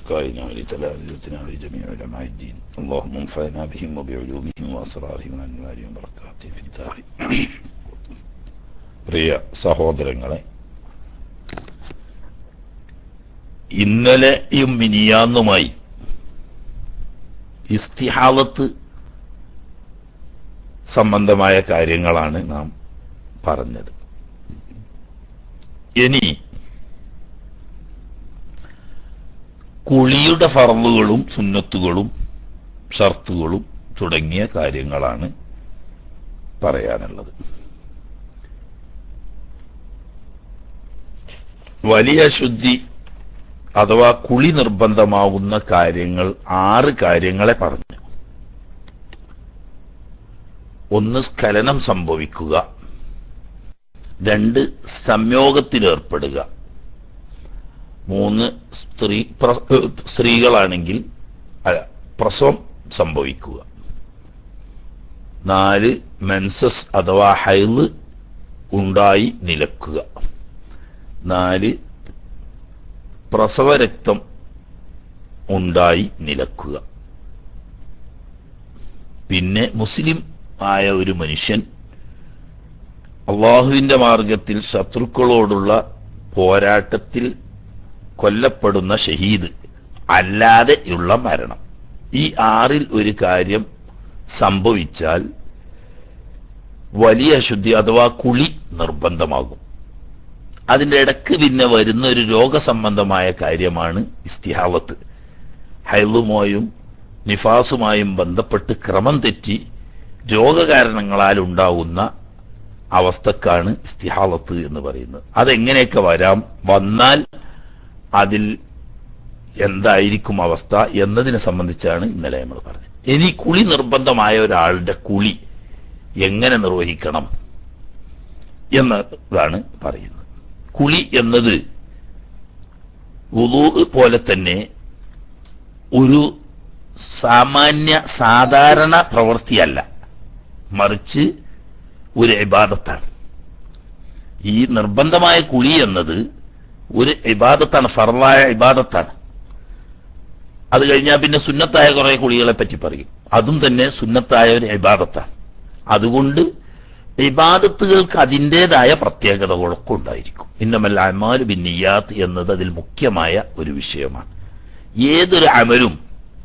أتقائنا ولتلامذتنا ولجميع علماء الدين اللهم انفعنا بهم وبعلومهم وأسرارهم وأنوارهم وبركاتهم في الدار പ്രിയ സഹോദരങ്ങളെ ഇന്നലെയും മിനിയാന്നുമായി ഇസ്തിഹാലത്ത് സംബന്ധമായ കാര്യങ്ങളാണ് നാം പറഞ്ഞത് ഇനി കുളിയുടെ ഫറലുകളും സുന്നത്തുകളും ഷർത്തുകളും തുടങ്ങിയ കാര്യങ്ങളാണ് പറയാനുള്ളത് വലിയ ശുദ്ധി അഥവാ കുളി നിർബന്ധമാകുന്ന കാര്യങ്ങൾ ആറ് കാര്യങ്ങളെ പറഞ്ഞു ഒന്ന് സ്ഖലനം സംഭവിക്കുക രണ്ട് സംയോഗത്തിലേർപ്പെടുക മൂന്ന് സ്ത്രീ പ്ര- ഏഹ് സ്ത്രീകളാണെങ്കിൽ അല്ല, പ്രസവം സംഭവിക്കുക നാല് മെൻസസ് അഥവാ ഹൈല് ഉണ്ടായി നിലക്കുക നാല് പ്രസവരക്തം ഉണ്ടായി നിലക്കുക പിന്നെ മുസ്ലിം ആയ ഒരു മനുഷ്യൻ അള്ളാഹുവിന്റെ മാർഗത്തിൽ ശത്രുക്കളോടുള്ള പോരാട്ടത്തിൽ കൊല്ലപ്പെടുന്ന ഷഹീദ് അല്ലാതെയുള്ള മരണം ഈ ആറിൽ ഒരു കാര്യം സംഭവിച്ചാൽ വലിയ അശുദ്ധി അഥവാ കുളി നിർബന്ധമാകും അതിന്റെ ഇടക്ക് പിന്നെ വരുന്ന ഒരു രോഗസംബന്ധമായ കാര്യമാണ് ഇസ്തിഹാവത്ത് ഹൈലുമായും നിഫാസുമായും ബന്ധപ്പെട്ട് ക്രമം തെറ്റി രോഗകാരണങ്ങളാൽ ഉണ്ടാവുന്ന അവസ്ഥക്കാണ് ഇസ്തിഹാലത്ത് എന്ന് പറയുന്നത് അതെങ്ങനെയൊക്കെ വരാം വന്നാൽ അതിൽ എന്തായിരിക്കും അവസ്ഥ എന്നതിനെ സംബന്ധിച്ചാണ് ഇന്നലെ നമ്മൾ പറഞ്ഞത് ഇനി കുളി നിർബന്ധമായ ഒരാളുടെ കുളി എങ്ങനെ നിർവഹിക്കണം എന്നതാണ് പറയുന്നത് കുളി എന്നത് വുളൂ പോലെ തന്നെ ഒരു സാമാന്യ സാധാരണ പ്രവൃത്തിയല്ല മറിച്ച് ഒരു ഇബാദത്താണ് ഈ നിർബന്ധമായ കുളി എന്നത് ഒരു ഇബാദത്താണ് ഫറലായ ഇബാദത്താണ് അത് കഴിഞ്ഞാൽ പിന്നെ സുന്നത്തായ കുറെ കുളികളെ പറ്റി പറയും അതും തന്നെ സുന്നത്തായ ഒരു ഇബാദത്താണ് അതുകൊണ്ട് ഇബാദത്തുകൾക്ക് അതിൻ്റെതായ പ്രത്യേകതകളൊക്കെ ഉണ്ടായിരിക്കും ഇന്നമല്ല അമാല് ബിന്നിയാത്ത് എന്നത് അതിൽ മുഖ്യമായ ഒരു വിഷയമാണ് ഏതൊരു അമലും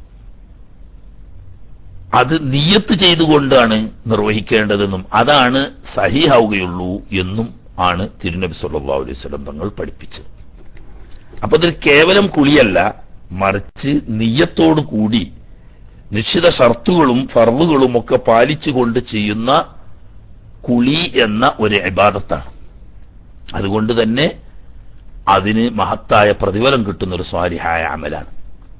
അത് നിയത്ത് ചെയ്തുകൊണ്ടാണ് നിർവഹിക്കേണ്ടതെന്നും അതാണ് സഹിഹാവുകയുള്ളൂ എന്നും ആണ് തിരുനബി സല്ലല്ലാഹു അലൈഹി വസല്ലം തങ്ങൾ പഠിപ്പിച്ചത് അപ്പൊ ഇതിൽ കേവലം കുളിയല്ല മറിച്ച് നിയ്യത്തോടു കൂടി നിശ്ചിത ഷർത്തുകളും ഫർളുകളും ഒക്കെ പാലിച്ചുകൊണ്ട് ചെയ്യുന്ന കുളി എന്ന ഒരു ഇബാദത്താണ് അതുകൊണ്ട് തന്നെ അതിന് മഹത്തായ പ്രതിഫലം കിട്ടുന്ന ഒരു സ്വാലിഹായ അമലാണ്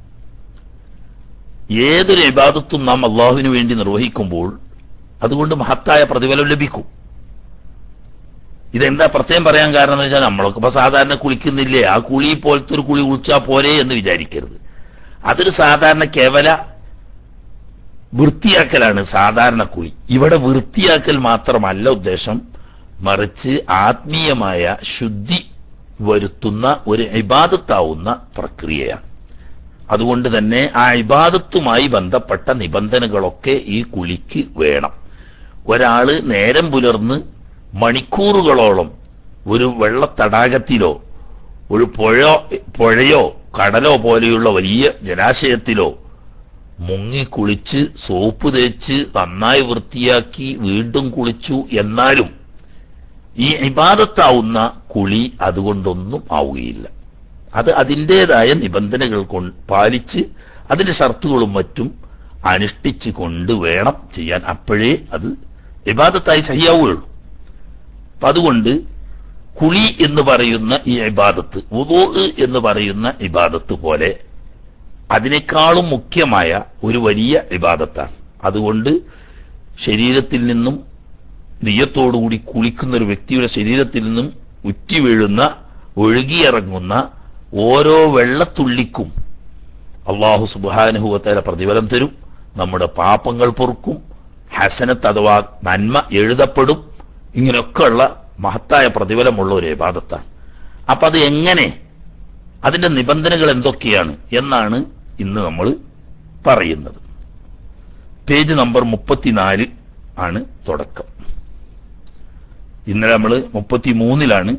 ഏതൊരു ഇബാദത്തും നാം അള്ളാഹുവിന് വേണ്ടി നിർവഹിക്കുമ്പോൾ അതുകൊണ്ട് മഹത്തായ പ്രതിഫലം ലഭിക്കും ഇതെന്താ പ്രത്യേകം പറയാൻ കാരണം എന്ന് വെച്ചാൽ നമ്മളൊക്കെ ഇപ്പൊ സാധാരണ കുളിക്കുന്നില്ലേ ആ കുളി പോലത്തെ ഒരു കുളി കുളിച്ചാ പോരെ എന്ന് വിചാരിക്കരുത് അതൊരു സാധാരണ കേവല വൃത്തിയാക്കലാണ് സാധാരണ കുളി ഇവിടെ വൃത്തിയാക്കൽ മാത്രമല്ല ഉദ്ദേശം മറിച്ച് ആത്മീയമായ ശുദ്ധി വരുത്തുന്ന ഒരു ഇബാദത്താവുന്ന പ്രക്രിയയാണ് അതുകൊണ്ട് തന്നെ ആ ഇബാദത്തുമായി ബന്ധപ്പെട്ട നിബന്ധനകളൊക്കെ ഈ കുളിക്ക് വേണം ഒരാള് നേരം പുലർന്ന് മണിക്കൂറുകളോളം ഒരു വെള്ളത്തടാകത്തിലോ ഒരു പുഴ പുഴയോ കടലോ പോലെയുള്ള വലിയ ജലാശയത്തിലോ മുങ്ങി കുളിച്ച് സോപ്പ് തേച്ച് നന്നായി വൃത്തിയാക്കി വീണ്ടും കുളിച്ചു എന്നാലും ഈ ഇബാദത്താവുന്ന കുളി അതുകൊണ്ടൊന്നും ആവുകയില്ല അത് അതിൻ്റെതായ നിബന്ധനകൾ കൊണ്ട് പാലിച്ച് അതിന്റെ ഷർത്തുകളും മറ്റും അനുഷ്ഠിച്ച് കൊണ്ട് വേണം ചെയ്യാൻ അപ്പോഴേ അത് ഇബാദത്തായി സഹിയാവുകയുള്ളൂ അപ്പൊ അതുകൊണ്ട് കുളി എന്ന് പറയുന്ന ഈ ഇബാദത്ത് ഉദോ എന്ന് പറയുന്ന ഇബാദത്ത് പോലെ അതിനേക്കാളും മുഖ്യമായ ഒരു വലിയ ഇബാദത്താണ് അതുകൊണ്ട് ശരീരത്തിൽ നിന്നും നെയ്യത്തോടുകൂടി കുളിക്കുന്ന ഒരു വ്യക്തിയുടെ ശരീരത്തിൽ നിന്നും ഉറ്റി വീഴുന്ന ഒഴുകിയിറങ്ങുന്ന ഓരോ വെള്ളത്തുള്ളിക്കും അള്ളാഹു സുബാനുഭവത്തേല പ്രതിഫലം തരും നമ്മുടെ പാപങ്ങൾ പൊറുക്കും ഹസനത്ത് അഥവാ നന്മ എഴുതപ്പെടും ഇങ്ങനെയൊക്കെയുള്ള മഹത്തായ പ്രതിഫലമുള്ള ഒരു ഇബാദത്താണ് അപ്പൊ അത് എങ്ങനെ അതിന്റെ നിബന്ധനകൾ എന്തൊക്കെയാണ് എന്നാണ് ഇന്ന് നമ്മൾ പറയുന്നത് പേജ് നമ്പർ മുപ്പത്തിനാല് ആണ് തുടക്കം ഇന്നലെ നമ്മൾ മുപ്പത്തി മൂന്നിലാണ്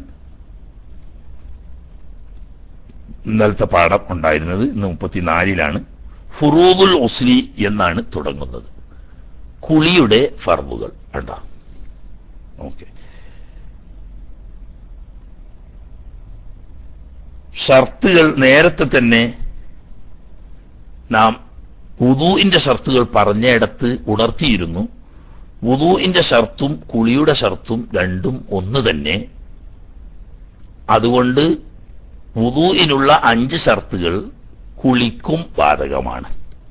ഇന്നലത്തെ പാഠം ഉണ്ടായിരുന്നത് ഇന്ന് മുപ്പത്തിനാലിലാണ് ഫുറൂദുൽ ഉസ്ലി എന്നാണ് തുടങ്ങുന്നത് കുളിയുടെ ഫർബുകൾ കണ്ട ഓക്കെ ഷർത്തുകൾ നേരത്തെ തന്നെ നാം വുദൂഇന്റെ ഷർത്തുകൾ പറഞ്ഞയിടത്ത് ഉണർത്തിയിരുന്നു വുദൂഇന്റെ ഷർത്തും കുളിയുടെ ഷർത്തും രണ്ടും ഒന്ന് തന്നെ അതുകൊണ്ട് വുദൂഇനുള്ള അഞ്ച് ഷർത്തുകൾ കുളിക്കും ബാധകമാണ്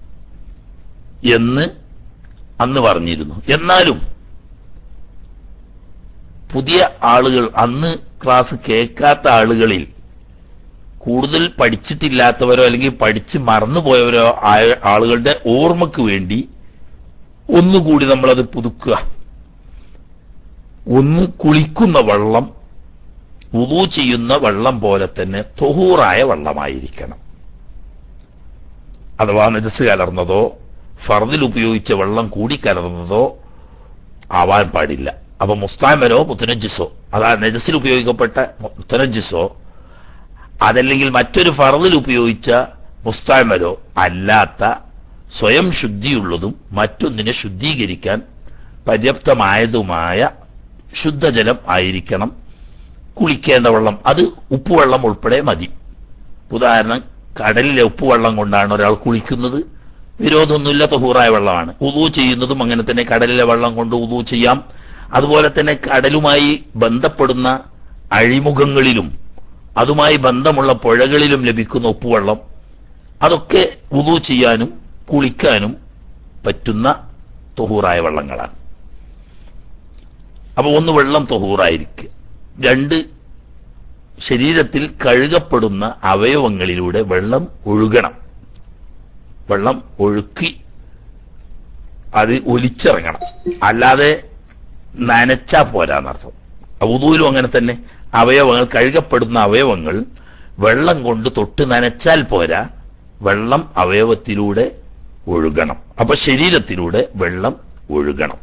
എന്ന് അന്ന് പറഞ്ഞിരുന്നു എന്നാലും പുതിയ ആളുകൾ അന്ന് ക്ലാസ് കേൾക്കാത്ത ആളുകളിൽ കൂടുതൽ പഠിച്ചിട്ടില്ലാത്തവരോ അല്ലെങ്കിൽ പഠിച്ച് മറന്നുപോയവരോ ആയ ആളുകളുടെ ഓർമ്മക്ക് വേണ്ടി ഒന്നുകൂടി നമ്മളത് പുതുക്കുക ഒന്ന് കുളിക്കുന്ന വെള്ളം ഉദു ചെയ്യുന്ന വെള്ളം പോലെ തന്നെ തൊഹൂറായ വെള്ളമായിരിക്കണം അഥവാ നജസ് കലർന്നതോ ഫർദിൽ ഉപയോഗിച്ച വെള്ളം കൂടി കലർന്നതോ ആവാൻ പാടില്ല അപ്പൊ മുസ്താമരോ മുത്തനജിസോ അതാ നജസിൽ ഉപയോഗിക്കപ്പെട്ട മുത്തനജിസോ അതല്ലെങ്കിൽ മറ്റൊരു ഫറദിൽ ഉപയോഗിച്ച മുസ്താമലോ അല്ലാത്ത സ്വയം ശുദ്ധിയുള്ളതും മറ്റൊന്നിനെ ശുദ്ധീകരിക്കാൻ പര്യാപ്തമായതുമായ ശുദ്ധജലം ആയിരിക്കണം കുളിക്കേണ്ട വെള്ളം അത് ഉപ്പുവെള്ളം ഉൾപ്പെടെ മതി ഉദാഹരണം കടലിലെ ഉപ്പുവെള്ളം കൊണ്ടാണ് ഒരാൾ കുളിക്കുന്നത് വിരോധമൊന്നുമില്ല തൊഹൂറായ വെള്ളമാണ് ഉദു ചെയ്യുന്നതും അങ്ങനെ തന്നെ കടലിലെ വെള്ളം കൊണ്ട് ഉദു ചെയ്യാം അതുപോലെ തന്നെ കടലുമായി ബന്ധപ്പെടുന്ന അഴിമുഖങ്ങളിലും അതുമായി ബന്ധമുള്ള പുഴകളിലും ലഭിക്കുന്ന ഉപ്പുവെള്ളം അതൊക്കെ ഉദു ചെയ്യാനും കുളിക്കാനും പറ്റുന്ന തൊഹൂറായ വെള്ളങ്ങളാണ് അപ്പൊ ഒന്ന് വെള്ളം തൊഹൂറായിരിക്കുക രണ്ട് ശരീരത്തിൽ കഴുകപ്പെടുന്ന അവയവങ്ങളിലൂടെ വെള്ളം ഒഴുകണം വെള്ളം ഒഴുക്കി അത് ഒലിച്ചിറങ്ങണം അല്ലാതെ നനച്ചാ പോരാന്നർത്ഥം ഉദൂലും അങ്ങനെ തന്നെ അവയവങ്ങൾ കഴുകപ്പെടുന്ന അവയവങ്ങൾ വെള്ളം കൊണ്ട് തൊട്ട് നനച്ചാൽ പോരാ വെള്ളം അവയവത്തിലൂടെ ഒഴുകണം അപ്പൊ ശരീരത്തിലൂടെ വെള്ളം ഒഴുകണം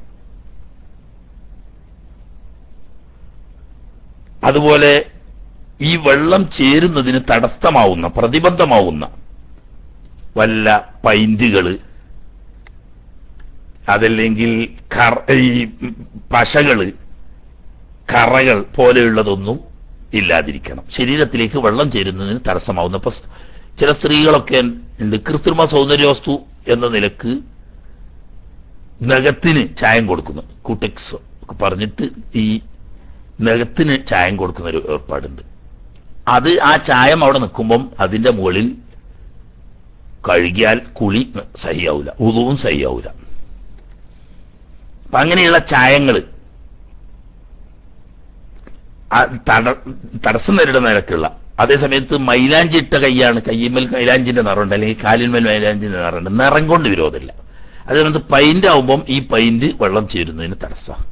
അതുപോലെ ഈ വെള്ളം ചേരുന്നതിന് തടസ്സമാവുന്ന പ്രതിബന്ധമാവുന്ന വല്ല പൈന്റുകള് അതല്ലെങ്കിൽ കറ ഈ പശകള് കറകൾ പോലെയുള്ളതൊന്നും ഇല്ലാതിരിക്കണം ശരീരത്തിലേക്ക് വെള്ളം ചേരുന്നതിന് തടസ്സമാവുന്ന ഇപ്പൊ ചില സ്ത്രീകളൊക്കെ ഉണ്ട് കൃത്രിമ സൗന്ദര്യവസ്തു എന്ന നിലക്ക് നഖത്തിന് ചായം കൊടുക്കുന്നു കുട്ടിക്സ് ഒക്കെ പറഞ്ഞിട്ട് ഈ നഖത്തിന് ചായം കൊടുക്കുന്ന ഒരു ഏർപ്പാടുണ്ട് അത് ആ ചായം അവിടെ നിൽക്കുമ്പം അതിന്റെ മുകളിൽ കഴുകിയാൽ കുളി സഹിയാവൂല ഉദവും സഹിയാവൂല അപ്പൊ അങ്ങനെയുള്ള ചായങ്ങള് ആ തട- തടസ്സം നേരിടുന്ന നിരക്കുള്ള അതേ സമയത്ത് മൈലാഞ്ചി ഇട്ട കൈയാണ് കയ്യിന്മേൽ മൈലാഞ്ചിന്റെ നിറമുണ്ട് അല്ലെങ്കിൽ കാലിന്മേൽ മൈലാഞ്ചിന്റെ നിറമുണ്ട് നിറം കൊണ്ട് വിരോധമില്ല അതേ സമയത്ത് പൈന്റ് ആവുമ്പം ഈ പൈന്റ് വെള്ളം ചേരുന്നതിന് തടസ്സമാണ്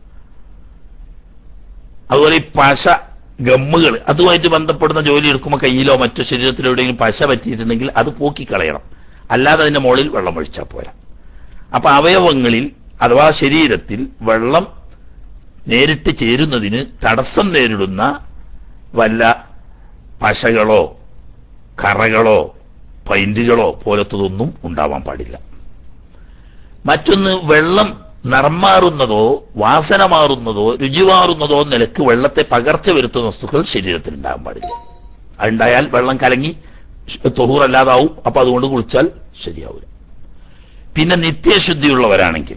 അതുപോലെ ഈ പശ ഗമ്മുകൾ അതുമായിട്ട് ബന്ധപ്പെടുന്ന ജോലി എടുക്കുമ്പോൾ കയ്യിലോ മറ്റോ ശരീരത്തിലോ എവിടെയെങ്കിലും പശ പറ്റിയിട്ടുണ്ടെങ്കിൽ അത് പോക്കിക്കളയണം അല്ലാതെ അതിന്റെ മുകളിൽ വെള്ളം ഒഴിച്ചാൽ പോരാ അപ്പൊ അവയവങ്ങളിൽ അഥവാ ശരീരത്തിൽ വെള്ളം നേരിട്ട് ചേരുന്നതിന് തടസ്സം നേരിടുന്ന വല്ല പശകളോ കറകളോ പൈന്റുകളോ പോലത്തതൊന്നും ഉണ്ടാവാൻ പാടില്ല മറ്റൊന്ന് വെള്ളം നിറം മാറുന്നതോ വാസന മാറുന്നതോ രുചി മാറുന്നതോ നിലക്ക് വെള്ളത്തെ പകർച്ച വരുത്തുന്ന വസ്തുക്കൾ ശരീരത്തിൽ ഉണ്ടാകാൻ പാടില്ല അതുണ്ടായാൽ വെള്ളം കലങ്ങി തൊഹൂറല്ലാതാവും അപ്പൊ അതുകൊണ്ട് കുളിച്ചാൽ ശരിയാവില്ല പിന്നെ നിത്യശുദ്ധിയുള്ളവരാണെങ്കിൽ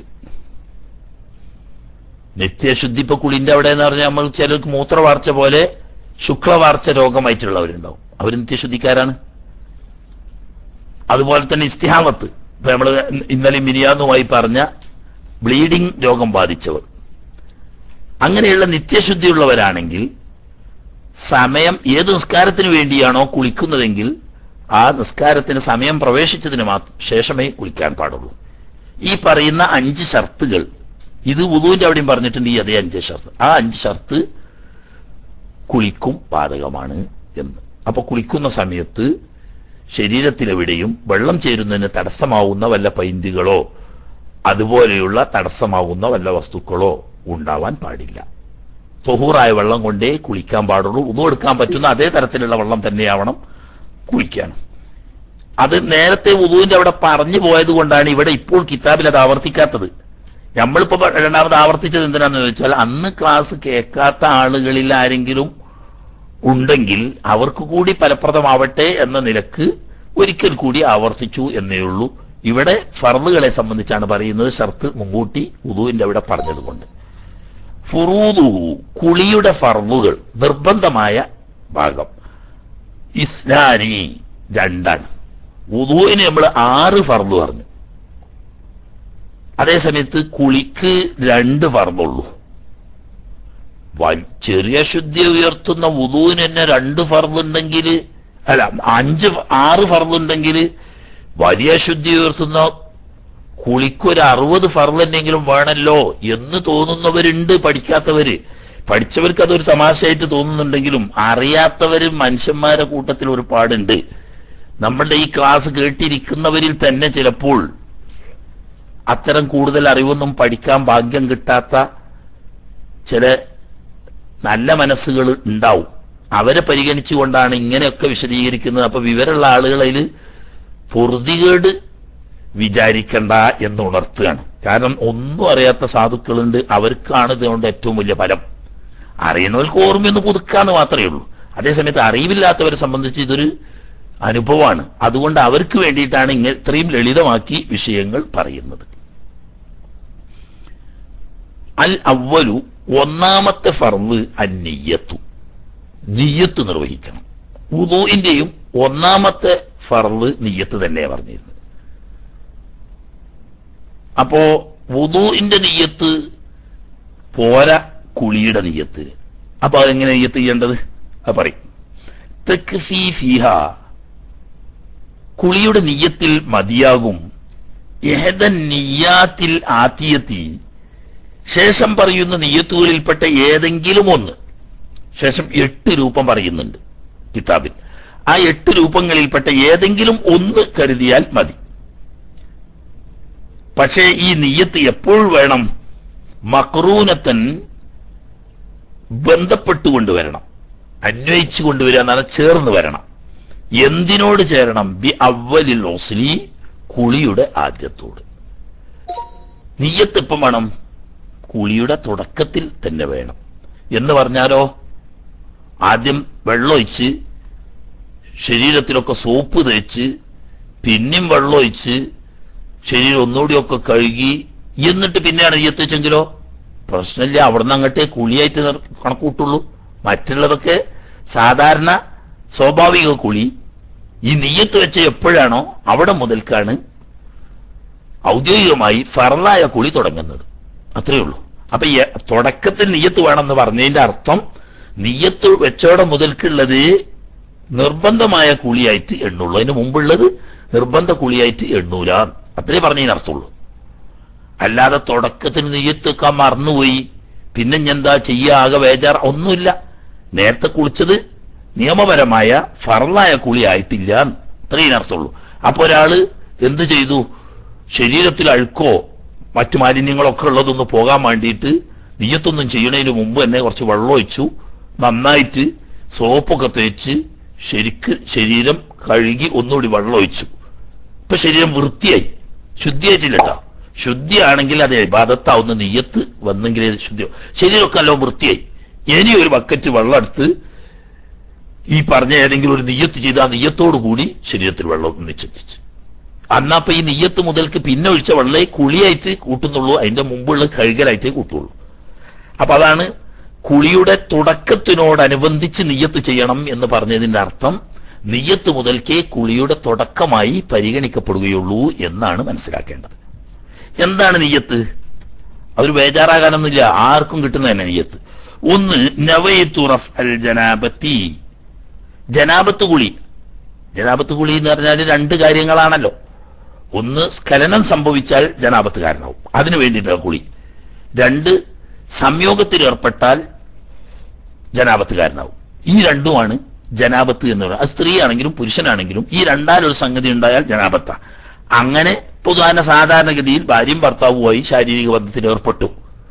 നിത്യശുദ്ധി ഇപ്പൊ കുളിന്റെ അവിടെ എന്ന് പറഞ്ഞാൽ നമ്മൾ ചിലർക്ക് മൂത്രവാർച്ച പോലെ ശുക്ലവാർച്ച രോഗമായിട്ടുള്ളവരുണ്ടാവും അവർ നിത്യശുദ്ധിക്കാരാണ് അതുപോലെ തന്നെ ഇസ്തിഹാമത്ത് ഇപ്പൊ നമ്മൾ ഇന്നലെ മിനിയാന്നുമായി പറഞ്ഞ ബ്ലീഡിംഗ് രോഗം ബാധിച്ചവർ അങ്ങനെയുള്ള നിത്യശുദ്ധിയുള്ളവരാണെങ്കിൽ സമയം ഏത് നിസ്കാരത്തിന് വേണ്ടിയാണോ കുളിക്കുന്നതെങ്കിൽ ആ നിസ്കാരത്തിന് സമയം പ്രവേശിച്ചതിന് മാത്രം ശേഷമേ കുളിക്കാൻ പാടുള്ളൂ ഈ പറയുന്ന അഞ്ച് ഷർത്തുകൾ ഇത് ഉദുവിന്റെ അവിടെയും പറഞ്ഞിട്ടുണ്ട് ഈ അതേ അഞ്ച് ഷർത്ത് ആ അഞ്ച് ഷർത്ത് കുളിക്കും ബാധകമാണ് എന്ന് അപ്പൊ കുളിക്കുന്ന സമയത്ത് ശരീരത്തിലെവിടെയും വെള്ളം ചേരുന്നതിന് തടസ്സമാവുന്ന വല്ല പൈന്റുകളോ അതുപോലെയുള്ള തടസ്സമാവുന്ന വല്ല വസ്തുക്കളോ ഉണ്ടാവാൻ പാടില്ല തൊഹൂറായ വെള്ളം കൊണ്ടേ കുളിക്കാൻ പാടുള്ളൂ ഉതു എടുക്കാൻ പറ്റുന്ന അതേ തരത്തിലുള്ള വെള്ളം തന്നെയാവണം കുളിക്കാൻ അത് നേരത്തെ ഉദുവിന്റെ അവിടെ പറഞ്ഞു പോയത് കൊണ്ടാണ് ഇവിടെ ഇപ്പോൾ കിതാബിൽ അത് ആവർത്തിക്കാത്തത് നമ്മളിപ്പോ പ- രണ്ടാമത് ആവർത്തിച്ചത് എന്തിനാന്ന് ചോദിച്ചാൽ അന്ന് ക്ലാസ് കേൾക്കാത്ത ആളുകളിൽ ആരെങ്കിലും ഉണ്ടെങ്കിൽ അവർക്ക് കൂടി ഫലപ്രദമാവട്ടെ എന്ന നിലക്ക് ഒരിക്കൽ കൂടി ആവർത്തിച്ചു എന്നേ ഉള്ളൂ ഇവിടെ ഫർദുകളെ സംബന്ധിച്ചാണ് പറയുന്നത് ഷർത്ത് മുൻകൂട്ടി ഉദുവിന്റെ അവിടെ പറഞ്ഞതുകൊണ്ട് ഫുറൂദുഹു കുളിയുടെ ഫർദുകൾ നിർബന്ധമായ ഭാഗം ഇസ്ലാനി രണ്ടാണ് ഉദുവിന് നമ്മൾ ആറ് ഫർദ് പറഞ്ഞു അതേ സമയത്ത് കുളിക്ക് രണ്ട് ഫർദുള്ളൂ വൻ- ചെറിയ ശുദ്ധി ഉയർത്തുന്ന വുതുവിന് തന്നെ രണ്ട് ഫർദുണ്ടെങ്കിൽ അല്ല അഞ്ച് ഫ- ആറ് ഫർദുണ്ടെങ്കിൽ വലിയ ശുദ്ധി ഉയർത്തുന്ന കുളിക്കൊരു അറുപത് ഫർദെന്നെങ്കിലും വേണമല്ലോ എന്ന് തോന്നുന്നവരുണ്ട് പഠിക്കാത്തവര് പഠിച്ചവർക്ക് അതൊരു തമാശയായിട്ട് തോന്നുന്നുണ്ടെങ്കിലും അറിയാത്തവര് മനുഷ്യന്മാരെ കൂട്ടത്തിൽ ഒരുപാടുണ്ട് നമ്മളുടെ ഈ ക്ലാസ് കേട്ടിരിക്കുന്നവരിൽ തന്നെ ചിലപ്പോൾ അത്തരം കൂടുതൽ അറിവൊന്നും പഠിക്കാൻ ഭാഗ്യം കിട്ടാത്ത ചില നല്ല മനസ്സുകൾ ഉണ്ടാവും അവരെ പരിഗണിച്ചുകൊണ്ടാണ് ഇങ്ങനെയൊക്കെ വിശദീകരിക്കുന്നത് അപ്പൊ വിവരമുള്ള ആളുകളിൽ പൊറുതികേട് വിചാരിക്കണ്ട എന്ന് ഉണർത്തുകയാണ് കാരണം ഒന്നും അറിയാത്ത സാധുക്കളുണ്ട് അവർക്കാണ് ഇതുകൊണ്ട് ഏറ്റവും വലിയ ഫലം അറിയുന്നവർക്ക് ഓർമ്മയൊന്ന് പുതുക്കാന്ന് മാത്രമേ ഉള്ളൂ അതേസമയത്ത് അറിവില്ലാത്തവരെ സംബന്ധിച്ച് ഇതൊരു അനുഭവമാണ് അതുകൊണ്ട് അവർക്ക് വേണ്ടിയിട്ടാണ് ഇങ്ങനെ ഇത്രയും ലളിതമാക്കി വിഷയങ്ങൾ പറയുന്നത് അൽ അവലു ഒന്നാമത്തെ ഫർവ് അന്നിയത്തു നിയ്യത്ത് നിർവഹിക്കണം ഉദൂഇന്റെയും ഒന്നാമത്തെ ഫർവ് നിയ്യത്ത് തന്നെ പറഞ്ഞിരുന്നത് അപ്പോ വുദൂഇന്റെ നിയ്യത്ത് പോരാ കുളിയുടെ നിയ്യത്തിന് അപ്പൊ അതെങ്ങനെ നിയ്യത്ത് ചെയ്യേണ്ടത് അത് പറയും തക്ഫീ ഫീഹ കുളിയുടെ നിയ്യത്തിൽ മതിയാകും എഹദ നിയ്യാത്തിൽ ആത്തിയത്തി ശേഷം പറയുന്ന നിയ്യത്തുകളിൽപ്പെട്ട ഏതെങ്കിലും ഒന്ന് ശേഷം എട്ട് രൂപം പറയുന്നുണ്ട് കിതാബിൽ ആ എട്ട് രൂപങ്ങളിൽപ്പെട്ട ഏതെങ്കിലും ഒന്ന് കരുതിയാൽ മതി പക്ഷേ ഈ നിയ്യത്ത് എപ്പോൾ വേണം മക്രൂനത്തൻ ബന്ധപ്പെട്ടുകൊണ്ട് വരണം അന്വയിച്ചു കൊണ്ടുവരിക എന്നാണ് ചേർന്ന് വരണം എന്തിനോട് ചേരണം ബി അവലിൽ ഒസ്ലി കുളിയുടെ ആദ്യത്തോട് നിയ്യത്ത് എപ്പം വേണം കുളിയുടെ തുടക്കത്തിൽ തന്നെ വേണം എന്ന് പറഞ്ഞാലോ ആദ്യം വെള്ളമൊഴിച്ച് ശരീരത്തിലൊക്കെ സോപ്പ് തേച്ച് പിന്നെയും വെള്ളമൊഴിച്ച് ശരീരം ഒന്നുകൂടിയൊക്കെ കഴുകി എന്നിട്ട് പിന്നെയാണ് നെയ്യത്തിച്ചെങ്കിലോ പ്രശ്നമില്ല അവിടുന്ന് അങ്ങോട്ടേ കുളിയായിട്ട് നിർ- കണക്കൂട്ടുള്ളൂ മറ്റുള്ളതൊക്കെ സാധാരണ സ്വാഭാവിക കുളി ഈ നെയ്യത്ത് വെച്ച എപ്പോഴാണോ അവിടെ മുതൽക്കാണ് ഔദ്യോഗികമായി ഫറലായ കുളി തുടങ്ങുന്നത് അത്രയേ ഉള്ളൂ അപ്പൊ ഈ തുടക്കത്തിൽ നെയ്യത്ത് വേണമെന്ന് പറഞ്ഞതിന്റെ അർത്ഥം നെയ്യത്ത് വെച്ചോടെ മുതൽക്കുള്ളത് നിർബന്ധമായ കുളിയായിട്ട് എണ്ണുള്ളൂ അതിന് മുമ്പുള്ളത് നിർബന്ധ കുളിയായിട്ട് എണ്ണൂല അത്രേ പറഞ്ഞതിന് അർത്ഥമുള്ളൂ അല്ലാതെ തുടക്കത്തിന് നെയ്യത്തൊക്കെ മറന്നുപോയി പിന്നെ ഇനി എന്താ ചെയ്യുക ആകെ വേജാർ ഒന്നുമില്ല നേരത്തെ കുളിച്ചത് നിയമപരമായ ഫറലായ കുളി ആയിട്ടില്ല അത്രയും അർത്ഥമുള്ളൂ അപ്പൊ ഒരാള് എന്ത് ചെയ്തു ശരീരത്തിൽ അഴുക്കോ മറ്റു മാലിന്യങ്ങളൊക്കെ ഉള്ളതൊന്ന് പോകാൻ വേണ്ടിയിട്ട് നീയത്തൊന്നും ചെയ്യണതിന് മുമ്പ് തന്നെ കുറച്ച് വെള്ളം ഒഴിച്ചു നന്നായിട്ട് സോപ്പൊക്കെ തേച്ച് ശരിക്ക് ശരീരം കഴുകി ഒന്നുകൂടി വെള്ളം ഒഴിച്ചു ഇപ്പൊ ശരീരം വൃത്തിയായി ശുദ്ധിയായിട്ടില്ല കേട്ടോ ശുദ്ധിയാണെങ്കിൽ അത് ഇബാദത്താവുന്ന നെയ്യത്ത് വന്നെങ്കിലേ ശുദ്ധി ശരീരമൊക്കെ നല്ലോ വൃത്തിയായി ഇനി ഒരു ബക്കറ്റ് വെള്ളം എടുത്ത് ഈ പറഞ്ഞ ഏതെങ്കിലും ഒരു നെയ്യത്ത് ചെയ്ത് ആ നെയ്യത്തോടു കൂടി ശരീരത്തിൽ വെള്ളം ഒന്നിച്ചെത്തിച്ച് അന്നപ്പൊ ഈ നെയ്യത്ത് മുതൽക്ക് പിന്നെ ഒഴിച്ച വെള്ളേ കുളിയായിട്ട് കൂട്ടുന്നുള്ളൂ അതിന്റെ മുമ്പുള്ള കഴുകലായിട്ടേ കൂട്ടുള്ളൂ അപ്പൊ അതാണ് കുളിയുടെ തുടക്കത്തിനോടനുബന്ധിച്ച് നിയ്യത്ത് ചെയ്യണം എന്ന് പറഞ്ഞതിന്റെ അർത്ഥം നിയ്യത്ത് മുതൽക്കേ കുളിയുടെ തുടക്കമായി പരിഗണിക്കപ്പെടുകയുള്ളൂ എന്നാണ് മനസ്സിലാക്കേണ്ടത് എന്താണ് നിയ്യത്ത് അതൊരു ബേജാറാകാനൊന്നുമില്ല ആർക്കും കിട്ടുന്ന തന്നെ നിയ്യത്ത് ഒന്ന് നവയത്തു റഫ് അൽ ജനാബത്തി ജനാബത്ത് കുളി ജനാബത്ത് കുളി എന്ന് പറഞ്ഞാൽ രണ്ട് കാര്യങ്ങളാണല്ലോ ഒന്ന് സ്ഖലനം സംഭവിച്ചാൽ ജനാബത്ത് കാരണമാവും അതിനു വേണ്ടിയിട്ടുള്ള കുളി രണ്ട് സംയോഗത്തിൽ ഏർപ്പെട്ടാൽ ജനാബത്ത് കാരണമാവും ഈ രണ്ടുമാണ് ജനാപത്ത് എന്ന് പറയുന്നത് അത് സ്ത്രീ ആണെങ്കിലും പുരുഷനാണെങ്കിലും ഈ രണ്ടാലൊരു സംഗതി ഉണ്ടായാൽ ജനാപത്ത അങ്ങനെ പൊതുവാന സാധാരണഗതിയിൽ ഭാര്യയും ഭർത്താവുമായി ശാരീരിക ബന്ധത്തിൽ ഏർപ്പെട്ടു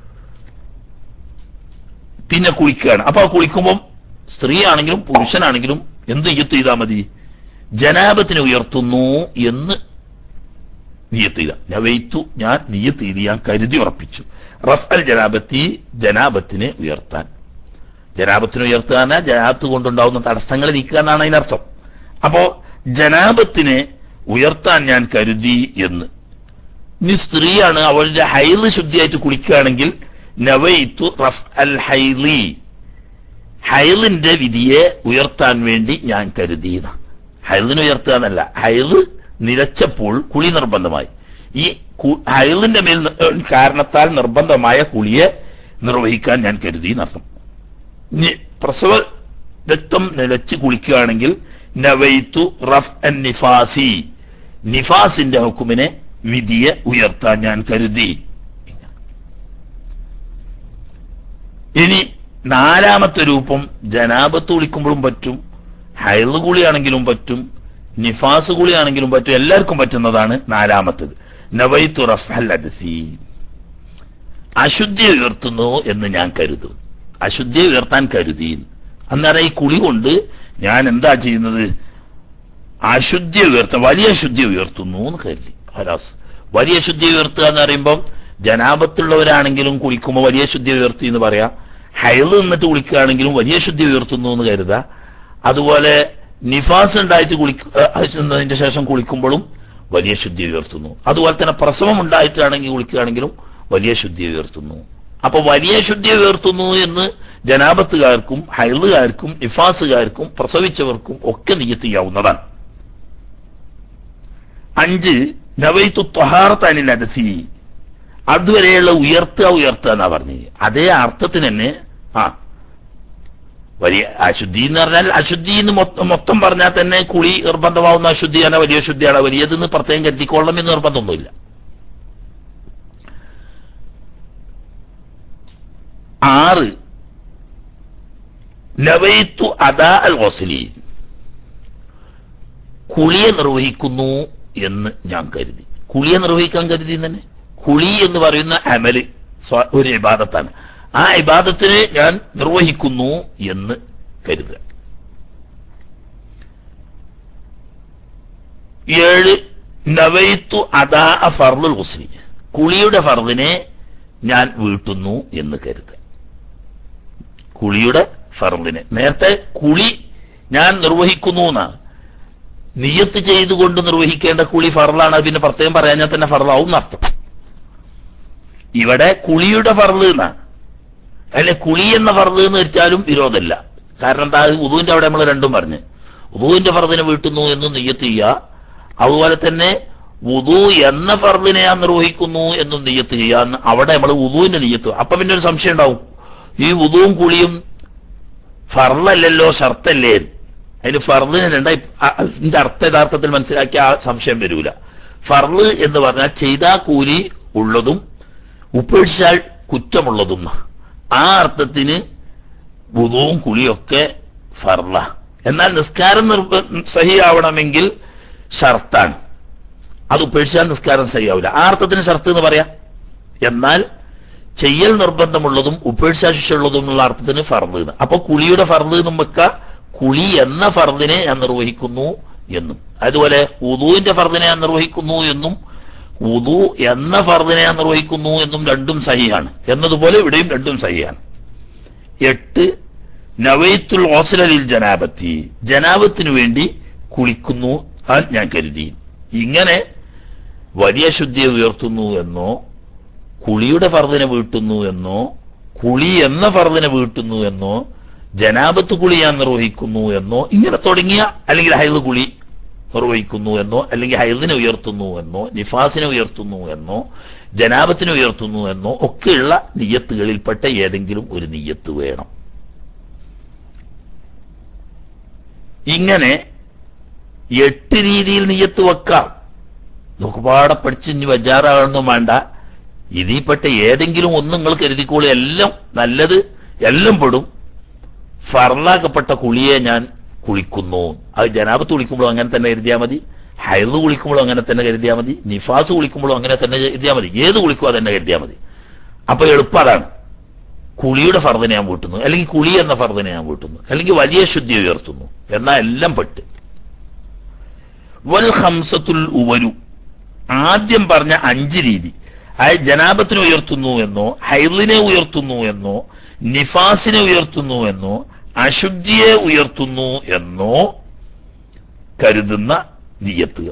പിന്നെ കുളിക്കുകയാണ് അപ്പൊ ആ കുളിക്കുമ്പം സ്ത്രീ ആണെങ്കിലും പുരുഷനാണെങ്കിലും എന്ത് നിയ്യത്ത് ചെയ്താൽ മതി ജനാപത്തിനെ ഉയർത്തുന്നു എന്ന് നിയ്യത്ത് ചെയ്ത ഞാൻ വെയ്ത്തു ഞാൻ നിയ്യത്ത് ചെയ്ത് ഞാൻ കരുതി ഉറപ്പിച്ചു റഫ് അൽ ജനാബത്തി ജനാബത്തിനെ ഉയർത്താൻ ജനാബത്തിനെ ഉയർത്തുക എന്നാൽ ജനാബത്ത് കൊണ്ടുണ്ടാവുന്ന തടസ്സങ്ങൾ നീക്കുക എന്നാണ് അതിനർത്ഥം അപ്പോ ജനാബത്തിനെ ഉയർത്താൻ ഞാൻ കരുതി എന്ന് ഇനി സ്ത്രീയാണ് അവളുടെ ഹൈല് ശുദ്ധിയായിട്ട് കുളിക്കുകയാണെങ്കിൽ നവയിത്തു റഫ് അൽ ഹൈലി ഹൈലിന്റെ വിധിയെ ഉയർത്താൻ വേണ്ടി ഞാൻ കരുതിയത ഹൈലിനെ ഉയർത്തുക എന്നല്ല ഹൈല് നിലച്ചപ്പോൾ കുളി നിർബന്ധമായി ഈ കു- ഹൈലിന്റെ മേൽ നി- കാരണത്താൽ നിർബന്ധമായ കുളിയെ നിർവഹിക്കാൻ ഞാൻ കരുതി എന്നർത്ഥം ഇനി പ്രസവ രക്തം നിലച്ച് കുളിക്കുകയാണെങ്കിൽ നവൈത്തു റഫ് അൻ നിഫാസി നിഫാസിന്റെ ഹുക്കുമിനെ വിധിയെ ഉയർത്താൻ ഞാൻ കരുതി ഇനി നാലാമത്തെ രൂപം ജനാപത്ത് കുളിക്കുമ്പോഴും പറ്റും ഹൈള് കുളിയാണെങ്കിലും പറ്റും നിഫാസ് കുളിയാണെങ്കിലും പറ്റും എല്ലാവർക്കും പറ്റുന്നതാണ് നാലാമത്തത് നവൈത്തു റഫ്ഹൽ അദ്സി അശുദ്ധി ഉയർത്തുന്നു എന്ന് ഞാൻ കരുതും അശുദ്ധി ഉയർത്താൻ കരുതി അന്നേരം ഈ കുളി കൊണ്ട് ഞാൻ എന്താ ചെയ്യുന്നത് അശുദ്ധി ഉയർത്ത വലിയ ശുദ്ധി ഉയർത്തുന്നു എന്ന് കരുതി ഹരാസ് വലിയ ശുദ്ധി ഉയർത്തുക എന്ന് പറയുമ്പം ജനാപത്തുള്ളവരാണെങ്കിലും കുളിക്കുമ്പോൾ വലിയ ശുദ്ധി ഉയർത്തി എന്ന് പറയാം ഹൈള് നിന്നിട്ട് കുളിക്കുകയാണെങ്കിലും വലിയ ശുദ്ധി ഉയർത്തുന്നു എന്ന് കരുതാ അതുപോലെ നിഫാസ് ഉണ്ടായിട്ട് കുളിക്കുന്നതിന്റെ ശേഷം കുളിക്കുമ്പോഴും വലിയ ശുദ്ധി ഉയർത്തുന്നു അതുപോലെ തന്നെ പ്രസവം ഉണ്ടായിട്ടാണെങ്കിൽ കുളിക്കുകയാണെങ്കിലും വലിയ ശുദ്ധി ഉയർത്തുന്നു അപ്പൊ വലിയ ശുദ്ധി ഉയർത്തുന്നു എന്ന് ജനാപത്തുകാർക്കും ഹൈളുകാർക്കും നിഫാസുകാർക്കും പ്രസവിച്ചവർക്കും ഒക്കെ നിയത്ത് ചെയ്യാവുന്നതാണ് അഞ്ച് നവൈത്തു ത്വഹാറത്താനിൽ അദസി അതുവരെയുള്ള ഉയർത്തുക ഉയർത്തുക എന്നാ പറഞ്ഞത് അതേ അർത്ഥത്തിന് തന്നെ ആ വലിയ അശുദ്ധി എന്ന് പറഞ്ഞാൽ അശുദ്ധി എന്ന് മൊത്തം മൊത്തം പറഞ്ഞാൽ തന്നെ കുളി നിർബന്ധമാവുന്ന അശുദ്ധിയാണ് വലിയ ശുദ്ധിയാണ് വലിയതെന്ന് പ്രത്യേകം കരുതിക്കൊള്ളണം എന്ന് നിർബന്ധമൊന്നുമില്ല ആറ് നവൈത്തു അദാ അൽ വസ്ലി കുളിയെ നിർവഹിക്കുന്നു എന്ന് ഞാൻ കരുതി കുളിയെ നിർവഹിക്കാൻ കരുതി തന്നെ കുളി എന്ന് പറയുന്ന അമല് സ്വ- ഒരു ഇബാദത്താണ് ആ ഇബാദത്തിനെ ഞാൻ നിർവഹിക്കുന്നു എന്ന് കരുതുക ഏഴ് നവൈത്തു അദാ ഫർലുൽ ഹുസ്നി കുളിയുടെ ഫർദിനെ ഞാൻ വീട്ടുന്നു എന്ന് കരുതുക കുളിയുടെ ഫർദിനെ നേരത്തെ കുളി ഞാൻ നിർവഹിക്കുന്നു എന്നാണ് നിയത്ത് ചെയ്തുകൊണ്ട് നിർവഹിക്കേണ്ട കുളി ഫറലാണ് അത് പിന്നെ പ്രത്യേകം പറയാഞ്ഞാൽ തന്നെ ഫറലാവും എന്നർത്ഥം ഇവിടെ കുളിയുടെ ഫറല് എന്നാണ് അല്ലെ കുളി എന്ന ഫറല് എന്ന് വെച്ചാലും വിരോധമില്ല കാരണം എന്താ ഉദുവിന്റെ അവിടെ നമ്മൾ രണ്ടും പറഞ്ഞ് ഉദുവിന്റെ ഫറദിനെ വീട്ടുന്നു എന്ന് നിയത്ത് ചെയ്യുക അതുപോലെ തന്നെ ഉദു എന്ന ഫർദിനെ ഞാൻ നിർവഹിക്കുന്നു എന്നും നിയത്ത് ചെയ്യാന്ന് അവിടെ നമ്മൾ ഉദുവിന്റെ നിയത്ത് അപ്പൊ പിന്നെ ഒരു സംശയം ഉണ്ടാവും ഈ ഉദുവും കുളിയും ഫർലല്ലല്ലോ ഷർത്തല്ലേ അതിന് ഫർദിന് രണ്ടായി അതിന്റെ അർത്ഥ യഥാർത്ഥത്തിൽ മനസ്സിലാക്കിയ ആ സംശയം വരൂല ഫർള് എന്ന് പറഞ്ഞാൽ ചെയ്താ കൂലി ഉള്ളതും ഉപേക്ഷിച്ചാൽ കുറ്റമുള്ളതും ന്നാ. ആ അർത്ഥത്തിന് വുതുവും കുളിയൊക്കെ ഫർള എന്നാൽ നിസ്കാരം നിർബ സഹിയാവണമെങ്കിൽ ഷർത്താണ് അത് ഉപേക്ഷിച്ചാൽ നിസ്കാരം സഹിയാവില്ല ആ അർത്ഥത്തിന് ഷർത്ത് എന്ന് പറയാം എന്നാൽ ചെയ്യൽ നിർബന്ധമുള്ളതും ഉപേക്ഷാ ശിക്ഷയുള്ളതും എന്നുള്ള അർത്ഥത്തിന് ഫർദ് എന്ന് അപ്പൊ കുളിയുടെ ഫർദ് എന്നും വെക്ക കുളി എന്ന ഫർദിനെ ഞാൻ നിർവഹിക്കുന്നു എന്നും അതുപോലെ ഉദുവിന്റെ ഫർദിനെ ഞാൻ നിർവഹിക്കുന്നു എന്നും ഉദു എന്ന ഫർദിനെ ഞാൻ നിർവഹിക്കുന്നു എന്നും രണ്ടും സഹിയാണ് എന്നതുപോലെ ഇവിടെയും രണ്ടും സഹിയാണ് എട്ട് നവൈത്തുൽ ഓസലിൽ ജനാബത്തി ജനാബത്തിന് വേണ്ടി കുളിക്കുന്നു അത് ഞാൻ കരുതി ഇങ്ങനെ വലിയ ശുദ്ധിയെ ഉയർത്തുന്നു എന്നോ കുളിയുടെ ഫർദിനെ വീട്ടുന്നു എന്നോ കുളി എന്ന ഫർദിനെ വീട്ടുന്നു എന്നോ ജനാബത്ത് കുളി ഞാൻ നിർവഹിക്കുന്നു എന്നോ ഇങ്ങനെ തുടങ്ങിയ അല്ലെങ്കിൽ ഹൈദ് കുളി നിർവഹിക്കുന്നു എന്നോ അല്ലെങ്കിൽ ഹൈദിനെ ഉയർത്തുന്നു എന്നോ നിഫാസിനെ ഉയർത്തുന്നു എന്നോ ജനാബത്തിനെ ഉയർത്തുന്നു എന്നോ ഒക്കെയുള്ള നിയ്യത്തുകളിൽപ്പെട്ട ഏതെങ്കിലും ഒരു നിയ്യത്ത് വേണം ഇങ്ങനെ എട്ട് രീതിയിൽ നിയ്യത്ത് വെക്കാം നോക്കുപാടെ പഠിച്ച് ഇനി വജാറാകണമെന്നും വേണ്ട ഇതിൽപ്പെട്ട ഏതെങ്കിലും ഒന്ന് നിങ്ങൾ കരുതിക്കോളി എല്ലാം നല്ലത് എല്ലാം പെടും ഫർലാക്കപ്പെട്ട കുളിയെ ഞാൻ കുളിക്കുന്നു അത് ജനാബത്ത് കുളിക്കുമ്പോഴും അങ്ങനെ തന്നെ കരുതിയാൽ മതി ഹൈദ് കുളിക്കുമ്പോഴും അങ്ങനെ തന്നെ കരുതിയാൽ മതി നിഫാസ് കുളിക്കുമ്പോഴും അങ്ങനെ തന്നെ കരുതിയാൽ മതി ഏത് കുളിക്കുക തന്നെ കരുതിയാൽ മതി അപ്പൊ എളുപ്പം അതാണ് കുളിയുടെ ഫർദിനെ ഞാൻ വീട്ടുന്നു അല്ലെങ്കിൽ കുളി എന്ന ഫർദിനെ ഞാൻ വീട്ടുന്നു അല്ലെങ്കിൽ വലിയ ശുദ്ധി ഉയർത്തുന്നു എന്നാൽ എല്ലാം പെട്ട് വൽ ഹംസത്തുൽ ഉവരു ആദ്യം പറഞ്ഞ അഞ്ച് രീതി അതായത് ജനാബത്തിനെ ഉയർത്തുന്നു എന്നോ ഹൈലിനെ ഉയർത്തുന്നു എന്നോ നിഫാസിനെ ഉയർത്തുന്നു എന്നോ അശുദ്ധിയെ ഉയർത്തുന്നു എന്നോ കരുതുന്ന നിയത്തുകൾ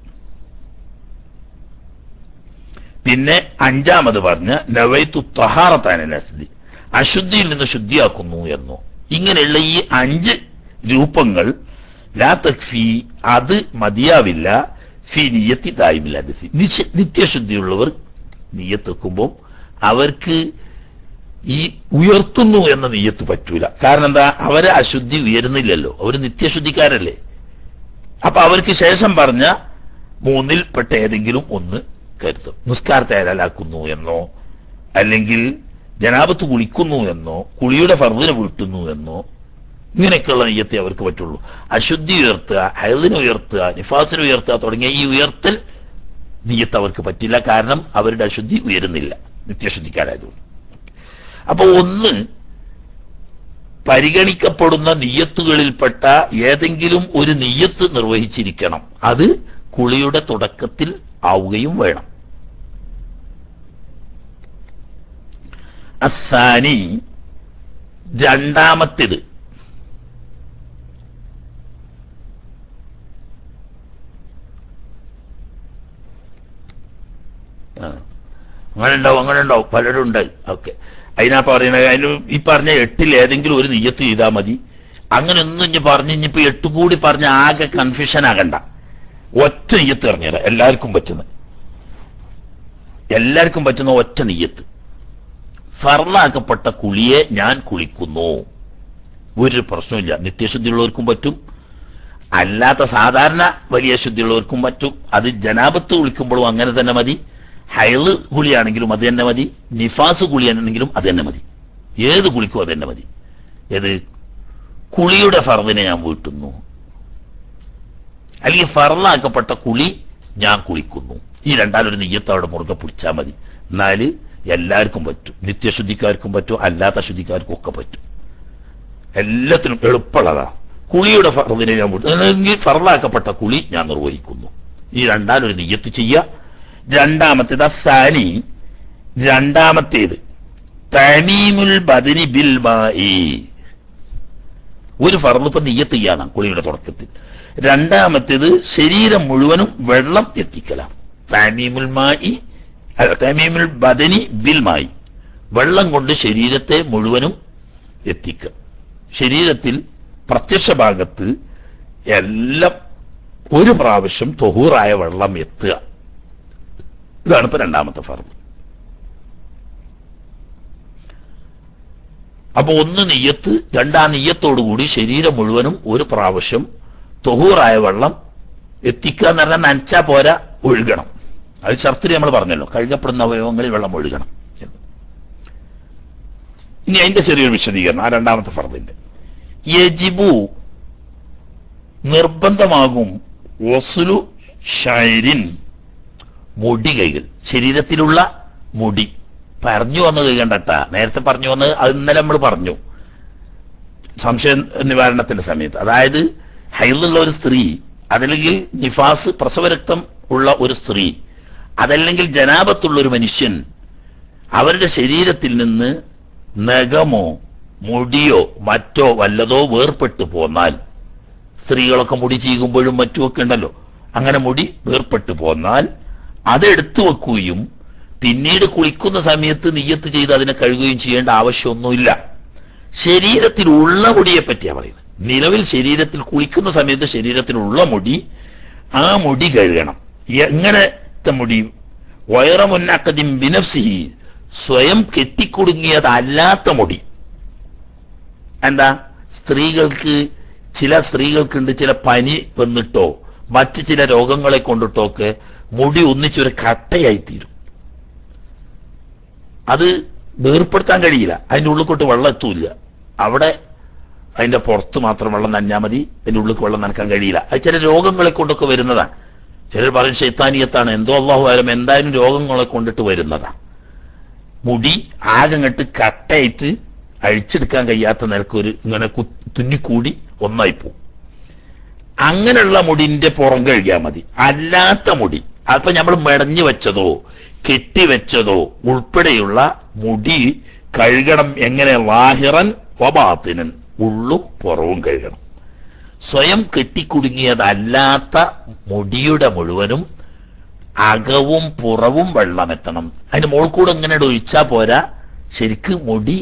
പിന്നെ അഞ്ചാമത് പറഞ്ഞ നവൈത്തു തഹാറത്താനസ്തി അശുദ്ധിയിൽ നിന്ന് ശുദ്ധിയാക്കുന്നു എന്നോ ഇങ്ങനെയുള്ള ഈ അഞ്ച് രൂപങ്ങൾ ലാ തക്ഫി അത് മതിയാവില്ല ഫി നിയത്തി തായ്മില്ല നിത്യശുദ്ധിയുള്ളവർ നിയത്തെക്കുമ്പോൾ അവർക്ക് ഈ ഉയർത്തുന്നു എന്ന നീയത്ത് പറ്റൂല കാരണം എന്താ അവരെ അശുദ്ധി ഉയരുന്നില്ലല്ലോ അവർ നിത്യശുദ്ധിക്കാരല്ലേ അപ്പൊ അവർക്ക് ശേഷം പറഞ്ഞ മൂന്നിൽ പെട്ട ഏതെങ്കിലും ഒന്ന് കരുതും നിസ്കാരത്തെ അയലാക്കുന്നു എന്നോ അല്ലെങ്കിൽ ജനാപത്ത് കുളിക്കുന്നു എന്നോ കുളിയുടെ ഫർദിനെ വീട്ടുന്നു എന്നോ ഇങ്ങനെയൊക്കെയുള്ള നെയ്യത്തെ അവർക്ക് പറ്റുള്ളൂ അശുദ്ധി ഉയർത്തുക ഹൈദിനെ ഉയർത്തുക നിഫാസിനെ ഉയർത്തുക തുടങ്ങിയ ഈ ഉയർത്തൽ നീയത്ത് അവർക്ക് പറ്റില്ല കാരണം അവരുടെ അശുദ്ധി ഉയരുന്നില്ല നിത്യശുദ്ധിക്കാരായതുകൊണ്ട് അപ്പൊ ഒന്ന് പരിഗണിക്കപ്പെടുന്ന നീയത്തുകളിൽപ്പെട്ട ഏതെങ്കിലും ഒരു നീയത്ത് നിർവഹിച്ചിരിക്കണം അത് കുളിയുടെ തുടക്കത്തിൽ ആവുകയും വേണം അസാനി രണ്ടാമത്തേത് ആ. അങ്ങനെ ഉണ്ടാവും അങ്ങനെ ഉണ്ടാവും പലരും ഉണ്ട് ഓക്കെ അതിനാ പറയുന്നത് അതിന് ഈ പറഞ്ഞ എട്ടിൽ ഏതെങ്കിലും ഒരു നിയ്യത്ത് ചെയ്താൽ മതി അങ്ങനെ ഒന്നും ഇനി പറഞ്ഞ് ഇനിയിപ്പോ എട്ട് കൂടി പറഞ്ഞ ആകെ കൺഫ്യൂഷൻ ആകണ്ട ഒറ്റ നെയ്യത്ത് പറഞ്ഞുതരാം എല്ലാവർക്കും പറ്റുന്ന എല്ലാവർക്കും പറ്റുന്ന ഒറ്റ നെയ്യത്ത് ഫർലാക്കപ്പെട്ട കുളിയെ ഞാൻ കുളിക്കുന്നു ഒരു പ്രശ്നമില്ല നിത്യശുദ്ധിയുള്ളവർക്കും പറ്റും അല്ലാത്ത സാധാരണ വലിയ ശുദ്ധിയുള്ളവർക്കും പറ്റും അത് ജനാപത്ത് കുളിക്കുമ്പോഴും അങ്ങനെ തന്നെ മതി ഹൈള് കുളിയാണെങ്കിലും അത് തന്നെ മതി നിഫാസ് കുളിയാണെങ്കിലും അത് തന്നെ മതി ഏത് കുളിക്കും അത് തന്നെ മതി ഏത് കുളിയുടെ ഫർദിനെ ഞാൻ വീട്ടുന്നു അല്ലെങ്കിൽ ഫർലാക്കപ്പെട്ട കുളി ഞാൻ കുളിക്കുന്നു ഈ രണ്ടാലൊരു നെയ്യത്ത് അവിടെ മുറുകെ പിടിച്ചാൽ മതി എന്നാല് എല്ലാവർക്കും പറ്റും നിത്യശുദ്ധിക്കാർക്കും പറ്റും അല്ലാത്ത ശുദ്ധിക്കാർക്കും ഒക്കെ പറ്റും എല്ലാത്തിനും എളുപ്പമുള്ളതാ കുളിയുടെ ഫർദിനെ ഞാൻ വീട്ടുന്നു അല്ലെങ്കിൽ ഫർലാക്കപ്പെട്ട കുളി ഞാൻ നിർവഹിക്കുന്നു ഈ രണ്ടാലൊരു നെയ്യത്ത് ചെയ്യുക രണ്ടാമത്തേത് അസാനി രണ്ടാമത്തേത് തമീമുൽ ബദനി ബിൽ മായി ഒരു ഫർദ് ഇപ്പൊ നെയ്യത്ത് ചെയ്യാണ് കുളിയുടെ തുടക്കത്തിൽ രണ്ടാമത്തേത് ശരീരം മുഴുവനും വെള്ളം എത്തിക്കലാം തമീമുൽ മായി അല്ല തമീമുൽ ബദനി ബിൽ മായി വെള്ളം കൊണ്ട് ശരീരത്തെ മുഴുവനും എത്തിക്കുക ശരീരത്തിൽ പ്രത്യക്ഷ ഭാഗത്ത് എല്ലാം ഒരു പ്രാവശ്യം തൊഹൂറായ വെള്ളം എത്തുക ഇതാണ് ഇപ്പൊ രണ്ടാമത്തെ ഫർദ് അപ്പൊ ഒന്ന് നെയ്യത്ത് രണ്ടാം നെയ്യത്തോടുകൂടി ശരീരം മുഴുവനും ഒരു പ്രാവശ്യം തൊഹൂറായ വെള്ളം എത്തിക്കുക എന്ന് പറഞ്ഞാൽ നനച്ചാ പോരാ ഒഴുകണം അത് ചർത്തിൽ നമ്മൾ പറഞ്ഞല്ലോ കഴുകപ്പെടുന്ന അവയവങ്ങളിൽ വെള്ളം ഒഴുകണം എന്ന്. ഇനി അതിന്റെ ചെറിയൊരു വിശദീകരണം ആ രണ്ടാമത്തെ ഫർദിന്റെ യജിബു നിർബന്ധമാകും വസുലു ഷൈരിൻ മുടി കൈകൾ ശരീരത്തിലുള്ള മുടി പറഞ്ഞു വന്ന് കൈകണ്ടട്ട നേരത്തെ പറഞ്ഞു വന്ന് അത് ഇന്നലെ നമ്മൾ പറഞ്ഞു സംശയ നിവാരണത്തിന്റെ സമയത്ത് അതായത് ഹൈലുള്ള ഒരു സ്ത്രീ അതല്ലെങ്കിൽ നിഫാസ് പ്രസവരക്തം ഉള്ള ഒരു സ്ത്രീ അതല്ലെങ്കിൽ ജനാപത്തുള്ള ഒരു മനുഷ്യൻ അവരുടെ ശരീരത്തിൽ നിന്ന് നഖമോ മുടിയോ മറ്റോ വല്ലതോ വേർപെട്ടു പോന്നാൽ സ്ത്രീകളൊക്കെ മുടി ചീകുമ്പോഴും മറ്റുമൊക്കെ ഉണ്ടല്ലോ അങ്ങനെ മുടി വേർപെട്ടു പോന്നാൽ അതെടുത്തു വെക്കുകയും പിന്നീട് കുളിക്കുന്ന സമയത്ത് നിയ്യത്ത് ചെയ്ത് അതിനെ കഴുകുകയും ചെയ്യേണ്ട ആവശ്യമൊന്നുമില്ല ശരീരത്തിലുള്ള മുടിയെ പറ്റിയാ പറയുന്നത് നിലവിൽ ശരീരത്തിൽ കുളിക്കുന്ന സമയത്ത് ശരീരത്തിലുള്ള മുടി ആ മുടി കഴുകണം എങ്ങനത്തെ മുടി വയറമുന്നക്കതിം ബിനഫ്സിഹി സ്വയം കെട്ടിക്കുടുങ്ങിയതല്ലാത്ത മുടി എന്താ സ്ത്രീകൾക്ക് ചില സ്ത്രീകൾക്കുണ്ട് ചില പനി വന്നിട്ടോ മറ്റ് ചില രോഗങ്ങളെ കൊണ്ടിട്ടോ ഒക്കെ മുടി ഒന്നിച്ചൊരു കട്ടയായി തീരും അത് വേർപ്പെടുത്താൻ കഴിയില്ല അതിൻ്റെ ഉള്ളിൽ കൊണ്ട് വെള്ളം എത്തൂല്ല അവിടെ അതിന്റെ പുറത്ത് മാത്രം വെള്ളം നനഞ്ഞാൽ മതി അതിന്റെ ഉള്ളിൽ വെള്ളം നനക്കാൻ കഴിയില്ല അത് ചില രോഗങ്ങളെ കൊണ്ടൊക്കെ വരുന്നതാണ് ചിലർ പറയും ശൈത്താനിയത്താണ് എന്തോ അള്ളാഹു ആയാലും എന്തായാലും രോഗങ്ങളെ കൊണ്ടിട്ട് വരുന്നതാണ് മുടി ആകങ്ങട്ട് കട്ടയിട്ട് അഴിച്ചെടുക്കാൻ കഴിയാത്ത നിലക്ക് ഒരു ഇങ്ങനെ കു- തുന്നിക്കൂടി ഒന്നായി പോകും അങ്ങനെയുള്ള മുടിന്റെ പുറം കഴുകിയാൽ മതി അല്ലാത്ത മുടി അപ്പൊ നമ്മൾ മെടഞ്ഞു വെച്ചതോ കെട്ടിവെച്ചതോ ഉൾപ്പെടെയുള്ള മുടി കഴുകണം എങ്ങനെ വാഹിറൻ വബാത്തിനൻ ഉള്ളും പുറവും കഴുകണം സ്വയം കെട്ടിക്കുടുങ്ങിയതല്ലാത്ത മുടിയുടെ മുഴുവനും അകവും പുറവും വെള്ളമെത്തണം അതിന് മോൾ കൂടെ ഇങ്ങനെ ഒഴിച്ചാ പോരാ ശരിക്ക് മുടി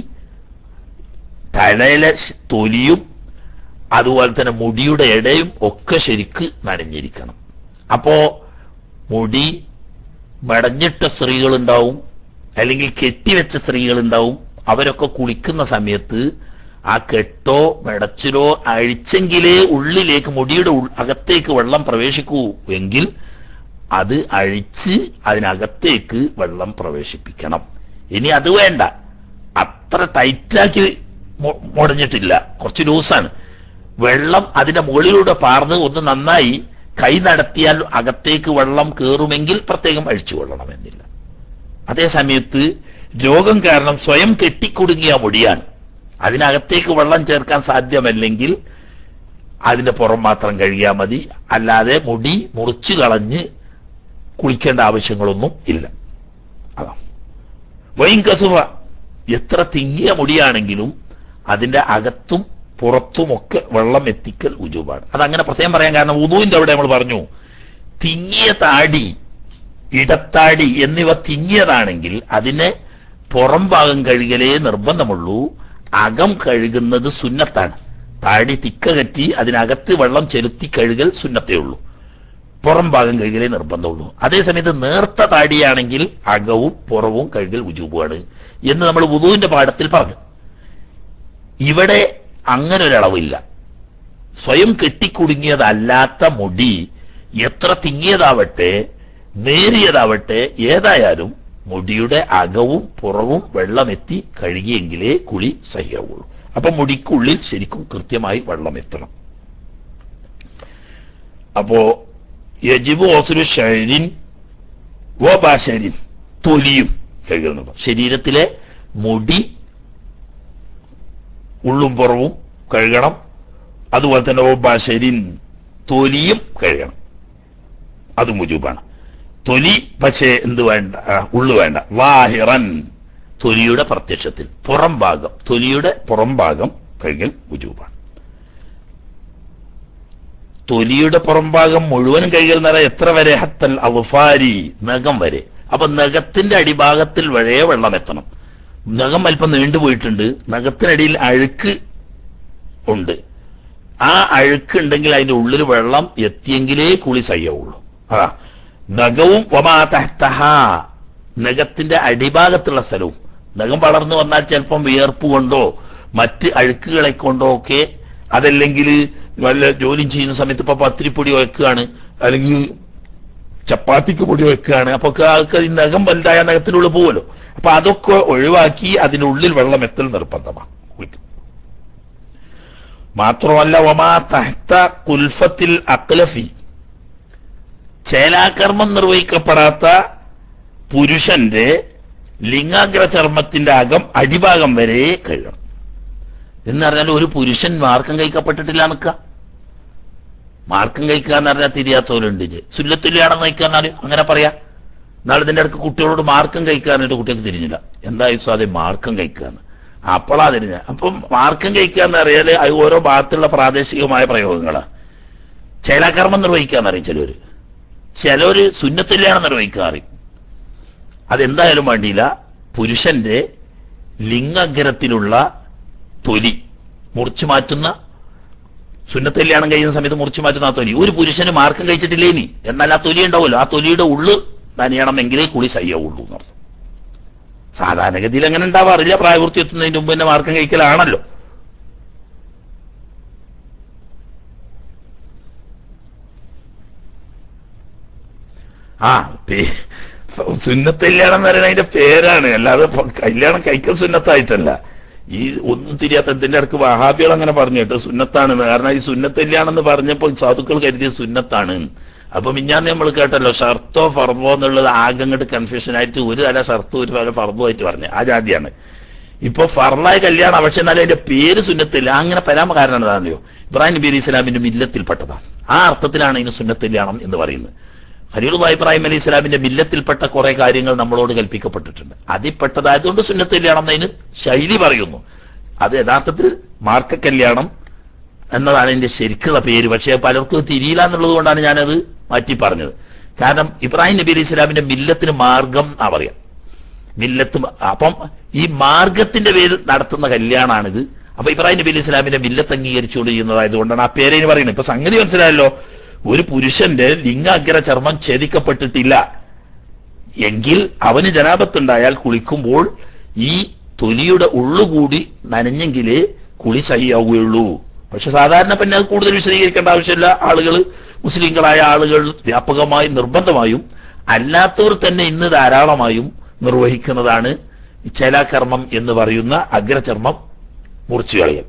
തലയിലെ ശ- തൊലിയും അതുപോലെ തന്നെ മുടിയുടെ ഇടയും ഒക്കെ ശരിക്ക് നനഞ്ഞിരിക്കണം അപ്പോ മുടി മെടഞ്ഞിട്ട സ്ത്രീകളുണ്ടാവും അല്ലെങ്കിൽ കെട്ടിവെച്ച സ്ത്രീകളുണ്ടാവും അവരൊക്കെ കുളിക്കുന്ന സമയത്ത് ആ കെട്ടോ മെടച്ചിലോ അഴിച്ചെങ്കിലേ ഉള്ളിലേക്ക് മുടിയുടെ ഉൾ- അകത്തേക്ക് വെള്ളം പ്രവേശിക്കൂ എങ്കിൽ അത് അഴിച്ച് അതിനകത്തേക്ക് വെള്ളം പ്രവേശിപ്പിക്കണം ഇനി അത് വേണ്ട അത്ര ടൈറ്റാക്കി മു- മുടഞ്ഞിട്ടില്ല കുറച്ച് ലൂസാണ് വെള്ളം അതിന്റെ മുകളിലൂടെ പാർന്ന് ഒന്ന് നന്നായി കൈ നടത്തിയാൽ അകത്തേക്ക് വെള്ളം കയറുമെങ്കിൽ പ്രത്യേകം അഴിച്ചു കൊള്ളണമെന്നില്ല അതേ സമയത്ത് രോഗം കാരണം സ്വയം കെട്ടിക്കുടുങ്ങിയ മുടിയാണ് അതിനകത്തേക്ക് വെള്ളം ചേർക്കാൻ സാധ്യമല്ലെങ്കിൽ അതിന്റെ പുറം മാത്രം കഴുകിയാൽ മതി അല്ലാതെ മുടി മുറിച്ചു കളഞ്ഞ് കുളിക്കേണ്ട ആവശ്യങ്ങളൊന്നും ഇല്ല അതാ വൈൻ കസുവ എത്ര തിങ്ങിയ മുടിയാണെങ്കിലും അതിന്റെ അകത്തും പുറത്തുമൊക്കെ വെള്ളം എത്തിക്കൽ ഉജുബാണ് അതങ്ങനെ പ്രത്യേകം പറയാൻ കാരണം ഉദുവിന്റെ അവിടെ നമ്മൾ പറഞ്ഞു തിങ്ങിയ താടി ഇടത്താടി എന്നിവ തിങ്ങിയതാണെങ്കിൽ അതിനെ പുറം ഭാഗം കഴുകലേ നിർബന്ധമുള്ളൂ അകം കഴുകുന്നത് സുന്നത്താണ് താടി തിക്ക കറ്റി അതിനകത്ത് വെള്ളം ചെലുത്തി കഴുകൽ സുന്നത്തേ ഉള്ളൂ പുറം ഭാഗം കഴുകലേ നിർബന്ധമുള്ളൂ അതേസമയത്ത് നേർത്ത താടിയാണെങ്കിൽ അകവും പുറവും കഴുകൽ ഉജൂബുമാണ് എന്ന് നമ്മൾ വുതുവിന്റെ പാഠത്തിൽ പറഞ്ഞു ഇവിടെ അങ്ങനെ ഒരളവില്ല സ്വയം കെട്ടിക്കുടുങ്ങിയതല്ലാത്ത മുടി എത്ര തിങ്ങിയതാവട്ടെ നേരിയതാവട്ടെ ഏതായാലും മുടിയുടെ അകവും പുറവും വെള്ളമെത്തി കഴുകിയെങ്കിലേ കുളി സഹിയാവുള്ളൂ അപ്പൊ മുടിക്കുള്ളിൽ ശരിക്കും കൃത്യമായി വെള്ളം എത്തണം അപ്പോ യജിബ് ഓസുരു ഷരിൻ ഓ ബാശരിൻ തൊലിയും കഴുകുന്നു ശരീരത്തിലെ മുടി ഉള്ളും പുറവും കഴുകണം അതുപോലെ തന്നെ ഓ ബാശരിൻ തൊലിയും കഴുകണം അത് മുജൂബാണ് തൊലി പക്ഷേ എന്ത് വേണ്ട ആ, ഉള്ളു വേണ്ട വാഹിറൻ തൊലിയുടെ പ്രത്യക്ഷത്തിൽ പുറം ഭാഗം തൊലിയുടെ പുറം ഭാഗം കഴുകൽ മുജൂബാണ് തൊലിയുടെ പുറം ഭാഗം മുഴുവനും കഴുകൽ എന്ന് പറയാൻ എത്ര വരെ ഹത്തൽ അവഫാരി നഖം വരെ അപ്പൊ നഖത്തിന്റെ അടിഭാഗത്തിൽ വരെ വെള്ളം എത്തണം നഖം അല്പം നീണ്ടുപോയിട്ടുണ്ട് നഖത്തിനടിയിൽ അഴുക്ക് ഉണ്ട് ആ അഴുക്ക് ഉണ്ടെങ്കിൽ അതിന്റെ ഉള്ളിൽ വെള്ളം എത്തിയെങ്കിലേ കുളി സയ്യാവുള്ളൂ അതാ നഖവും വമാതഹ്തഹ നഖത്തിന്റെ അടിഭാഗത്തുള്ള സ്ഥലവും നഖം വളർന്നു വന്നാൽ ചിലപ്പം വിയർപ്പ് കൊണ്ടോ മറ്റ് അഴുക്കുകളെ കൊണ്ടോ ഒക്കെ അതല്ലെങ്കിൽ വല്ല ജോലിയും ചെയ്യുന്ന സമയത്ത് ഇപ്പൊ പത്തിരിപ്പൊടി വെക്കുകയാണ് അല്ലെങ്കിൽ ചപ്പാത്തിക്ക് പൊടി വെക്കുകയാണ് അപ്പൊ ആൾക്ക് ഈ നഖം വലുതായ നഖത്തിനുള്ളിൽ പോവുമല്ലോ അപ്പൊ അതൊക്കെ ഒഴിവാക്കി അതിനുള്ളിൽ വെള്ളം എത്തൽ നിർബന്ധമാണ് കുളിക്കും മാത്രമല്ല വമാ തഹ്ത കുൽഫത്തിൽ അക്ലഫി ചേലാകർമ്മം നിർവഹിക്കപ്പെടാത്ത പുരുഷന്റെ ലിംഗാഗ്ര ചർമ്മത്തിന്റെ അകം അടിഭാഗം വരെ കഴുകണം എന്ന് പറഞ്ഞാൽ ഒരു പുരുഷൻ മാർക്കം കഴിക്കപ്പെട്ടിട്ടില്ല നിക്ക മാർക്കം കഴിക്കുക എന്ന് പറഞ്ഞാൽ തിരിയാത്തവരുണ്ട് ഇത് സുല്ലത്തുല്യാണം കഴിക്കുക എന്നാല് അങ്ങനെ പറയാ നാളെ ഇതിന്റെ അടുക്ക് കുട്ടികളോട് മാർക്കം കഴിക്കാനായിട്ട് കുട്ടികൾക്ക് തിരിഞ്ഞില്ല എന്തായാലും അതെ മാർക്കം കഴിക്കാന്ന് അപ്പോളാ തിരിഞ്ഞ അപ്പം മാർക്കം കഴിക്കുക എന്ന് അറിയാല് അത് ഓരോ ഭാഗത്തുള്ള പ്രാദേശികമായ പ്രയോഗങ്ങളാണ് ചേലാകർമ്മം നിർവഹിക്കാന്ന് അറിയും ചിലവര് ചിലവര് സുന്നത്തില്യാണം നിർവഹിക്കാൻ അറിയും അതെന്തായാലും വേണ്ടിയില്ല പുരുഷന്റെ ലിംഗഗ്രത്തിലുള്ള തൊലി മുറിച്ചു മാറ്റുന്ന സുന്നത്തല്യാണം കഴിയുന്ന സമയത്ത് മുറിച്ചു മാറ്റുന്ന ആ തൊലി ഒരു പുരുഷന് മാർക്കം കഴിച്ചിട്ടില്ലേ ഇനി എന്നാൽ ആ തൊലി ഉണ്ടാവുമല്ലോ ആ തൊലിയുടെ ഉള്ളു നനയണമെങ്കിലേ കുളി സയ്യാവുള്ളൂ എന്നർത്ഥം സാധാരണഗതിയിൽ അങ്ങനെ ഉണ്ടാവാറില്ല പ്രായപൂർത്തി എത്തുന്നതിന് മുമ്പ് തന്നെ മാർക്കം കഴിക്കലാണല്ലോ ആ പേ- സുന്നത്ത് കല്യാണം എന്ന് പറയുന്നത് അതിന്റെ പേരാണ് അല്ലാതെ ഇപ്പൊ കല്യാണം കഴിക്കൽ സുന്നത്തായിട്ടല്ല ഈ ഒന്നും തിരിയാത്ത ഇതിന്റെ ഇടക്ക് വഹാബികൾ അങ്ങനെ പറഞ്ഞു കേട്ടോ സുന്നത്താണെന്ന് കാരണം ഈ സുന്നത്തില്ലാണെന്ന് പറഞ്ഞപ്പോൾ സാധുക്കൾ കരുതിയ സുന്നത്താണ് അപ്പൊ മിഞ്ഞാന്ന് നമ്മൾ കേട്ടല്ലോ ഷർത്തോ ഫർദോ എന്നുള്ളത് ആകെ അങ്ങോട്ട് കൺഫ്യൂഷൻ ആയിട്ട് ഒരു തല ഷർത്തും ഒരു തല ഫർദോ ആയിട്ട് പറഞ്ഞു ആ ജാതിയാണ് ഇപ്പൊ ഫർലായ കല്യാണം പക്ഷെ എന്നാലും അതിന്റെ പേര് സുന്നത്തില്ല അങ്ങനെ പരാമ കാരണം എന്താണെന്നോ ഇബ്രാഹിം നബി അലി ഇസ്ലാമിന്റെ മില്ലത്തിൽപ്പെട്ടതാണ് ആ അർത്ഥത്തിലാണ് ഇതിന് സുന്നത്തില്യാണം എന്ന് പറയുന്നത് ഖലീലുല്ലാഹി ഇബ്രാഹിം അലി ഇസ്ലാമിന്റെ മില്ലത്തിൽപ്പെട്ട കുറെ കാര്യങ്ങൾ നമ്മളോട് കൽപ്പിക്കപ്പെട്ടിട്ടുണ്ട് അതിൽ പെട്ടതായതുകൊണ്ട് സുന്നത്തില്യാണം എന്നതിന് ശൈലി പറയുന്നു അത് യഥാർത്ഥത്തിൽ മാർക്ക കല്യാണം എന്നതാണ് ഇതിന്റെ ശരിക്കുള്ള പേര് പക്ഷേ പലർക്കും ഇത് തിരിയില്ല എന്നുള്ളത് കൊണ്ടാണ് ഞാനത് മാറ്റി പറഞ്ഞത് കാരണം ഇബ്രാഹിം നബി അലി ഇസ്ലാമിന്റെ മില്ലത്തിന് മാർഗം എന്നാ പറയാം മില്ലത്ത് മ- അപ്പം ഈ മാർഗത്തിന്റെ പേരിൽ നടത്തുന്ന കല്യാണമാണിത് അപ്പൊ ഇബ്രാഹിം നബി അലി ഇസ്ലാമിന്റെ മില്ലത്ത് അംഗീകരിച്ചുകൊണ്ട് ചെയ്യുന്നതായതുകൊണ്ടാണ് ആ പേരേന് പറയുന്നത് ഇപ്പൊ സംഗതി മനസ്സിലായല്ലോ ഒരു പുരുഷന്റെ ലിംഗാഗ്ര ചർമ്മം ഛേദിക്കപ്പെട്ടിട്ടില്ല എങ്കിൽ അവന് ജനാപത്തുണ്ടായാൽ കുളിക്കുമ്പോൾ ഈ തൊലിയുടെ ഉള്ളുകൂടി നനഞ്ഞെങ്കിലേ കുളി സഹിയാവുകയുള്ളൂ പക്ഷെ സാധാരണ പിന്നെ അത് കൂടുതൽ വിശദീകരിക്കേണ്ട ആവശ്യമില്ല ആളുകൾ മുസ്ലിങ്ങളായ ആളുകൾ വ്യാപകമായി നിർബന്ധമായും അല്ലാത്തവർ തന്നെ ഇന്ന് ധാരാളമായും നിർവഹിക്കുന്നതാണ് ചേലാകർമ്മം എന്ന് പറയുന്ന അഗ്രചർമ്മം മുറിച്ചു കളയൽ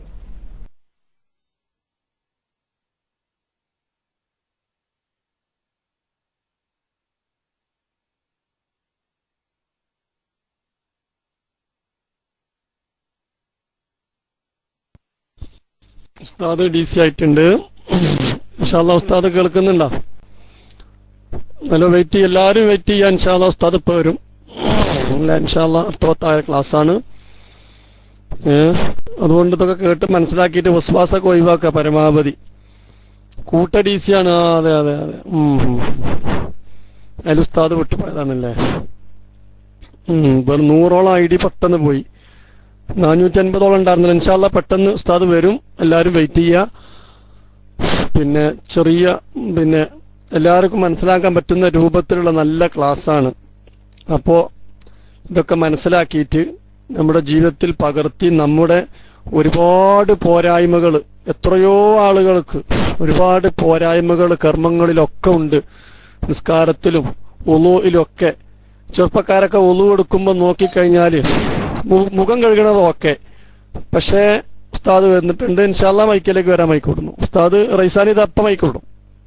ഉസ്താദ് ഡി സി ആയിട്ടുണ്ട് ഇൻഷാല്ല ഉസ്താദ് കേൾക്കുന്നുണ്ടോ നല്ല വെയിറ്റ് ചെയ്യ എല്ലാവരും വെയിറ്റ് ചെയ്യാൻ ഇൻഷാല്ല ഉസ്താദ് ഇപ്പൊ വരും അല്ല ഇൻഷാല്ല അർത്ഥവത്തായ ക്ലാസ്സാണ് ഏ അതുകൊണ്ട് ഇതൊക്കെ കേട്ട് മനസ്സിലാക്കിയിട്ട് വിശ്വാസമൊക്കെ ഒഴിവാക്കുക പരമാവധി കൂട്ട ഡി സി ആണ് ആ അതെ അതെ അതെ ഉം, ഉം. അതിൽ ഉസ്താദ് വിട്ടുപോയതാണല്ലേ ഉം, ഇവിടെ നൂറോളം ഐ ഡി പെട്ടെന്ന് പോയി നാനൂറ്റി അൻപതോളം ഉണ്ടായിരുന്നില്ല ഇൻഷാല്ല പെട്ടെന്ന് ഉസ്താദ് വരും എല്ലാവരും വെയിറ്റ് ചെയ്യുക പിന്നെ ചെറിയ പിന്നെ എല്ലാവർക്കും മനസ്സിലാക്കാൻ പറ്റുന്ന രൂപത്തിലുള്ള നല്ല ക്ലാസ്സാണ് അപ്പോൾ ഇതൊക്കെ മനസ്സിലാക്കിയിട്ട് നമ്മുടെ ജീവിതത്തിൽ പകർത്തി നമ്മുടെ ഒരുപാട് പോരായ്മകൾ എത്രയോ ആളുകൾക്ക് ഒരുപാട് പോരായ്മകൾ കർമ്മങ്ങളിലൊക്കെ ഉണ്ട് നിസ്കാരത്തിലും ഒലുയിലൊക്കെ ചെറുപ്പക്കാരൊക്കെ ഒലു എടുക്കുമ്പോൾ നോക്കിക്കഴിഞ്ഞാൽ മുഖം കഴുകണത് ഓക്കെ പക്ഷേ ഉസ്താദ് വന്നിട്ടുണ്ട് ഇൻഷാല്ല മൈക്കിലേക്ക് വരാൻ മൈക്കൂടുന്നു ഉസ്താദ് റൈസാനി ഇത് അപ്പം മൈക്കൂടും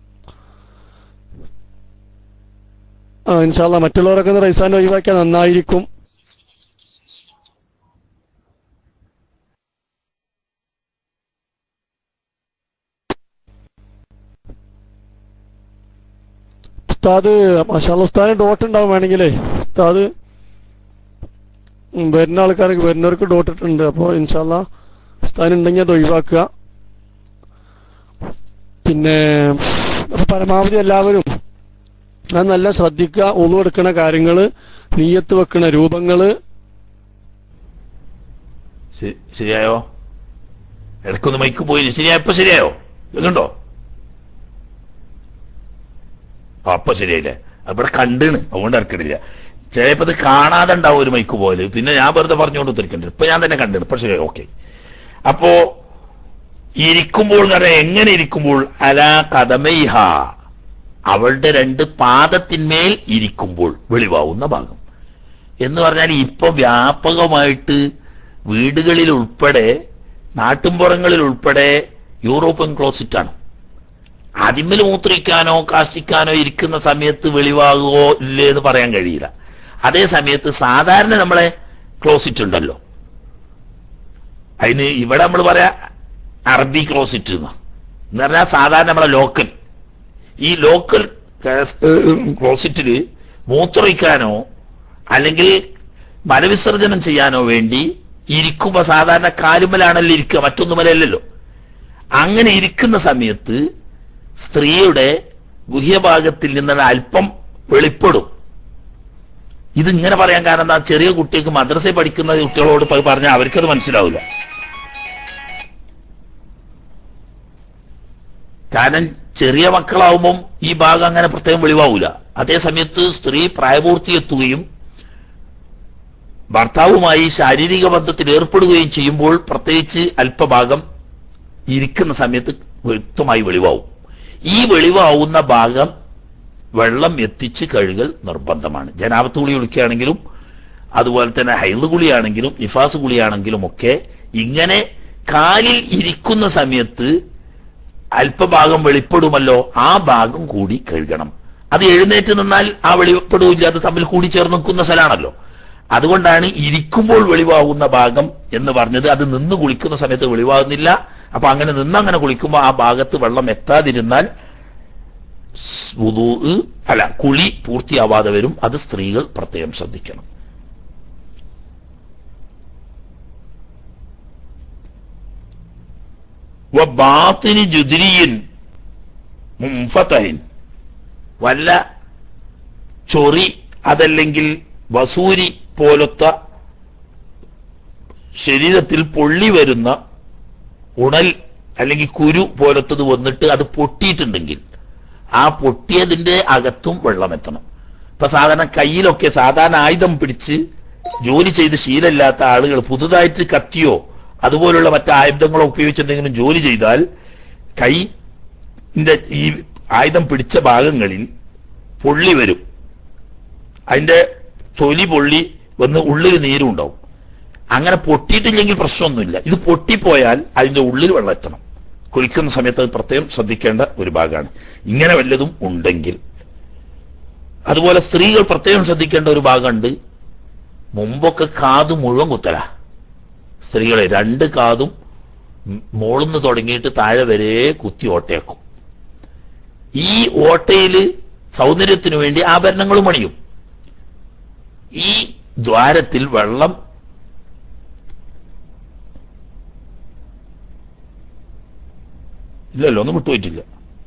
ആ ഇൻഷാല്ല മറ്റുള്ളവരൊക്കെ ഒന്ന് റൈസാൻ ഒഴിവാക്കിയാൽ നന്നായിരിക്കും ഉസ്താദ് മഷാല ഉസ്താദിന് ഡോട്ട് ഉണ്ടാവും വേണമെങ്കിലേ ഉസ്താദ് ഉം, വരുന്ന ആൾക്കാർക്ക് വരുന്നവർക്ക് ഡോട്ട് ഇട്ടുണ്ട് അപ്പോൾ ഇൻഷാല്ല ഉസ്താദിന് ഉണ്ടെങ്കിൽ അത് ഒഴിവാക്കുക പിന്നെ അപ്പൊ പരമാവധി എല്ലാവരും അത് നല്ല ശ്രദ്ധിക്കുക ഒന്നു എടുക്കുന്ന കാര്യങ്ങള് നീയത്ത് വെക്കുന്ന രൂപങ്ങള് ശരി- ശരിയായോ ഇടയ്ക്കൊന്ന് മൈക്ക് പോയില്ല ശരിയായോ ഇപ്പൊ ശരിയായോ ഇതുണ്ടോ ആ, അപ്പൊ ശരിയായില്ലേ അവിടെ കണ്ടിണ് അതുകൊണ്ട് ഇറക്കണില്ല ചിലപ്പോ ഇത് കാണാതെ ഉണ്ടാവും ഒരു മൈക്ക് പോലെ പിന്നെ ഞാൻ വെറുതെ പറഞ്ഞുകൊണ്ട് ഉത്തരിക്കണ്ട ഇപ്പൊ ഞാൻ തന്നെ കണ്ടിണ് ഇപ്പൊ ശരിയായി ഓക്കെ അപ്പോ ഇരിക്കുമ്പോൾ എന്ന് പറഞ്ഞാൽ എങ്ങനെ ഇരിക്കുമ്പോൾ അലാ കഥമൈഹ അവളുടെ രണ്ട് പാദത്തിന്മേൽ ഇരിക്കുമ്പോൾ വെളിവാവുന്ന ഭാഗം എന്ന് പറഞ്ഞാൽ ഇപ്പൊ വ്യാപകമായിട്ട് വീടുകളിൽ ഉൾപ്പെടെ നാട്ടുംപുറങ്ങളിൽ ഉൾപ്പെടെ യൂറോപ്യൻ ക്ലോസിറ്റ് ആണ് അതിന്മേൽ മൂത്രിക്കാനോ കാഷ്ടിക്കാനോ ഇരിക്കുന്ന സമയത്ത് വെളിവാകുമോ ഇല്ലേ എന്ന് പറയാൻ കഴിയില്ല അതേ സമയത്ത് സാധാരണ നമ്മളെ ക്ലോസിറ്റ് ഉണ്ടല്ലോ അതിന് ഇവിടെ നമ്മൾ പറയാ അറബി ക്ലോസിറ്റ് എന്ന് എന്ന് പറഞ്ഞാൽ സാധാരണ നമ്മളെ ലോക്കൽ ഈ ലോക്കൽ ക്ലോസിറ്റില് മൂത്രമൊഴിക്കാനോ അല്ലെങ്കിൽ മലവിസർജനം ചെയ്യാനോ വേണ്ടി ഇരിക്കുമ്പോ സാധാരണ കാലുമലാണല്ലോ ഇരിക്കുക മറ്റൊന്നുമല്ലല്ലോ അങ്ങനെ ഇരിക്കുന്ന സമയത്ത് സ്ത്രീയുടെ ഗുഹ്യഭാഗത്തിൽ നിന്ന് അല്പം വെളിപ്പെടും ഇതിങ്ങനെ പറയാൻ കാരണം എന്താ ചെറിയ കുട്ടികൾക്ക് മദ്രസയിൽ പഠിക്കുന്ന കുട്ടികളോട് പറഞ്ഞാൽ അവർക്കത് മനസ്സിലാവില്ല കാരണം ചെറിയ മക്കളാവുമ്പം ഈ ഭാഗം അങ്ങനെ പ്രത്യേകം വെളിവാവൂല അതേ സമയത്ത് സ്ത്രീ പ്രായപൂർത്തി എത്തുകയും ഭർത്താവുമായി ശാരീരിക ബന്ധത്തിൽ ഏർപ്പെടുകയും ചെയ്യുമ്പോൾ പ്രത്യേകിച്ച് അല്പഭാഗം ഇരിക്കുന്ന സമയത്ത് വ്യക്തമായി വെളിവാവും ഈ വെളിവാവുന്ന ഭാഗം വെള്ളം എത്തിച്ച് കഴുകൽ നിർബന്ധമാണ് ജനാപത്ത് കുളി ഒളിക്കുകയാണെങ്കിലും അതുപോലെ തന്നെ ഹൈദ് കുളിയാണെങ്കിലും നിഫാസ് കുളിയാണെങ്കിലും ഒക്കെ ഇങ്ങനെ കാലിൽ ഇരിക്കുന്ന സമയത്ത് അല്പഭാഗം വെളിപ്പെടുമല്ലോ ആ ഭാഗം കൂടി കഴുകണം അത് എഴുന്നേറ്റ് നിന്നാൽ ആ വെളിപ്പെടൂല്ല അത് തമ്മിൽ കൂടി ചേർന്ന് നിൽക്കുന്ന സ്ഥലമാണല്ലോ അതുകൊണ്ടാണ് ഇരിക്കുമ്പോൾ വെളിവാകുന്ന ഭാഗം എന്ന് പറഞ്ഞത് അത് നിന്ന് കുളിക്കുന്ന സമയത്ത് വെളിവാകുന്നില്ല അപ്പൊ അങ്ങനെ നിന്ന് അങ്ങനെ കുളിക്കുമ്പോൾ ആ ഭാഗത്ത് വെള്ളം എത്താതിരുന്നാൽ സ് വുദൂ അല്ല കുളി പൂർത്തിയാവാതെ വരും അത് സ്ത്രീകൾ പ്രത്യേകം ശ്രദ്ധിക്കണം വബാത്തിനി ജുദ്രിയിൻ മുംഫതഹിൻ വല്ല ചൊറി അതല്ലെങ്കിൽ വസൂരി പോലത്തെ ശരീരത്തിൽ പൊള്ളി വരുന്ന ഉണൽ അല്ലെങ്കിൽ കുരു പോലത്തത് വന്നിട്ട് അത് പൊട്ടിയിട്ടുണ്ടെങ്കിൽ ആ പൊട്ടിയതിന്റെ അകത്തും വെള്ളം എത്തണം ഇപ്പൊ സാധാരണ കയ്യിലൊക്കെ സാധാരണ ആയുധം പിടിച്ച് ജോലി ചെയ്ത് ശീലമില്ലാത്ത ആളുകൾ പുതുതായിട്ട് കത്തിയോ അതുപോലുള്ള മറ്റു ആയുധങ്ങളോ ഉപയോഗിച്ചിട്ടുണ്ടെങ്കിലും ജോലി ചെയ്താൽ കൈ ഈ ആയുധം പിടിച്ച ഭാഗങ്ങളിൽ പൊള്ളി വരും അതിന്റെ തൊലി പൊള്ളി വന്ന് ഉള്ളിൽ നീരും ഉണ്ടാവും അങ്ങനെ പൊട്ടിയിട്ടില്ലെങ്കിൽ പ്രശ്നമൊന്നുമില്ല ഇത് പൊട്ടിപ്പോയാൽ അതിന്റെ ഉള്ളിൽ വെള്ളം എത്തണം കുളിക്കുന്ന സമയത്ത് അത് പ്രത്യേകം ശ്രദ്ധിക്കേണ്ട ഒരു ഭാഗമാണ് ഇങ്ങനെ വല്ലതും ഉണ്ടെങ്കിൽ അതുപോലെ സ്ത്രീകൾ പ്രത്യേകം ശ്രദ്ധിക്കേണ്ട ഒരു ഭാഗമുണ്ട് മുമ്പൊക്കെ കാത് മുഴുവൻ കുത്തല സ്ത്രീകളെ രണ്ട് കാതും മോളുന്ന് തുടങ്ങിയിട്ട് താഴെ വരെ കുത്തി ഓട്ടയാക്കും ഈ ഓട്ടയില് സൗന്ദര്യത്തിനു വേണ്ടി ആഭരണങ്ങളും അണിയും ഈ ദ്വാരത്തിൽ വെള്ളം ഇല്ലല്ലോ ഒന്നും വിട്ടുപോയിട്ടില്ല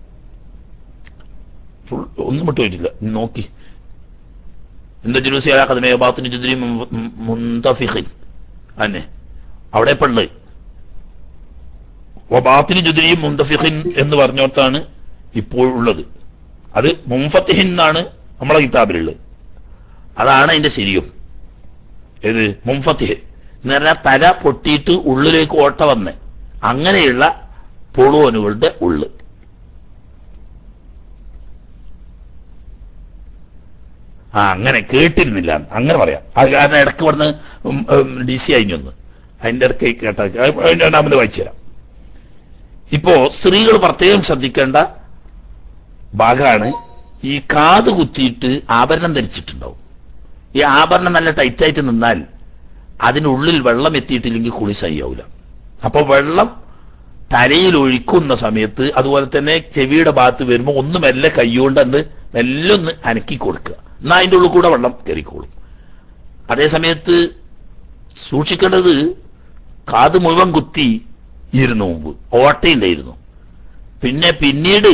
ഫുൾ ഒന്നും വിട്ടുപോയിട്ടില്ല നോക്കി എന്താ ജുലൂസി അലാഖദമേ ബാത്തിന് ജുദ്രി മുന്തഫിഖിൻ അന്നെ അവിടെ പള്ള് വബാത്തിന് ജുദ്രി മുന്തഫിഖിൻ എന്ന് പറഞ്ഞോർത്താണ് ഇപ്പോൾ ഉള്ളത് അത് മുംഫത്തിഹിൻ എന്നാണ് നമ്മളെ കിതാബിലുള്ളത് അതാണ് അതിന്റെ ശരിയും ഏത് മുംഫത്തിഹ് എന്ന് പറഞ്ഞാൽ തല പൊട്ടിയിട്ട് ഉള്ളിലേക്ക് ഓട്ട വന്ന് അങ്ങനെയുള്ള പൊളുവനുകളുടെ ഉള്ള് ആ അങ്ങനെ കേട്ടിരുന്നില്ല അങ്ങനെ പറയാം അത് കാരണം ഇടക്ക് പറഞ്ഞ് ഡി സി അയിഞ്ഞൊന്ന് അതിന്റെ ഇടയ്ക്ക് കേട്ട രണ്ടാമത് വായിച്ചു തരാം ഇപ്പോ സ്ത്രീകൾ പ്രത്യേകം ശ്രദ്ധിക്കേണ്ട ഭാഗമാണ് ഈ കാത് കുത്തിയിട്ട് ആഭരണം ധരിച്ചിട്ടുണ്ടാവും ഈ ആഭരണം നല്ല ടൈറ്റായിട്ട് നിന്നാൽ അതിനുള്ളിൽ വെള്ളം എത്തിയിട്ടില്ലെങ്കിൽ കുളി സഹിയാവൂല അപ്പൊ വെള്ളം തലയിൽ ഒഴിക്കുന്ന സമയത്ത് അതുപോലെ തന്നെ ചെവിയുടെ ഭാഗത്ത് വരുമ്പോൾ ഒന്ന് മെല്ലെ കൈകൊണ്ട് അന്ന് മെല്ലെ ഒന്ന് അനക്കി കൊടുക്കുക എന്നാ അതിൻ്റെ ഉള്ളിൽ കൂടെ വെള്ളം കയറിക്കോളും അതേ സമയത്ത് സൂക്ഷിക്കേണ്ടത് കാത് മുഴുവൻ കുത്തി ഇരുന്നു മുമ്പ് ഓട്ടയുണ്ടായിരുന്നു പിന്നെ പിന്നീട്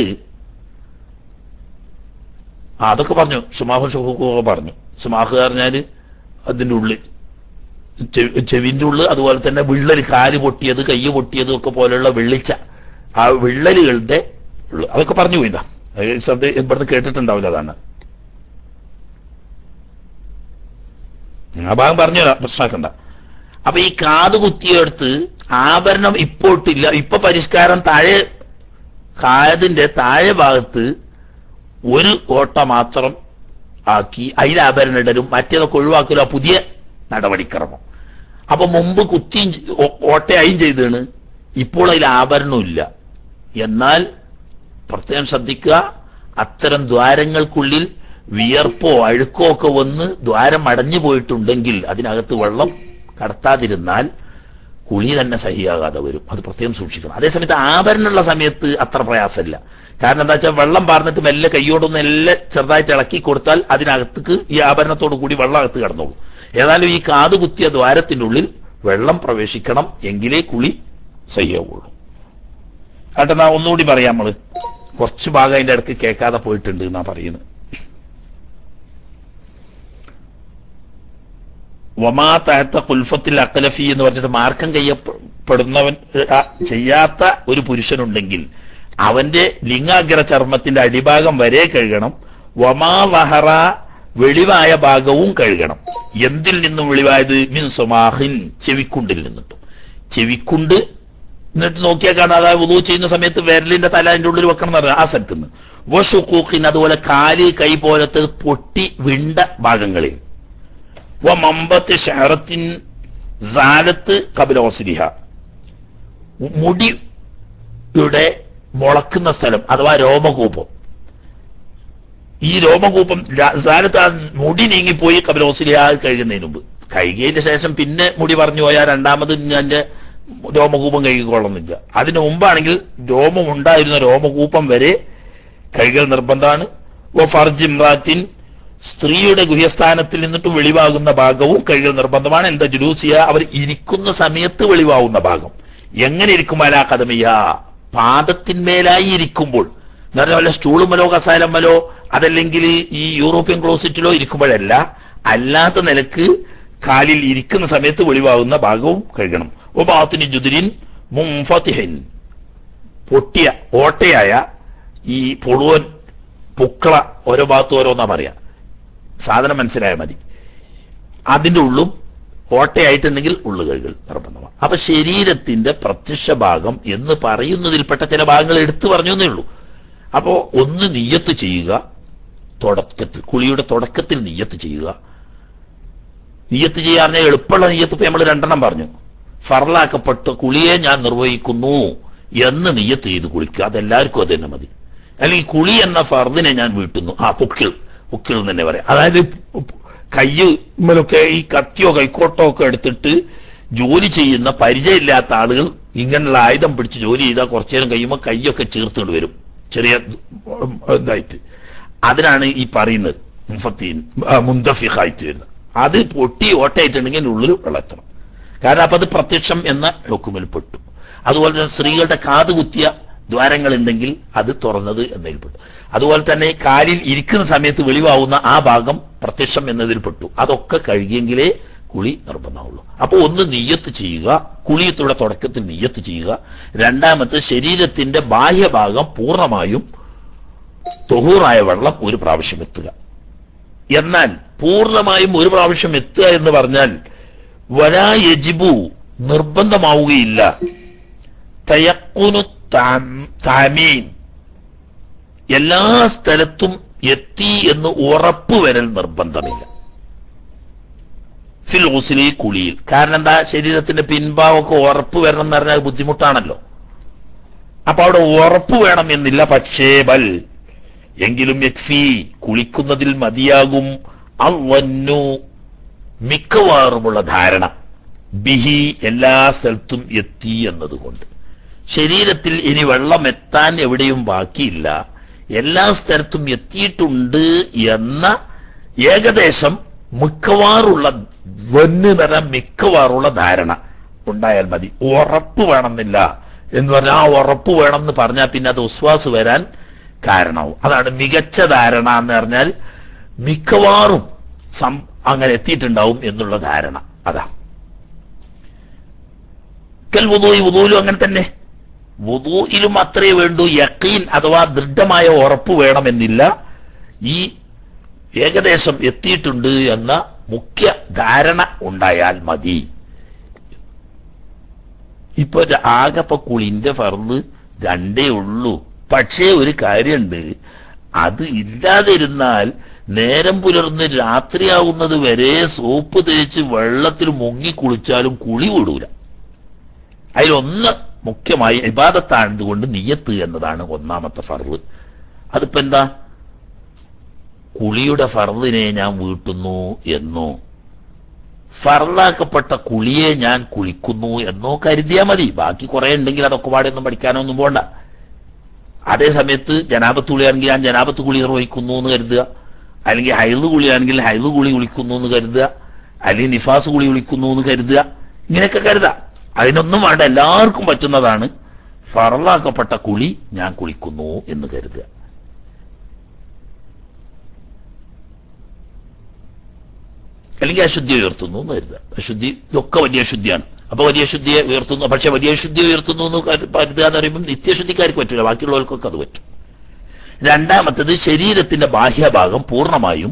ആ അതൊക്കെ പറഞ്ഞു സുമാഹു ഷുഹുക്കൊക്കെ പറഞ്ഞു സുമാഹ് പറഞ്ഞാല് അതിൻ്റെ ഉള്ളിൽ ചെവി- ചെവിന്റെ ഉള്ളിൽ അതുപോലെ തന്നെ വിള്ളൽ കാല് പൊട്ടിയത് കൈ പൊട്ടിയത് ഒക്കെ പോലെയുള്ള വെള്ളിച്ച ആ വിള്ളലുകളുടെ ഉള്ളു അതൊക്കെ പറഞ്ഞു പോയിതാ അത് ശബ്ദം ഇവിടുന്ന് കേട്ടിട്ടുണ്ടാവില്ല അതാണ് ആ ഭാഗം പറഞ്ഞു തരാം, പ്രശ്നമാക്കണ്ട അപ്പൊ ഈ കാത് കുത്തിയെടുത്ത് ആഭരണം ഇപ്പോൾ ഇട്ടില്ല ഇപ്പൊ പരിഷ്കാരം താഴെ കാതിന്റെ താഴെ ഭാഗത്ത് ഒരു ഓട്ട മാത്രം ആക്കി അതിൽ ആഭരണം ഇടലും മറ്റേതൊക്കെ ഒഴിവാക്കലും ആ പുതിയ നടപടിക്രമം അപ്പൊ മുമ്പ് കുത്തിയും ചെ- ഓ- ഓട്ടയായും ചെയ്താണ് ഇപ്പോൾ അതിൽ ആഭരണവും ഇല്ല എന്നാൽ പ്രത്യേകം ശ്രദ്ധിക്കുക അത്തരം ദ്വാരങ്ങൾക്കുള്ളിൽ വിയർപ്പോ അഴുക്കോ ഒക്കെ വന്ന് ദ്വാരം അടഞ്ഞു പോയിട്ടുണ്ടെങ്കിൽ അതിനകത്ത് വെള്ളം കടത്താതിരുന്നാൽ കുളി തന്നെ സഹിയാകാതെ വരും അത് പ്രത്യേകം സൂക്ഷിക്കണം അതേസമയത്ത് ആഭരണമുള്ള സമയത്ത് അത്ര പ്രയാസമില്ല കാരണം എന്താ വെച്ചാൽ വെള്ളം പാർന്നിട്ട് മെല്ലെ കൈയോടൊന്ന് എല്ലാം ചെറുതായിട്ട് ഇളക്കി കൊടുത്താൽ അതിനകത്തേക്ക് ഈ ആഭരണത്തോടു കൂടി വെള്ളം അകത്ത് കടന്നോളൂ ഏതായാലും ഈ കാത് കുത്തിയ ദ്വാരത്തിന്റെ ഉള്ളിൽ വെള്ളം പ്രവേശിക്കണം എങ്കിലേ കുളി സഹിയാവുള്ളൂ ഏട്ടെന്നാ ഒന്നുകൂടി പറയാം നമ്മള് കുറച്ച് ഭാഗം അതിന്റെ ഇടയ്ക്ക് കേൾക്കാതെ പോയിട്ടുണ്ട് എന്നാ പറയുന്നത് വമാ താഴത്ത കുൽഫത്തിൽ അക്കലഫി എന്ന് പറഞ്ഞിട്ട് മാർക്കം ചെയ്യപ്പെടുന്നവൻ ആ, ചെയ്യാത്ത ഒരു പുരുഷനുണ്ടെങ്കിൽ അവന്റെ ലിംഗാഗ്ര ചർമ്മത്തിന്റെ അടിഭാഗം വരെ കഴുകണം വമാ വഹറ വെളിവായ ഭാഗവും കഴുകണം എന്തിൽ നിന്നും വെളിവായത് മിൻ സുമാഹിൻ ചെവിക്കുണ്ടിൽ നിന്നിട്ടും ചെവിക്കുണ്ട് എന്നിട്ട് നോക്കിയാൽ കാണാം അതായത് ഉദു ചെയ്യുന്ന സമയത്ത് വിരലിന്റെ തല അതിന്റെ ഉള്ളിൽ വെക്കണം എന്ന് പറയാം ആ സ്ഥലത്ത് നിന്ന് വഷുക്കൂക്കിന് അതുപോലെ കാല് കൈ പോലത്തെ പൊട്ടി വിണ്ട ഭാഗങ്ങളിൽ വ മമ്പത്ത് ഷഹറത്തിൻ സാലത്ത് കബലോസ്ലിഹ മുടിയുടെ മുളക്കുന്ന സ്ഥലം അഥവാ രോമകൂപം ഈ രോമകൂപം ര- സാലത്ത് ആ മുടി നീങ്ങിപ്പോയി കബലോസ്ലിഹ കഴുകുന്നതിന് മുമ്പ് കഴുകിയതിന് ശേഷം പിന്നെ മുടി പറഞ്ഞു പോയാൽ രണ്ടാമത് ഞാൻ രോമകൂപം കഴുകിക്കൊള്ളുന്നില്ല അതിനു മുമ്പാണെങ്കിൽ രോമം ഉണ്ടായിരുന്ന രോമകൂപം വരെ കഴുകൽ നിർബന്ധമാണ് ഓ ഫർജ് ഇമ്രാത്തിൻ സ്ത്രീയുടെ ഗുഹ്യസ്ഥാനത്തിൽ നിന്നിട്ട് വെളിവാകുന്ന ഭാഗവും കഴുകൽ നിർബന്ധമാണ് എന്താ ജുലൂസിയ അവർ ഇരിക്കുന്ന സമയത്ത് വെളിവാകുന്ന ഭാഗം എങ്ങനെ ഇരിക്കും അലാ കഥമിയ പാദത്തിന്മേലായി ഇരിക്കുമ്പോൾ എന്ന് പറഞ്ഞാൽ വല്ല സ്റ്റൂളുമലോ കസാലമലോ അതല്ലെങ്കിൽ ഈ യൂറോപ്യൻ ക്ലോസറ്റിലോ ഇരിക്കുമ്പോഴല്ല അല്ലാത്ത നിലക്ക് കാലിൽ ഇരിക്കുന്ന സമയത്ത് വെളിവാകുന്ന ഭാഗവും കഴുകണം ഒബാത്തിന് ജുദിരിൻ മുംഫത്തിഹിൻ പൊട്ടിയ ഓട്ടയായ ഈ പൊളുവൻ പുക്കള ഓരോ ഭാഗത്ത് ഓരോന്നാ പറയാ സാധനം മനസ്സിലായാൽ മതി അതിന്റെ ഉള്ളും ഓട്ടയായിട്ടുണ്ടെങ്കിൽ ഉള്ളു കഴുകൽ നിർബന്ധമാണ് അപ്പൊ ശരീരത്തിന്റെ പ്രത്യക്ഷ ഭാഗം എന്ന് പറയുന്നതിൽപ്പെട്ട ചില ഭാഗങ്ങൾ എടുത്തു പറഞ്ഞു എന്നേ ഉള്ളൂ അപ്പോ ഒന്ന് നിയ്യത്ത് ചെയ്യുക തുടക്കത്തിൽ കുളിയുടെ തുടക്കത്തിൽ നിയ്യത്ത് ചെയ്യുക നിയ്യത്ത് ചെയ്യാറിഞ്ഞ എളുപ്പമുള്ള നിയ്യത്ത് ഇപ്പൊ നമ്മൾ രണ്ടെണ്ണം പറഞ്ഞു ഫറലാക്കപ്പെട്ട കുളിയെ ഞാൻ നിർവഹിക്കുന്നു എന്ന് നിയ്യത്ത് ചെയ്ത് കുളിക്കുക അതെല്ലാവർക്കും അത് തന്നെ മതി അല്ലെങ്കിൽ കുളി എന്ന ഫർദിനെ ഞാൻ വീട്ടുന്നു ആ പൊക്കിൾ പൊക്കിൾ എന്ന് തന്നെ പറയാം അതായത് കയ്യുമ്മലൊക്കെ ഈ കത്തിയോ കൈക്കോട്ടോ ഒക്കെ എടുത്തിട്ട് ജോലി ചെയ്യുന്ന പരിചയമില്ലാത്ത ആളുകൾ ഇങ്ങനെയുള്ള ആയുധം പിടിച്ച് ജോലി ചെയ്താൽ കുറച്ചു നേരം കഴിയുമ്പോൾ കൈയൊക്കെ ചേർത്തുകൊണ്ട് വരും ചെറിയ ഉം, ഇതായിട്ട് അതിനാണ് ഈ പറയുന്നത് മുഫത്തീൻ ആ, മുന്തഫിഖായിട്ട് വരുന്നത് അത് പൊട്ടി ഓട്ടയായിട്ടുണ്ടെങ്കിൽ അതിന്റെ ഉള്ളിൽ വെള്ളെത്തണം കാരണം അപ്പൊ അത് പ്രത്യക്ഷം എന്ന ഹുക്കുമിൽ പെട്ടു അതുപോലെ തന്നെ സ്ത്രീകളുടെ കാത് കുത്തിയ ദ്വാരങ്ങൾ ഉണ്ടെങ്കിൽ അത് തുറന്നത് എന്നതിൽ പെട്ടു അതുപോലെ തന്നെ കാലിൽ ഇരിക്കുന്ന സമയത്ത് വെളിവാവുന്ന ആ ഭാഗം പ്രത്യക്ഷം എന്നതിൽ പെട്ടു അതൊക്കെ കഴുകിയെങ്കിലേ കുളി നിർബന്ധമുള്ളൂ അപ്പോൾ ഒന്ന് നീയത്ത് ചെയ്യുക കുളിയത്തുടെ തുടക്കത്തിൽ നീയത്ത് ചെയ്യുക രണ്ടാമത്തെ ശരീരത്തിന്റെ ബാഹ്യഭാഗം പൂർണ്ണമായും തൊഹൂറായ വെള്ളം ഒരു പ്രാവശ്യം എത്തുക എന്നാൽ പൂർണ്ണമായും ഒരു പ്രാവശ്യം എത്തുക എന്ന് പറഞ്ഞാൽ വരാ യജിബു നിർബന്ധമാവുകയില്ല തയക്കുനു താം- താമീൻ എല്ലാ സ്ഥലത്തും എത്തി എന്ന് ഉറപ്പ് വരൽ നിർബന്ധമില്ല ഫിൽ ഉസ്ലി കുളിയിൽ കാരണം എന്താ ശരീരത്തിന്റെ പിൻഭാവമൊക്കെ ഉറപ്പ് വരണം എന്ന് പറഞ്ഞാൽ ബുദ്ധിമുട്ടാണല്ലോ അപ്പൊ അവിടെ ഉറപ്പ് വേണം എന്നില്ല പക്ഷേ ബൽ എങ്കിലും യക്ഫി കുളിക്കുന്നതിൽ മതിയാകും അവന്നു മിക്കവാറുമുള്ള ധാരണ ബിഹി എല്ലാ സ്ഥലത്തും എത്തി എന്നതുകൊണ്ട് ശരീരത്തിൽ ഇനി വെള്ളം എത്താൻ എവിടെയും ബാക്കിയില്ല എല്ലാ സ്ഥലത്തും എത്തിയിട്ടുണ്ട് എന്ന ഏകദേശം മിക്കവാറുള്ള വന്ന് തരം മിക്കവാറുള്ള ധാരണ ഉണ്ടായാൽ മതി ഉറപ്പ് വേണമെന്നില്ല എന്ന് പറഞ്ഞാൽ ആ ഉറപ്പ് വേണം എന്ന് പറഞ്ഞാൽ പിന്നെ അത് ഉസ്വാസ് വരാൻ കാരണവും അതാണ് മികച്ച ധാരണ എന്ന് പറഞ്ഞാൽ മിക്കവാറും സം അങ്ങനെ എത്തിയിട്ടുണ്ടാവും എന്നുള്ള ധാരണ അതാ കൽ വുദൂയി വുദൂലും അങ്ങനെ തന്നെ വുദൂയിലും അത്രേ വേണ്ടൂ യക്കീൻ അഥവാ ദൃഢമായ ഉറപ്പ് വേണമെന്നില്ല ഈ ഏകദേശം എത്തിയിട്ടുണ്ട് എന്ന മുഖ്യ ധാരണ ഉണ്ടായാൽ മതി ഇപ്പൊ ര- ആകെ ഇപ്പൊ കുളിന്റെ ഫർന്ന് രണ്ടേ ഉള്ളൂ പക്ഷേ ഒരു കാര്യമുണ്ട് അത് ഇല്ലാതിരുന്നാൽ നേരം പുലർന്ന് രാത്രിയാവുന്നത് വരെ സോപ്പ് തേച്ച് വെള്ളത്തിൽ മുങ്ങി കുളിച്ചാലും കുളി വിടൂല അതിലൊന്ന് മുഖ്യമായി ഇബാദത്തായതുകൊണ്ട് നിയത്ത് എന്നതാണ് ഒന്നാമത്തെ ഫർവ് അതിപ്പോ എന്താ കുളിയുടെ ഫർദിനെ ഞാൻ വീട്ടുന്നു എന്നോ ഫർലാക്കപ്പെട്ട കുളിയെ ഞാൻ കുളിക്കുന്നു എന്നോ കരുതിയാ മതി ബാക്കി കുറെ ഉണ്ടെങ്കിൽ അതൊക്കെ പാടെയൊന്നും പഠിക്കാനോ ഒന്നും പോണ്ട അതേ സമയത്ത് ജനാപത്ത് കുളിയാണെങ്കിൽ ഞാൻ ജനാപത്ത് കുളി നിർവഹിക്കുന്നു എന്ന് കരുതുക അല്ലെങ്കിൽ ഹൈദ് കുളിയാണെങ്കിൽ ഹൈദ് കുളി കുളിക്കുന്നു എന്ന് കരുതുക അല്ലെങ്കിൽ നിഫാസ് കുളി കുളിക്കുന്നു എന്ന് കരുതുക ഇങ്ങനെയൊക്കെ കരുതാം അതിനൊന്നും വേണ്ട എല്ലാവർക്കും പറ്റുന്നതാണ് ഫറലാക്കപ്പെട്ട കുളി ഞാൻ കുളിക്കുന്നു എന്ന് കരുതുക അല്ലെങ്കിൽ അശുദ്ധി ഉയർത്തുന്നു എന്ന് കരുതുക അശുദ്ധി ഇതൊക്കെ വലിയ അശുദ്ധിയാണ് അപ്പൊ വലിയ ശുദ്ധിയെ ഉയർത്തുന്നു പക്ഷെ വലിയ ശുദ്ധി ഉയർത്തുന്നു എന്ന് കരു- കരുതുക എന്ന് പറയുമ്പോൾ നിത്യശുദ്ധിക്കാർക്ക് പറ്റില്ല ബാക്കിയുള്ളവർക്കൊക്കെ അത് പറ്റും രണ്ടാമത്തത് ശരീരത്തിന്റെ ബാഹ്യഭാഗം പൂർണ്ണമായും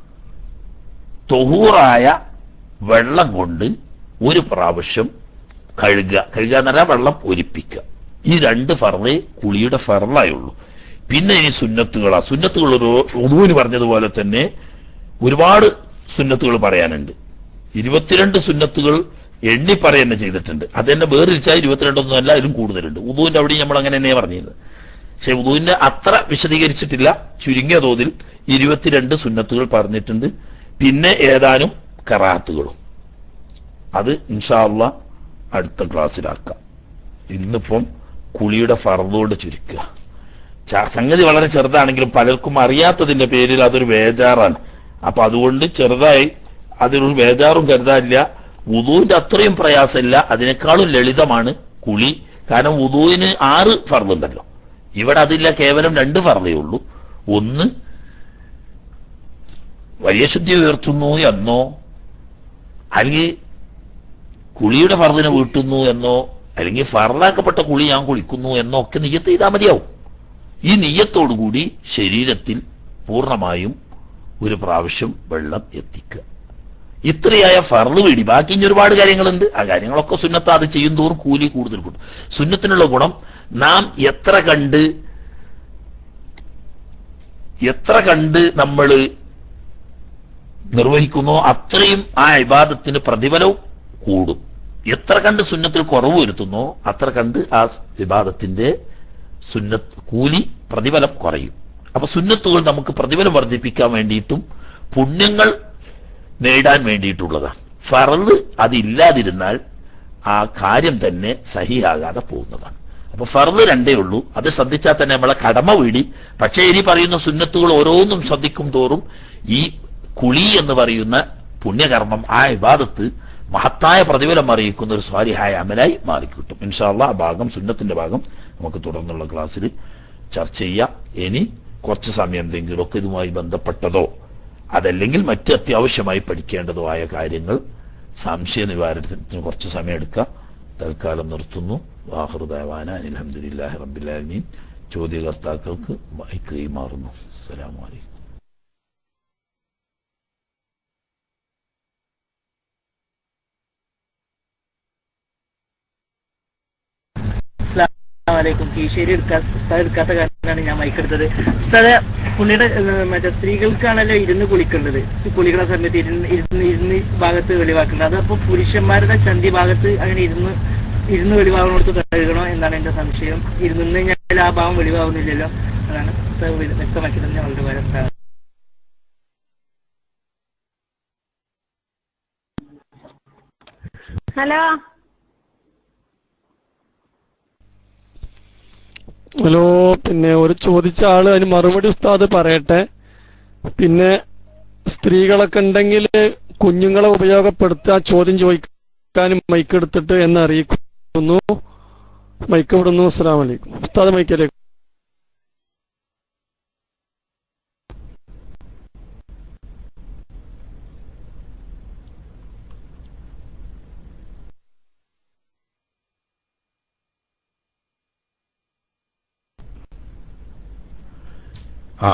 തൊഹൂറായ വെള്ളം കൊണ്ട് ഒരു പ്രാവശ്യം കഴുകുക കഴുകുക എന്ന് പറഞ്ഞാൽ വെള്ളം ഒലിപ്പിക്കുക ഈ രണ്ട് ഫറലേ കുളിയുടെ ഫറലായുള്ളൂ പിന്നെ ഇനി സുന്നത്തുകളാ സുന്നത്തുകൾ ഒരു ഉദുവിന് പറഞ്ഞതുപോലെ തന്നെ ഒരുപാട് സുന്നത്തുകൾ പറയാനുണ്ട് ഇരുപത്തിരണ്ട് സുന്നത്തുകൾ എണ്ണി പറയുന്ന ചെയ്തിട്ടുണ്ട് അത് തന്നെ വേറിരിച്ചാൽ ഇരുപത്തിരണ്ടൊന്നും അല്ല അതിലും കൂടുതലുണ്ട് ഉദുവിന്റെ അവിടെയും നമ്മൾ അങ്ങനെ തന്നെയാണ് പറഞ്ഞത് പക്ഷെ ഉദുവിന്റെ അത്ര വിശദീകരിച്ചിട്ടില്ല ചുരുങ്ങിയ തോതിൽ ഇരുപത്തിരണ്ട് സുന്നത്തുകൾ പറഞ്ഞിട്ടുണ്ട് പിന്നെ ഏതാനും കറാത്തുകളും അത് ഇൻഷാല്ല അടുത്ത ക്ലാസ്സിലാക്കാം ഇന്നിപ്പം കുളിയുടെ ഫറദോട് ചുരുക്കുക ച- സംഗതി വളരെ ചെറുതാണെങ്കിലും പലർക്കും അറിയാത്തതിന്റെ പേരിൽ അതൊരു ബേജാറാണ് അപ്പൊ അതുകൊണ്ട് ചെറുതായി അതിലൊരു ബേജാറും കരുതാനില്ല വുതുവിന്റെ അത്രയും പ്രയാസമില്ല അതിനേക്കാളും ലളിതമാണ് കുളി കാരണം വുതുവിന് ആറ് ഫർദുണ്ടല്ലോ ഇവിടെ അതില്ല കേവലം രണ്ട് ഫർദേ ഉള്ളൂ ഒന്ന് വലിയ ശുദ്ധി ഉയർത്തുന്നു എന്നോ അല്ലെങ്കിൽ കുളിയുടെ ഫർദിനെ വീട്ടുന്നു എന്നോ അല്ലെങ്കിൽ ഫർലാക്കപ്പെട്ട കുളി ഞാൻ കുളിക്കുന്നു എന്നോ ഒക്കെ നിയ്യത്ത് ചെയ്താൽ മതിയാവും ഈ നിയ്യത്തോടുകൂടി ശരീരത്തിൽ പൂർണ്ണമായും ഒരു പ്രാവശ്യം വെള്ളം എത്തിക്കുക ഇത്രയായ ഫർള് വേടി ബാക്കി ഇനി ഒരുപാട് കാര്യങ്ങളുണ്ട് ആ കാര്യങ്ങളൊക്കെ സുന്നത്ത് അത് ചെയ്യും തോറും കൂലി കൂടുതൽ കിട്ടും സുന്നത്തിനുള്ള ഗുണം നാം എത്ര കണ്ട് എത്ര കണ്ട് നമ്മൾ നിർവഹിക്കുന്നോ അത്രയും ആ ഇബാദത്തിന് പ്രതിഫലവും കൂടും എത്ര കണ്ട് സുന്നത്തിൽ കുറവ് വരുത്തുന്നോ അത്ര കണ്ട് ആ വിവാദത്തിന്റെ സുന്നത്ത് കൂലി പ്രതിഫലം കുറയും അപ്പൊ സുന്നത്തുകൾ നമുക്ക് പ്രതിഫലം വർദ്ധിപ്പിക്കാൻ വേണ്ടിയിട്ടും പുണ്യങ്ങൾ നേടാൻ വേണ്ടിയിട്ടുള്ളതാണ് ഫറല് അതില്ലാതിരുന്നാൽ ആ കാര്യം തന്നെ സഹിയാകാതെ പോകുന്നതാണ് അപ്പൊ ഫറല് രണ്ടേ ഉള്ളൂ അത് ശ്രദ്ധിച്ചാൽ തന്നെ നമ്മളെ കടമ വീടി പക്ഷേ ഇനി പറയുന്ന സുന്നത്തുകൾ ഓരോന്നും ശ്രദ്ധിക്കും തോറും ഈ കുളി എന്ന് പറയുന്ന പുണ്യകർമ്മം ആ ഇബാദത്ത് മഹത്തായ പ്രതിഫലം അറിയിക്കുന്ന ഒരു സ്വാരിഹായ അമലായി മാറിക്കിട്ടും ഇൻഷാല്ല ആ ഭാഗം സുന്നത്തിന്റെ ഭാഗം നമുക്ക് തുടർന്നുള്ള ക്ലാസ്സിൽ ചർച്ച ചെയ്യാം ഇനി കുറച്ച് സമയം എന്തെങ്കിലുമൊക്കെ ഇതുമായി ബന്ധപ്പെട്ടതോ അതല്ലെങ്കിൽ മറ്റ് അത്യാവശ്യമായി പഠിക്കേണ്ടതോ ആയ കാര്യങ്ങൾ സംശയ നിവാരണത്തിന് കുറച്ച് സമയം എടുക്കുക തൽക്കാലം നിർത്തുന്നു വാഹൃദാന അലഹമുല്ലാഹി റബ്ബിലാലമീൻ ചോദ്യകർത്താക്കൾക്ക് മൈക്ക് കൈമാറുന്നു അസ്സലാമു അലൈക്കും അസ്സലാമലൈക്കും കീശേരി എടുക്കാ ഉസ്താദ് എടുക്കാത്ത കാരണമാണ് ഞാൻ മൈക്ക് എടുത്തത് ഉസ്താദ് പുള്ളിയുടെ ഏഹ്, മറ്റേ സ്ത്രീകൾക്കാണല്ലോ ഇരുന്ന് കുളിക്കേണ്ടത് ഈ കുളിക്കുന്ന സമയത്ത് ഇരുന്ന് ഇരുന്ന് ഇരുന്ന് ഭാഗത്ത് വെളിവാക്കേണ്ടത് അതപ്പോ പുരുഷന്മാരുടെ ചന്തി ഭാഗത്ത് അങ്ങനെ ഇരുന്ന് ഇരുന്ന് വെളിവാകുന്നിടത്ത് കഴുകണോ എന്നാണ് എന്റെ സംശയം ഇരുന്ന് കഴിഞ്ഞാൽ ആ ഭാഗം വെളിവാകുന്നില്ലല്ലോ അതാണ് ഉസ്താദ് വ്യ- വ്യക്തമാക്കി തന്നെ വളരെ വളരെ ഉസ്താദ്. ഹലോ ഹലോ പിന്നെ ഒരു ചോദിച്ച ആള് അതിന് മറുപടി ഉസ്താദ് പറയട്ടെ പിന്നെ സ്ത്രീകളൊക്കെ ഉണ്ടെങ്കിൽ കുഞ്ഞുങ്ങളെ ഉപയോഗപ്പെടുത്തുക ചോദ്യം ചോദിക്കാനും മൈക്ക് എടുത്തിട്ട് എന്ന് അറിയിക്കുന്നു മൈക്ക് വിടുന്നു അസ്സലാം വലൈക്കും ഉസ്താദ് മൈക്കിലേക്ക് ആ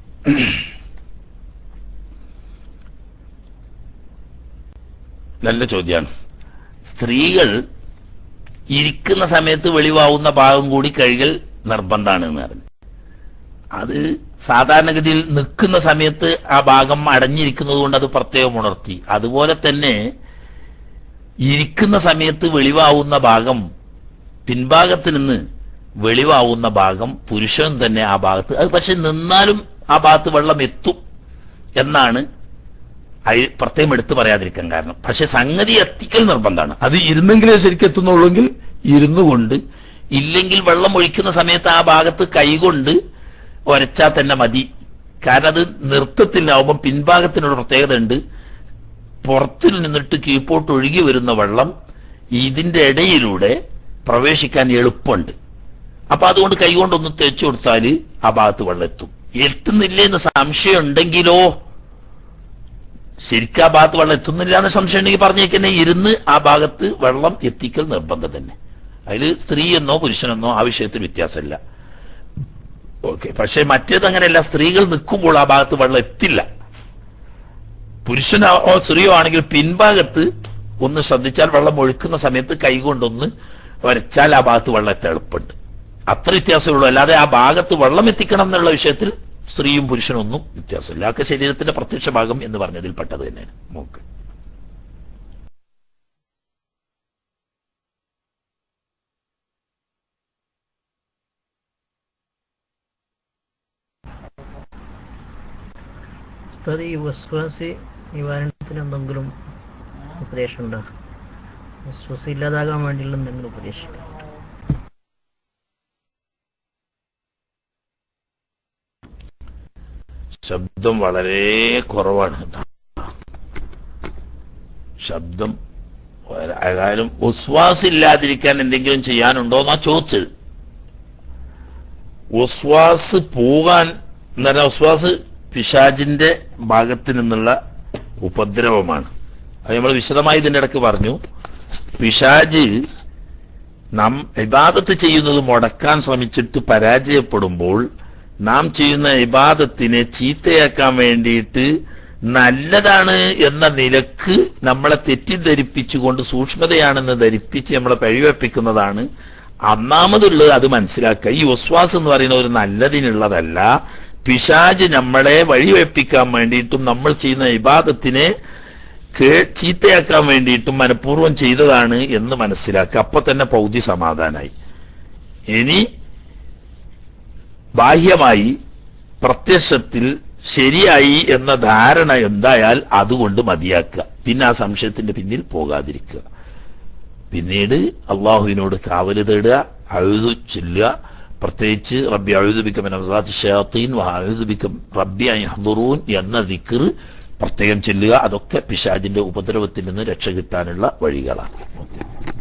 നല്ല ചോദ്യമാണ് സ്ത്രീകൾ ഇരിക്കുന്ന സമയത്ത് വെളിവാവുന്ന ഭാഗം കൂടി കഴുകൽ നിർബന്ധമാണ് എന്ന് പറഞ്ഞു അത് സാധാരണഗതിയിൽ നിൽക്കുന്ന സമയത്ത് ആ ഭാഗം അടഞ്ഞിരിക്കുന്നത് കൊണ്ട് അത് പ്രത്യേകം ഉണർത്തി അതുപോലെ തന്നെ ഇരിക്കുന്ന സമയത്ത് വെളിവാവുന്ന ഭാഗം പിൻഭാഗത്ത് നിന്ന് വെളിവാവുന്ന ഭാഗം പുരുഷൻ തന്നെ ആ ഭാഗത്ത് അത് പക്ഷെ നിന്നാലും ആ ഭാഗത്ത് വെള്ളം എത്തും എന്നാണ് അയ- പ്രത്യേകം എടുത്തു പറയാതിരിക്കാൻ കാരണം പക്ഷെ സംഗതി എത്തിക്കൽ നിർബന്ധമാണ് അത് ഇരുന്നെങ്കിലേ ശരിക്കും എത്തുന്നുള്ളൂങ്കിൽ ഇരുന്നു കൊണ്ട് ഇല്ലെങ്കിൽ വെള്ളം ഒഴിക്കുന്ന സമയത്ത് ആ ഭാഗത്ത് കൈകൊണ്ട് ഒരച്ചാൽ തന്നെ മതി കാരണം അത് നൃത്തത്തിലാവുമ്പം പിൻഭാഗത്തിനൊരു പ്രത്യേകത ഉണ്ട് പുറത്തിൽ നിന്നിട്ട് കീഴ്പോട്ട് ഒഴുകി വരുന്ന വെള്ളം ഇതിന്റെ ഇടയിലൂടെ പ്രവേശിക്കാൻ എളുപ്പമുണ്ട് അപ്പൊ അതുകൊണ്ട് കൈകൊണ്ടൊന്ന് തേച്ചു കൊടുത്താൽ ആ ഭാഗത്ത് വെള്ളം എത്തും എത്തുന്നില്ല എന്ന് സംശയം ഉണ്ടെങ്കിലോ ശരിക്കും ആ ഭാഗത്ത് വെള്ളം എത്തുന്നില്ല എന്ന് സംശയം ഉണ്ടെങ്കിൽ പറഞ്ഞേക്കന്നെ ഇരുന്ന് ആ ഭാഗത്ത് വെള്ളം എത്തിക്കൽ നിർബന്ധം തന്നെ അതിൽ സ്ത്രീ എന്നോ പുരുഷനെന്നോ ആ വിഷയത്തിൽ വ്യത്യാസമില്ല ഓക്കെ പക്ഷെ മറ്റേത് അങ്ങനെയല്ല സ്ത്രീകൾ നിൽക്കുമ്പോൾ ആ ഭാഗത്ത് വെള്ളം എത്തില്ല പുരുഷനോ സ്ത്രീയോ ആണെങ്കിൽ പിൻഭാഗത്ത് ഒന്ന് ശ്രദ്ധിച്ചാൽ വെള്ളം ഒഴുക്കുന്ന സമയത്ത് കൈകൊണ്ടൊന്ന് വരച്ചാൽ ആ ഭാഗത്ത് വെള്ളം എത്താൻ എളുപ്പമുണ്ട് അത്ര വ്യത്യാസമേ ഉള്ളൂ അല്ലാതെ ആ ഭാഗത്ത് വെള്ളം എത്തിക്കണം എന്നുള്ള വിഷയത്തിൽ സ്ത്രീയും പുരുഷനും ഒന്നും വ്യത്യാസമില്ല അതൊക്കെ ശരീരത്തിന്റെ പ്രത്യക്ഷ ഭാഗം എന്ന് പറഞ്ഞതിൽ പെട്ടത് തന്നെയാണ് ഓക്കെ ഉസ്താദ് ഈ വസ്വാസി നിവാരണത്തിന് എന്തെങ്കിലും ഉപദേശം ഉണ്ടോ വസ്വാസി ഇല്ലാതാകാൻ വേണ്ടിയുള്ള എന്തെങ്കിലും ഉപദേശം ശബ്ദം വളരെ കുറവാണ് കേട്ടോ. ശബ്ദം വളരെ- ഏതായാലും ഉസ്വാസ് ഇല്ലാതിരിക്കാൻ എന്തെങ്കിലും ചെയ്യാനുണ്ടോ എന്നാ ചോദിച്ചത് ഉസ്വാസ് പോകാൻ എന്നല്ല ഉസ്വാസ് പിശാജിന്റെ ഭാഗത്ത് നിന്നുള്ള ഉപദ്രവമാണ് അത് നമ്മൾ വിശദമായി ഇതിന്റെ ഇടയ്ക്ക് പറഞ്ഞു പിശാജ് നാം ഇബാദത്ത് ചെയ്യുന്നത് മുടക്കാൻ ശ്രമിച്ചിട്ട് പരാജയപ്പെടുമ്പോൾ നാം ചെയ്യുന്ന ഇബാദത്തിനെ ചീത്തയാക്കാൻ വേണ്ടിയിട്ട് നല്ലതാണ് എന്ന നിലക്ക് നമ്മളെ തെറ്റിദ്ധരിപ്പിച്ചുകൊണ്ട് സൂക്ഷ്മതയാണെന്ന് ധരിപ്പിച്ച് നമ്മളെ പഴിവെപ്പിക്കുന്നതാണ് ഒന്നാമതുള്ളത് അത് മനസ്സിലാക്കുക ഈ ഒസ്വാസ് എന്ന് പറയുന്ന ഒരു നല്ലതിനുള്ളതല്ല പിശാജ് നമ്മളെ വഴിവെപ്പിക്കാൻ വേണ്ടിയിട്ടും നമ്മൾ ചെയ്യുന്ന ഇബാദത്തിനെ കേ ചീത്തയാക്കാൻ വേണ്ടിയിട്ടും മനഃപൂർവ്വം ചെയ്തതാണ് എന്ന് മനസ്സിലാക്കുക അപ്പൊ തന്നെ പൗതി സമാധാനായി ഇനി ബാഹ്യമായി പ്രത്യക്ഷത്തിൽ ശരിയായി എന്ന ധാരണ എന്തായാൽ അതുകൊണ്ട് മതിയാക്കുക പിന്നെ ആ സംശയത്തിന്റെ പിന്നിൽ പോകാതിരിക്കുക പിന്നീട് അള്ളാഹുവിനോട് കാവല് തേടുക അഴുതു ചെല്ലുക പ്രത്യേകിച്ച് റബ്ബി അഴുതുബിക്കം ഷയാത്തീൻ അഴുതുബിക്കം റബ്ബി അഹ്ദുറൂൻ എന്ന ദിക്ർ പ്രത്യേകം ചെല്ലുക അതൊക്കെ പിശാജിന്റെ ഉപദ്രവത്തിൽ നിന്ന് രക്ഷ കിട്ടാനുള്ള വഴികളാണ് ഓക്കെ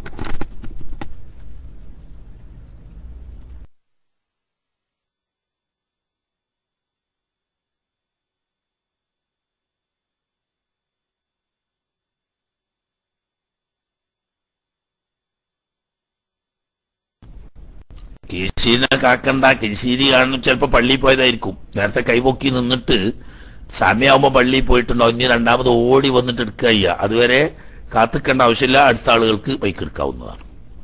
കിരിശീലിനെ കാക്കണ്ട കിരിശീലി കാണും ചിലപ്പോ പള്ളിയിൽ പോയതായിരിക്കും നേരത്തെ കൈപൊക്കി നിന്നിട്ട് സമയമാകുമ്പോ പള്ളിയിൽ പോയിട്ടുണ്ടോ ഇനി രണ്ടാമത് ഓടി വന്നിട്ട് എടുക്കുക ചെയ്യുക അതുവരെ കാത്തിക്കേണ്ട ആവശ്യമില്ല അടുത്ത ആളുകൾക്ക് ബൈക്ക് എടുക്കാവുന്നതാണ്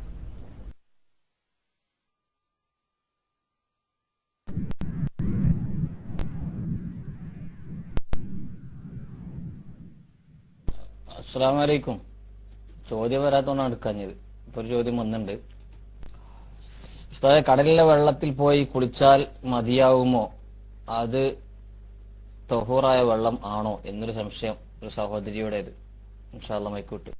അസ്സാം വലൈക്കും ചോദ്യം വരാത്തോണ്ടാണ് എടുക്കാഞ്ഞത് ഇപ്പൊ ഒരു ചോദ്യം വന്നിട്ടുണ്ട് ഉസ്താദെ കടലിലെ വെള്ളത്തിൽ പോയി കുളിച്ചാൽ മതിയാവുമോ അത് തൊഹൂറായ വെള്ളം ആണോ എന്നൊരു സംശയം ഒരു സഹോദരിയുടേത് ഇൻഷാല്ല മൈക്കൂട്ട്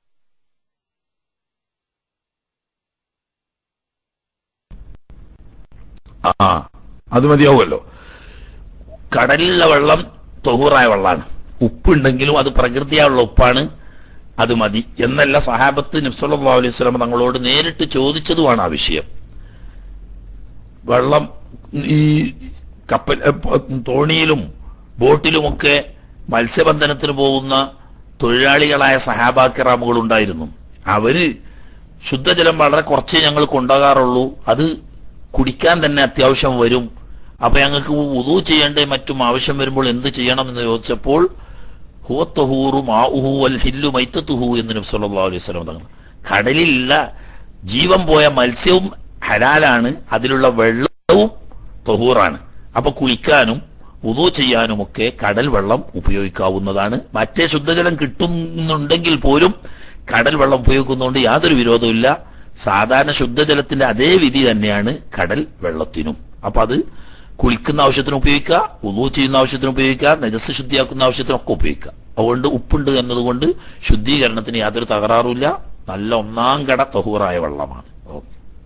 ആ അത് മതിയാവുമല്ലോ കടലിലുള്ള വെള്ളം തൊഹൂറായ വെള്ളമാണ് ഉപ്പുണ്ടെങ്കിലും അത് പ്രകൃതിയായുള്ള ഉപ്പാണ് അത് മതി എന്നല്ല സഹാബത്ത് നബ്സല്ലാ അലൈഹി സ്വലം തങ്ങളോട് നേരിട്ട് ചോദിച്ചതുമാണ് ആ വിഷയം വെള്ളം ഈ കപ്പൽ എ, പ- തോണിയിലും ബോട്ടിലുമൊക്കെ മത്സ്യബന്ധനത്തിന് പോകുന്ന തൊഴിലാളികളായ സഹാബാക്കിറാമുകൾ ഉണ്ടായിരുന്നു അവര് ശുദ്ധജലം വളരെ കുറച്ചേ ഞങ്ങൾ കൊണ്ടുപോകാറുള്ളൂ അത് കുടിക്കാൻ തന്നെ അത്യാവശ്യം വരും അപ്പൊ ഞങ്ങൾക്ക് ഉദു ചെയ്യേണ്ട മറ്റും ആവശ്യം വരുമ്പോൾ എന്ത് ചെയ്യണം എന്ന് ചോദിച്ചപ്പോൾ ഹുവത്തഹൂറു മാഉഹു വൽ ഹില്ലു മൈത്തത്തുഹു എന്ന് നബി സല്ലല്ലാഹു അലൈഹി വസല്ലം തങ്ങൾ കടലിലുള്ള ജീവൻ പോയ മത്സ്യവും ഹലാലാണ് അതിലുള്ള വെള്ളവും തൊഹൂറാണ് അപ്പൊ കുളിക്കാനും ഉദു ചെയ്യാനുമൊക്കെ കടൽ വെള്ളം ഉപയോഗിക്കാവുന്നതാണ് മറ്റേ ശുദ്ധജലം കിട്ടുന്നുണ്ടെങ്കിൽ പോലും കടൽ വെള്ളം ഉപയോഗിക്കുന്നതുകൊണ്ട് യാതൊരു വിരോധവുമില്ല സാധാരണ ശുദ്ധജലത്തിന്റെ അതേ വിധി തന്നെയാണ് കടൽ വെള്ളത്തിനും അപ്പൊ അത് കുളിക്കുന്ന ആവശ്യത്തിന് ഉപയോഗിക്കുക ഉദു ചെയ്യുന്ന ആവശ്യത്തിന് ഉപയോഗിക്കുക നജസ് ശുദ്ധിയാക്കുന്ന ആവശ്യത്തിനൊക്കെ ഉപയോഗിക്കുക അതുകൊണ്ട് ഉപ്പുണ്ട് എന്നതുകൊണ്ട് ശുദ്ധീകരണത്തിന് യാതൊരു തകരാറുമില്ല നല്ല ഒന്നാം കട തൊഹൂറായ വെള്ളമാണ് ഓക്കെ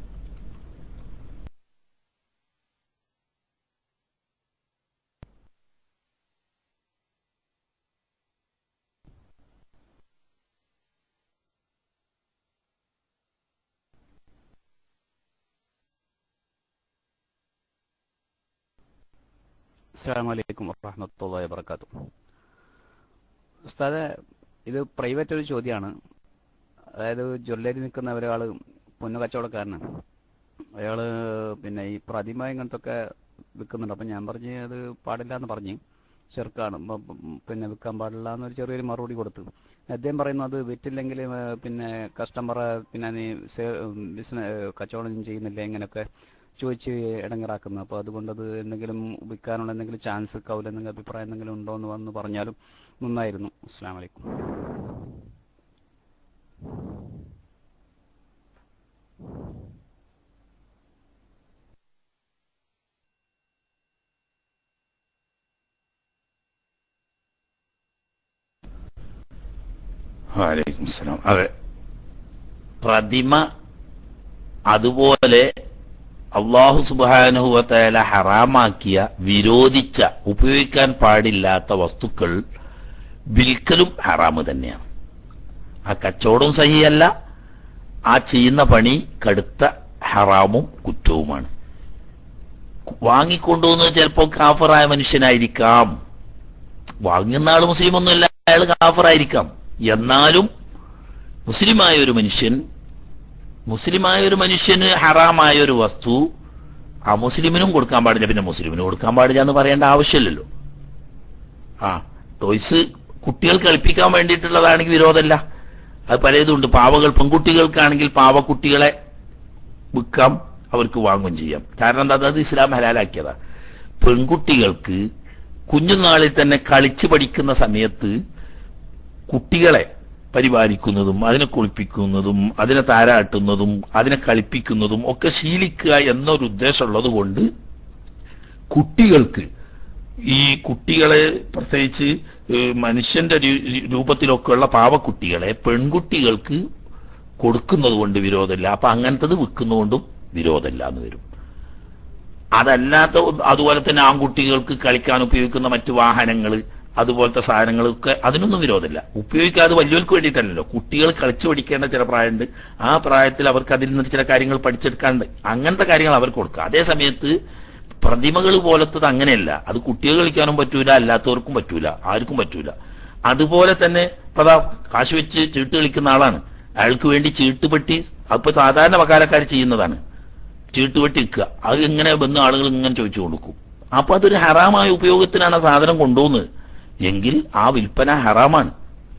അസ്സാം വലൈക്കും വറഹമത്തല്ലാ വാബർക്കാത്തു ഉസ്താദെ ഇത് പ്രൈവറ്റ് ഒരു ചോദ്യമാണ് അതായത് ജ്വല്ലറി നിൽക്കുന്ന ഒരാൾ പൊന്നു കച്ചവടക്കാരനാണ് അയാൾ പിന്നെ ഈ പ്രതിമ ഇങ്ങനത്തെ ഒക്കെ വിൽക്കുന്നുണ്ട് അപ്പം ഞാൻ പറഞ്ഞ് അത് പാടില്ല എന്ന് പറഞ്ഞ് ചെറുക്കാണ് ബ- ബ- പിന്നെ വിൽക്കാൻ പാടില്ല എന്നൊരു ചെറിയൊരു മറുപടി കൊടുത്തു അദ്ദേഹം പറയുന്നു അത് വിറ്റില്ലെങ്കിൽ ഏ, പിന്നെ കസ്റ്റമറെ പിന്നെ നീ ബിസിനസ് കച്ചവടം ചെയ്യുന്നില്ല ഇങ്ങനെയൊക്കെ ചോദിച്ച് ഇടങ്ങറാക്കുന്നത് അപ്പോൾ അതുകൊണ്ട് അത് എന്തെങ്കിലും വിൽക്കാനുള്ള എന്തെങ്കിലും ചാൻസ് കൗല എന്തെങ്കിലും അഭിപ്രായം എന്തെങ്കിലും ഉണ്ടോ എന്ന് വന്ന് പറഞ്ഞാലും നന്നായിരുന്നു അസ്സാം വലൈക്കും വലൈക്കും സ്ലാം അതെ പ്രതിമ അതുപോലെ അള്ളാഹു സുബാനുഹുവല ഹറാമാക്കിയ വിരോധിച്ച ഉപയോഗിക്കാൻ പാടില്ലാത്ത വസ്തുക്കൾ വിൽക്കലും ഹറാമ് തന്നെയാണ് ആ കച്ചവടവും സഹിയല്ല ആ ചെയ്യുന്ന പണി കടുത്ത ഹറാമും കുറ്റവുമാണ് വാങ്ങിക്കൊണ്ടുവന്നത് ചിലപ്പോൾ കാഫറായ മനുഷ്യനായിരിക്കാം വാങ്ങുന്ന ആള് മുസ്ലിം ഒന്നുമല്ല അയാൾ കാഫറായിരിക്കാം എന്നാലും മുസ്ലിമായ ഒരു മനുഷ്യൻ മുസ്ലിമായ ഒരു മനുഷ്യന് ഹറാമായ ഒരു വസ്തു ആ മുസ്ലിമിനും കൊടുക്കാൻ പാടില്ല പിന്നെ മുസ്ലിമിന് കൊടുക്കാൻ പാടില്ല എന്ന് പറയേണ്ട ആവശ്യമില്ലല്ലോ ആ ടോയ്സ് കുട്ടികൾ കളിപ്പിക്കാൻ വേണ്ടിയിട്ടുള്ളതാണെങ്കിൽ വിരോധമല്ല അത് പലതുണ്ട് പാവകൾ പെൺകുട്ടികൾക്കാണെങ്കിൽ പാവക്കുട്ടികളെ വിൽക്കാം അവർക്ക് വാങ്ങുകയും ചെയ്യാം കാരണം എന്താ അത് ഇസ്ലാം ഹലാലാക്കിയതാ പെൺകുട്ടികൾക്ക് കുഞ്ഞുനാളിൽ തന്നെ കളിച്ച് പഠിക്കുന്ന സമയത്ത് കുട്ടികളെ പരിപാലിക്കുന്നതും അതിനെ കുളിപ്പിക്കുന്നതും അതിനെ താരാട്ടുന്നതും അതിനെ കളിപ്പിക്കുന്നതും ഒക്കെ ശീലിക്കുക എന്നൊരു ഉദ്ദേശമുള്ളത് കൊണ്ട് കുട്ടികൾക്ക് ഈ കുട്ടികളെ പ്രത്യേകിച്ച് ഏഹ്, മനുഷ്യന്റെ രൂ- രൂപത്തിലൊക്കെയുള്ള പാവക്കുട്ടികളെ പെൺകുട്ടികൾക്ക് കൊടുക്കുന്നത് കൊണ്ട് വിരോധമില്ല അപ്പൊ അങ്ങനത്തത് വിൽക്കുന്നതുകൊണ്ടും വിരോധമില്ല എന്ന് വരും അതല്ലാത്ത ഒ- അതുപോലെ തന്നെ ആൺകുട്ടികൾക്ക് കളിക്കാൻ ഉപയോഗിക്കുന്ന മറ്റു വാഹനങ്ങൾ അതുപോലത്തെ സാധനങ്ങളൊക്കെ അതിനൊന്നും വിരോധമില്ല ഉപയോഗിക്കാതെ വലിയവർക്ക് വേണ്ടിയിട്ടല്ലല്ലോ കുട്ടികൾ കളിച്ചു പഠിക്കേണ്ട ചില പ്രായമുണ്ട് ആ പ്രായത്തിൽ അവർക്ക് അതിൽ നിന്ന് ചില കാര്യങ്ങൾ പഠിച്ചെടുക്കാനുണ്ട് അങ്ങനത്തെ കാര്യങ്ങൾ അവർക്ക് കൊടുക്കുക അതേ സമയത്ത് പ്രതിമകൾ പോലത്തത് അങ്ങനെയല്ല അത് കുട്ടികൾ കളിക്കാനും പറ്റൂല അല്ലാത്തവർക്കും പറ്റൂല ആർക്കും പറ്റൂല അതുപോലെ തന്നെ ഇപ്പൊ ദാ കാശ് വെച്ച് ചീട്ട് കളിക്കുന്ന ആളാണ് അയാൾക്ക് വേണ്ടി ചീട്ടുപെട്ടി അപ്പൊ സാധാരണ വകാലക്കാർ ചെയ്യുന്നതാണ് ചീട്ടുപെട്ടി വെക്കുക അത് ഇങ്ങനെ വന്ന് ആളുകൾ ഇങ്ങനെ ചോദിച്ചു കൊടുക്കും അപ്പൊ അതൊരു ഹറാമായ ഉപയോഗത്തിനാണ് ആ സാധനം കൊണ്ടുപോകുന്നത് എങ്കിൽ ആ വിൽപ്പന ഹറാമാണ്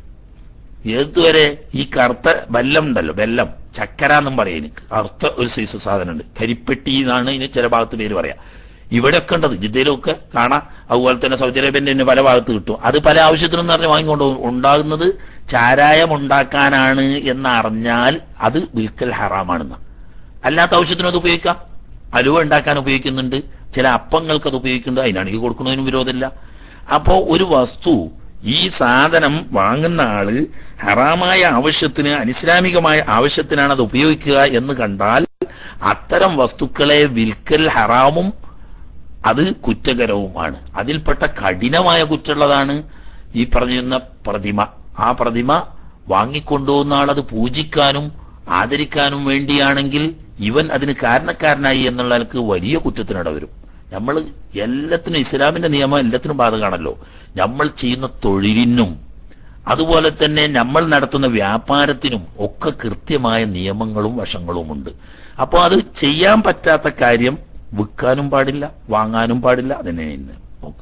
ഏതുവരെ ഈ കറുത്ത വെല്ലം ഉണ്ടല്ലോ വെല്ലം ചക്കര എന്നും പറയും എനിക്ക് കറുത്ത ഒരു സൈസ് സാധനം ഉണ്ട് കരിപ്പെട്ടി എന്നാണ് ഇതിന് ചില ഭാഗത്ത് പേര് പറയാ ഇവിടെയൊക്കെ ഉണ്ടത് ജിദ്ദയിലൊക്കെ കാണാം അതുപോലെ തന്നെ സൗദി അറേബ്യന്റെ തന്നെ പല ഭാഗത്ത് കിട്ടും അത് പല ആവശ്യത്തിനും പറഞ്ഞ് വാങ്ങിക്കൊണ്ട് പോകും. ഉണ്ടാകുന്നത് ചാരായം ഉണ്ടാക്കാനാണ് എന്നറിഞ്ഞാൽ അത് വിൽക്കൽ ഹറാമാണെന്ന് അല്ലാത്ത ആവശ്യത്തിനും അത് ഉപയോഗിക്കാം അലുവ ഉണ്ടാക്കാൻ ഉപയോഗിക്കുന്നുണ്ട് ചില അപ്പങ്ങൾക്ക് അത് ഉപയോഗിക്കുന്നുണ്ട് അതിനാണെങ്കിൽ കൊടുക്കുന്നതിനും വിരോധമില്ല അപ്പോ ഒരു വസ്തു ഈ സാധനം വാങ്ങുന്ന ആള് ഹറാമായ ആവശ്യത്തിന് അനിസ്ലാമികമായ ആവശ്യത്തിനാണ് അത് ഉപയോഗിക്കുക എന്ന് കണ്ടാൽ അത്തരം വസ്തുക്കളെ വിൽക്കൽ ഹറാമും അത് കുറ്റകരവുമാണ് അതിൽപ്പെട്ട കഠിനമായ കുറ്റമുള്ളതാണ് ഈ പറഞ്ഞിരുന്ന പ്രതിമ ആ പ്രതിമ വാങ്ങിക്കൊണ്ടുപോകുന്ന ആൾ അത് പൂജിക്കാനും ആദരിക്കാനും വേണ്ടിയാണെങ്കിൽ ഇവൻ അതിന് കാരണക്കാരനായി എന്നുള്ള ആൾക്ക് വലിയ കുറ്റത്തിനിട വരും നമ്മൾ എല്ലാത്തിനും ഇസ്ലാമിന്റെ നിയമം എല്ലാത്തിനും ബാധകമാണല്ലോ നമ്മൾ ചെയ്യുന്ന തൊഴിലിനും അതുപോലെ തന്നെ നമ്മൾ നടത്തുന്ന വ്യാപാരത്തിനും ഒക്കെ കൃത്യമായ നിയമങ്ങളും വശങ്ങളുമുണ്ട് അപ്പോൾ അത് ചെയ്യാൻ പറ്റാത്ത കാര്യം വിൽക്കാനും പാടില്ല വാങ്ങാനും പാടില്ല അതിനെ ഇന്ന് ഓക്കെ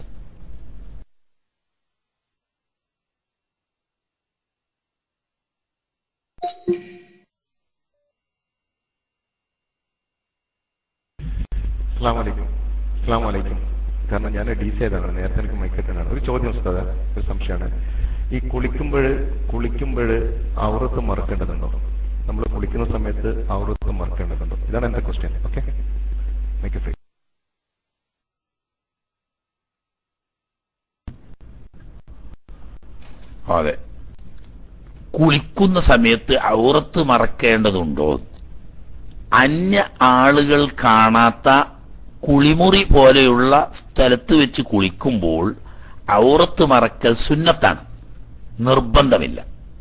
അസ്സാം വലൈക്കും അസ്സാം വലൈക്കും കാരണം ഞാൻ ഡി സി ആയതാണ് നേരത്തെ എനിക്ക് മൈക്കെട്ടാണ് ഒരു ചോദ്യം ഉസ്താദ ഒരു സംശയമാണ് ഈ കുളിക്കുമ്പോൾ കുളിക്കുമ്പോൾ ഔറത്ത് മറക്കേണ്ടതുണ്ടോ നമ്മൾ കുളിക്കുന്ന സമയത്ത് ഔറത്ത് മറക്കേണ്ടതുണ്ടോ ഇതാണ് എന്റെ ക്വസ്റ്റ്യൻ ഓക്കെ മൈക്ക് ഫ്രീ അതെ കുളിക്കുന്ന സമയത്ത് ഔറത്ത് മറക്കേണ്ടതുണ്ടോ അന്യ ആളുകൾ കാണാത്ത കുളിമുറി പോലെയുള്ള സ്ഥലത്ത് വെച്ച് കുളിക്കുമ്പോൾ ഔറത്ത് മറക്കൽ സുന്നത്താണ് നിർബന്ധമില്ല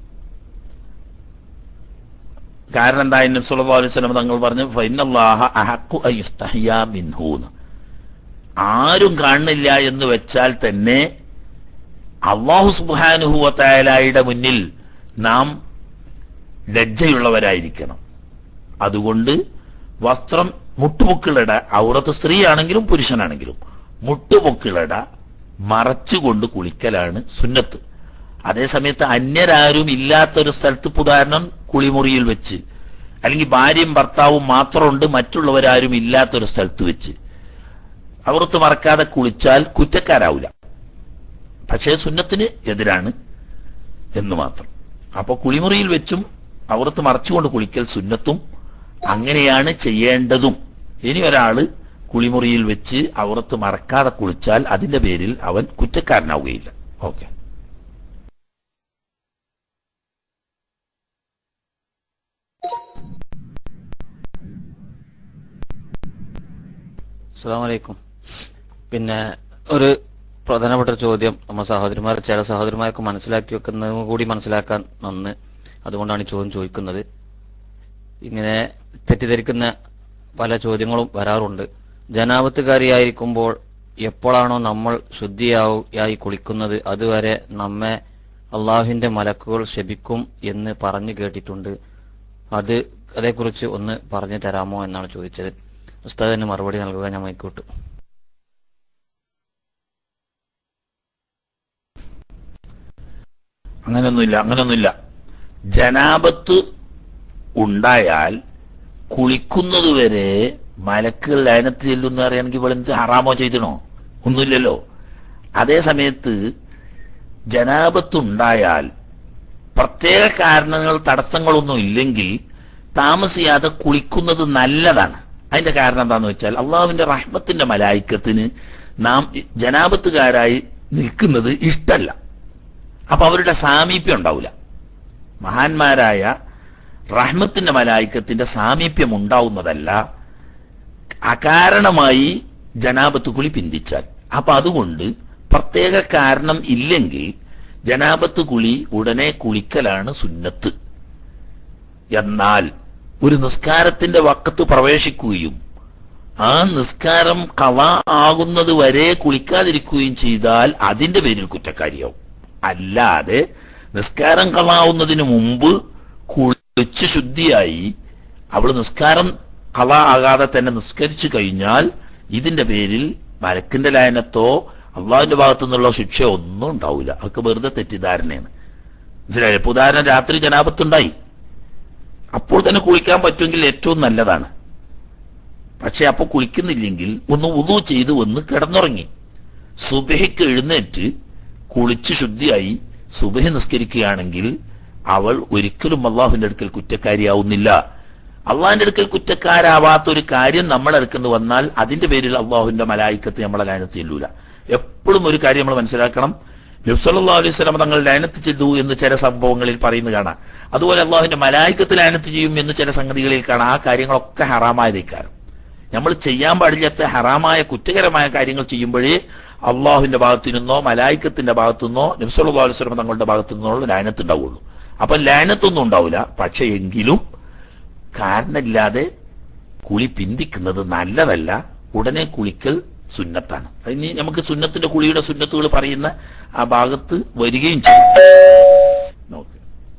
കാരണം എന്താ നബി സല്ലല്ലാഹു അലൈഹി വസല്ലം തങ്ങൾ പറഞ്ഞു ഫൈനല്ലാഹ അഹഖു അൻ യുസ്തഹിയാ മിൻഹു എന്ന്. ആരും കാണുന്നില്ല എന്ന് വെച്ചാൽ തന്നെ അള്ളാഹു സുബ്ഹാനഹു വതആലയുടെ മുന്നിൽ നാം ലജ്ജയുള്ളവരായിരിക്കണം അതുകൊണ്ട് വസ്ത്രം മുട്ടുപൊക്കിളിട ഔറത്ത് സ്ത്രീയാണെങ്കിലും പുരുഷനാണെങ്കിലും മുട്ടുപൊക്കിളിട മറച്ചുകൊണ്ട് കുളിക്കലാണ് സുന്നത്ത് അതേസമയത്ത് അന്യരാരും ഇല്ലാത്തൊരു സ്ഥലത്ത് ഇപ്പൊ ഉദാഹരണം കുളിമുറിയിൽ വെച്ച് അല്ലെങ്കിൽ ഭാര്യയും ഭർത്താവും മാത്രമുണ്ട് മറ്റുള്ളവരാരും ഇല്ലാത്തൊരു സ്ഥലത്ത് വെച്ച് ഔറത്ത് മറക്കാതെ കുളിച്ചാൽ കുറ്റക്കാരാവില്ല പക്ഷേ സുന്നത്തിന് എതിരാണ് എന്ന് മാത്രം അപ്പോൾ കുളിമുറിയിൽ വെച്ചും ഔറത്ത് മറച്ചുകൊണ്ട് കുളിക്കൽ സുന്നത്തും അങ്ങനെയാണ് ചെയ്യേണ്ടതും ഇനി ഒരാള് കുളിമുറിയിൽ വെച്ച് ഔറത്ത് മറക്കാതെ കുളിച്ചാൽ അതിന്റെ പേരിൽ അവൻ കുറ്റക്കാരനാവുകയില്ല ഓക്കെ അസ്സാം വലൈക്കും പിന്നെ ഒരു പ്രധാനപ്പെട്ട ഒരു ചോദ്യം നമ്മ സഹോദരിമാർ ചില സഹോദരിമാർക്ക് മനസ്സിലാക്കി വെക്കുന്നതും കൂടി മനസ്സിലാക്കാൻ നന്ന് അതുകൊണ്ടാണ് ഈ ചോദ്യം ചോദിക്കുന്നത് ഇങ്ങനെ തെറ്റിദ്ധരിക്കുന്ന പല ചോദ്യങ്ങളും വരാറുണ്ട് ജനാപത്തുകാരിയായിരിക്കുമ്പോൾ എപ്പോഴാണോ നമ്മൾ ശുദ്ധിയായി കുളിക്കുന്നത് അതുവരെ നമ്മെ അള്ളാഹുവിന്റെ മലക്കുകൾ ശപിക്കും എന്ന് പറഞ്ഞു കേട്ടിട്ടുണ്ട് അത് അതേക്കുറിച്ച് ഒന്ന് പറഞ്ഞു തരാമോ എന്നാണ് ചോദിച്ചത് ഉസ്താദിന് മറുപടി നൽകുക ഞാൻ മൈക്കോട്ടു അങ്ങനൊന്നുമില്ല അങ്ങനൊന്നുമില്ല ജനാപത്ത് ഉണ്ടായാൽ കുളിക്കുന്നത് വരെ മലക്കുകൾ ലയനത്ത് ചെല്ലുന്ന അറിയണമെങ്കിൽ ഇവിടെ എന്ത് ഹറാമോ ചെയ്തണോ ഒന്നുമില്ലല്ലോ അതേ സമയത്ത് ജനാപത്ത് ഉണ്ടായാൽ പ്രത്യേക കാരണങ്ങൾ തടസ്സങ്ങളൊന്നും ഇല്ലെങ്കിൽ താമസിയാതെ കുളിക്കുന്നത് നല്ലതാണ് അതിന്റെ കാരണം എന്താന്ന് വെച്ചാൽ അള്ളാഹുവിന്റെ റഹ്മത്തിന്റെ മലായിക്കത്തിന് നാം ജനാപത്തുകാരായി നിൽക്കുന്നത് ഇഷ്ടല്ല അപ്പൊ അവരുടെ സാമീപ്യം ഉണ്ടാവില്ല മഹാന്മാരായ റഹ്മത്തിന്റെ മലായിക്കത്തിന്റെ സാമീപ്യം ഉണ്ടാവുന്നതല്ല അകാരണമായി ജനാപത്ത് കുളി പിന്തിച്ചാൽ അപ്പൊ അതുകൊണ്ട് പ്രത്യേക കാരണം ഇല്ലെങ്കിൽ ജനാപത്ത് കുളി ഉടനെ കുളിക്കലാണ് സുന്നത്ത് എന്നാൽ ഒരു നിസ്കാരത്തിന്റെ വക്കത്ത് പ്രവേശിക്കുകയും ആ നിസ്കാരം കവ ആകുന്നത് വരെ കുളിക്കാതിരിക്കുകയും ചെയ്താൽ അതിന്റെ പേരിൽ കുറ്റക്കാരിയാവും അല്ലാതെ നിസ്കാരം കളാവുന്നതിന് മുമ്പ് കുളിച്ച് ശുദ്ധിയായി അവൾ നിസ്കാരം കള ആകാതെ തന്നെ നിസ്കരിച്ചു കഴിഞ്ഞാൽ ഇതിന്റെ പേരിൽ മലക്കിന്റെ ലയനത്തോ അള്ളാഹിന്റെ ഭാഗത്തു നിന്നുള്ള ശിക്ഷ ഒന്നും ഉണ്ടാവില്ല അതൊക്കെ വെറുതെ തെറ്റിദ്ധാരണയാണ് മനസ്സിലായില്ലേ ഇപ്പൊ ഉദാഹരണം രാത്രി ജനാപത്തുണ്ടായി അപ്പോൾ തന്നെ കുളിക്കാൻ പറ്റുമെങ്കിൽ ഏറ്റവും നല്ലതാണ് പക്ഷെ അപ്പൊ കുളിക്കുന്നില്ലെങ്കിൽ ഒന്ന് ഉതു ചെയ്ത് വന്ന് കിടന്നുറങ്ങി സുബഹയ്ക്ക് എഴുന്നേറ്റ് കുളിച്ച് ശുദ്ധിയായി സുബഹി നിസ്കരിക്കുകയാണെങ്കിൽ അവൾ ഒരിക്കലും അള്ളാഹുവിന്റെ അടുക്കൽ കുറ്റക്കാരിയാവുന്നില്ല അള്ളാഹിന്റെ അടുക്കൽ കുറ്റക്കാരാവാത്ത ഒരു കാര്യം നമ്മുടെ അടുക്കെന്ന് വന്നാൽ അതിന്റെ പേരിൽ അള്ളാഹുവിന്റെ മലായിക്കത്ത് നമ്മളെ ലയനത്ത് ചെല്ലൂല എപ്പോഴും ഒരു കാര്യം നമ്മൾ മനസ്സിലാക്കണം നബ്സല്ലാ അലൈഹി സ്വലം തങ്ങൾ ലയനത്ത് ചെയ്തു എന്ന് ചില സംഭവങ്ങളിൽ പറയുന്നത് കാണാം അതുപോലെ അള്ളാഹുവിന്റെ മലായിക്കത്ത് ലയനത്ത് ചെയ്യും എന്ന് ചില സംഗതികളിൽ കാണാം ആ കാര്യങ്ങളൊക്കെ ഹറാമായതേക്കാരം നമ്മൾ ചെയ്യാൻ പാടില്ലാത്ത ഹറാമായ കുറ്റകരമായ കാര്യങ്ങൾ ചെയ്യുമ്പോഴേ അള്ളാഹുവിന്റെ ഭാഗത്തു നിന്നോ മലായിക്കത്തിന്റെ ഭാഗത്തു നിന്നോ നബ്സല്ലാ അലൈഹി സ്വലം തങ്ങളുടെ ഭാഗത്തു നിന്നോ ലയനത്ത് ഉണ്ടാവുള്ളൂ അപ്പൊ ലയനത്തൊന്നും ഉണ്ടാവില്ല പക്ഷെ എങ്കിലും കാരണമില്ലാതെ കുളി പിന്തിക്കുന്നത് നല്ലതല്ല ഉടനെ കുളിക്കൽ സുന്നത്താണ് അതിന് നമുക്ക് സുന്നത്തിന്റെ കുളിയുടെ സുന്നത്തുകൾ പറയുന്ന ആ ഭാഗത്ത് വരികയും ചെയ്യും നോക്ക്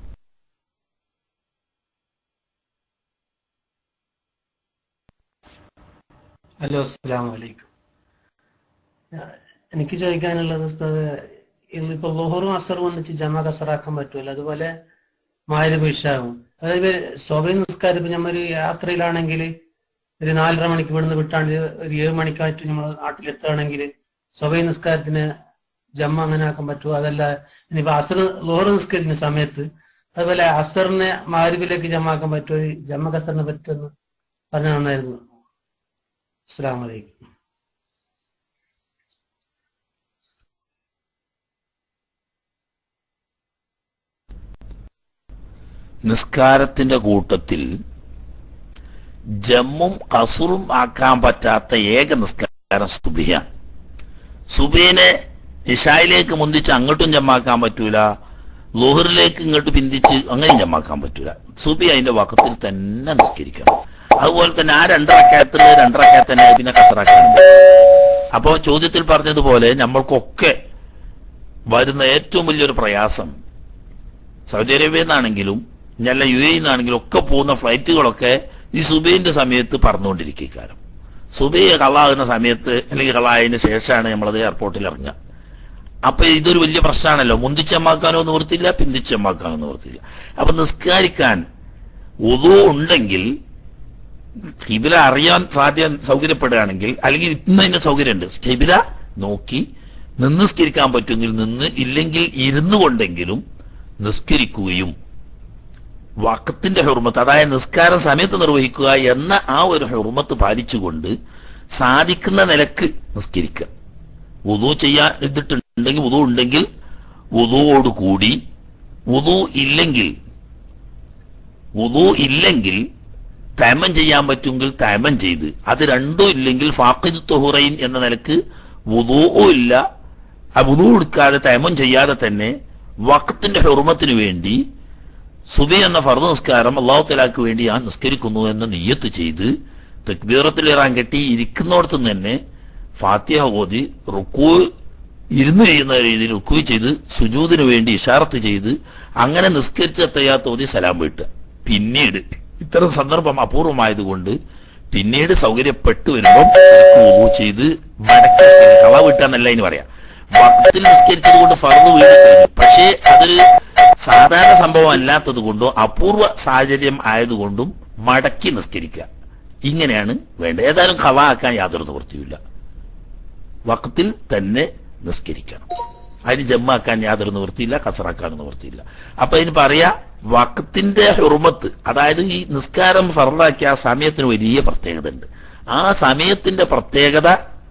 ഹലോ അസ്സാം വലൈക്കും എനിക്ക് ചോദിക്കാനുള്ളത് ഉസ്താദ് ഇതിപ്പോ ലോഹറും അസറും ഒന്നിച്ച് ജമ കസറാക്കാൻ പറ്റുമല്ലോ അതുപോലെ മായര് വിഷാവും അതായത് സ്വഭ നിസ്കാരം ഇപ്പൊ നമ്മൊരു യാത്രയിലാണെങ്കിൽ ഒരു നാലര മണിക്ക് ഇവിടുന്ന് വിട്ടാണ്ട് ഒരു ഏഴ് മണിക്കായിട്ട് നമ്മൾ നാട്ടിലെത്തുകയാണെങ്കിൽ സ്വഭ നിസ്കാരത്തിന് ജമ്മ അങ്ങനെ ആക്കാൻ പറ്റുമോ അതല്ല ഇനിയിപ്പോ അസർ ലോഹർ നിസ്കരിക്കുന്ന സമയത്ത് അതുപോലെ അസറിനെ മാരിബിലേക്ക് ജമാക്കാൻ പറ്റുമോ ഈ ജമ്മ കസറിനെ പറ്റുമെന്ന് പറഞ്ഞ നന്നായിരുന്നു അസ്സാം വലൈക്കും നിസ്കാരത്തിന്റെ കൂട്ടത്തിൽ ജമ്മും കസുറും ആക്കാൻ പറ്റാത്ത ഏക നിസ്കാരം സുബിയാണ് സുബീനെ ഇഷായിലേക്ക് മുന്തിച്ച് അങ്ങോട്ടും ജമ്മാക്കാൻ പറ്റൂല ലോഹറിലേക്ക് ഇങ്ങോട്ട് പിന്തിച്ച് അങ്ങനെയും ജമ്മാക്കാൻ പറ്റൂല സുബി അതിന്റെ വക്കത്തിൽ തന്നെ നിസ്കരിക്കണം അതുപോലെ തന്നെ ആ രണ്ടറക്കായത്തില് രണ്ടറക്കായത്ത് തന്നെ പിന്നെ കസറാക്കാനുണ്ട് അപ്പൊ ചോദ്യത്തിൽ പറഞ്ഞതുപോലെ നമ്മൾക്കൊക്കെ വരുന്ന ഏറ്റവും വലിയൊരു പ്രയാസം സൗദി അറേബ്യയിൽ നിന്നാണെങ്കിലും ഞല്ല യു എ നിന്നാണെങ്കിലും ഒക്കെ പോകുന്ന ഫ്ലൈറ്റുകളൊക്കെ ഈ സുബൈന്റെ സമയത്ത് പറന്നുകൊണ്ടിരിക്കാരം സുബൈ കളാകുന്ന സമയത്ത് അല്ലെങ്കിൽ കളായതിന് ശേഷമാണ് നമ്മളത് എയർപോർട്ടിൽ ഇറങ്ങുക അപ്പൊ ഇതൊരു വലിയ പ്രശ്നമാണല്ലോ മുന്തിച്ചമ്മാക്കാനോ നിവൃത്തിയില്ല പിന്തിച്ചമ്മാക്കാനോ നിവൃത്തിയില്ല അപ്പൊ നിസ്കാരിക്കാൻ ഒതു ഉണ്ടെങ്കിൽ കിബില അറിയാൻ സാധ്യ സൗകര്യപ്പെടുകയാണെങ്കിൽ അല്ലെങ്കിൽ ഇന്നതിന്റെ സൗകര്യമുണ്ട് കിബില നോക്കി നിന്ന് നിസ്കരിക്കാൻ പറ്റുമെങ്കിൽ നിന്ന് ഇല്ലെങ്കിൽ ഇരുന്നു കൊണ്ടെങ്കിലും നിസ്കരിക്കുകയും വക്കത്തിന്റെ ഹെറുമത്ത് അതായത് നിസ്കാരം സമയത്ത് നിർവഹിക്കുക എന്ന ആ ഒരു ഹെറുമത്ത് പാലിച്ചുകൊണ്ട് സാധിക്കുന്ന നിലക്ക് നിസ്കരിക്കുക ഉദു ചെയ്യാൻ ഇതിട്ടുണ്ടെങ്കിൽ ഉദു ഉണ്ടെങ്കിൽ ഉദുവോട് കൂടി ഉദു ഇല്ലെങ്കിൽ ഉദു ഇല്ലെങ്കിൽ തയമം ചെയ്യാൻ പറ്റുമെങ്കിൽ തയമം ചെയ്ത് അത് രണ്ടും ഇല്ലെങ്കിൽ ഫാഖിദ് തൊഹുറൈൻ എന്ന നിലക്ക് വുദൂവും ഇല്ല ആ വുദൂ എടുക്കാതെ തയമം ചെയ്യാതെ തന്നെ വക്കത്തിന്റെ ഹുർമത്തിന് വേണ്ടി സുബി എന്ന ഫർദ് നിസ്കാരം അള്ളാഹു തലാക്ക് വേണ്ടി ഞാൻ നിസ്കരിക്കുന്നു എന്ന് നിയ്യത്ത് ചെയ്ത് തെക്ബീറത്തിൽ ഇറാൻ കെട്ടി ഇരിക്കുന്നിടത്ത് തന്നെ ഫാത്തിഹ ഓതി റുക്കൂ ഇരുന്ന് ചെയ്യുന്ന രീതിയിൽ റുക്കൂ ചെയ്ത് സുജൂദിന് വേണ്ടി ഇഷാറത്ത് ചെയ്ത് അങ്ങനെ നിസ്കരിച്ച തയ്യാത്ത ഓതി സലാം വീട്ടുക പിന്നീട് ഇത്തരം സന്ദർഭം അപൂർവമായതുകൊണ്ട് പിന്നീട് സൗകര്യപ്പെട്ടു വരുമ്പം വുളു ചെയ്ത് മടക്കി നിസ്കരിക്കുക കള വീട്ടാന്നല്ല ഇനി പറയാം വക്തിൽ നിസ്കരിച്ചത് കൊണ്ട് ഫർദ് വീട് കഴിഞ്ഞു പക്ഷേ അതൊരു സാധാരണ സംഭവം അല്ലാത്തത് കൊണ്ടോ അപൂർവ സാഹചര്യം ആയതുകൊണ്ടും മടക്കി നിസ്കരിക്കുക ഇങ്ങനെയാണ് വേണ്ടത് ഏതായാലും കള ആക്കാൻ യാതൊരു നിവൃത്തിയില്ല വക്തിൽ തന്നെ നിസ്കരിക്കണം അതിന് ജമ്മാക്കാൻ യാതൊരു നിവൃത്തിയില്ല കസറാക്കാൻ നിവൃത്തിയില്ല അപ്പൊ അതിന് പറയാ വക്കത്തിന്റെ ഹുർമത്ത് അതായത് ഈ നിസ്കാരം ഫറലാക്കിയ ആ സമയത്തിന് വലിയ പ്രത്യേകത ഉണ്ട് ആ സമയത്തിന്റെ പ്രത്യേകത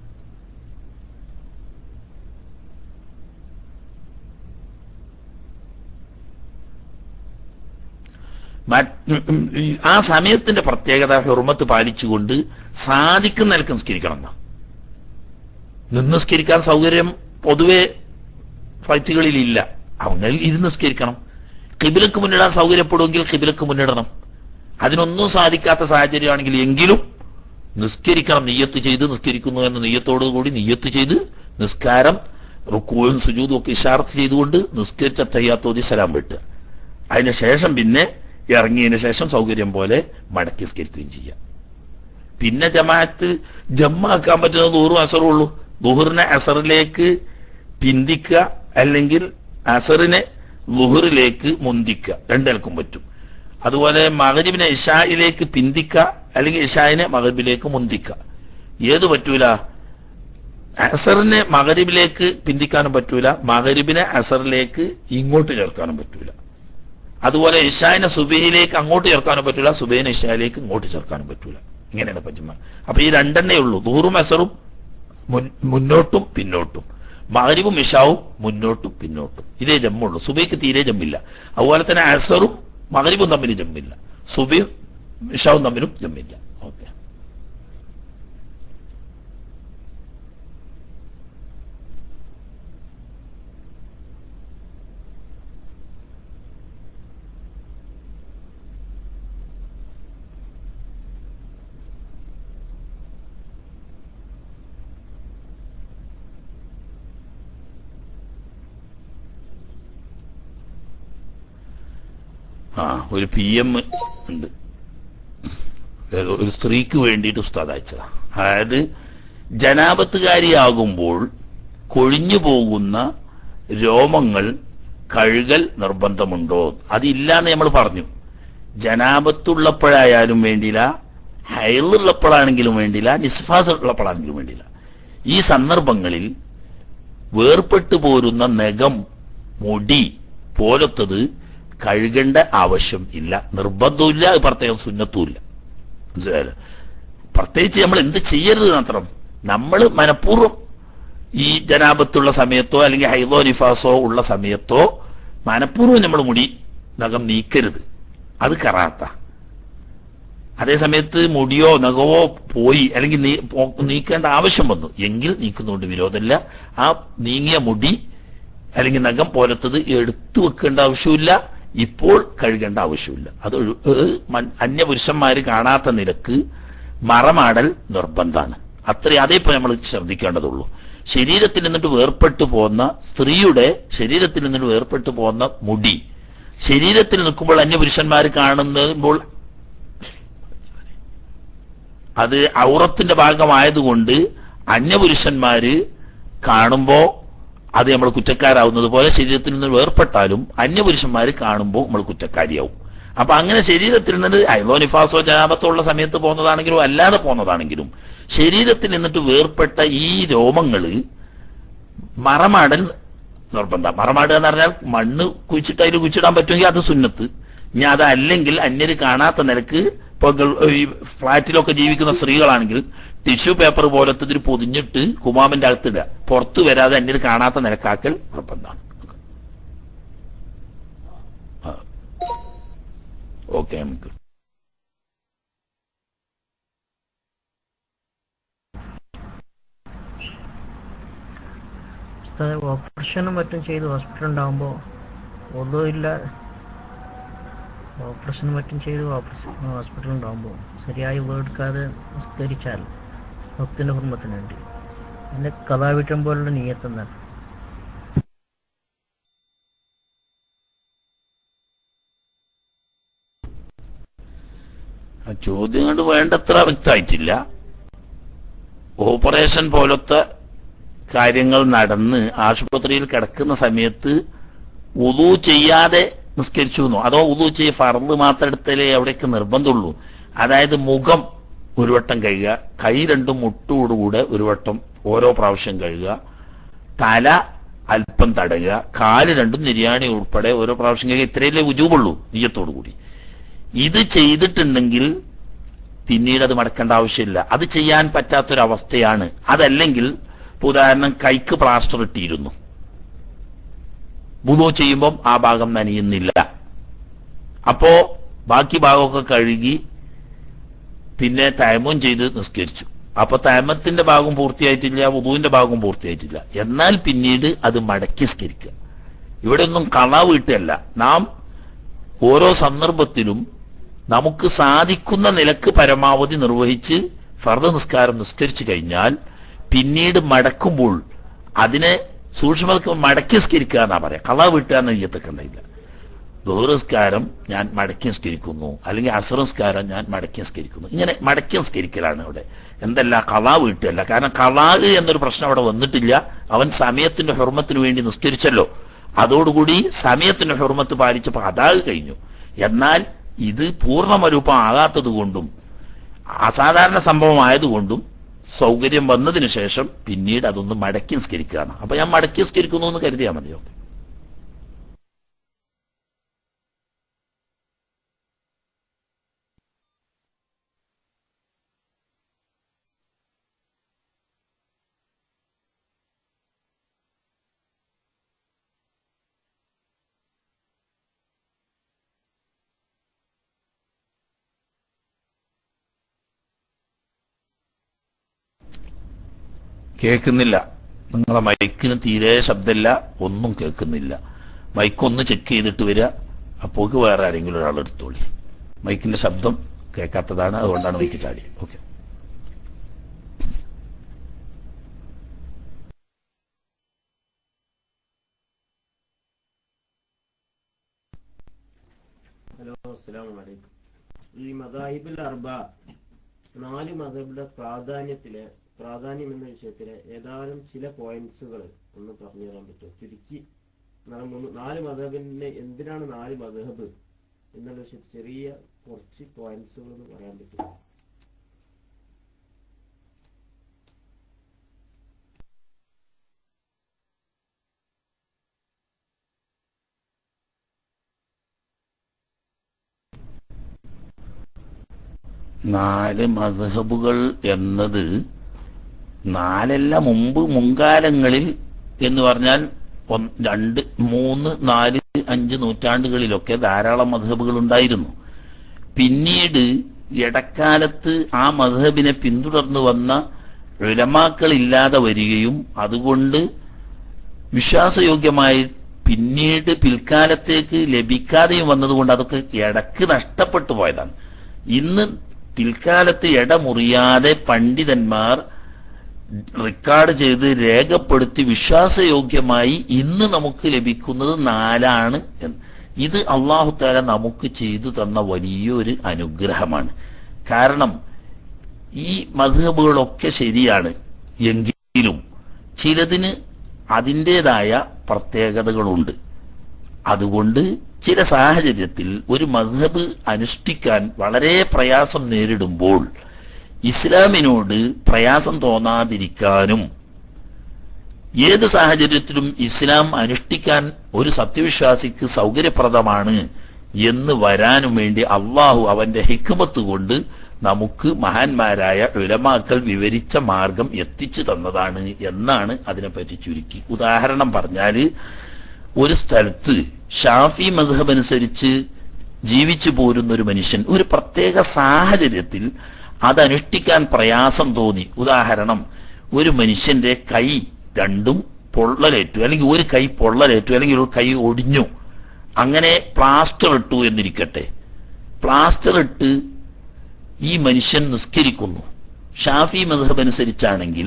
മറ്റ് ഉം ഈ ആ സമയത്തിന്റെ പ്രത്യേകത ഹുർമത്ത് പാലിച്ചുകൊണ്ട് സാധിക്കുന്ന നിലക്ക് നിസ്കരിക്കണം എന്നാ നിന്ന് നിസ്കരിക്കാൻ സൗകര്യം പൊതുവെ ഫ്ലൈറ്റുകളിൽ ഇല്ല അങ്ങനെ ഇരുന്ന് നിസ്കരിക്കണം കിബിലക്ക് മുന്നിടാൻ സൗകര്യപ്പെടുമെങ്കിൽ കിബിലക്ക് മുന്നിടണം അതിനൊന്നും സാധിക്കാത്ത സാഹചര്യമാണെങ്കിൽ എങ്കിലും നിസ്കരിക്കണം നിയ്യത്ത് ചെയ്ത് നിസ്കരിക്കുന്നു എന്ന നിയ്യത്തോടു കൂടി നിയ്യത്ത് ചെയ്ത് നിസ്കാരം റുക്കുവും സുജൂതും ഒക്കെ ഇഷാർത്ത് ചെയ്തുകൊണ്ട് നിസ്കരിച്ച തയ്യാത്തോതി സലാം വിട്ടുക അതിന് ശേഷം പിന്നെ ഇറങ്ങിയതിന് ശേഷം സൗകര്യം പോലെ മടക്കി നിസ്കരിക്കുകയും ചെയ്യാം പിന്നെ ജമാഅത്ത് ജമ്മാക്കാൻ പറ്റുന്ന ദൂറും അസറും ഉള്ളൂ ദുഹറിനെ അസറിലേക്ക് പിന്തിക്കുക അല്ലെങ്കിൽ അസറിനെ ലുഹറിലേക്ക് മുന്തിക്കുക രണ്ടേൽക്കും പറ്റും അതുപോലെ മകരിബിനെ ഇഷായിലേക്ക് പിന്തിക്കുക അല്ലെങ്കിൽ ഇഷായിനെ മകരിബിലേക്ക് മുന്തിക്കുക ഏത് പറ്റൂല അസറിനെ മകരിബിലേക്ക് പിന്തിക്കാനും പറ്റൂല മകരിബിനെ അസറിലേക്ക് ഇങ്ങോട്ട് ചേർക്കാനും പറ്റൂല അതുപോലെ ഇഷായിനെ സുബൈയിലേക്ക് അങ്ങോട്ട് ചേർക്കാനും പറ്റൂല സുബൈനെ ഇഷായിലേക്ക് ഇങ്ങോട്ട് ചേർക്കാനും പറ്റൂല ഇങ്ങനെയാണ് പറ്റുമ അപ്പൊ ഈ രണ്ടെണ്ണേ ഉള്ളൂ ദൂറും അസറും മുൻ- മുന്നോട്ടും പിന്നോട്ടും മകരിബും ഇഷാവും മുന്നോട്ടും പിന്നോട്ടും ഇതേ ജമ്മുള്ളൂ സുബൈക്ക് തീരെ ജമ്മില്ല അതുപോലെ തന്നെ അസറും മകരിബും തമ്മിൽ ജമ്മില്ല സുബൈയും ഇഷാവും തമ്മിലും ജമ്മില്ല ഓക്കെ ആ ഒരു പി എം ഉണ്ട് ഒരു സ്ത്രീക്ക് വേണ്ടിയിട്ട് ഉസ്താദ് അയച്ചതാ അതായത് ജനാപത്തുകാരിയാകുമ്പോൾ കൊഴിഞ്ഞു പോകുന്ന രോമങ്ങൾ കഴുകൽ നിർബന്ധമുണ്ടോ അതില്ലാന്ന് നമ്മൾ പറഞ്ഞു ജനാപത്തുള്ളപ്പോഴായാലും വേണ്ടിയില്ല ഹൈലുള്ളപ്പോഴാണെങ്കിലും വേണ്ടിയില്ല നിസ്ഫാസ് ഉള്ളപ്പോഴാണെങ്കിലും വേണ്ടിയില്ല ഈ സന്ദർഭങ്ങളിൽ വേർപെട്ടു പോരുന്ന നഖം മുടി പോലത്തത് കഴുകേണ്ട ആവശ്യം ഇല്ല നിർബന്ധമില്ല അത് പ്രത്യേകം സുന്നത്തുമില്ല മനസ്സിലായല്ലോ പ്രത്യേകിച്ച് നമ്മൾ എന്ത് ചെയ്യരുത് മാത്രം നമ്മൾ മനഃപൂർവ്വം ഈ ജനാപത്തുള്ള സമയത്തോ അല്ലെങ്കിൽ ഹൈദോ നിഫാസോ ഉള്ള സമയത്തോ മനഃപൂർവ്വം നമ്മൾ മുടി നഖം നീക്കരുത് അത് കറാത്ത അതേ സമയത്ത് മുടിയോ നഖമോ പോയി അല്ലെങ്കിൽ നീ പോ- നീക്കേണ്ട ആവശ്യം വന്നു എങ്കിൽ നീക്കുന്നുകൊണ്ട് വിരോധമില്ല ആ നീങ്ങിയ മുടി അല്ലെങ്കിൽ നഖം പോലത്തത് എടുത്തു വെക്കേണ്ട ആവശ്യമില്ല ഇപ്പോൾ കഴുകേണ്ട ആവശ്യമില്ല അത് ഒഴു- അത് മൻ- അന്യപുരുഷന്മാര് കാണാത്ത നിലക്ക് മറമാടൽ നിർബന്ധമാണ് അത്രയും അതേ ഇപ്പൊ നമ്മൾ ശ്രദ്ധിക്കേണ്ടതുള്ളൂ ശരീരത്തിൽ നിന്നിട്ട് വേർപെട്ടു പോകുന്ന സ്ത്രീയുടെ ശരീരത്തിൽ നിന്നിട്ട് വേർപെട്ടു പോകുന്ന മുടി ശരീരത്തിൽ നിൽക്കുമ്പോൾ അന്യപുരുഷന്മാർ കാണുമ്പോൾ അത് ഔറത്തിന്റെ ഭാഗമായതുകൊണ്ട് അന്യപുരുഷന്മാര് കാണുമ്പോ അത് നമ്മൾ കുറ്റക്കാരാവുന്നത് പോലെ ശരീരത്തിൽ നിന്ന് വേർപെട്ടാലും അന്യപുരുഷന്മാര് കാണുമ്പോൾ നമ്മൾ കുറ്റക്കാരിയാവും അപ്പൊ അങ്ങനെ ശരീരത്തിൽ നിന്ന് അയലോ നിഫാസോ ജനാപത്തോ ഉള്ള സമയത്ത് പോകുന്നതാണെങ്കിലും അല്ലാതെ പോകുന്നതാണെങ്കിലും ശരീരത്തിൽ നിന്നിട്ട് വേർപെട്ട ഈ രോമങ്ങള് മറമാടൽ നിർബന്ധം മറമാടുക എന്ന് പറഞ്ഞാൽ മണ്ണ് കുഴിച്ചിട്ട് അതിൽ കുഴിച്ചിടാൻ പറ്റുമെങ്കിൽ അത് സുന്നത്ത് ഇനി അതല്ലെങ്കിൽ അന്യര് കാണാത്ത നിലക്ക് ഇപ്പൊ ഗൾ- ഈ ഫ്ലാറ്റിലൊക്കെ ജീവിക്കുന്ന സ്ത്രീകളാണെങ്കിൽ ടിഷ്യൂ പേപ്പർ പോലത്തെ ഇതിൽ പൊതിഞ്ഞിട്ട് കുമാമിന്റെ അകത്തിടുക പുറത്തു വരാതെ അന്യര് കാണാത്ത നിലക്കാക്കൽ നിർബന്ധമാണ് ഓക്കെ നമുക്ക് ഉസ്താദ് ഓപ്പറേഷനും മറ്റും ചെയ്ത് ഹോസ്പിറ്റൽ ഉണ്ടാകുമ്പോൾ ഒന്നും ഇല്ല ഓപ്പറേഷനും മറ്റും ചെയ്ത് ഹോസ്പിറ്റൽ ഉണ്ടാകുമ്പോൾ ശരിയായി വേർഡെടുക്കാതെ നിസ്കരിച്ചാൽ ഭക്തിൻ്റെ കുടുംബത്തിന് വേണ്ടി പിന്നെ കഥാവിറ്റം പോലുള്ള നീയത്തെന്താണ് ആ ചോദ്യം കൊണ്ട് വേണ്ടത്ര വ്യക്തമായിട്ടില്ല ഓപ്പറേഷൻ പോലത്തെ കാര്യങ്ങൾ നടന്ന് ആശുപത്രിയിൽ കിടക്കുന്ന സമയത്ത് ഉദു ചെയ്യാതെ നിസ്കരിച്ചു എന്നോ അതോ ഉദു ചെയ്യ ഫർദ് മാത്രം എടുത്താലേ അവിടേക്ക് നിർബന്ധമുള്ളൂ അതായത് മുഖം ഒരു വട്ടം കഴുകുക കൈ രണ്ടും മുട്ടോടുകൂടെ ഒരു വട്ടം ഓരോ പ്രാവശ്യം കഴുകുക തല അല്പം തടയുക കാല് രണ്ടും നിര്യാണി ഉൾപ്പെടെ ഓരോ പ്രാവശ്യം കഴുകുക ഇത്രയല്ലേ ഉജൂബുള്ളൂ നീയത്തോടു കൂടി ഇത് ചെയ്തിട്ടുണ്ടെങ്കിൽ പിന്നീട് അത് മടക്കേണ്ട ആവശ്യമില്ല അത് ചെയ്യാൻ പറ്റാത്തൊരവസ്ഥയാണ് അതല്ലെങ്കിൽ ഇപ്പൊ ഉദാഹരണം കൈക്ക് പ്ലാസ്റ്റർ ഇട്ടിരുന്നു ബുധോ ചെയ്യുമ്പം ആ ഭാഗം നനയുന്നില്ല അപ്പോ ബാക്കി ഭാഗമൊക്കെ കഴുകി പിന്നെ തയമം ചെയ്ത് നിസ്കരിച്ചു അപ്പൊ തയമത്തിന്റെ ഭാഗം പൂർത്തിയായിട്ടില്ല വുതുവിന്റെ ഭാഗം പൂർത്തിയായിട്ടില്ല എന്നാൽ പിന്നീട് അത് മടക്കി സ്കരിക്കുക ഇവിടെ ഒന്നും കള വീട്ടല്ല നാം ഓരോ സന്ദർഭത്തിലും നമുക്ക് സാധിക്കുന്ന നിലക്ക് പരമാവധി നിർവഹിച്ച് ഫർദ നിസ്കാരം നിസ്കരിച്ചു കഴിഞ്ഞാൽ പിന്നീട് മടക്കുമ്പോൾ അതിനെ സൂക്ഷ്മതക്ക് മടക്കി സ്കരിക്കുക എന്നാ പറയാം കള വീട്ടുക എന്ന നീയത്തൊക്കെ ഉണ്ടായില്ല ദോറസ്കാരം ഞാൻ മടക്കി സ്കരിക്കുന്നു അല്ലെങ്കിൽ അസറസ്കാരം ഞാൻ മടക്കി സ്കരിക്കുന്നു ഇങ്ങനെ മടക്കി സ്കരിക്കലാണ് ഇവിടെ എന്തല്ല കളാ വീട്ടല്ല കാരണം കളാഗ് എന്നൊരു പ്രശ്നം അവിടെ വന്നിട്ടില്ല അവൻ സമയത്തിന്റെ ഹുർമത്തിന് വേണ്ടി നിസ്കരിച്ചല്ലോ അതോടുകൂടി സമയത്തിന്റെ ഹുർമത്ത് പാലിച്ചപ്പോൾ അതാകെ കഴിഞ്ഞു എന്നാൽ ഇത് പൂർണ്ണമരൂപം ആകാത്തത് കൊണ്ടും അസാധാരണ സംഭവം ആയതുകൊണ്ടും സൗകര്യം വന്നതിന് ശേഷം പിന്നീട് അതൊന്ന് മടക്കി സ്കരിക്കുകയാണ് അപ്പൊ ഞാൻ മടക്കി സ്കരിക്കുന്നു എന്ന് കരുതിയാൽ മതിയോ കേൾക്കുന്നില്ല നിങ്ങളെ മൈക്കിന് തീരെ ശബ്ദമില്ല ഒന്നും കേൾക്കുന്നില്ല മൈക്ക് ഒന്ന് ചെക്ക് ചെയ്തിട്ട് വരിക അപ്പോക്ക് വേറെ ആരെങ്കിലും ഒരാൾ എടുത്തോളി മൈക്കിന്റെ ശബ്ദം കേൾക്കാത്തതാണ് അതുകൊണ്ടാണ് മൈക്ക് ചാടി ഓക്കെ ഹലോ അസ്സലാമു അലൈക്കും ഈ മദാഹിബുൽ അർബ നാല് മതബിലെ പ്രാധാന്യത്തിലെ പ്രാധാന്യം എന്ന വിഷയത്തിലെ ഏതാനും ചില പോയിന്റ്സുകൾ ഒന്ന് പറഞ്ഞു തരാൻ പറ്റുമോ ചുരുക്കി നാല് മൂന്ന് നാല് മതബിനെ എന്തിനാണ് നാല് മതഹബ് എന്നുള്ള വിഷയത്തിൽ ചെറിയ കുറച്ച് പോയിന്റ്സുകൾ ഒന്ന് പറയാൻ പറ്റുമോ നാല് മധബുകൾ എന്നത് നാലല്ല മുമ്പ് മുൻകാലങ്ങളിൽ എന്ന് പറഞ്ഞാൽ ഒന്ന് രണ്ട് മൂന്ന് നാല് അഞ്ച് നൂറ്റാണ്ടുകളിലൊക്കെ ധാരാളം മധബുകൾ ഉണ്ടായിരുന്നു പിന്നീട് ഇടക്കാലത്ത് ആ മധബിനെ പിന്തുടർന്നു വന്ന ഉലമാക്കൾ ഇല്ലാതെ വരികയും അതുകൊണ്ട് വിശ്വാസയോഗ്യമായി പിന്നീട് പിൽക്കാലത്തേക്ക് ലഭിക്കാതെയും വന്നതുകൊണ്ട് അതൊക്കെ ഇടക്ക് നഷ്ടപ്പെട്ടു പോയതാണ് ഇന്ന് പിൽക്കാലത്ത് ഇടമുറിയാതെ പണ്ഡിതന്മാർ റെക്കോർഡ് ചെയ്ത് രേഖപ്പെടുത്തി വിശ്വാസയോഗ്യമായി ഇന്ന് നമുക്ക് ലഭിക്കുന്നത് നാലാണ് എന്ന് ഇത് അള്ളാഹു താല നമുക്ക് ചെയ്തു തന്ന വലിയൊരു അനുഗ്രഹമാണ് കാരണം ഈ മധുഹബുകളൊക്കെ ശരിയാണ് എങ്കിലും ചിലതിന് അതിൻ്റെതായ പ്രത്യേകതകളുണ്ട് അതുകൊണ്ട് ചില സാഹചര്യത്തിൽ ഒരു മധബ് അനുഷ്ഠിക്കാൻ വളരെ പ്രയാസം നേരിടുമ്പോൾ ഇസ്ലാമിനോട് പ്രയാസം തോന്നാതിരിക്കാനും ഏത് സാഹചര്യത്തിലും ഇസ്ലാം അനുഷ്ഠിക്കാൻ ഒരു സത്യവിശ്വാസിക്ക് സൗകര്യപ്രദമാണ് എന്ന് വരാനും വേണ്ടി അള്ളാഹു അവന്റെ ഹിക്മത്ത് കൊണ്ട് നമുക്ക് മഹാന്മാരായ ഉലമാക്കൾ വിവരിച്ച മാർഗം എത്തിച്ചു തന്നതാണ് എന്നാണ് അതിനെപ്പറ്റി ചുരുക്കി ഉദാഹരണം പറഞ്ഞാല് ഒരു സ്ഥലത്ത് ഷാഫി മധബ് അനുസരിച്ച് ജീവിച്ചു പോരുന്ന ഒരു മനുഷ്യൻ ഒരു പ്രത്യേക സാഹചര്യത്തിൽ അതനുഷ്ഠിക്കാൻ പ്രയാസം തോന്നി ഉദാഹരണം ഒരു മനുഷ്യന്റെ കൈ രണ്ടും പൊള്ളലേറ്റു അല്ലെങ്കിൽ ഒരു കൈ പൊള്ളലേറ്റു അല്ലെങ്കിൽ ഒരു കൈ ഒടിഞ്ഞു അങ്ങനെ പ്ലാസ്റ്റർ ഇട്ടു എന്നിരിക്കട്ടെ പ്ലാസ്റ്റർ ഇട്ട് ഈ മനുഷ്യൻ നിസ്കരിക്കുന്നു ഷാഫി മധബ് അനുസരിച്ചാണെങ്കിൽ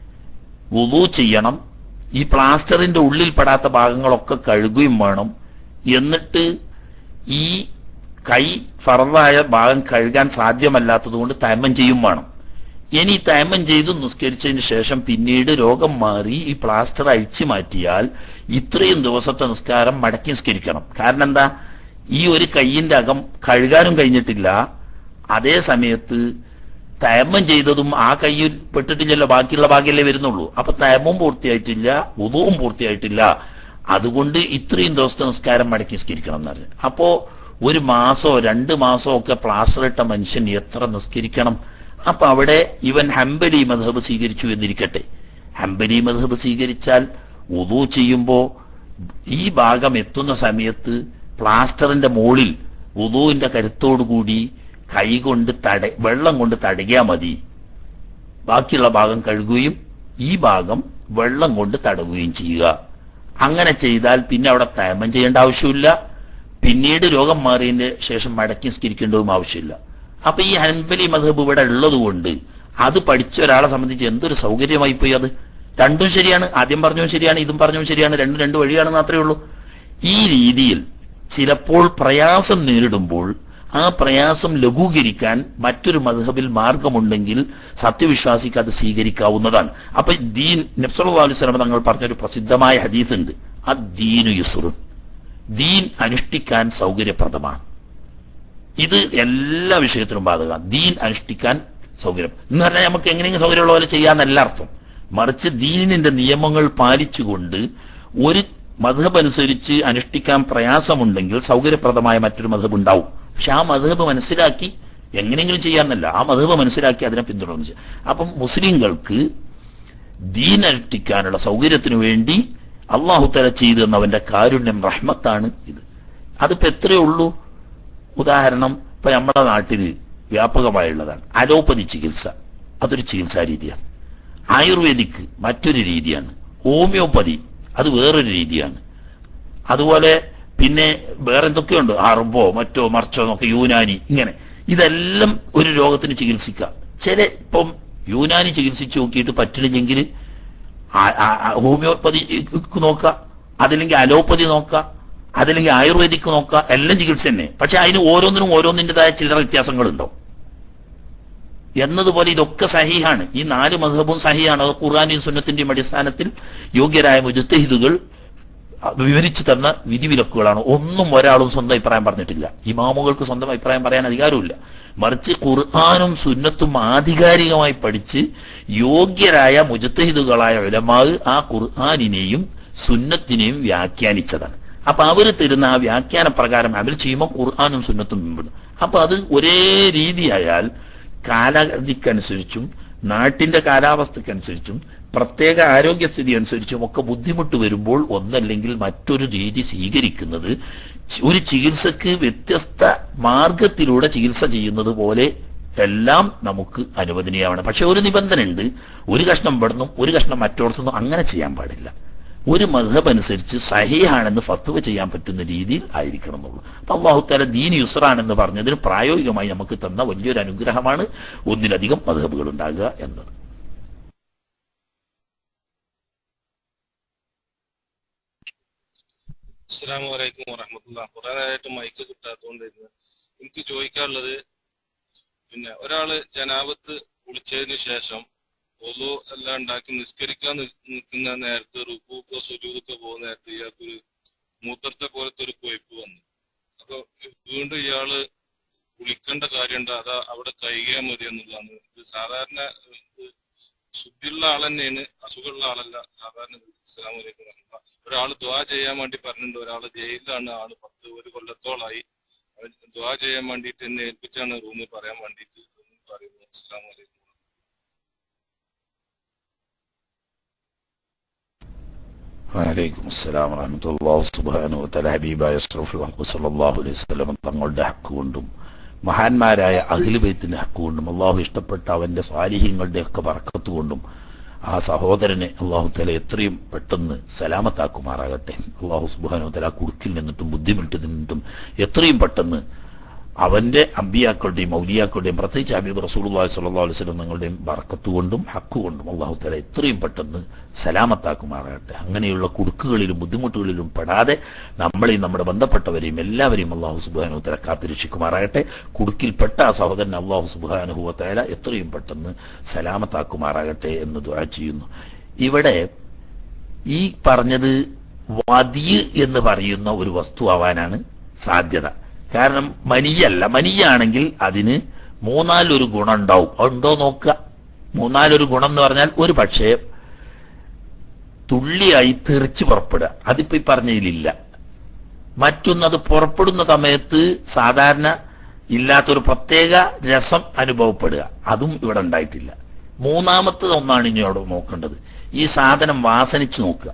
വുളു ചെയ്യണം ഈ പ്ലാസ്റ്ററിന്റെ ഉള്ളിൽ പെടാത്ത ഭാഗങ്ങളൊക്കെ കഴുകുകയും വേണം എന്നിട്ട് ഈ കൈ ഫറവായ ഭാഗം കഴുകാൻ സാധ്യമല്ലാത്തത് കൊണ്ട് തയമം ചെയ്യും വേണം ഇനി തയമം ചെയ്ത് നിസ്കരിച്ചതിന് ശേഷം പിന്നീട് രോഗം മാറി ഈ പ്ലാസ്റ്റർ അഴിച്ചു മാറ്റിയാൽ ഇത്രയും ദിവസത്തെ നിസ്കാരം മടക്കി നിസ്കരിക്കണം കാരണം എന്താ ഈ ഒരു കൈയിന്റെ അകം കഴുകാനും കഴിഞ്ഞിട്ടില്ല അതേ സമയത്ത് തയമം ചെയ്തതും ആ കയ്യിൽ പെട്ടിട്ടില്ലല്ലോ ബാക്കിയുള്ള ഭാഗ്യമല്ലേ വരുന്നുള്ളൂ അപ്പൊ തയമവും പൂർത്തിയായിട്ടില്ല ഉദവും പൂർത്തിയായിട്ടില്ല അതുകൊണ്ട് ഇത്രയും ദിവസത്തെ നിസ്കാരം മടക്കി നിസ്കരിക്കണം എന്ന് പറഞ്ഞു അപ്പോ ഒരു മാസോ രണ്ട് മാസോ ഒക്കെ പ്ലാസ്റ്റർ ഇട്ട മനുഷ്യൻ എത്ര നിസ്കരിക്കണം അപ്പൊ അവിടെ ഇവൻ ഹംബലി മധബ് സ്വീകരിച്ചു എന്നിരിക്കട്ടെ ഹംബലി മധബ് സ്വീകരിച്ചാൽ ഉദു ചെയ്യുമ്പോ ഈ ഭാഗം എത്തുന്ന സമയത്ത് പ്ലാസ്റ്ററിന്റെ മുകളിൽ ഉദുവിന്റെ കരുത്തോടുകൂടി കൈ കൊണ്ട് തട വെള്ളം കൊണ്ട് തടകിയാൽ മതി ബാക്കിയുള്ള ഭാഗം കഴുകുകയും ഈ ഭാഗം വെള്ളം കൊണ്ട് തടവുകയും ചെയ്യുക അങ്ങനെ ചെയ്താൽ പിന്നെ അവിടെ തയമം ചെയ്യേണ്ട ആവശ്യമില്ല പിന്നീട് രോഗം മാറിയതിന് ശേഷം മടക്കി നിസ്കരിക്കേണ്ടതും ആവശ്യമില്ല അപ്പൊ ഈ ഹൻബലി മധബ് ഇവിടെ ഉള്ളത് കൊണ്ട് അത് പഠിച്ച ഒരാളെ സംബന്ധിച്ച് എന്തൊരു സൗകര്യമായി പോയി അത് രണ്ടും ശരിയാണ് ആദ്യം പറഞ്ഞതും ശരിയാണ് ഇതും പറഞ്ഞതും ശരിയാണ് രണ്ടും രണ്ട് വഴിയാണെന്ന് മാത്രമേ ഉള്ളൂ ഈ രീതിയിൽ ചിലപ്പോൾ പ്രയാസം നേരിടുമ്പോൾ ആ പ്രയാസം ലഘൂകരിക്കാൻ മറ്റൊരു മധബിൽ മാർഗമുണ്ടെങ്കിൽ സത്യവിശ്വാസിക്ക് അത് സ്വീകരിക്കാവുന്നതാണ് അപ്പൊ ദീൻ നബ്സല്ലാ അലൈഹി സ്വലം തങ്ങൾ പറഞ്ഞൊരു പ്രസിദ്ധമായ ഹദീസ് ഉണ്ട് ആ ദീനു യുസുറുൻ ദീൻ അനുഷ്ഠിക്കാൻ സൗകര്യപ്രദമാണ് ഇത് എല്ലാ വിഷയത്തിലും ബാധക ദീൻ അനുഷ്ഠിക്കാൻ സൗകര്യം എന്ന് പറഞ്ഞാൽ നമുക്ക് എങ്ങനെയെങ്കിലും സൗകര്യമുള്ള പോലെ ചെയ്യാന്നല്ല അർത്ഥം മറിച്ച് ദീനിന്റെ നിയമങ്ങൾ പാലിച്ചുകൊണ്ട് ഒരു മധബ് അനുസരിച്ച് അനുഷ്ഠിക്കാൻ പ്രയാസമുണ്ടെങ്കിൽ സൗകര്യപ്രദമായ മറ്റൊരു മധബ് ഉണ്ടാവും പക്ഷെ ആ മധബ് മനസ്സിലാക്കി എങ്ങനെയെങ്കിലും ചെയ്യാന്നല്ല ആ മധബ് മനസ്സിലാക്കി അതിനെ പിന്തുടർന്ന് ചെയ്യാം അപ്പം മുസ്ലിങ്ങൾക്ക് ദീൻ അനുഷ്ഠിക്കാനുള്ള സൗകര്യത്തിനു വേണ്ടി അള്ളാഹുത്തല ചെയ്തു തന്നവന്റെ കാരുണ്യം റഹ്മത്താണ് ഇത് അതിപ്പോ എത്രയേ ഉള്ളൂ ഉദാഹരണം ഇപ്പൊ നമ്മുടെ നാട്ടിൽ വ്യാപകമായുള്ളതാണ് അലോപ്പതി ചികിത്സ അതൊരു ചികിത്സാ രീതിയാണ് ആയുർവേദിക് മറ്റൊരു രീതിയാണ് ഹോമിയോപ്പതി അത് വേറൊരു രീതിയാണ് അതുപോലെ പിന്നെ വേറെ എന്തൊക്കെയുണ്ട് അർബോ മറ്റോ മറിച്ചോ എന്നൊക്കെ യൂനാനി ഇങ്ങനെ ഇതെല്ലാം ഒരു രോഗത്തിന് ചികിത്സിക്കാം ചില ഇപ്പം യൂനാനി ചികിത്സിച്ച് നോക്കിയിട്ട് പറ്റില്ലെങ്കിൽ ഹോമിയോപ്പതി നോക്കുക അതല്ലെങ്കിൽ അലോപ്പതി നോക്കുക അതല്ലെങ്കിൽ ആയുർവേദിക് നോക്കുക എല്ലാം ചികിത്സ തന്നെ പക്ഷെ അതിന് ഓരോന്നിനും ഓരോന്നിൻ്റെതായ ചില്ലറ വ്യത്യാസങ്ങളുണ്ടാവും എന്നതുപോലെ ഇതൊക്കെ സഹിഹാണ് ഈ നാല് മധബും സഹിഹാണ് അത് ഖുർആാനിയും സുന്നത്തിന്റെയും അടിസ്ഥാനത്തിൽ യോഗ്യരായ മുജത്തഹിദുകൾ വിവരിച്ചു തന്ന വിധിവിലക്കുകളാണ് ഒന്നും ഒരാളും സ്വന്തം അഭിപ്രായം പറഞ്ഞിട്ടില്ല ഇമാമുകൾക്ക് സ്വന്തം അഭിപ്രായം പറയാൻ അധികാരമില്ല മറിച്ച് ഖുർആാനും സുന്നത്തും ആധികാരികമായി പഠിച്ച് യോഗ്യരായ മുജത്തഹിദുകളായ ഉലമാവ് ആ ഖുർആാനിനെയും സുന്നത്തിനെയും വ്യാഖ്യാനിച്ചതാണ് അപ്പൊ അവര് തരുന്ന ആ വ്യാഖ്യാന പ്രകാരം അമൽ ചെയ്യുമ്പോൾ ഖുർആാനും സുന്നത്തും പിന്തുടരും അപ്പൊ അത് ഒരേ രീതിയായാൽ കാലാവധിക്കനുസരിച്ചും നാട്ടിന്റെ കാലാവസ്ഥക്കനുസരിച്ചും പ്രത്യേക ആരോഗ്യസ്ഥിതി അനുസരിച്ചും ഒക്കെ ബുദ്ധിമുട്ട് വരുമ്പോൾ ഒന്നല്ലെങ്കിൽ മറ്റൊരു രീതി സ്വീകരിക്കുന്നത് ഒരു ചികിത്സക്ക് വ്യത്യസ്ത മാർഗത്തിലൂടെ ചികിത്സ ചെയ്യുന്നത് പോലെ എല്ലാം നമുക്ക് അനുവദനീയമാണ് പക്ഷെ ഒരു നിബന്ധന ഉണ്ട് ഒരു കഷ്ണം ഇവിടുന്നും ഒരു കഷ്ണം മറ്റോടത്തുനിന്നും അങ്ങനെ ചെയ്യാൻ പാടില്ല ഒരു മധബ് അനുസരിച്ച് സഹിയാണെന്ന് ഫത്വ ചെയ്യാൻ പറ്റുന്ന രീതിയിൽ ആയിരിക്കണം എന്നുള്ളൂ അപ്പൊ അള്ളാഹു താല ദീൻ യുസറാണെന്ന് പറഞ്ഞതിന് പ്രായോഗികമായി നമുക്ക് തന്ന വലിയൊരു അനുഗ്രഹമാണ് ഒന്നിലധികം മധബുകൾ ഉണ്ടാകുക എന്നത് അസ്സാം വലൈക്കും വറഹമത്തുള്ള കുറെ നേരമായിട്ട് മൈക്ക് കിട്ടാത്തോണ്ടിരുന്നു എനിക്ക് ചോദിക്കാനുള്ളത് പിന്നെ ഒരാള് ജനാപത്ത് കുളിച്ചതിന് ശേഷം ഒതു എല്ലാം ഉണ്ടാക്കി നിസ്കരിക്കാൻ നി- നിൽക്കുന്ന നേരത്ത് റുക്കൂക്കോ സുജൂദൊക്കെ പോകുന്ന നേരത്ത് ഇയാൾക്കൊരു മൂത്രത്തെ പോലത്തെ ഒരു കൊയ്പ്പ് വന്നു അപ്പൊ വീണ്ടും ഇയാള് കുളിക്കേണ്ട കാര്യമുണ്ട് അതാ അവിടെ കൈകിയാൽ മതി എന്നുള്ളതാണ് ഇത് സാധാരണ ഇത് ശുദ്ധിയുള്ള ആൾ തന്നെയാണ് അസുഖമുള്ള ആളല്ല സാധാരണ അസ്സലാമു അലൈക്കും വറഹ്മത്തുള്ളാഹി. ഒരാള് ദ്വാ ചെയ്യാൻ വേണ്ടി പറഞ്ഞിട്ടുണ്ട് ഒരാള് ജയിലിലാണ് ആള് പത്ത് ഒരു കൊല്ലത്തോളായി അവൻ ദ്വാ ചെയ്യാൻ വേണ്ടിയിട്ട് എന്നെ ഏൽപ്പിച്ചാണ് റൂമിൽ പറയാൻ വേണ്ടിയിട്ട് പറയുന്നു അസ്സലാമു അലൈക്കും വലൈക്കും അസ്സലാം വറഹമത്തുള്ളാഹി സുബ്ഹാനഹു വതആല ഹബീബായ അഷ്റഫുൽ ഖൽഖ് സല്ലല്ലാഹു അലൈഹി വസല്ലം തങ്ങളുടെ ഹക്ക് കൊണ്ടും മഹാന്മാരായ അഖിൽ ബൈത്തിന്റെ ഹക്ക് കൊണ്ടും അള്ളാഹു ഇഷ്ടപ്പെട്ട അവന്റെ സ്വാലിഹ്യങ്ങളുടെ ഒക്കെ പറക്കത്ത് കൊണ്ടും ആ സഹോദരനെ അള്ളാഹു തല എത്രയും പെട്ടെന്ന് സലാമത്താക്കുമാറാകട്ടെ അള്ളാഹു സുബാനു തല കുടുക്കിൽ നിന്നിട്ടും ബുദ്ധിമുട്ടിൽ നിന്നിട്ടും എത്രയും പെട്ടെന്ന് അവന്റെ അമ്പിയാക്കളുടെയും മൗലിയാക്കളുടെയും പ്രത്യേകിച്ച് ഹബീബ് റസൂലുള്ളാഹി സ്വല്ലല്ലാഹു അലൈഹി വസല്ലം തങ്ങളുടെയും ബർക്കത്ത് കൊണ്ടും ഹക്ക് കൊണ്ടും അള്ളാഹു തല എത്രയും പെട്ടെന്ന് സലാമത്താക്കുമാറാകട്ടെ അങ്ങനെയുള്ള കുടുക്കുകളിലും ബുദ്ധിമുട്ടുകളിലും പെടാതെ നമ്മളെയും നമ്മുടെ ബന്ധപ്പെട്ടവരെയും എല്ലാവരെയും അള്ളാഹു സുബാനു തല കാത്തിരക്ഷിക്കുമാറാകട്ടെ കുടുക്കിൽപ്പെട്ട ആ സഹോദരൻ അള്ളാഹു സുബാനുഹുവ തല എത്രയും പെട്ടെന്ന് സലാമത്താക്കുമാറാകട്ടെ എന്ന് ദുആ ചെയ്യുന്നു ഇവിടെ ഈ പറഞ്ഞത് വതിയ് എന്ന് പറയുന്ന ഒരു വസ്തു ആവാനാണ് സാധ്യത കാരണം മനിയല്ല മനിയാണെങ്കിൽ അതിന് മൂന്നാലൊരു ഗുണം ഉണ്ടാവും അതുണ്ടോ നോക്കുക മൂന്നാലൊരു ഗുണം എന്ന് പറഞ്ഞാൽ ഒരു പക്ഷേ തുള്ളിയായി തെറിച്ച് പുറപ്പെടുക അതിപ്പോ ഈ പറഞ്ഞതിലില്ല മറ്റൊന്ന് അത് പുറപ്പെടുന്ന സമയത്ത് സാധാരണ ഇല്ലാത്തൊരു പ്രത്യേക രസം അനുഭവപ്പെടുക അതും ഇവിടെ ഉണ്ടായിട്ടില്ല മൂന്നാമത്തത് ഒന്നാണ് ഇനി അവിടെ നോക്കേണ്ടത് ഈ സാധനം വാസനിച്ച് നോക്കുക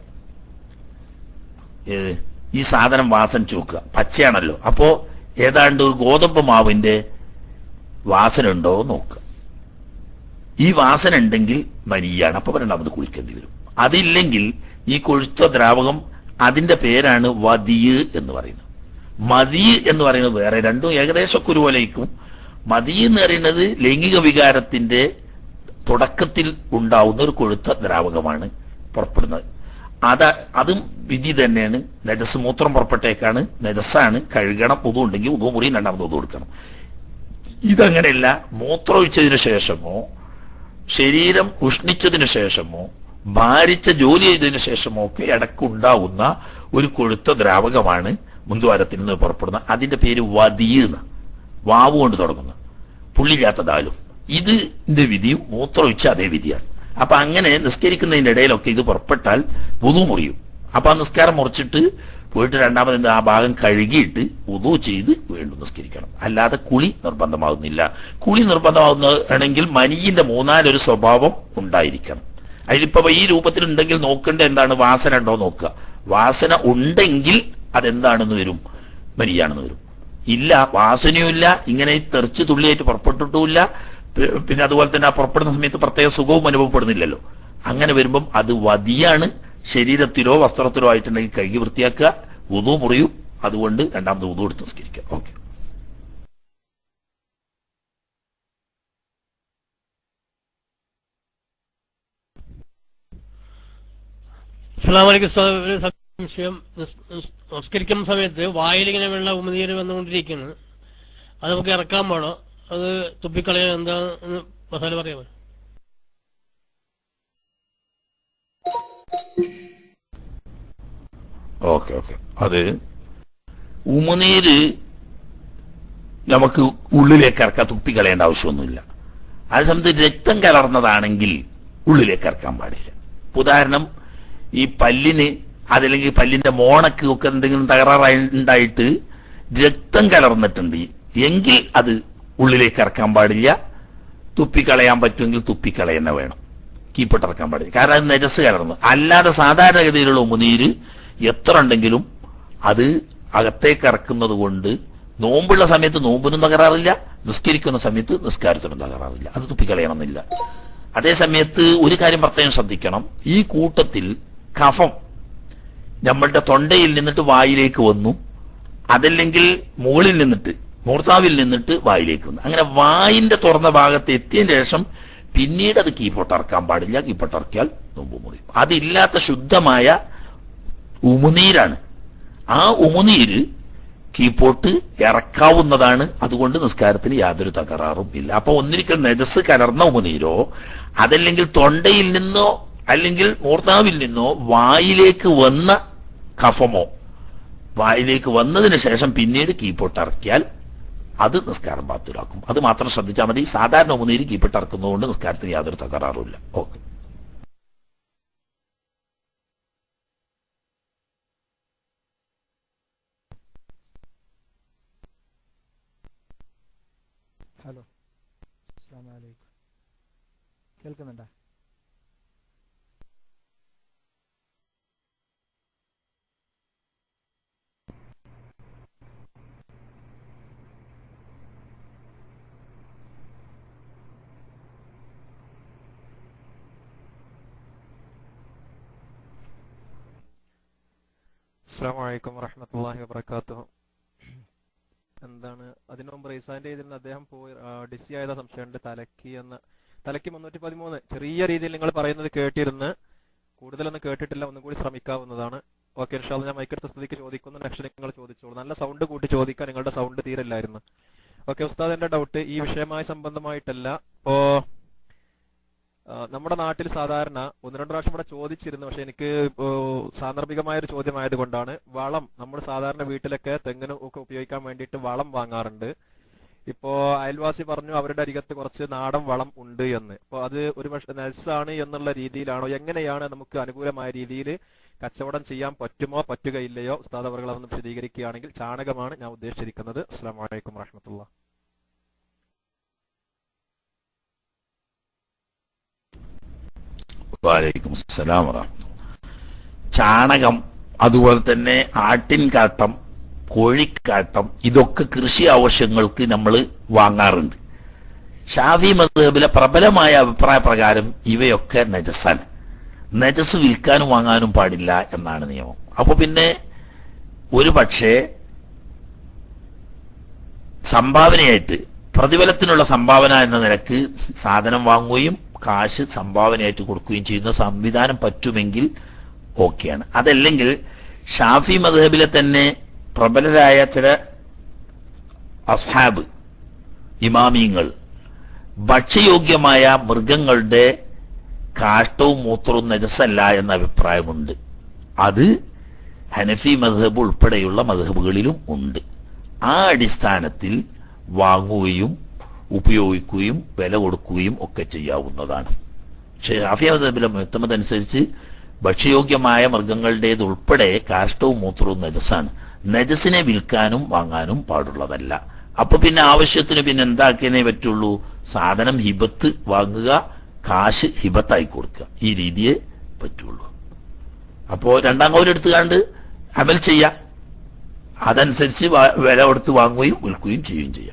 ഏത് ഈ സാധനം വാസനിച്ച് നോക്കുക പച്ചയാണല്ലോ അപ്പോ ഏതാണ്ട് ഒരു ഗോതമ്പ് മാവിന്റെ വാസന ഉണ്ടോ എന്ന് നോക്കുക ഈ വാസന ഉണ്ടെങ്കിൽ മനിയാണ് അപ്പൊ രണ്ടാമത് കുളിക്കേണ്ടി വരും അതില്ലെങ്കിൽ ഈ കൊഴുത്ത ദ്രാവകം അതിന്റെ പേരാണ് വതിയ് എന്ന് പറയുന്നത് മതി എന്ന് പറയുന്നത് വേറെ രണ്ടും ഏകദേശം കുരുവലയിക്കും മതി എന്ന് പറയുന്നത് ലൈംഗിക വികാരത്തിന്റെ തുടക്കത്തിൽ ഉണ്ടാവുന്ന ഒരു കൊഴുത്ത ദ്രാവകമാണ് പുറപ്പെടുന്നത് അത് അതും വിധി തന്നെയാണ് നജസ് മൂത്രം പുറപ്പെട്ടേക്കാണ് നജസ്സാണ് കഴുകണം ഉതു ഉണ്ടെങ്കിൽ ഉതു മുറി രണ്ടാമത് ഉതു കൊടുക്കണം ഇതങ്ങനെയല്ല മൂത്രമൊഴിച്ചതിന് ശേഷമോ ശരീരം ഉഷ്ണിച്ചതിന് ശേഷമോ ഭാരിച്ച ജോലി ചെയ്തതിനു ശേഷമോ ഒക്കെ ഇടക്കുണ്ടാവുന്ന ഒരു കൊഴുത്ത ദ്രാവകമാണ് മുന്തുവാരത്തിൽ നിന്ന് പുറപ്പെടുന്ന അതിന്റെ പേര് വതിയെന്ന് വാവ് കൊണ്ട് തുടങ്ങുന്ന പുള്ളില്ലാത്തതാലും ഇതിന്റെ വിധിയും മൂത്രമൊഴിച്ച അതേ വിധിയാണ് അപ്പൊ അങ്ങനെ നിസ്കരിക്കുന്നതിന്റെ ഇടയിലൊക്കെ ഇത് പുറപ്പെട്ടാൽ വുതു മുറിയും അപ്പൊ ആ നിസ്കാരം മുറിച്ചിട്ട് പോയിട്ട് രണ്ടാമത് എന്ത് ആ ഭാഗം കഴുകിയിട്ട് വുതു ചെയ്ത് വീണ്ടും നിസ്കരിക്കണം അല്ലാതെ കുളി നിർബന്ധമാകുന്നില്ല കുളി നിർബന്ധമാകുന്നതാണെങ്കിൽ മനിയിന്റെ മൂന്നാലൊരു സ്വഭാവം ഉണ്ടായിരിക്കണം അതിലിപ്പോ ഈ രൂപത്തിൽ ഉണ്ടെങ്കിൽ നോക്കേണ്ട എന്താണ് വാസന ഉണ്ടോ നോക്കുക വാസന ഉണ്ടെങ്കിൽ അതെന്താണെന്ന് വരും മനിയാണെന്ന് വരും ഇല്ല വാസനയുമില്ല ഇങ്ങനെ തെറിച്ച് തുള്ളിയായിട്ട് പുറപ്പെട്ടിട്ടുമില്ല പി- പിന്നെ അതുപോലെ തന്നെ ആ പുറപ്പെടുന്ന സമയത്ത് പ്രത്യേക സുഖവും അനുഭവപ്പെടുന്നില്ലല്ലോ അങ്ങനെ വരുമ്പം അത് വതിയാണ് ശരീരത്തിലോ വസ്ത്രത്തിലോ ആയിട്ടുണ്ടെങ്കിൽ കഴുകി വൃത്തിയാക്കുക ഉതു മുറിയും അതുകൊണ്ട് രണ്ടാമത് ഉതു എടുത്ത് നിസ്കരിക്കുക ഓക്കെ അസ്സലാമലൈക്കും ഉസ്താദ്. ഒരു സംശയം നിസ്- നിസ്- നമസ്കരിക്കുന്ന സമയത്ത് വായിലിങ്ങനെ വെള്ള ഉമിനീര് വന്നുകൊണ്ടിരിക്കുന്നു അത് നമുക്ക് ഇറക്കാൻ പാടോ അത് തുപ്പിക്കളയാൻ എന്താന്ന് മസാല പറയാമോ ഓക്കെ ഓക്കെ അത് ഉമിനീര് നമുക്ക് ഉള്ളിലേക്ക് ഇറക്കാൻ തുപ്പിക്കളയേണ്ട ആവശ്യമൊന്നുമില്ല അതേസമയത്ത് രക്തം കലർന്നതാണെങ്കിൽ ഉള്ളിലേക്ക് ഇറക്കാൻ പാടില്ല ഇപ്പൊ ഉദാഹരണം ഈ പല്ലിന് അതല്ലെങ്കിൽ പല്ലിന്റെ മോണക്ക് ഒക്കെ എന്തെങ്കിലും തകരാറായി ഉണ്ടായിട്ട് രക്തം കലർന്നിട്ടുണ്ട് എങ്കിൽ അത് ഉള്ളിലേക്ക് ഇറക്കാൻ പാടില്ല തുപ്പിക്കളയാൻ പറ്റുമെങ്കിൽ തുപ്പിക്കളയന്നെ വേണം കീപ്പിട്ടിറക്കാൻ പാടില്ല കാരണം അത് നജസ് കലർന്നു അല്ലാതെ സാധാരണഗതിയിലുള്ള ഉമിനീര് എത്ര ഉണ്ടെങ്കിലും അത് അകത്തേക്ക് ഇറക്കുന്നത് കൊണ്ട് നോമ്പുള്ള സമയത്ത് നോമ്പിനും തകരാറില്ല നിസ്കരിക്കുന്ന സമയത്ത് നിസ്കാരത്തിനും തകരാറില്ല അത് തുപ്പിക്കളയണമെന്നില്ല അതേ സമയത്ത് ഒരു കാര്യം പ്രത്യേകം ശ്രദ്ധിക്കണം ഈ കൂട്ടത്തിൽ കഫം നമ്മളുടെ തൊണ്ടയിൽ നിന്നിട്ട് വായിലേക്ക് വന്നു അതല്ലെങ്കിൽ മുകളിൽ നിന്നിട്ട് മൂർത്താവിൽ നിന്നിട്ട് വായിലേക്ക് വന്നു അങ്ങനെ വായിന്റെ തുറന്ന ഭാഗത്ത് എത്തിയതിന് ശേഷം പിന്നീട് അത് കീപ്പൊട്ടിറക്കാൻ പാടില്ല കീപ്പൊട്ടിറക്കിയാൽ നോമ്പ് മുറിയും അതില്ലാത്ത ശുദ്ധമായ ഉമുനീരാണ് ആ ഉമുനീര് കീപ്പോട്ട് ഇറക്കാവുന്നതാണ് അതുകൊണ്ട് നിസ്കാരത്തിന് യാതൊരു തകരാറും ഇല്ല അപ്പൊ ഒന്നിരിക്കൽ നെജസ് കലർന്ന ഉമുനീരോ അതല്ലെങ്കിൽ തൊണ്ടയിൽ നിന്നോ അല്ലെങ്കിൽ മൂർത്താവിൽ നിന്നോ വായിലേക്ക് വന്ന കഫമോ വായിലേക്ക് വന്നതിന് ശേഷം പിന്നീട് കീപ്പോട്ട് ഇറക്കിയാൽ അത് നിസ്കാരം ബാത്തുരാക്കും അത് മാത്രം ശ്രദ്ധിച്ചാൽ മതി സാധാരണ ഉമുനീര് കീപ്പിട്ട് ഇറക്കുന്നതുകൊണ്ട് നിസ്കാരത്തിന് യാതൊരു തകരാറുമില്ല ഓക്കെ ഹലോ അസ്സാം വലൈക്കും കേൾക്കുന്നുണ്ടോ അസ്സാം വലൈക്കും വറഹമത്തല്ലാഹി വബർക്കാത്തു എന്താണ് അതിനു മുമ്പ് റീസാൻഡ് ചെയ്തിരുന്ന അദ്ദേഹം പോയി ഡിസി ആയത സംശയമുണ്ട് തലക്കി എന്ന തലക്കി മുന്നൂറ്റി പതിമൂന്ന് ചെറിയ രീതിയിൽ നിങ്ങൾ പറയുന്നത് കേട്ടിരുന്ന് കൂടുതലൊന്നും കേട്ടിട്ടില്ല ഒന്നും കൂടി ശ്രമിക്കാവുന്നതാണ് ഓക്കെ ഇൻഷാല് ഞാൻ മൈക്കെടുത്ത സ്ഥിതിക്ക് ചോദിക്കുന്നു നെക്സ്റ്റ് നിങ്ങൾ ചോദിച്ചോളൂ നല്ല സൗണ്ട് കൂട്ടി ചോദിക്കാൻ നിങ്ങളുടെ സൗണ്ട് തീരില്ലായിരുന്നു ഓക്കെ ഉസ്താദ് എന്റെ ഡൗട്ട് ഈ വിഷയമായി സംബന്ധമായിട്ടല്ല ഇപ്പോ ആ, നമ്മുടെ നാട്ടിൽ സാധാരണ ഒന്ന് രണ്ട് പ്രാവശ്യം ഇവിടെ ചോദിച്ചിരുന്നു പക്ഷെ എനിക്ക് ഇപ്പോ സാന്ദർഭികമായ ഒരു ചോദ്യമായത് കൊണ്ടാണ് വളം നമ്മൾ സാധാരണ വീട്ടിലൊക്കെ തെങ്ങിനും ഒക്കെ ഉപയോഗിക്കാൻ വേണ്ടിയിട്ട് വളം വാങ്ങാറുണ്ട് ഇപ്പോ അയൽവാസി പറഞ്ഞു അവരുടെ അരികത്ത് കുറച്ച് നാടൻ വളം ഉണ്ട് എന്ന് അപ്പൊ അത് ഒരു പക്ഷെ നെസ്സാണ് എന്നുള്ള രീതിയിലാണോ എങ്ങനെയാണ് നമുക്ക് അനുകൂലമായ രീതിയിൽ കച്ചവടം ചെയ്യാൻ പറ്റുമോ പറ്റുകയില്ലയോ ഉസ്താദ് അവർ അതൊന്ന് വിശദീകരിക്കുകയാണെങ്കിൽ ചാണകമാണ് ഞാൻ ഉദ്ദേശിച്ചിരിക്കുന്നത് അസ്സാം വലൈക്കും വറഹമത്തുള്ള വാലൈക്കും അസ്സലാം വറഹ്മത്തുള്ളാഹി. ചാണകം അതുപോലെ തന്നെ ആട്ടിൻകാട്ടം കോഴിക്കാട്ടം ഇതൊക്കെ കൃഷി ആവശ്യങ്ങൾക്ക് നമ്മൾ വാങ്ങാറുണ്ട് ഷാഫി മദ്ഹബിലെ പ്രബലമായ അഭിപ്രായ പ്രകാരം ഇവയൊക്കെ നജസാണ് നജസ് വിൽക്കാനും വാങ്ങാനും പാടില്ല എന്നാണ് നിയമം അപ്പൊ പിന്നെ ഒരു പക്ഷേ സംഭാവനയായിട്ട് പ്രതിഫലത്തിനുള്ള സംഭാവന എന്ന നിലക്ക് സാധനം വാങ്ങുകയും കാശ് സംഭാവനയായിട്ട് കൊടുക്കുകയും ചെയ്യുന്ന സംവിധാനം പറ്റുമെങ്കിൽ ഓക്കെയാണ് അതല്ലെങ്കിൽ ഷാഫി മദ്ഹബിലെ തന്നെ പ്രബലരായ ചില അസ്ഹാബ് ഇമാമിയങ്ങൾ ഭക്ഷ്യയോഗ്യമായ മൃഗങ്ങളുടെ കാഷ്ടവും മൂത്രവും നജസല്ല എന്ന അഭിപ്രായമുണ്ട് അത് ഹനഫി മദ്ഹബ് ഉൾപ്പെടെയുള്ള മദ്ഹബുകളിലും ഉണ്ട് ആ അടിസ്ഥാനത്തിൽ വാങ്ങുകയും ഉപയോഗിക്കുകയും വില കൊടുക്കുകയും ഒക്കെ ചെയ്യാവുന്നതാണ് പക്ഷേ ഷാഫി മദ്ഹബിലെ മുഹത്തമത് അനുസരിച്ച് ഭക്ഷ്യയോഗ്യമായ മൃഗങ്ങളുടേത് ഉൾപ്പെടെ കാഷ്ടവും മൂത്രവും നജസാണ് നജസിനെ വിൽക്കാനും വാങ്ങാനും പാടുള്ളതല്ല അപ്പൊ പിന്നെ ആവശ്യത്തിന് പിന്നെ എന്താക്കിയേ പറ്റുള്ളൂ സാധനം ഹിബത്ത് വാങ്ങുക കാശ് ഹിബത്തായി കൊടുക്കുക ഈ രീതിയെ പറ്റുള്ളൂ അപ്പോ രണ്ടാം കൗല് എടുത്തുകാണ്ട് അമൽ ചെയ്യാം അതനുസരിച്ച് വാ- വില കൊടുത്ത് വാങ്ങുകയും വിൽക്കുകയും ചെയ്യുകയും ചെയ്യാം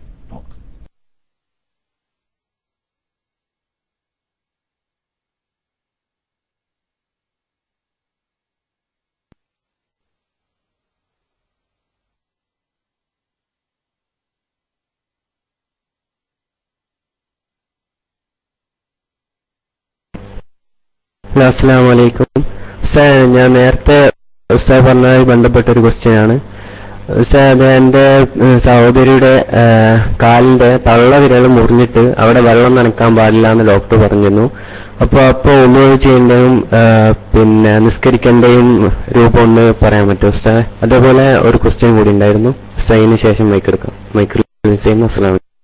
ഹലോ അസ്സാം വലൈക്കും സാർ ഞാൻ നേരത്തെ ഉസ്താദ് പറഞ്ഞതുമായി ബന്ധപ്പെട്ട ഒരു ക്വസ്റ്റ്യൻ ആണ് ഉസ്താദ് എൻ്റെ ഏഹ്, സഹോദരിയുടെ ഏഹ്, കാലിന്റെ തള്ള വിരൽ മുറിഞ്ഞിട്ട് അവിടെ വെള്ളം നനക്കാൻ പാടില്ല എന്ന് ഡോക്ടർ പറഞ്ഞിരുന്നു അപ്പോൾ അപ്പോൾ ഉപയോഗ ചെയ്യേണ്ടതും ഏഹ്, പിന്നെ നിസ്കരിക്കേണ്ടയും രൂപം ഒന്ന് പറയാൻ പറ്റുമോ ഉസ്താദ് അതേപോലെ ഒരു ക്വസ്റ്റ്യൻ കൂടി ഉണ്ടായിരുന്നു ഉസ്താദിന് ശേഷം മൈക്ക് എടുക്കാം മൈക്ക് ചെയ്യുന്നു അസ്സലാമു അലൈക്കും.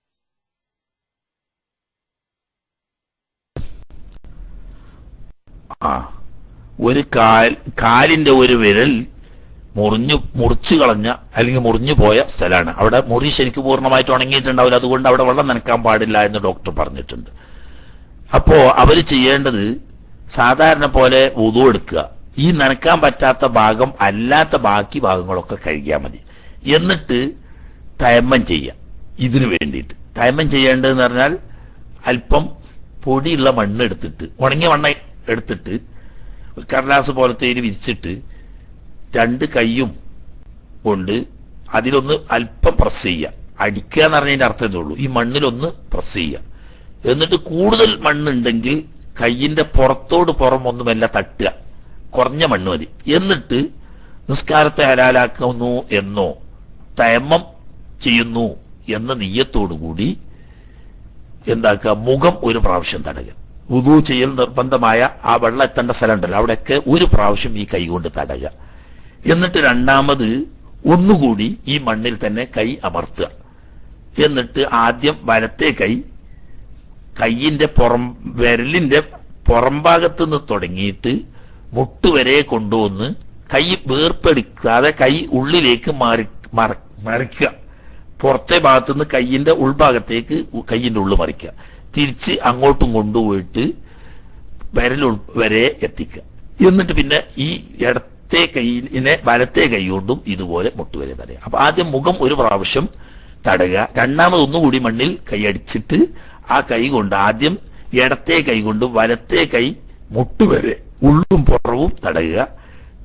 ആ ഒരു കാൽ കാലിന്റെ ഒരു വിരൽ മുറിഞ്ഞു മുറിച്ചു കളഞ്ഞ അല്ലെങ്കിൽ മുറിഞ്ഞു പോയ സ്ഥലമാണ് അവിടെ മുറി ശരിക്കും പൂർണ്ണമായിട്ട് ഉണങ്ങിയിട്ടുണ്ടാവില്ല അതുകൊണ്ട് അവിടെ വെള്ളം നനക്കാൻ പാടില്ല എന്ന് ഡോക്ടർ പറഞ്ഞിട്ടുണ്ട് അപ്പോ അവര് ചെയ്യേണ്ടത് സാധാരണ പോലെ ഉതു എടുക്കുക ഈ നനക്കാൻ പറ്റാത്ത ഭാഗം അല്ലാത്ത ബാക്കി ഭാഗങ്ങളൊക്കെ കഴുകിയാൽ മതി എന്നിട്ട് തയമ്മം ചെയ്യുക ഇതിനു വേണ്ടിയിട്ട് തയമ്മം ചെയ്യേണ്ടതെന്ന് പറഞ്ഞാൽ അല്പം പൊടിയുള്ള മണ്ണ് എടുത്തിട്ട് ഉണങ്ങിയ മണ്ണ് എടുത്തിട്ട് ഒരു കടലാസ് പോലത്തെ ഇതിൽ വിരിച്ചിട്ട് രണ്ട് കൈയും കൊണ്ട് അതിലൊന്ന് അല്പം പ്രസ് ചെയ്യുക അടിക്കുക എന്ന് പറഞ്ഞതിന്റെ അർത്ഥം ഇതേ ഉള്ളൂ ഈ മണ്ണിലൊന്ന് പ്രസ് ചെയ്യുക എന്നിട്ട് കൂടുതൽ മണ്ണുണ്ടെങ്കിൽ കയ്യിന്റെ പുറത്തോട് പുറം ഒന്നുമല്ല തട്ടുക കുറഞ്ഞ മണ്ണ് മതി എന്നിട്ട് നിസ്കാരത്തെ ഹലാലാക്കുന്നു എന്നോ തയമ്മം ചെയ്യുന്നു എന്ന നീയത്തോടു കൂടി എന്താക്കുക മുഖം ഒരു പ്രാവശ്യം തടയുക വുദു ചെയ്യൽ നിർബന്ധമായ ആ വെള്ളം എത്തേണ്ട സ്ഥലം ഉണ്ടല്ലോ അവിടെയൊക്കെ ഒരു പ്രാവശ്യം ഈ കൈ കൊണ്ട് തടയുക എന്നിട്ട് രണ്ടാമത് ഒന്നുകൂടി ഈ മണ്ണിൽ തന്നെ കൈ അമർത്തുക എന്നിട്ട് ആദ്യം വലത്തെ കൈ കൈയിന്റെ പുറം വിരലിന്റെ പുറംഭാഗത്ത് നിന്ന് തുടങ്ങിയിട്ട് മുട്ടുവരെ കൊണ്ടുവന്ന് കൈ വേർപ്പെടുക്കാതെ കൈ ഉള്ളിലേക്ക് മാറി മറ- മറിക്കുക പുറത്തെ ഭാഗത്തുനിന്ന് കൈയിന്റെ ഉൾഭാഗത്തേക്ക് ഉ- കൈയിന്റെ ഉള്ളു മറിക്കുക തിരിച്ച് അങ്ങോട്ടും കൊണ്ടുപോയിട്ട് വിരൽ ഉൾ വരെ എത്തിക്കുക എന്നിട്ട് പിന്നെ ഈ ഇടത്തെ കൈയിനെ വലത്തെ കൈ കൊണ്ടും ഇതുപോലെ മുട്ടുവരെ തടയുക അപ്പൊ ആദ്യം മുഖം ഒരു പ്രാവശ്യം തടയുക രണ്ടാമത് ഒന്നുകൂടി മണ്ണിൽ കൈയടിച്ചിട്ട് ആ കൈ കൊണ്ട് ആദ്യം ഇടത്തെ കൈ കൊണ്ട് വലത്തെ കൈ മുട്ടുവരെ ഉള്ളും പുറവും തടയുക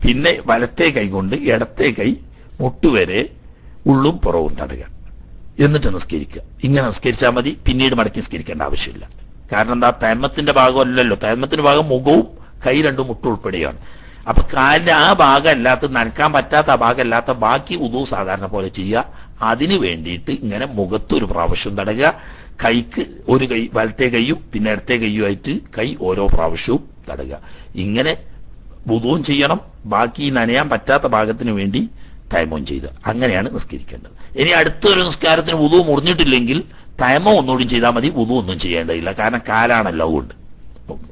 പിന്നെ വലത്തെ കൈ കൊണ്ട് ഇടത്തെ കൈ മുട്ടുവരെ ഉള്ളും പുറവും തടയുക എന്നിട്ട് നിസ്കരിക്കുക ഇങ്ങനെ നിസ്കരിച്ചാൽ മതി പിന്നീട് മടക്കി നിസ്കരിക്കേണ്ട ആവശ്യമില്ല കാരണം എന്താ തൈമത്തിന്റെ ഭാഗമല്ലല്ലോ തൈമത്തിന്റെ ഭാഗം മുഖവും കൈ രണ്ടും മുട്ടും ഉൾപ്പെടെയാണ് അപ്പൊ കാലിന്റെ ആ ഭാഗം അല്ലാത്ത നനക്കാൻ പറ്റാത്ത ആ ഭാഗം അല്ലാത്ത ബാക്കി ഉദു സാധാരണ പോലെ ചെയ്യുക അതിന് വേണ്ടിയിട്ട് ഇങ്ങനെ മുഖത്ത് ഒരു പ്രാവശ്യം തടയുക കൈക്ക് ഒരു കൈ വലത്തെ കൈയും പിന്നെ ഇടത്തെ കൈയുമായിട്ട് കൈ ഓരോ പ്രാവശ്യവും തടയുക ഇങ്ങനെ വുതുവും ചെയ്യണം ബാക്കി ഈ നനയാൻ പറ്റാത്ത ഭാഗത്തിന് വേണ്ടി തയമവും ചെയ്ത് അങ്ങനെയാണ് നിസ്കരിക്കേണ്ടത് ഇനി അടുത്തൊരു നിസ്കാരത്തിന് വുതു മുറിഞ്ഞിട്ടില്ലെങ്കിൽ തയമം ഒന്നുകൂടി ചെയ്താൽ മതി വുതു ഒന്നും ചെയ്യേണ്ടതില്ല കാരണം കാലാണല്ലോ അതുകൊണ്ട് ഓക്കേ.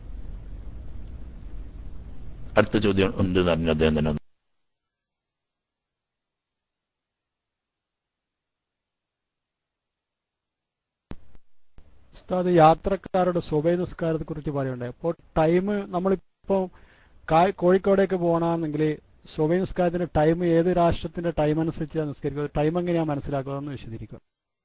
അടുത്ത ചോദ്യം ഉണ്ട് എന്ന് പറഞ്ഞു അദ്ദേഹം തന്നെ ഒന്ന്. ഉസ്താദ് യാത്രക്കാരുടെ സ്വഭയ നിസ്കാരത്തെ കുറിച്ച് പറയണ്ടേ അപ്പോൾ ടൈം നമ്മളിപ്പോൾ കാ- കോഴിക്കോടേക്ക് പോകണമെങ്കിൽ സ്വഭയ നിസ്കാരത്തിന്റെ ടൈം ഏത് രാഷ്ട്രത്തിന്റെ ടൈം അനുസരിച്ചാണ് നിസ്കരിക്കുക ടൈം എങ്ങനെയാണ് മനസ്സിലാക്കുക എന്ന് വിശദീകരിക്കുക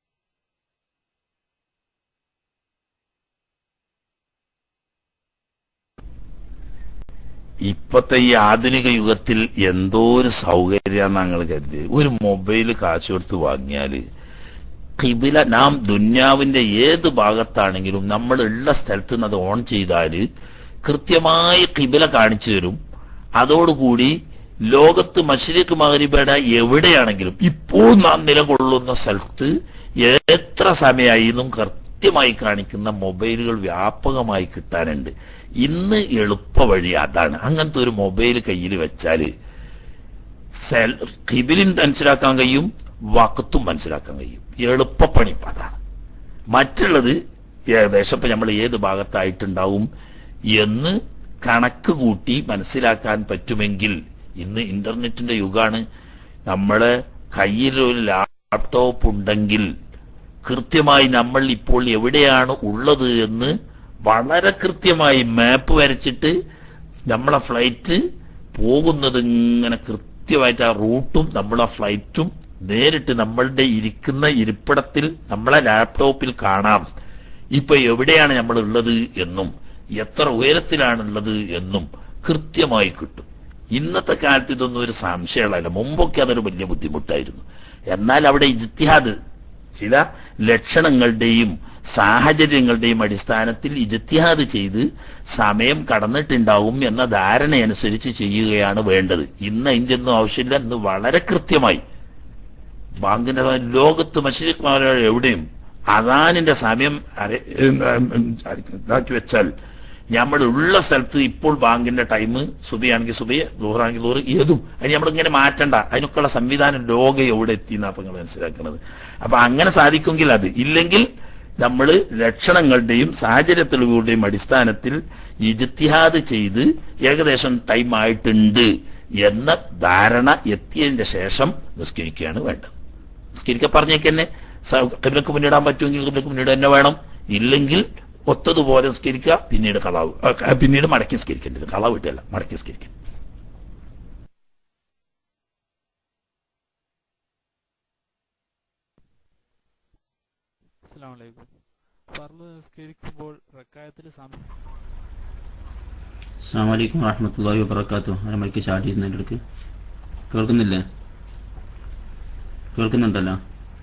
ഇപ്പത്തെ ഈ ആധുനിക യുഗത്തിൽ എന്തോ ഒരു സൗകര്യം ഞങ്ങൾ കരുതി ഒരു മൊബൈൽ കാശ് കൊടുത്ത് വാങ്ങിയാല് കിബില നാം ദുന്യാവിന്റെ ഏത് ഭാഗത്താണെങ്കിലും നമ്മൾ ഉള്ള സ്ഥലത്ത് നിന്ന് അത് ഓൺ ചെയ്താല് കൃത്യമായി കിബില കാണിച്ചു തരും അതോടുകൂടി ലോകത്ത് മഷരിഖ് മഹരിബയുടെ എവിടെയാണെങ്കിലും ഇപ്പോൾ നാം നിലകൊള്ളുന്ന സ്ഥലത്ത് എത്ര സമയമായി എന്നും കൃത്യമായി കാണിക്കുന്ന മൊബൈലുകൾ വ്യാപകമായി കിട്ടാനുണ്ട് ഇന്ന് എളുപ്പ വഴി അതാണ് അങ്ങനത്തെ ഒരു മൊബൈൽ കയ്യിൽ വെച്ചാല് സെൽ കിബിലും മനസ്സിലാക്കാൻ കഴിയും വക്കത്തും മനസ്സിലാക്കാൻ കഴിയും എളുപ്പപ്പണി ഇപ്പൊ അതാണ് മറ്റുള്ളത് ഏകദേശം ഇപ്പൊ നമ്മൾ ഏത് ഭാഗത്തായിട്ടുണ്ടാവും എന്ന് കണക്ക് കൂട്ടി മനസ്സിലാക്കാൻ പറ്റുമെങ്കിൽ ഇന്ന് ഇന്റർനെറ്റിന്റെ യുഗമാണ് നമ്മളെ കയ്യിൽ ഒരു ലാപ്ടോപ്പ് ഉണ്ടെങ്കിൽ കൃത്യമായി നമ്മൾ ഇപ്പോൾ എവിടെയാണ് ഉള്ളത് എന്ന് വളരെ കൃത്യമായി മാപ്പ് വരച്ചിട്ട് നമ്മളെ ഫ്ലൈറ്റ് പോകുന്നത് ഇങ്ങനെ കൃത്യമായിട്ട് ആ റൂട്ടും നമ്മളെ ഫ്ലൈറ്റും നേരിട്ട് നമ്മളുടെ ഇരിക്കുന്ന ഇരിപ്പിടത്തിൽ നമ്മളെ ലാപ്ടോപ്പിൽ കാണാം ഇപ്പൊ എവിടെയാണ് നമ്മൾ ഉള്ളത് എന്നും എത്ര ഉയരത്തിലാണുള്ളത് എന്നും കൃത്യമായി കിട്ടും ഇന്നത്തെ കാലത്ത് ഇതൊന്നും ഒരു സംശയമുള്ളതല്ല മുമ്പൊക്കെ അതൊരു വലിയ ബുദ്ധിമുട്ടായിരുന്നു എന്നാൽ അവിടെ ഇജ്തിഹാദ് ചില ലക്ഷണങ്ങളുടെയും സാഹചര്യങ്ങളുടെയും അടിസ്ഥാനത്തിൽ ഇജ്തിഹാദ് ചെയ്ത് സമയം കടന്നിട്ടുണ്ടാവും എന്ന ധാരണയനുസരിച്ച് ചെയ്യുകയാണ് വേണ്ടത് ഇന്ന് അതിന്റെ ഒന്നും ആവശ്യമില്ല ഇന്ന് വളരെ കൃത്യമായി ബാങ്കിന്റെ സമയം ലോകത്ത് മഷരിഖ് മഹാരാജ് എവിടെയും അദാനിന്റെ സമയം അര- ഉം, ഉം, ഉം, ഇതാക്കി വെച്ചാൽ നമ്മൾ ഉള്ള സ്ഥലത്ത് ഇപ്പോൾ ബാങ്കിന്റെ ടൈം സുബിയാണെങ്കിൽ സുബിയ ദൂറാണെങ്കിൽ ദൂറ് ഏതും അതിന് നമ്മൾ ഇങ്ങനെ മാറ്റണ്ട അതിനൊക്കെയുള്ള സംവിധാനം ലോകം എവിടെ എത്തി എന്നാ അപ്പൊ നിങ്ങൾ മനസ്സിലാക്കുന്നത് അപ്പൊ അങ്ങനെ സാധിക്കുമെങ്കിൽ അത് ഇല്ലെങ്കിൽ നമ്മൾ ലക്ഷണങ്ങളുടെയും സാഹചര്യത്തിലുകളുടെയും അടിസ്ഥാനത്തിൽ ഇജ്തിഹാദ് ചെയ്ത് ഏകദേശം ടൈം ആയിട്ടുണ്ട് എന്ന ധാരണ എത്തിയതിന്റെ ശേഷം നിസ്കരിക്കുകയാണ് വേണ്ടത് നിസ്കരിക്കാൻ പറഞ്ഞേക്ക് തന്നെ കിബിലക്ക് മുന്നിടാൻ പറ്റുമെങ്കിൽ കിബിലക്ക് മുന്നിട് തന്നെ വേണം ഇല്ലെങ്കിൽ ഒത്തതുപോലെ നിസ്കരിക്കുക പിന്നീട് കളാവ് ആ, പിന്നീട് മടക്കി നിസ്കരിക്കേണ്ടി വരും കളാവ് വിട്ടല്ല മടക്കി നിസ്കരിക്കുക അസ്സലാമു അലൈക്കും ഫർള് നിസ്കരിക്കുമ്പോൾ റക്കായത്തിൽ സമയം അസ്സാം വലൈക്കും വാഹമത്തല്ലാഹി വബർക്കാത്തു അരമണിക്ക് ചാടിയിരുന്നതിൻ്റെ അടുക്ക് കേൾക്കുന്നില്ലേ കേൾക്കുന്നുണ്ടല്ലോ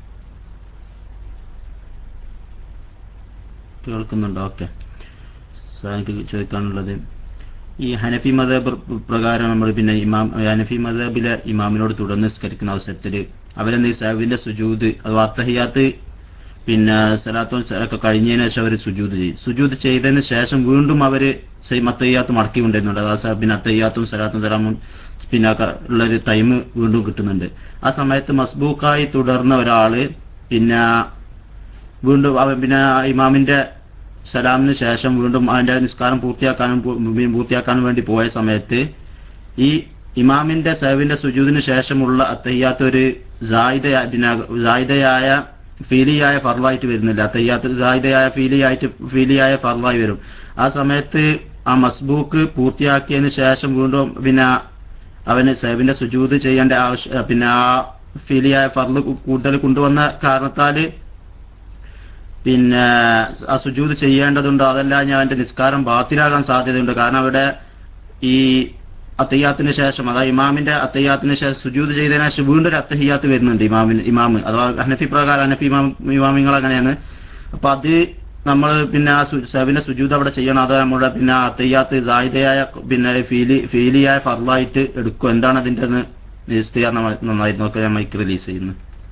കേൾക്കുന്നുണ്ടോ ഓക്കെ എനിക്ക് ചോദിക്കാനുള്ളത് ഈ ഹനഫി മതബ് പ്രകാരം നമ്മൾ പിന്നെ ഇമാം ഹനഫി മതബിലെ ഇമാമിനോട് തുടർന്ന് നിസ്കരിക്കുന്ന അവസരത്തിൽ അവരെന്ത് ഈ സാഹിബിന്റെ സുജൂദ് അഥവാ അത്തഹിയാത്ത് പിന്നെ സലാത്തും ഒക്കെ കഴിഞ്ഞതിന് ശേഷം അവർ സുജൂദ് ചെയ്യും സുജൂദ് ചെയ്തതിന് ശേഷം വീണ്ടും അവര് സെയിം അത്തയ്യാത്ത് മടക്കി കൊണ്ടിരുന്നുണ്ട് അതാ പിന്നെ അത്തയ്യാത്തും സലാത്തും സലാമും പിന്നെ ഒക്കെ ഉള്ളൊരു ടൈം വീണ്ടും കിട്ടുന്നുണ്ട് ആ സമയത്ത് മസ്ബൂക്കായി തുടർന്ന ഒരാള് പിന്നെ വീണ്ടും അവൻ പിന്നെ ആ ഇമാമിന്റെ സലാമിന് ശേഷം വീണ്ടും അതിന്റെ നിസ്കാരം പൂർത്തിയാക്കാനും പൂ- പിന്നെ പൂർത്തിയാക്കാനും വേണ്ടി പോയ സമയത്ത് ഈ ഇമാമിന്റെ സഹവിന്റെ സുജൂദിന് ശേഷമുള്ള അത്തയ്യാത്ത് ഒരു ജായിദ പിന്നെ ജായിദയായ ഫീലിയായ ഫർലായിട്ട് വരുന്നില്ല അത്തയ്യാത്ത് ജായിദയായ ഫീലിയായിട്ട് ഫീലിയായ ഫർലായി വരും ആ സമയത്ത് ആ മസ്ബൂക്ക് പൂർത്തിയാക്കിയതിന് ശേഷം വീണ്ടും പിന്നെ അവന് സഹബിന്റെ സുജൂദ് ചെയ്യേണ്ട ആവശ്യം പിന്നെ ആ ഫീലിയായ ഫർള് കൂടുതൽ കൊണ്ടുവന്ന കാരണത്താല് പിന്നെ ആ സുജൂദ് ചെയ്യേണ്ടതുണ്ട് അതല്ല ഞാൻ അവന്റെ നിസ്കാരം ബാത്തിലാകാൻ സാധ്യതയുണ്ട് കാരണം അവിടെ ഈ അത്തയ്യാത്തിന് ശേഷം അതായത് ഇമാമിന്റെ അത്തയ്യാത്തിന് ശേഷം സുജൂദ് ചെയ്തതിനു ശേഷം വീണ്ടും ഒരു അത്തഹിയാത്ത് വരുന്നുണ്ട് ഇമാമിന് ഇമാമ് അഥവാ ഹനഫി പ്രകാരം ഹനഫി ഇമാം ഇമാമിങ്ങൾ അങ്ങനെയാണ് അപ്പൊ അത് നമ്മൾ പിന്നെ ആ സു- സഹബിന്റെ സുജൂദ് അവിടെ ചെയ്യണം അതോ നമ്മുടെ പിന്നെ ആ അത്തയ്യാത്ത് സാഹിതയായ പിന്നെ ഫീലി ഫീലിയായ ഫർലായിട്ട് എടുക്കും എന്താണ് അതിന്റെ ഒന്ന് വിശദീകരണം നന്നായിരുന്നു ഒക്കെ ഞാൻ മൈക്ക് റിലീസ് ചെയ്യുന്നു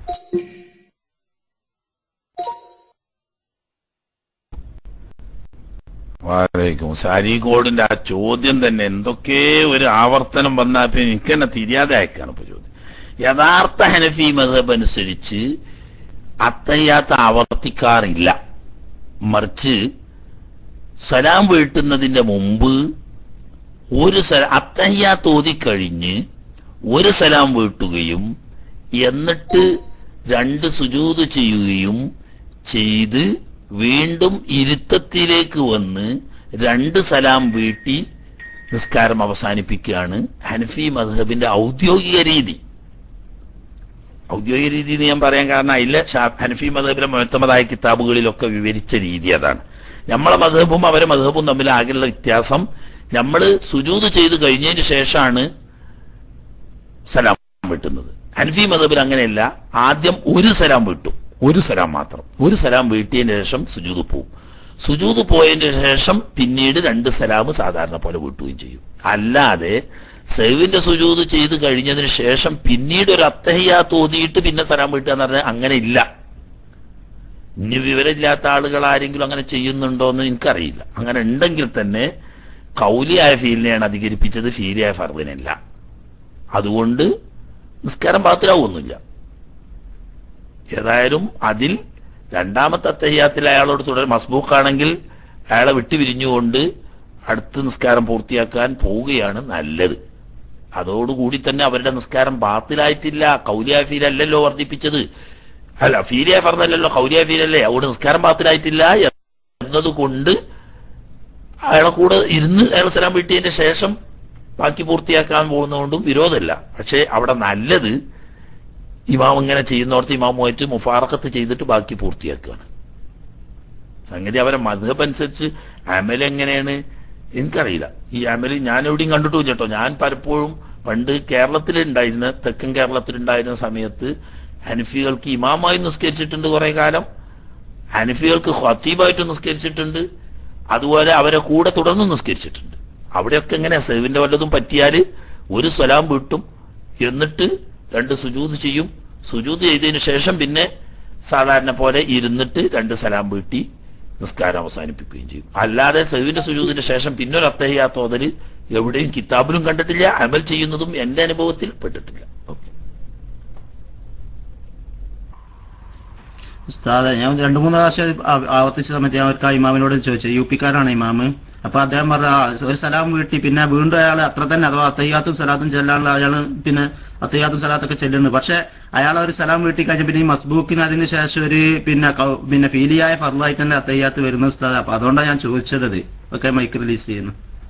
വാലേക്കും സാരികോടിന്റെ ആ ചോദ്യം തന്നെ എന്തൊക്കെ ഒരു ആവർത്തനം വന്നാൽ പിന്നെ എനിക്ക് തന്നെ തിരിയാതെ അയക്കാണ് ഇപ്പൊ ചോദ്യം യഥാർത്ഥ ഹനഫി മതബ് അനുസരിച്ച് അത്തയ്യാത്ത ആവർത്തിക്കാറില്ല മറിച്ച് സലാം വീട്ടുന്നതിന്റെ മുമ്പ് ഒരു സല അത്തയ്യാത്ത് ഓതിക്കഴിഞ്ഞ് ഒരു സലാം വീട്ടുകയും എന്നിട്ട് രണ്ട് സുജൂത് ചെയ്യുകയും ചെയ്ത് വീണ്ടും ഇരുത്തത്തിലേക്ക് വന്ന് രണ്ട് സലാം വീട്ടി നിസ്കാരം അവസാനിപ്പിക്കുകയാണ് ഹനഫി മദ്ഹബിന്റെ ഔദ്യോഗിക രീതി ഔദ്യോഗിക രീതി എന്ന് ഞാൻ പറയാൻ കാരണം അതിലെ ഷാ- ഹനഫി മദ്ഹബിലെ മുഴത്തമതായ കിതാബുകളിലൊക്കെ വിവരിച്ച രീതി അതാണ് നമ്മളെ മധബും അവരെ മധബും തമ്മിൽ ആകെയുള്ള വ്യത്യാസം നമ്മൾ സുജൂത് ചെയ്ത് കഴിഞ്ഞതിന് ശേഷമാണ് സലാം വീട്ടുന്നത് ഹനഫി മതബിൽ അങ്ങനെയല്ല ആദ്യം ഒരു സലാം വീട്ടും ഒരു സലാം മാത്രം ഒരു സലാം വീട്ടിയതിന് ശേഷം സുജൂത് പോവും സുജൂത് പോയതിന് ശേഷം പിന്നീട് രണ്ട് സലാം സാധാരണ പോലെ വീട്ടുകയും ചെയ്യും അല്ലാതെ സൈവിന്റെ സുജൂത് ചെയ്ത് കഴിഞ്ഞതിന് ശേഷം പിന്നീട് ഒരു അത്തഹയ്യാ തോതിയിട്ട് പിന്നെ സലാം വീട്ടുക എന്ന് പറഞ്ഞാൽ അങ്ങനെ ഇല്ല ഇനി വിവരമില്ലാത്ത ആളുകൾ ആരെങ്കിലും അങ്ങനെ ചെയ്യുന്നുണ്ടോ എന്ന് എനിക്കറിയില്ല അങ്ങനെ ഉണ്ടെങ്കിൽ തന്നെ കൗലിയായ ഫീലിനെയാണ് അധികരിപ്പിച്ചത് ഫീലിയായ ഫർദിനല്ല അതുകൊണ്ട് നിസ്കാരം പാത്തിലാവൊന്നുമില്ല ഏതായാലും അതിൽ രണ്ടാമത്തെ അത്തഹ്യാത്തിൽ അയാളോട് തുടർ മസ്ബൂക്കാണെങ്കിൽ അയാളെ വിട്ടുപിരിഞ്ഞുകൊണ്ട് അടുത്ത നിസ്കാരം പൂർത്തിയാക്കാൻ പോവുകയാണ് നല്ലത് അതോടുകൂടി തന്നെ അവരുടെ നിസ്കാരം ബാത്തിലായിട്ടില്ല കൗലിയ ഫീലല്ലല്ലോ വർദ്ധിപ്പിച്ചത് അല്ല ഫീലിയ ഫർന്നല്ലല്ലോ കൗലിയ ഫീലല്ലേ അവിടെ നിസ്കാരം ബാത്തിലായിട്ടില്ല എന്നതുകൊണ്ട് അയാളെ കൂടെ ഇരുന്ന് അയാളെ സലാം വീട്ടിയതിന്റെ ശേഷം ബാക്കി പൂർത്തിയാക്കാൻ പോകുന്നതുകൊണ്ടും വിരോധമല്ല പക്ഷേ അവിടെ നല്ലത് ഇമാം ഇങ്ങനെ ചെയ്യുന്നോടത്ത് ഇമാമുമായിട്ട് മുഫാറക്കത്ത് ചെയ്തിട്ട് ബാക്കി പൂർത്തിയാക്കുകയാണ് സംഗതി അവരെ മധുഹബ് അനുസരിച്ച് അമൽ എങ്ങനെയാണ് എനിക്കറിയില്ല ഈ അമൽ ഞാൻ എവിടെയും കണ്ടിട്ടില്ല കേട്ടോ ഞാൻ പലപ്പോഴും പണ്ട് കേരളത്തിൽ ഉണ്ടായിരുന്ന തെക്കൻ കേരളത്തിൽ ഉണ്ടായിരുന്ന സമയത്ത് ഹനഫികൾക്ക് ഇമാമായി നിസ്കരിച്ചിട്ടുണ്ട് കുറെ കാലം ഹനഫികൾക്ക് ഖത്തീബായിട്ട് നിസ്കരിച്ചിട്ടുണ്ട് അതുപോലെ അവരെ കൂടെ തുടർന്ന് നിസ്കരിച്ചിട്ടുണ്ട് അവിടെയൊക്കെ എങ്ങനെ സേവിന്റെ വല്ലതും പറ്റിയാൽ ഒരു സ്വലാം വീട്ടും എന്നിട്ട് രണ്ട് സുജൂത് ചെയ്യും സുജൂത് ചെയ്തതിന് ശേഷം പിന്നെ സാധാരണ പോലെ ഇരുന്നിട്ട് രണ്ട് സലാം വീട്ടി നിസ്കാരം അവസാനിപ്പിക്കുകയും ചെയ്യും അല്ലാതെ സൈവിന്റെ സുജൂതിന് ശേഷം പിന്നെ ഒരു അത്തഹ്യാ തോതല് എവിടെയും കിതാബിലും കണ്ടിട്ടില്ല അമൽ ചെയ്യുന്നതും എന്റെ അനുഭവത്തിൽ പെട്ടിട്ടില്ല ഉസ്താദെ ഞാൻ രണ്ട് മൂന്ന് പ്രാവശ്യം അത് ആ- ആവർത്തിച്ച സമയത്ത് ഞാൻ അവർക്ക് ആ ഇമാമിനോട് ചോദിച്ചത് യു പിക്കാരാണ് ഇമാമ് അപ്പൊ അദ്ദേഹം പറഞ്ഞ "ആ, ഒരു സലാം വീട്ടി പിന്നെ വീണ്ടും അയാൾ അത്ര തന്നെ അഥവാ അത്തയ്യാത്തും സലാത്തും ചെല്ലാനുള്ള അയാൾ പിന്നെ അത്തയ്യാത്തും സലാത്തൊക്കെ ചെല്ലുന്നു പക്ഷെ അയാൾ ഒരു സലാം വീട്ടി കഴിഞ്ഞ പിന്നെ ഈ മസ്ബൂക്കിന് അതിന് ശേഷം ഒരു പിന്നെ കൗ- പിന്നെ ഫീലിയായ ഫർലായിട്ട് തന്നെ അത്തയ്യാത്ത് വരുന്ന ഉസ്താദ് അപ്പൊ അതുകൊണ്ടാണ് ഞാൻ ചോദിച്ചത് അത് ഒക്കെ മൈക്ക് റിലീസ് ചെയ്യുന്നു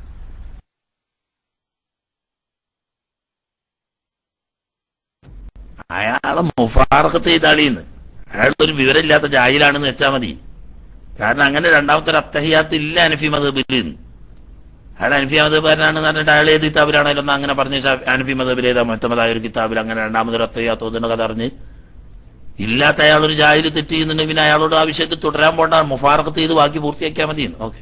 അയാളെ മുഫാറക്കത്ത് ചെയ്താളിന്ന് അയാൾ ഒരു വിവരമില്ലാത്ത ജാഹിലാണെന്ന് വെച്ചാൽ മതി കാരണം അങ്ങനെ രണ്ടാമത്തെ ഒരു അത്തഹിയാത്ത് ഇല്ല അനഫി മതബിൽ അയാൾ അനഫി മതബാരനാണെന്ന് പറഞ്ഞിട്ട് അയാൾ ഏത് കിതാബിലാണല്ലോ എന്ന് അങ്ങനെ പറഞ്ഞ അനഫി മതബിൽ ഏതാ മൊത്തമതായ ഒരു കിതാബിൽ അങ്ങനെ രണ്ടാമതൊരു അത്തഹിയാത്ത് ഓതുന്ന കഥ അറിഞ്ഞ് ഇല്ലാത്ത അയാൾ ഒരു ജാഹിൽ തെറ്റ് ചെയ്യുന്നുണ്ടെങ്കിൽ പിന്നെ അയാളോട് ആ വിഷയത്തിൽ തുടരാൻ പോണ്ട മുഫാറക്കത്ത് ചെയ്ത് ബാക്കി പൂർത്തിയാക്കിയാൽ മതി ഓക്കെ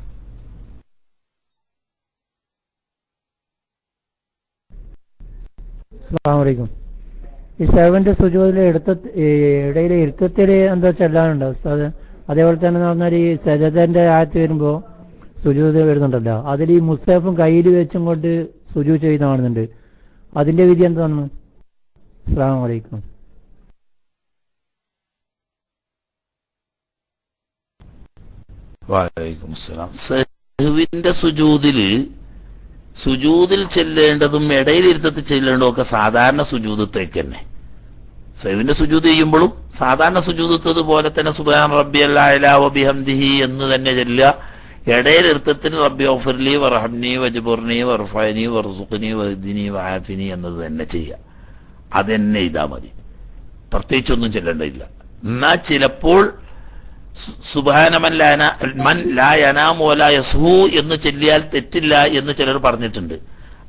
അസ്സാമലൈക്കും ഈ സെവന്റെ സുജൂതിലെ എടുത്ത ഇടയിലെ ഇരുത്തത്തില് എന്താ ചെല്ലാനുണ്ടോ ഉസ്താദ് അതേപോലെ തന്നെ എന്ന് പറഞ്ഞാൽ ഈ സജദന്റെ ആയത്ത് വരുമ്പോ സുജൂത് വരുന്നുണ്ടല്ലോ അതിൽ ഈ മുസ്തഫും കയ്യിൽ വെച്ചും കൊണ്ട് സുജൂ ചെയ്യുന്ന കാണുന്നുണ്ട് അതിന്റെ വിധി എന്താണ് അസ്സാം വലൈക്കും വാലൈക്കും അസ്സലാം സഹുവിന്റെ സുജൂതില് സുജൂതിൽ ചെല്ലേണ്ടതും ഇടയിലിരുത്തത്തിൽ ചെല്ലേണ്ടതും ഒക്കെ സാധാരണ സുജൂതത്തേക്ക് തന്നെ സഹുവിന്റെ സുജൂത് ചെയ്യുമ്പോഴും സാധാരണ സുജൂതത്തത് പോലെ തന്നെ സുബാൻ റബ്ബി അല്ലാഹി എന്ന് തന്നെ ചെല്ലുക ഇടയിലിരുത്തത്തിൽ റബ്ബി ഓഫർലി വർഹംനി വജബുർനി വർഫനി വർസുഖനി വഹദിനി വഹാഫിനി എന്നത് തന്നെ ചെയ്യുക അതെന്നെ ഇതാ മതി പ്രത്യേകിച്ചൊന്നും ചെല്ലേണ്ടതില്ല എന്നാ ചിലപ്പോൾ സുബാനമൻ ലാന മൻ ലാ യനാമു വലാ യസ്ഹു എന്ന് ചൊല്ലിയാൽ തെറ്റില്ല എന്ന് ചിലർ പറഞ്ഞിട്ടുണ്ട്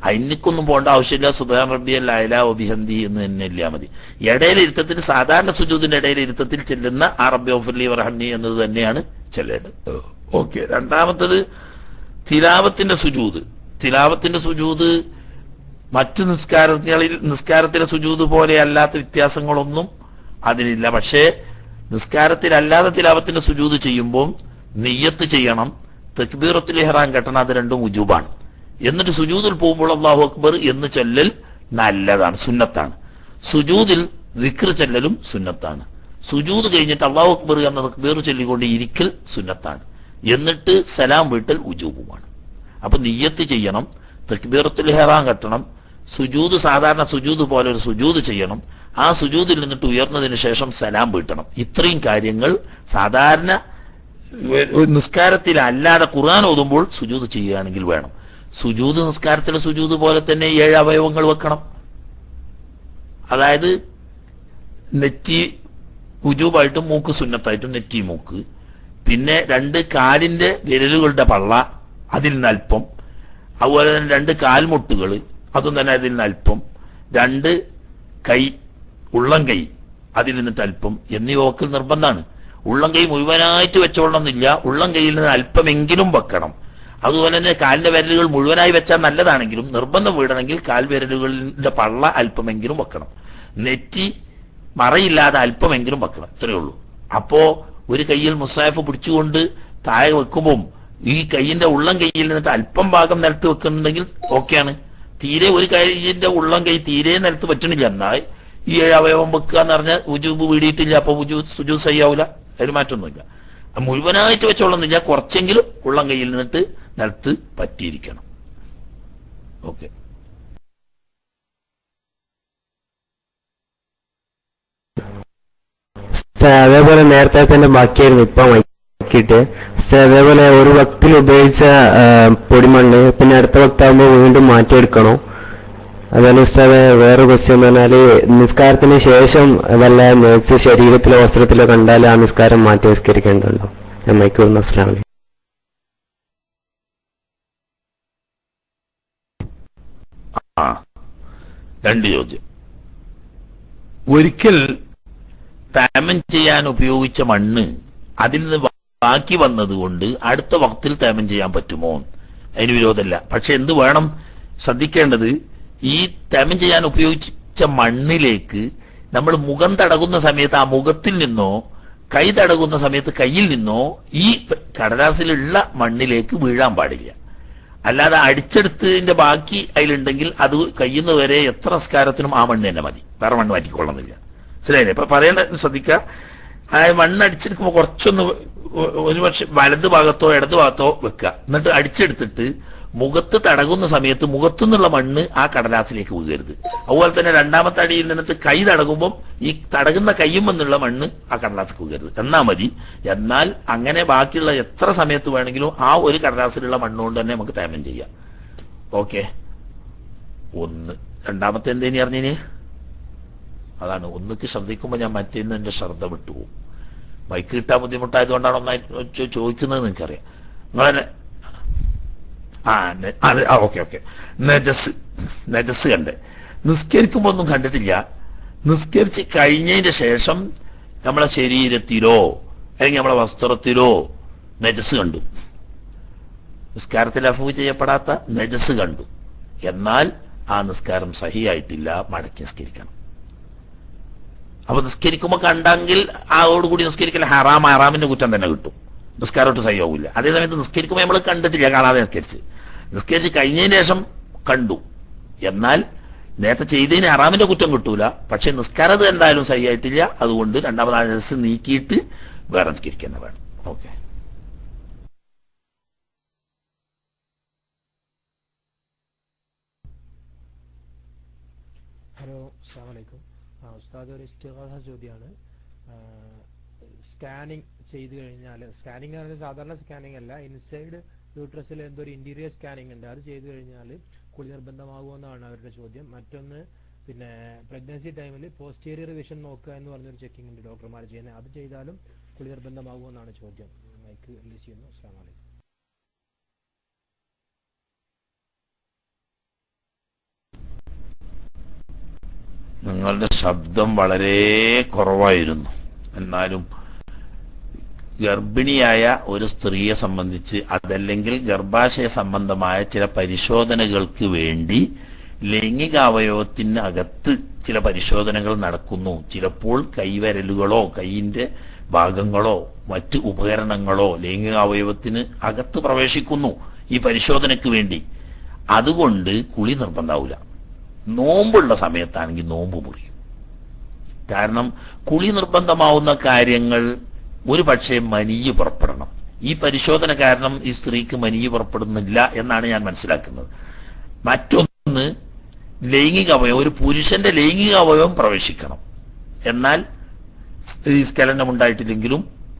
അതിനൊന്നും പോകേണ്ട ആവശ്യമില്ല സുബാൻ റബ്ബി അല്ല അയല ഒബിഹന്തി എന്ന് തന്നെ ഇല്ലാ മതി ഇടയിലെ ഇരുത്തത്തിൽ സാധാരണ സുജൂദിന്റെ ഇടയിലെ ഇരുത്തത്തിൽ ചെല്ലുന്ന ആ റബ്ബി ഓഫർലി വർഹന്നി എന്നത് തന്നെയാണ് ചെല്ലേണ്ടത് ഓക്കെ രണ്ടാമത്തത് തിലാവത്തിന്റെ സുജൂദ് തിലാവത്തിന്റെ സുജൂദ് മറ്റു നിസ്കാരങ്ങളിൽ നിസ്കാരത്തിലെ സുജൂദ് പോലെ അല്ലാത്ത വ്യത്യാസങ്ങളൊന്നും അതിനില്ല പക്ഷേ നിസ്കാരത്തിലല്ലാതെ തിലാവത്തിന്റെ സുജൂദ് ചെയ്യുമ്പോൾ നെയ്യത്ത് ചെയ്യണം തെക്ബീറത്തിൽ ഇഹ്റാൻ കെട്ടണം അത് രണ്ടും ഉജൂബാണ് എന്നിട്ട് സുജൂദിൽ പോകുമ്പോൾ അള്ളാഹു അക്ബർ എന്ന് ചൊല്ലൽ നല്ലതാണ് സുന്നത്താണ് സുജൂദിൽ ദിക്ർ ചെല്ലലും സുന്നത്താണ് സുജൂദ് കഴിഞ്ഞിട്ട് അള്ളാഹു അക്ബർ എന്ന തക്ബീർ ചൊല്ലിക്കൊണ്ട് ഇരിക്കൽ സുന്നത്താണ് എന്നിട്ട് സലാം വീട്ടൽ ഉജൂബുമാണ് അപ്പൊ നിയ്യത്ത് ചെയ്യണം തക്ബീറത്തിൽ ഹെറാൻ കെട്ടണം സുജൂദ് സാധാരണ സുജൂദ് പോലെ ഒരു സുജൂദ് ചെയ്യണം ആ സുജൂദിൽ നിന്നിട്ട് ഉയർന്നതിന് ശേഷം സലാം വീട്ടണം ഇത്രയും കാര്യങ്ങൾ സാധാരണ ഒരു നിസ്കാരത്തിൽ അല്ലാതെ ഖുർആൻ ഓതുമ്പോൾ സുജൂദ് ചെയ്യുകയാണെങ്കിൽ വേണം സുജൂദ് നിസ്കാരത്തിലെ സുജൂദ് പോലെ തന്നെ ഏഴ് അവയവങ്ങൾ വെക്കണം അതായത് നെറ്റി ഉജൂബായിട്ടും മൂക്ക് സുന്നത്തായിട്ടും നെറ്റി മൂക്ക് പിന്നെ രണ്ട് കാലിന്റെ വിരലുകളുടെ പള്ള അതിൽ നിന്ന് അല്പം അതുപോലെ തന്നെ രണ്ട് കാൽമുട്ടുകൾ അതും തന്നെ അതിൽ നിന്ന് അല്പം രണ്ട് കൈ ഉള്ളം കൈ അതിൽ നിന്നിട്ട് അല്പം എന്നിവ വക്കൽ നിർബന്ധമാണ് ഉള്ളം കൈ മുഴുവനായിട്ട് വെച്ചോളണമെന്നില്ല ഉള്ളം കൈയിൽ നിന്ന് അല്പമെങ്കിലും വെക്കണം അതുപോലെ തന്നെ കാലിന്റെ വിരലുകൾ മുഴുവനായി വെച്ചാൽ നല്ലതാണെങ്കിലും നിർബന്ധം വീടണമെങ്കിൽ കാൽ വിരലുകളുടെ പള്ള അല്പമെങ്കിലും വെക്കണം നെറ്റി മറയില്ലാതെ അല്പമെങ്കിലും വെക്കണം ഇത്രയേ ഉള്ളൂ അപ്പോ ഒരു കയ്യിൽ മുസാഫ് പിടിച്ചുകൊണ്ട് താഴെ വെക്കുമ്പോൾ ഈ കൈയിന്റെ ഉള്ളം കൈയിൽ നിന്നിട്ട് അല്പം ഭാഗം നിലത്ത് വെക്കുന്നുണ്ടെങ്കിൽ ഓക്കെയാണ് തീരെ ഒരു കൈയിന്റെ ഉള്ളം കൈ തീരെ നിലത്ത് പറ്റണില്ല എന്നാൽ ഈ ഏഴ് അവയവം വെക്കുക എന്ന് പറഞ്ഞാൽ ഉജൂബ് വീടിയിട്ടില്ല അപ്പൊ ഉജു സുജു സയ്യാവൂല അതിന് മാറ്റമൊന്നുമില്ല മുഴുവനായിട്ട് വെച്ചോളുന്നില്ല കുറച്ചെങ്കിലും ഉള്ളം കയ്യിൽ നിന്നിട്ട് നിലത്ത് പറ്റിയിരിക്കണം ഓക്കെ അതേപോലെ നേരത്തെ തന്നെ ബാക്കിയായിരുന്നു ഇപ്പൊ മൈക്കിട്ട് അതേപോലെ ഒരു വക്തിൽ ഉപയോഗിച്ച ആ, പൊടിമണ്ണ് പിന്നെ അടുത്ത വക്താകുമ്പോൾ വീണ്ടും മാറ്റിയെടുക്കണോ അതുപോലെ ഉസ്താദ് വേറെ ക്വസ്റ്റ്യൻ എന്ന് പറഞ്ഞാല് നിസ്കാരത്തിന് ശേഷം വല്ല നേഴ്സ് ശരീരത്തിലോ വസ്ത്രത്തിലോ കണ്ടാൽ ആ നിസ്കാരം മാറ്റി നിസ്കരിക്കേണ്ടതുണ്ടോ ഞാൻ മൈക്ക് വന്നു അസ്ലാം വലൈക്കും. ആ രണ്ട് ചോദ്യം ഒരിക്കൽ തേമം ചെയ്യാൻ ഉപയോഗിച്ച മണ്ണ് അതിൽ നിന്ന് ബാക്കി വന്നത് കൊണ്ട് അടുത്ത വക്തിൽ തേമം ചെയ്യാൻ പറ്റുമോ അതിന് വിരോധമല്ല പക്ഷെ എന്ത് വേണം ശ്രദ്ധിക്കേണ്ടത് ഈ തേമം ചെയ്യാൻ ഉപയോഗിച്ച മണ്ണിലേക്ക് നമ്മൾ മുഖം തടകുന്ന സമയത്ത് ആ മുഖത്തിൽ നിന്നോ കൈ തടകുന്ന സമയത്ത് കയ്യിൽ നിന്നോ ഈ കടലാസിലുള്ള മണ്ണിലേക്ക് വീഴാൻ പാടില്ല അല്ലാതെ അടിച്ചെടുത്തതിന്റെ ബാക്കി അതിലുണ്ടെങ്കിൽ അത് കഴിയുന്ന വരെ എത്ര നിസ്കാരത്തിനും ആ മണ്ണ് തന്നെ മതി വേറെ മണ്ണ് മാറ്റിക്കൊള്ളുന്നില്ല മനസ്സിലായില്ലേ ഇപ്പൊ പറയേണ്ട ശ്രദ്ധിക്കുക ആ മണ്ണ് അടിച്ചെടുക്കുമ്പോൾ കുറച്ചൊന്ന് ഒ- ഒരു പക്ഷെ വലത് ഭാഗത്തോ ഇടത് ഭാഗത്തോ വെക്കുക എന്നിട്ട് അടിച്ചെടുത്തിട്ട് മുഖത്ത് തടകുന്ന സമയത്ത് മുഖത്തു നിന്നുള്ള മണ്ണ് ആ കടലാസിലേക്ക് വീഴരുത് അതുപോലെ തന്നെ രണ്ടാമത്തെ അടിയിൽ നിന്നിട്ട് കൈ തടകുമ്പോൾ ഈ തടകുന്ന കയ്യും എന്നുള്ള മണ്ണ് ആ കടലാസിലേക്ക് വീഴരുത് എന്നാ മതി എന്നാൽ അങ്ങനെ ബാക്കിയുള്ള എത്ര സമയത്ത് വേണമെങ്കിലും ആ ഒരു കടലാസിലുള്ള മണ്ണ് കൊണ്ട് തന്നെ നമുക്ക് തേമം ചെയ്യാം ഓക്കെ ഒന്ന് രണ്ടാമത്തെ എന്തേനി അറിഞ്ഞിന് അതാണ് ഒന്നിക്ക് ശ്രദ്ധിക്കുമ്പോൾ ഞാൻ മറ്റേന്ന് എന്റെ ശ്രദ്ധ വിട്ടുപോകും ബൈക്ക് കിട്ടാൻ ബുദ്ധിമുട്ടായതുകൊണ്ടാണ് ഒന്നായി ചോ- ചോദിക്കുന്നത് നിങ്ങൾക്കറിയാം നിങ്ങളെ ആ ന- അത് ആ ഓക്കെ ഓക്കെ നജസ് നജസ് കണ്ട് നിസ്കരിക്കുമ്പോ ഒന്നും കണ്ടിട്ടില്ല നിസ്കരിച്ച് കഴിഞ്ഞതിന്റെ ശേഷം നമ്മളെ ശരീരത്തിലോ അല്ലെങ്കിൽ നമ്മളെ വസ്ത്രത്തിലോ നജസ് കണ്ടു നിസ്കാരത്തിൽ അഫവ് ചെയ്യപ്പെടാത്ത നജസ് കണ്ടു എന്നാൽ ആ നിസ്കാരം സഹിയായിട്ടില്ല മടക്കി നിസ്കരിക്കണം അപ്പൊ നിസ്കരിക്കുമ്പോ കണ്ടെങ്കിൽ അതോടുകൂടി നിസ്കരിക്കൽ ഹറാം ഹറാമിന്റെ കുറ്റം തന്നെ കിട്ടും നിസ്കാരോട്ട് സഹിയാവില്ല അതേസമയത്ത് നിസ്കരിക്കുമ്പോൾ നമ്മൾ കണ്ടിട്ടില്ല കാണാതെ നിസ്കരിച്ച് നിസ്കരിച്ച് കഴിഞ്ഞതിന് ശേഷം കണ്ടു എന്നാൽ നേരത്തെ ചെയ്തതിന് ഹറാമിന്റെ കുറ്റം കിട്ടൂല പക്ഷെ നിസ്കാരത് എന്തായാലും സഹിയായിട്ടില്ല അതുകൊണ്ട് രണ്ടാമത് ആ ദിവസം നീക്കിയിട്ട് വേറെ നിസ്കരിക്കാൻ വേണം ഓക്കെ ഹലോ അസ്സാം വലൈക്കും ആ ഉസ്താദ് ഒരു ഇസ്തിഹാസ ചോദ്യമാണ് സ്കാനിങ് ചെയ്ത് കഴിഞ്ഞാൽ സ്കാനിങ് എന്ന് പറഞ്ഞാൽ സാധാരണ സ്കാനിങ് അല്ല ഇൻസൈഡ് യൂട്രസിൽ എന്തോ ഒരു ഇന്റീരിയർ സ്കാനിങ് ഉണ്ട് അത് ചെയ്ത് കഴിഞ്ഞാൽ കുളി നിർബന്ധമാകുമെന്നാണ് അവരുടെ ചോദ്യം മറ്റൊന്ന് പിന്നെ പ്രഗ്നൻസി ടൈമിൽ പോസ്റ്റീരിയർ വിഷൻ നോക്കുക എന്ന് പറഞ്ഞൊരു ചെക്കിംഗ് ഉണ്ട് ഡോക്ടർമാർ ചെയ്യുന്നത് അത് ചെയ്താലും കുളി നിർബന്ധമാകുമെന്നാണ് ചോദ്യം മൈക്ക് റിലീസ് ചെയ്യുന്നു അസ്സാം വലൈക്കും നിങ്ങളുടെ ശബ്ദം വളരെ കുറവായിരുന്നു എന്നാലും ഗർഭിണിയായ ഒരു സ്ത്രീയെ സംബന്ധിച്ച് അതല്ലെങ്കിൽ ഗർഭാശയ സംബന്ധമായ ചില പരിശോധനകൾക്ക് വേണ്ടി ലൈംഗികാവയവത്തിന് അകത്ത് ചില പരിശോധനകൾ നടക്കുന്നു ചിലപ്പോൾ കൈവരലുകളോ കൈയിന്റെ ഭാഗങ്ങളോ മറ്റ് ഉപകരണങ്ങളോ ലൈംഗികാവയവത്തിന് അകത്ത് പ്രവേശിക്കുന്നു ഈ പരിശോധനയ്ക്ക് വേണ്ടി അതുകൊണ്ട് കുളി നിർബന്ധാവൂല നോമ്പുള്ള സമയത്താണെങ്കിൽ നോമ്പ് മുറിയും കാരണം കുളി നിർബന്ധമാവുന്ന കാര്യങ്ങൾ ഒരു പക്ഷേ മനിയ് പുറപ്പെടണം ഈ പരിശോധന കാരണം ഈ സ്ത്രീക്ക് മനിയ് പുറപ്പെടുന്നില്ല എന്നാണ് ഞാൻ മനസ്സിലാക്കുന്നത് മറ്റൊന്ന് ലൈംഗിക അവയവം ഒരു പുരുഷന്റെ ലൈംഗിക അവയവം പ്രവേശിക്കണം എന്നാൽ ഈ സ്കലനം ഉണ്ടായിട്ടില്ലെങ്കിലും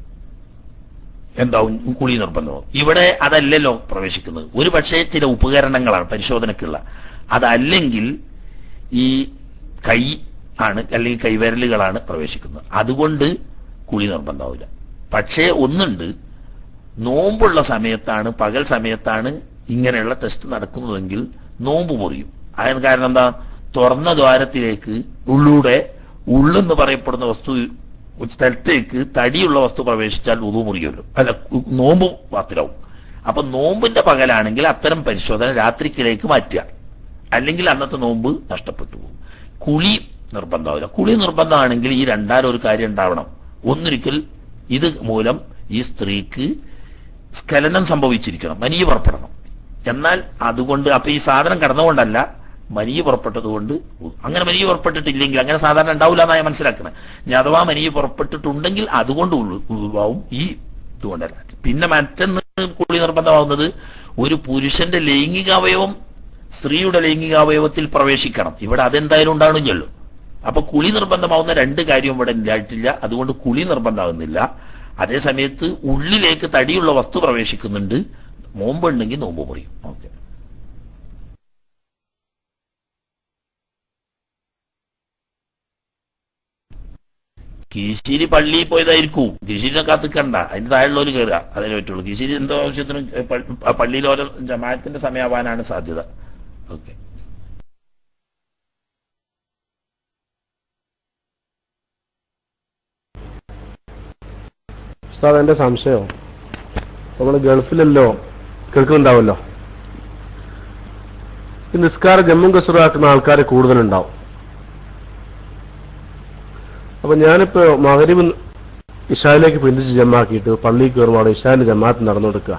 എന്താവും കുളി നിർബന്ധമാവും ഇവിടെ അതല്ലല്ലോ പ്രവേശിക്കുന്നത് ഒരു പക്ഷേ ചില ഉപകരണങ്ങളാണ് പരിശോധനക്കുള്ള അതല്ലെങ്കിൽ ഈ കൈ ആണ് അല്ലെങ്കിൽ കൈവിരലുകളാണ് പ്രവേശിക്കുന്നത് അതുകൊണ്ട് കുളി നിർബന്ധമാവില്ല പക്ഷേ ഒന്നുണ്ട് നോമ്പുള്ള സമയത്താണ് പകൽ സമയത്താണ് ഇങ്ങനെയുള്ള ടെസ്റ്റ് നടക്കുന്നതെങ്കിൽ നോമ്പ് മുറിയും അതിന് കാരണം എന്താ തുറന്ന ദ്വാരത്തിലേക്ക് ഉള്ളൂടെ ഉള്ളെന്ന് പറയപ്പെടുന്ന വസ്തു സ്ഥലത്തേക്ക് തടിയുള്ള വസ്തു പ്രവേശിച്ചാൽ ഉതു മുറിയുമല്ലോ അല്ല ഉ- നോമ്പ് പാത്തിലാവും അപ്പൊ നോമ്പിന്റെ പകലാണെങ്കിൽ അത്തരം പരിശോധന രാത്രിക്കിലേക്ക് മാറ്റുക അല്ലെങ്കിൽ അന്നത്തെ നോമ്പ് നഷ്ടപ്പെട്ടു പോകും കുളി നിർബന്ധമാവില്ല കുളി നിർബന്ധമാണെങ്കിൽ ഈ രണ്ടാലും ഒരു കാര്യം ഉണ്ടാവണം ഒന്നൊരിക്കൽ ഇത് മൂലം ഈ സ്ത്രീക്ക് സ്ഖലനം സംഭവിച്ചിരിക്കണം മനിയ പുറപ്പെടണം എന്നാൽ അതുകൊണ്ട് അപ്പൊ ഈ സാധനം കടന്നുകൊണ്ടല്ല മനിയ പുറപ്പെട്ടത് കൊണ്ട് അങ്ങനെ മനിയ പുറപ്പെട്ടിട്ടില്ലെങ്കിൽ അങ്ങനെ സാധാരണ ഉണ്ടാവില്ല എന്നാണ് ഞാൻ മനസ്സിലാക്കണം ഇനി അഥവാ മനിയ പുറപ്പെട്ടിട്ടുണ്ടെങ്കിൽ അതുകൊണ്ട് ഉള്ളു- ഉളവാവും ഈ ഇതുകൊണ്ടല്ല പിന്നെ മറ്റൊന്ന് കുളി നിർബന്ധമാവുന്നത് ഒരു പുരുഷന്റെ ലൈംഗികാവയവം സ്ത്രീയുടെ ലൈംഗികാവയവത്തിൽ പ്രവേശിക്കണം ഇവിടെ അതെന്തായാലും ഉണ്ടാകണില്ലല്ലോ അപ്പൊ കുളി നിർബന്ധമാവുന്ന രണ്ട് കാര്യവും ഇവിടെ ഉണ്ടായിട്ടില്ല അതുകൊണ്ട് കുളി നിർബന്ധമാകുന്നില്ല അതേ സമയത്ത് ഉള്ളിലേക്ക് തടിയുള്ള വസ്തു പ്രവേശിക്കുന്നുണ്ട് നോമ്പുണ്ടെങ്കിൽ നോമ്പ് മുറിയും ഓക്കെ കീശേരി പള്ളിയിൽ പോയതായിരിക്കും കീശേരിനെ കാത്തിക്കണ്ട അതിന്റെ താഴെയുള്ളവർ കയറുക അതിനെ പറ്റുള്ളൂ കീശേരി എന്തോ ആവശ്യത്തിന് പള്ളിയിൽ ഓരോ ജമാഅത്തിന്റെ സമയമാവാനാണ് സാധ്യത ഓക്കെ ഉസ്താദ് എന്റെ സംശയം നമ്മൾ ഗൾഫിലല്ലോ കേൾക്കുന്നുണ്ടാവല്ലോ ഈ നിസ്കാരം ജമ്മു കസറാക്കുന്ന ആൾക്കാർ കൂടുതലുണ്ടാവും അപ്പൊ ഞാനിപ്പോ മകരിവ് ഇഷായിലേക്ക് പിന്തിച്ച് ജമാക്കിയിട്ട് പള്ളിയിൽ കയറുമ്പോൾ അവിടെ ഇഷാന്റെ ജമാഅത്ത് നടന്നു കൊടുക്കുക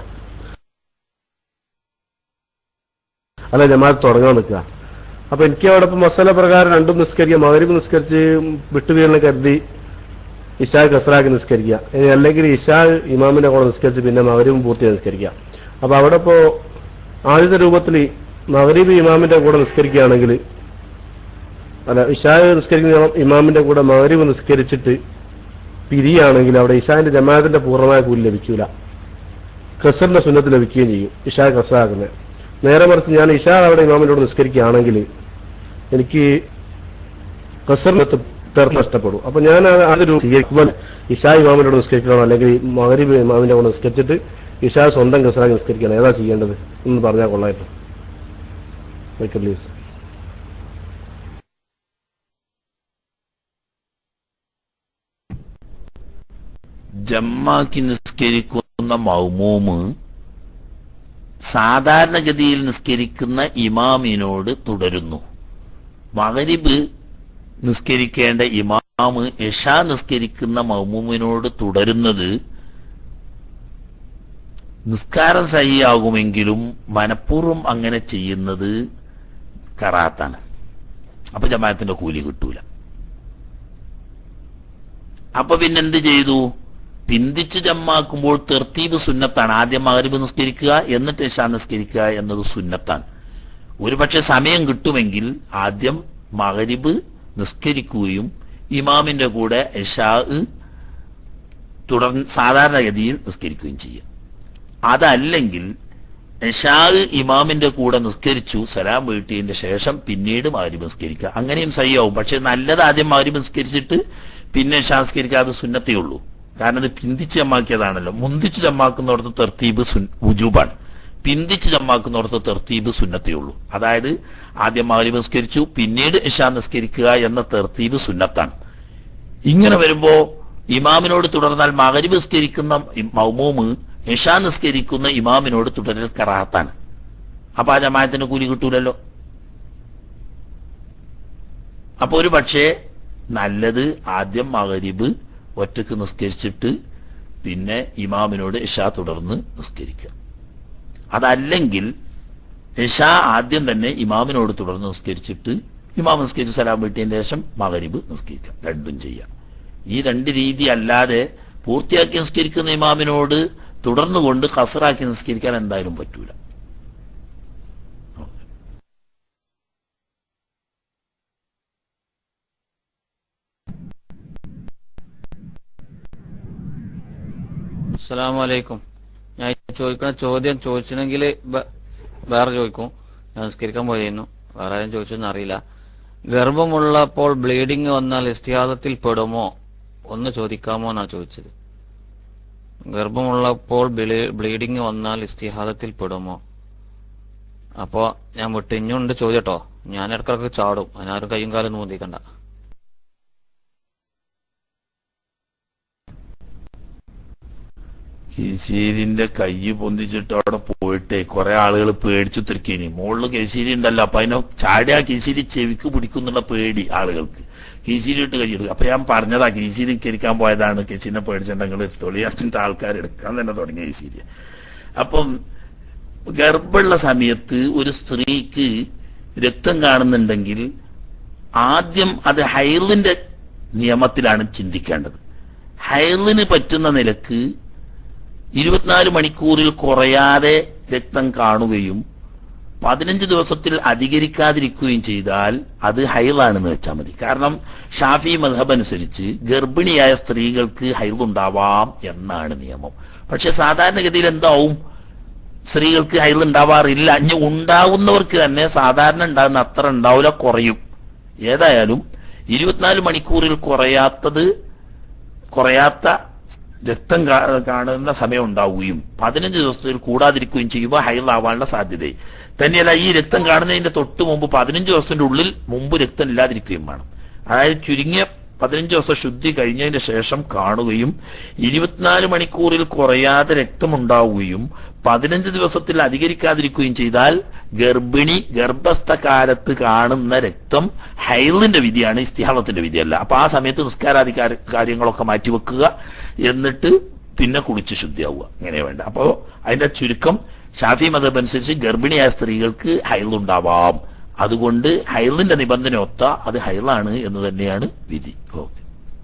അല്ല ജമാഅത്ത് തുടങ്ങാൻ നിൽക്കുക അപ്പൊ എനിക്ക് അവിടെ ഇപ്പൊ മസാല പ്രകാരം രണ്ടും നിസ്കരിക്കുക മകരിവ് നിസ്കരിച്ച് വിട്ടുവീഴണം കരുതി ഇഷാ കസറാക്കി നിസ്കരിക്കുക ഇനി അല്ലെങ്കിൽ ഇഷാ ഇമാമിന്റെ കൂടെ നിസ്കരിച്ച് പിന്നെ മകരീബും പൂർത്തിയായി നിസ്കരിക്കുക അപ്പൊ അവിടെ ഇപ്പോ ആദ്യത്തെ രൂപത്തിൽ മകരീബ് ഇമാമിന്റെ കൂടെ നിസ്കരിക്കുകയാണെങ്കിൽ അല്ല ഇഷാ നിസ്കരിക്കുന്ന ഇമാമിന്റെ കൂടെ മകരീബ് നിസ്കരിച്ചിട്ട് പിരിയാണെങ്കിൽ അവിടെ ഇഷാന്റെ ജമാഅത്തിന്റെ പൂർണ്ണമായ കൂലി ലഭിക്കൂല ഖസറിന്റെ സുന്നത്ത് ലഭിക്കുകയും ചെയ്യും ഇഷാ ഖസറാക്കുന്നത് നേരെ മറിച്ച് ഞാൻ ഇഷാ അവിടെ ഇമാമിന്റെ കൂടെ നിസ്കരിക്കുകയാണെങ്കിൽ എനിക്ക് ഖസറിന് തീർത്ത് നഷ്ടപ്പെടും അപ്പൊ ഞാൻ അത് അതൊരു സ്വീകരിക്കുമ്പോൾ ഇഷാ ഇമാമിനോട് നിസ്കരിക്കണോ അല്ലെങ്കിൽ മകരീബ് ഇമാമിന്റെ കൂടെ നിസ്കരിച്ചിട്ട് ഇഷാ സ്വന്തം കസറാക്കി നിസ്കരിക്കണം ഏതാ ചെയ്യേണ്ടത് എന്ന് പറഞ്ഞാൽ കൊള്ളായിരുന്നു പ്ലീസ് ജമ്മാക്കി നിസ്കരിക്കുന്ന മൗമൂമ് സാധാരണഗതിയിൽ നിസ്കരിക്കുന്ന ഇമാമിനോട് തുടരുന്നു മകരിബ് നിസ്കരിക്കേണ്ട ഇമാമ് ഇഷ നിസ്കരിക്കുന്ന മൗമൂമിനോട് തുടരുന്നത് നിസ്കാരം സഹിയാകുമെങ്കിലും മനഃപൂർവ്വം അങ്ങനെ ചെയ്യുന്നത് കറാത്താണ് അപ്പൊ ജമാഅത്തിന്റെ കൂലി കിട്ടൂല അപ്പൊ പിന്നെന്ത് ചെയ്തു പിന്തിച്ച് ജമ്മാക്കുമ്പോൾ തെർത്തീബ് സുന്നത്താണ് ആദ്യം മകരിബ് നിസ്കരിക്കുക എന്നിട്ട് ഇഷ നിസ്കരിക്കുക എന്നത് സുന്നത്താണ് ഒരുപക്ഷെ സമയം കിട്ടുമെങ്കിൽ ആദ്യം മകരിബ് നിസ്കരിക്കുകയും ഇമാമിന്റെ കൂടെ ഇഷാ തുടർന്ന് സാധാരണഗതിയിൽ നിസ്കരിക്കുകയും ചെയ്യും അതല്ലെങ്കിൽ ഇഷാ ഇമാമിന്റെ കൂടെ നിസ്കരിച്ചു സലാം വീട്ടിയതിന്റെ ശേഷം പിന്നീട് മകരിബ് നിസ്കരിക്കുക അങ്ങനെയും സഹിയാവും പക്ഷെ നല്ലത് ആദ്യം മകരിബ് നിസ്കരിച്ചിട്ട് പിന്നെ ഇഷാ നിസ്കരിക്കുക അത് സുന്നത്തേ ഉള്ളൂ കാരണം ഇത് പിന്തിച്ച് ജമ്മാക്കിയതാണല്ലോ മുന്തിച്ച് ജമ്മാക്കുന്നിടത്ത് തെർത്തീബ് സുൻ ഉജൂബാണ് പിന്തിച്ച് ജമാക്കുന്നിടത്ത് തെർത്തീബ് സുന്നത്തേ ഉള്ളൂ അതായത് ആദ്യം മകരീബ് നിസ്കരിച്ചു പിന്നീട് ഇഷാ നിസ്കരിക്കുക എന്ന തെർത്തീബ് സുന്നത്താണ് ഇങ്ങനെ വരുമ്പോ ഇമാമിനോട് തുടർന്നാൽ മകരീബ് നിസ്കരിക്കുന്ന ഇ- മൗമൂമ് ഇഷാ നിസ്കരിക്കുന്ന ഇമാമിനോട് തുടരൽ കറാത്താണ് അപ്പൊ ആ ജമാഅത്തിന് കൂലി കിട്ടൂലല്ലോ അപ്പൊ ഒരു പക്ഷേ നല്ലത് ആദ്യം മകരിബ് ഒറ്റക്ക് നിസ്കരിച്ചിട്ട് പിന്നെ ഇമാമിനോട് ഇഷാ തുടർന്ന് നിസ്കരിക്കുക അതല്ലെങ്കിൽ ഇഷാ ആദ്യം തന്നെ ഇമാമിനോട് തുടർന്ന് നിസ്കരിച്ചിട്ട് ഇമാം നിസ്കരിച്ച് സലാം വീട്ടിയതിന് ശേഷം മകരിബ് നിസ്കരിക്കുക രണ്ടും ചെയ്യാം ഈ രണ്ട് രീതി അല്ലാതെ പൂർത്തിയാക്കി നിസ്കരിക്കുന്ന ഇമാമിനോട് തുടർന്നുകൊണ്ട് കസറാക്കി നിസ്കരിക്കാൻ എന്തായാലും പറ്റൂല അസ്സലാമു അലൈക്കും ഞാൻ ചോദിക്കണ ചോദ്യം ചോദിച്ചിട്ടുണ്ടെങ്കിൽ വേറെ ചോദിക്കും ഞാൻ നിസ്കരിക്കാൻ പോയിരുന്നു വേറെ ആരും ചോദിച്ചൊന്നും അറിയില്ല ഗർഭമുള്ളപ്പോൾ ബ്ലീഡിങ് വന്നാൽ ഇസ്തിഹാദത്തിൽ പെടുമോ ഒന്ന് ചോദിക്കാമോ എന്നാ ചോദിച്ചത് ഗർഭമുള്ളപ്പോൾ ബ്ലീഡിങ് വന്നാൽ ഇസ്തിഹാദത്തിൽ പെടുമോ അപ്പോ ഞാൻ വിട്ട് ഇഞ്ഞുണ്ട് ചോദ്യട്ടോ ഞാൻ ഇടക്കിടക്ക് ചാടും അതിനാരും കയ്യും കാലും നൂന്തിക്കണ്ട കീശീരിന്റെ കൈ പൊന്തിച്ചിട്ട് അവിടെ പോയിട്ടേ കുറെ ആളുകൾ പേടിച്ചു തിരിക്കേനി മുകളില് കീശീരി ഉണ്ടല്ലോ അപ്പൊ അതിനെ ചാടിയ കീശീരി ചെവിക്ക് പിടിക്കുന്നുള്ള പേടി ആളുകൾക്ക് കീശീരി ഇട്ട് കൈയെടുക്കും അപ്പൊ ഞാൻ പറഞ്ഞതാ കീശീരി കരിക്കാൻ പോയതാണ് കീശീരിനെ പേടിച്ചിട്ടുണ്ടെങ്കിൽ എടുത്തോളി അച്ഛൻ്റെ ആൾക്കാർ എടുക്കാൻ തന്നെ തുടങ്ങിയ കീശീരി അപ്പം ഗർഭമുള്ള സമയത്ത് ഒരു സ്ത്രീക്ക് രക്തം കാണുന്നുണ്ടെങ്കിൽ ആദ്യം അത് ഹൈറിന്റെ നിയമത്തിലാണ് ചിന്തിക്കേണ്ടത് ഹൈറിന് പറ്റുന്ന നിലക്ക് ഇരുപത്തിനാല് മണിക്കൂറിൽ കുറയാതെ രക്തം കാണുകയും പതിനഞ്ച് ദിവസത്തിൽ അധികരിക്കാതിരിക്കുകയും ചെയ്താൽ അത് ഹൈറാണെന്ന് വെച്ചാൽ മതി കാരണം ഷാഫി മധബ് അനുസരിച്ച് ഗർഭിണിയായ സ്ത്രീകൾക്ക് ഹൈറുണ്ടാവാം എന്നാണ് നിയമം പക്ഷെ സാധാരണഗതിയിൽ എന്താവും സ്ത്രീകൾക്ക് ഹൈർ ഉണ്ടാവാറില്ല അഞ്ഞ് ഉണ്ടാവുന്നവർക്ക് തന്നെ സാധാരണ ഉണ്ടാകുന്ന അത്ര ഉണ്ടാവില്ല കുറയും ഏതായാലും ഇരുപത്തിനാല് മണിക്കൂറിൽ കുറയാത്തത് കുറയാത്ത രക്തം കാ- കാണുന്ന സമയം ഉണ്ടാവുകയും പതിനഞ്ച് ദിവസത്തിൽ കൂടാതിരിക്കുകയും ചെയ്യുമ്പോൾ ഹൈറാവാനുള്ള സാധ്യത തന്നെയല്ല ഈ രക്തം കാണുന്നതിന്റെ തൊട്ട് മുമ്പ് പതിനഞ്ച് ദിവസത്തിന്റെ ഉള്ളിൽ മുമ്പ് രക്തം ഇല്ലാതിരിക്കുകയും വേണം അതായത് ചുരുങ്ങിയ പതിനഞ്ച് ദിവസം ശുദ്ധി കഴിഞ്ഞതിന് ശേഷം കാണുകയും ഇരുപത്തിനാല് മണിക്കൂറിൽ കുറയാതെ രക്തമുണ്ടാവുകയും പതിനഞ്ച് ദിവസത്തിൽ അധികരിക്കാതിരിക്കുകയും ചെയ്താൽ ഗർഭിണി ഗർഭസ്ഥ കാലത്ത് കാണുന്ന രക്തം ഹൈറിന്റെ വിധിയാണ് ഇസ്തിഹാളത്തിന്റെ വിധിയല്ല അപ്പൊ ആ സമയത്ത് നിസ്കാരാദി കാര്യ- കാര്യങ്ങളൊക്കെ മാറ്റിവെക്കുക എന്നിട്ട് പിന്നെ കുളിച്ച് ശുദ്ധിയാവുക ഇങ്ങനെ വേണ്ട അപ്പോ അതിന്റെ ചുരുക്കം ഷാഫി മതം അനുസരിച്ച് ഗർഭിണിയായ സ്ത്രീകൾക്ക് ഹൈറുണ്ടാവാം അതുകൊണ്ട് ഹൈറിന്റെ നിബന്ധന ഒത്ത അത് ഹൈറാണ് എന്ന് തന്നെയാണ് വിധി ഓക്കെ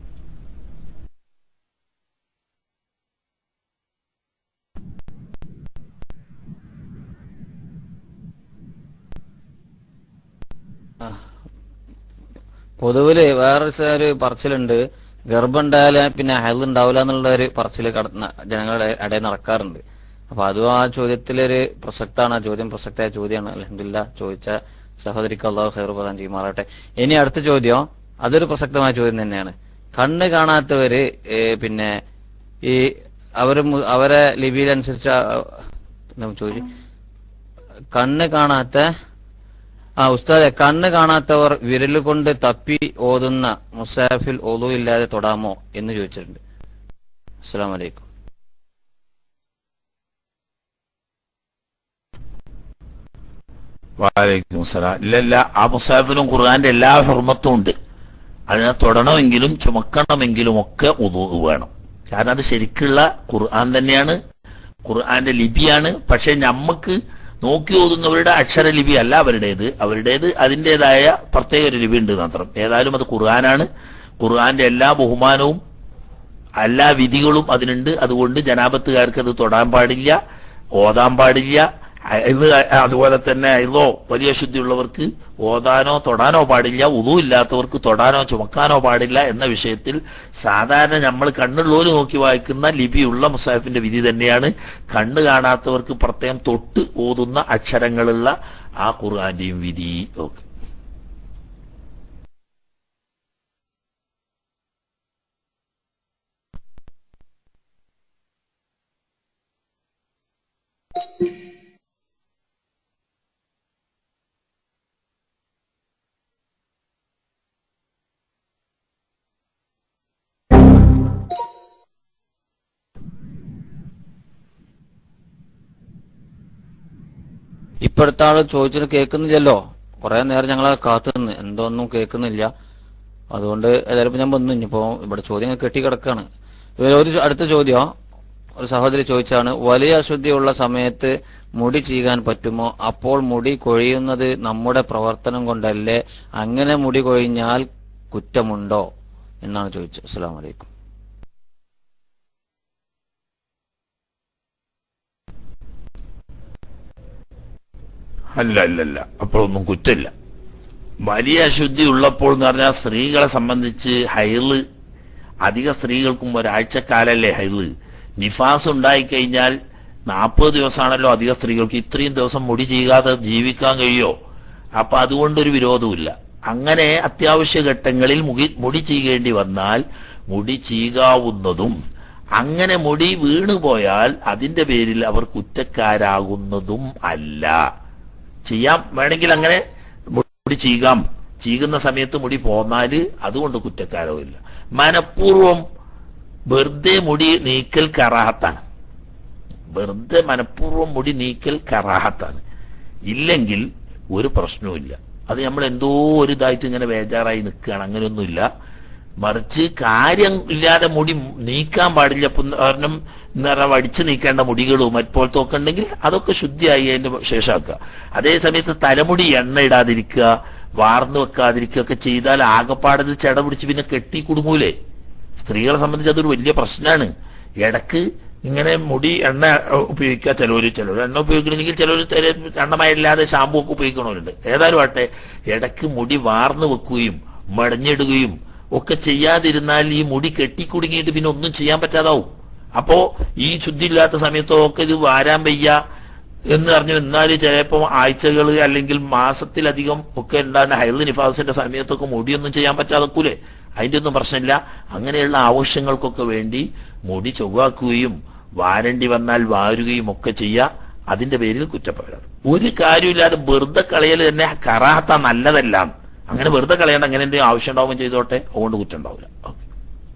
പൊതുവില് വേറെ ഒരു പറച്ചിലുണ്ട് ഗർഭം ഉണ്ടായാല് പിന്നെ ഹെൽ ഉണ്ടാവില്ല എന്നുള്ള ഒരു പറച്ചില് കടന്ന ജനങ്ങളുടെ ഇടയിൽ നടക്കാറുണ്ട് അപ്പൊ അതും ആ ചോദ്യത്തിലൊരു പ്രസക്താണ് ആ ചോദ്യം പ്രസക്തമായ ചോദ്യമാണ് അലഹമില്ല ചോദിച്ച സഹോദരിക്ക് അള്ളാഹു ഹൈർ പ്രദാനം ചെയ്യുമാറാട്ടെ ഇനി അടുത്ത ചോദ്യം അതൊരു പ്രസക്തമായ ചോദ്യം തന്നെയാണ് കണ്ണ് കാണാത്തവര് ഏ, പിന്നെ ഈ അവര് മു- അവരെ ലിപിയിലനുസരിച്ച് ആ, എന്താ ചോദിച്ചു കണ്ണ് കാണാത്ത ആ ഉസ്താദെ കണ്ണ് കാണാത്തവർ വിരല് കൊണ്ട് തപ്പി ഓതുന്ന മുസാഫിൽ ഓതു ഇല്ലാതെ തൊടാമോ എന്ന് ചോദിച്ചിട്ടുണ്ട് അസ്സലാം വലൈക്കും വാലൈക്കും സലാം ഇല്ലല്ല ആ മുസാഫിലും ഖുർആന്റെ എല്ലാ ഹുർമത്തും ഉണ്ട് അതിനെ തൊടണമെങ്കിലും ചുമക്കണമെങ്കിലും ഒക്കെ ഉദു വേണം കാരണം അത് ശരിക്കുള്ള ഖുർആൻ തന്നെയാണ് ഖുർആന്റെ ലിപിയാണ് പക്ഷെ നമ്മക്ക് നോക്കി ഓതുന്നവരുടെ അക്ഷര ലിപി അല്ല അവരുടേത് അവരുടേത് അതിൻ്റെതായ പ്രത്യേക ഒരു ലിപി ഉണ്ട് മാത്രം ഏതായാലും അത് ഖുർആനാണ് ഖുർആന്റെ എല്ലാ ബഹുമാനവും എല്ലാ വിധികളും അതിനുണ്ട് അതുകൊണ്ട് ജനാപത്തുകാർക്ക് അത് തൊടാൻ പാടില്ല ഓതാൻ പാടില്ല ഇത് അതുപോലെ തന്നെ ഇതോ വലിയ ശുദ്ധിയുള്ളവർക്ക് ഓതാനോ തൊടാനോ പാടില്ല ഉതു ഇല്ലാത്തവർക്ക് തൊടാനോ ചുമക്കാനോ പാടില്ല എന്ന വിഷയത്തിൽ സാധാരണ നമ്മൾ കണ്ണുള്ളോര് നോക്കി വായിക്കുന്ന ലിപിയുള്ള മുസാഫിന്റെ വിധി തന്നെയാണ് കണ്ണ് കാണാത്തവർക്ക് പ്രത്യേകം തൊട്ട് ഓതുന്ന അക്ഷരങ്ങളുള്ള ആ ഖുർആന്റെയും വിധി ഒക്കെ ഇപ്പോഴത്തെ ആള് ചോദിച്ചിട്ട് കേൾക്കുന്നില്ലല്ലോ കുറെ നേരം ഞങ്ങളെ കാത്തു നിന്ന് എന്തോന്നും കേൾക്കുന്നില്ല അതുകൊണ്ട് ഏതായാലും ഇപ്പൊ ഞാൻ വന്നു ഇനിയിപ്പോ ഇവിടെ ചോദ്യങ്ങൾ കെട്ടി കിടക്കാണ് ഒരു ചോ- അടുത്ത ചോദ്യം ഒരു സഹോദരി ചോദിച്ചാണ് വലിയ അശുദ്ധിയുള്ള സമയത്ത് മുടി ചീകാൻ പറ്റുമോ അപ്പോൾ മുടി കൊഴിയുന്നത് നമ്മുടെ പ്രവർത്തനം കൊണ്ടല്ലേ അങ്ങനെ മുടി കൊഴിഞ്ഞാൽ കുറ്റമുണ്ടോ എന്നാണ് ചോദിച്ചത് അസ്സാം വലൈക്കും അല്ല അല്ല അല്ല അപ്പോഴൊന്നും കുറ്റമില്ല വലിയ അശുദ്ധി ഉള്ളപ്പോൾ എന്ന് പറഞ്ഞാൽ സ്ത്രീകളെ സംബന്ധിച്ച് ഹൈള് അധിക സ്ത്രീകൾക്കും ഒരാഴ്ചക്കാലല്ലേ ഹൈള് നിഫാസ് ഉണ്ടായിക്കഴിഞ്ഞാൽ നാൽപ്പത് ദിവസമാണല്ലോ അധിക സ്ത്രീകൾക്ക് ഇത്രയും ദിവസം മുടി ചെയ്യാതെ ജീവിക്കാൻ കഴിയോ അപ്പൊ അതുകൊണ്ടൊരു വിരോധമില്ല അങ്ങനെ അത്യാവശ്യ ഘട്ടങ്ങളിൽ മുടി മുടി ചെയ്യേണ്ടി വന്നാൽ മുടി ചെയ്യാവുന്നതും അങ്ങനെ മുടി വീണുപോയാൽ അതിന്റെ പേരിൽ അവർ കുറ്റക്കാരാകുന്നതും അല്ല ചെയ്യാം വേണമെങ്കിൽ അങ്ങനെ മുടി ചീകാം ചീകുന്ന സമയത്ത് മുടി പോന്നാല് അതുകൊണ്ട് കുറ്റക്കാരവുമില്ല മനഃപൂർവം വെറുതെ മുടി നീക്കൽ കറാഹത്താണ് വെറുതെ മനഃപൂർവ്വം മുടി നീക്കൽ കറാഹത്താണ് ഇല്ലെങ്കിൽ ഒരു പ്രശ്നവുമില്ല അത് നമ്മൾ എന്തോ ഒരു ഇതായിട്ട് ഇങ്ങനെ ബേജാറായി നിൽക്കുകയാണ് അങ്ങനെയൊന്നുമില്ല മറിച്ച് കാര്യം ഇല്ലാതെ മുടി നീക്കാൻ പാടില്ല ഇപ്പം കാരണം എന്താ പറയുക വടിച്ചു നീക്കേണ്ട മുടികളും മറ്റുപോലത്തെ ഒക്കെ ഉണ്ടെങ്കിൽ അതൊക്കെ ശുദ്ധിയായി അതിന്റെ ശേഷമാക്കുക അതേ സമയത്ത് തലമുടി എണ്ണ ഇടാതിരിക്കുക വാർന്നു വെക്കാതിരിക്കുക ഒക്കെ ചെയ്താൽ ആകപ്പാടത് ചെട പിടിച്ച് പിന്നെ കെട്ടി കുടുങ്ങൂലേ സ്ത്രീകളെ സംബന്ധിച്ച് അതൊരു വലിയ പ്രശ്നമാണ് ഇടക്ക് ഇങ്ങനെ മുടി എണ്ണ ഉപയോഗിക്കുക ചിലവർ ചിലവർ എണ്ണ ഉപയോഗിക്കണമെങ്കിൽ ചിലവർ എണ്ണമയമില്ലാതെ ഷാമ്പു ഒക്കെ ഉപയോഗിക്കണവരുണ്ട് ഏതായാലും ആട്ടെ ഇടക്ക് മുടി വാർന്നു വെക്കുകയും മടഞ്ഞിടുകയും ഒക്കെ ചെയ്യാതിരുന്നാൽ ഈ മുടി കെട്ടിക്കുടുങ്ങിയിട്ട് പിന്നെ ഒന്നും ചെയ്യാൻ പറ്റാതാവും അപ്പോ ഈ ശുദ്ധിയില്ലാത്ത സമയത്തൊക്കെ ഇത് വാരാൻ വയ്യ എന്ന് പറഞ്ഞു എന്നാൽ ചിലപ്പോൾ ആഴ്ചകൾ അല്ലെങ്കിൽ മാസത്തിലധികം ഒക്കെ ഉണ്ടാകുന്ന ഹൈദ് നിഫാസിന്റെ സമയത്തൊക്കെ മുടിയൊന്നും ചെയ്യാൻ പറ്റാതെക്കൂലേ അതിന്റെ ഒന്നും പ്രശ്നമില്ല അങ്ങനെയുള്ള ആവശ്യങ്ങൾക്കൊക്കെ വേണ്ടി മുടി ചൊവ്വാക്കുകയും വാരണ്ടി വന്നാൽ വാരുകയും ഒക്കെ ചെയ്യുക അതിന്റെ പേരിൽ കുറ്റപ്പെടും ഒരു കാര്യമില്ലാതെ വെറുതെ കളയൽ തന്നെ കറാഹത്ത നല്ലതല്ല അങ്ങനെ വെറുതെ കളയേണ്ട അങ്ങനെ എന്തെങ്കിലും ആവശ്യം ഉണ്ടാവുമ്പോൾ ചെയ്തോട്ടെ അതുകൊണ്ട് കുറ്റം ഉണ്ടാവില്ല ഓക്കെ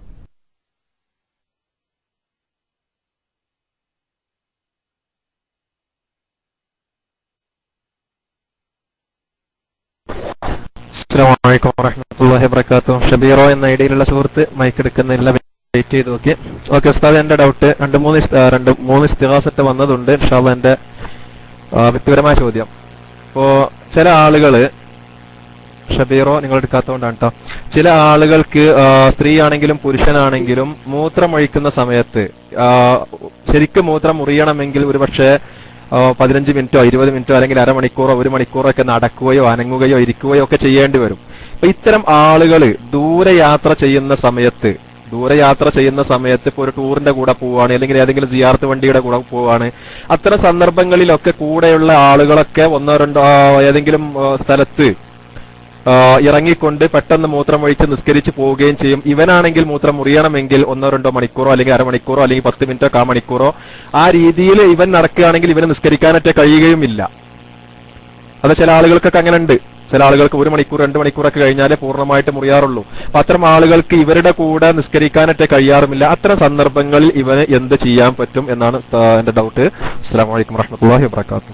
അസ്സാം വലൈക്കും വറഹമത്തല്ലാഹി വബർക്കാത്തു ഷബീറോ എന്ന ഐഡിയിലുള്ള സുഹൃത്ത് മൈക്ക് എടുക്കുന്നില്ല വെയിറ്റ് ചെയ്ത് നോക്കി ഓക്കെ ഉസ്താദ് എന്റെ ഡൗട്ട് രണ്ട് മൂന്ന് ഇസ്- ആ, രണ്ട് മൂന്ന് ഇസ്തിഹാസറ്റ് വന്നതുണ്ട് ഇൻഷാല്ല എന്റെ ആ, വ്യക്തിപരമായ ചോദ്യം ഇപ്പോ ചില ആളുകള് ഷബീറോ നിങ്ങൾ എടുക്കാത്തതുകൊണ്ടാണ് കേട്ടോ ചില ആളുകൾക്ക് ആ, സ്ത്രീയാണെങ്കിലും പുരുഷനാണെങ്കിലും മൂത്രമൊഴിക്കുന്ന സമയത്ത് ആ, ശരിക്കും മൂത്രം മുറിയണമെങ്കിൽ ഒരുപക്ഷെ ആ, പതിനഞ്ച് മിനിറ്റോ ഇരുപത് മിനിറ്റോ അല്ലെങ്കിൽ അരമണിക്കൂറോ ഒരു മണിക്കൂറോ ഒക്കെ നടക്കുകയോ അനങ്ങുകയോ ഇരിക്കുകയോ ഒക്കെ ചെയ്യേണ്ടി വരും അപ്പൊ ഇത്തരം ആളുകൾ ദൂരയാത്ര ചെയ്യുന്ന സമയത്ത് ദൂരയാത്ര ചെയ്യുന്ന സമയത്ത് ഇപ്പോൾ ഒരു ടൂറിന്റെ കൂടെ പോവാണ് അല്ലെങ്കിൽ ഏതെങ്കിലും സിയാർത്ത് വണ്ടിയുടെ കൂടെ പോവാണ് അത്തരം സന്ദർഭങ്ങളിലൊക്കെ കൂടെയുള്ള ആളുകളൊക്കെ ഒന്നോ രണ്ടോ ആ, ഏതെങ്കിലും ആ, സ്ഥലത്ത് ആ, ഇറങ്ങിക്കൊണ്ട് പെട്ടെന്ന് മൂത്രം ഒഴിച്ച് നിസ്കരിച്ച് പോവുകയും ചെയ്യും ഇവനാണെങ്കിൽ മൂത്രം മുറിയണമെങ്കിൽ ഒന്നോ രണ്ടോ മണിക്കൂറോ അല്ലെങ്കിൽ അരമണിക്കൂറോ അല്ലെങ്കിൽ പത്ത് മിനിറ്റോ കാ മണിക്കൂറോ ആ രീതിയിൽ ഇവൻ നടക്കുകയാണെങ്കിൽ ഇവന് നിസ്കരിക്കാനൊക്കെ കഴിയുകയുമില്ല അത് ചില ആളുകൾക്കൊക്കെ അങ്ങനെ ഉണ്ട് ചില ആളുകൾക്ക് ഒരു മണിക്കൂർ രണ്ട് മണിക്കൂറൊക്കെ കഴിഞ്ഞാലേ പൂർണ്ണമായിട്ട് മുറിയാറുള്ളൂ അപ്പൊ അത്തരം ആളുകൾക്ക് ഇവരുടെ കൂടെ നിസ്കരിക്കാനൊക്കെ കഴിയാറുമില്ല അത്തരം സന്ദർഭങ്ങളിൽ ഇവന് എന്ത് ചെയ്യാൻ പറ്റും എന്നാണ് ഉസ്താ- എന്റെ ഡൗട്ട് അസ്സാം വലൈക്കും വറഹമത്തല്ലാഹി വാബർക്കാത്തു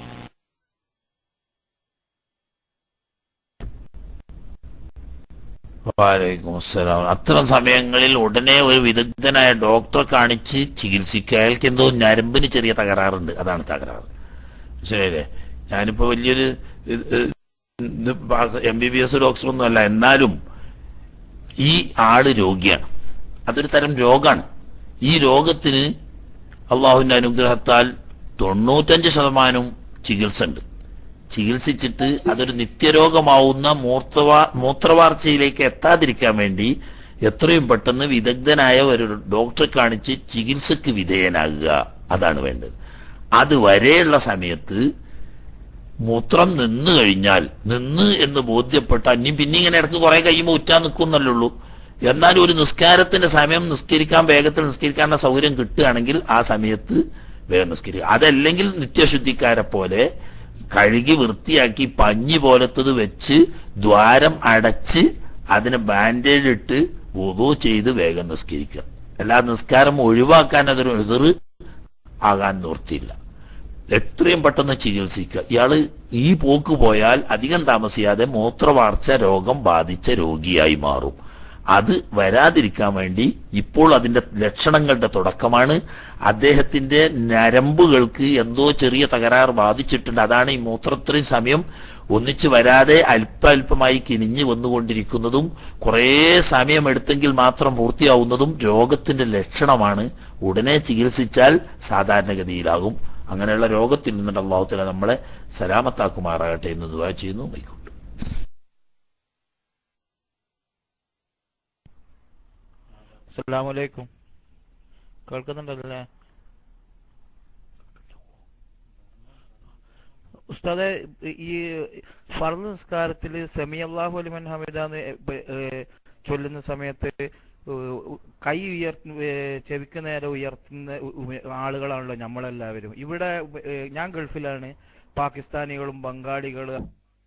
വാലൈക്കും അസ്സലാം അത്തരം സമയങ്ങളിൽ ഉടനെ ഒരു വിദഗ്ധനായ ഡോക്ടറെ കാണിച്ച് ചികിത്സിക്കുക അയാൾക്ക് എന്തോ ഞരമ്പിന് ചെറിയ തകരാറുണ്ട് അതാണ് തകരാറ് ശരിയല്ലേ ഞാനിപ്പോ വലിയൊരു എം ബി ബി എസ് ഡോക്ടറൊന്നും അല്ല എന്നാലും ഈ ആള് രോഗിയാണ് അതൊരു തരം രോഗാണ് ഈ രോഗത്തിന് അള്ളാഹുവിന്റെ അനുഗ്രഹത്താൽ തൊണ്ണൂറ്റഞ്ച് ശതമാനവും ചികിത്സ ഉണ്ട് ചികിത്സിച്ചിട്ട് അതൊരു നിത്യരോഗമാവുന്ന മൂത്രവാ മൂത്രവാർച്ചയിലേക്ക് എത്താതിരിക്കാൻ വേണ്ടി എത്രയും പെട്ടെന്ന് വിദഗ്ധനായ ഒരു ഡോക്ടറെ കാണിച്ച് ചികിത്സക്ക് വിധേയനാകുക അതാണ് വേണ്ടത് അതുവരെയുള്ള സമയത്ത് മൂത്രം നിന്ന് കഴിഞ്ഞാൽ നിന്ന് എന്ന് ബോധ്യപ്പെട്ട ഇനി പിന്നെ ഇങ്ങനെ ഇടക്ക് കുറെ കഴിയുമ്പോൾ ഉറ്റാൻ നിൽക്കുന്നല്ലേ ഉള്ളൂ എന്നാലും ഒരു നിസ്കാരത്തിന്റെ സമയം നിസ്കരിക്കാൻ വേഗത്തിൽ നിസ്കരിക്കാനുള്ള സൗകര്യം കിട്ടുകയാണെങ്കിൽ ആ സമയത്ത് വേഗം നിസ്കരിക്കുക അതല്ലെങ്കിൽ നിത്യശുദ്ധിക്കാരെ പോലെ കഴുകി വൃത്തിയാക്കി പഞ്ഞി പോലത്തത് വെച്ച് ദ്വാരം അടച്ച് അതിന് ബാൻഡേജ് ഇട്ട് വുതു ചെയ്ത് വേഗം നിസ്കരിക്കുക എല്ലാ നിസ്കാരം ഒഴിവാക്കാൻ അതൊരു എതിർ ആകാൻ നിവൃത്തിയില്ല എത്രയും പെട്ടെന്ന് ചികിത്സിക്കുക ഇയാള് ഈ പോക്ക് പോയാൽ അധികം താമസിയാതെ മൂത്രവാർച്ച രോഗം ബാധിച്ച രോഗിയായി മാറും അത് വരാതിരിക്കാൻ വേണ്ടി ഇപ്പോൾ അതിന്റെ ലക്ഷണങ്ങളുടെ തുടക്കമാണ് അദ്ദേഹത്തിന്റെ നരമ്പുകൾക്ക് എന്തോ ചെറിയ തകരാറ് ബാധിച്ചിട്ടുണ്ട് അതാണ് ഈ മൂത്രത്രയും സമയം ഒന്നിച്ചു വരാതെ അല്പാൽപമായി കിനിഞ്ഞു വന്നുകൊണ്ടിരിക്കുന്നതും കുറേ സമയമെടുത്തെങ്കിൽ മാത്രം പൂർത്തിയാവുന്നതും രോഗത്തിന്റെ ലക്ഷണമാണ് ഉടനെ ചികിത്സിച്ചാൽ സാധാരണഗതിയിലാകും അങ്ങനെയുള്ള രോഗത്തിൽ നിന്നിട്ട് അള്ളാഹുത്തല നമ്മളെ സലാമത്താക്കുമാറാകട്ടെ എന്ന് ദുവാ ചെയ്യുന്നു വൈകും അസ്സലാമലൈക്കും കേൾക്കുന്നുണ്ടല്ലേ ഉസ്താദെ ഈ ഫർദ് നിസ്കാരത്തിൽ സെമി അള്ളാഹു അലിമൻ ഹമീദാന്ന് ചൊല്ലുന്ന സമയത്ത് ഏഹ് കൈ ഉയർ ഏഹ് ചെവിക്ക് നേരെ ഉയർത്തുന്ന ഉ- ഉ- ആളുകളാണല്ലോ നമ്മളെല്ലാവരും ഇവിടെ ഏഹ് ഞാൻ ഗൾഫിലാണ് പാകിസ്ഥാനികളും ബംഗാളികളും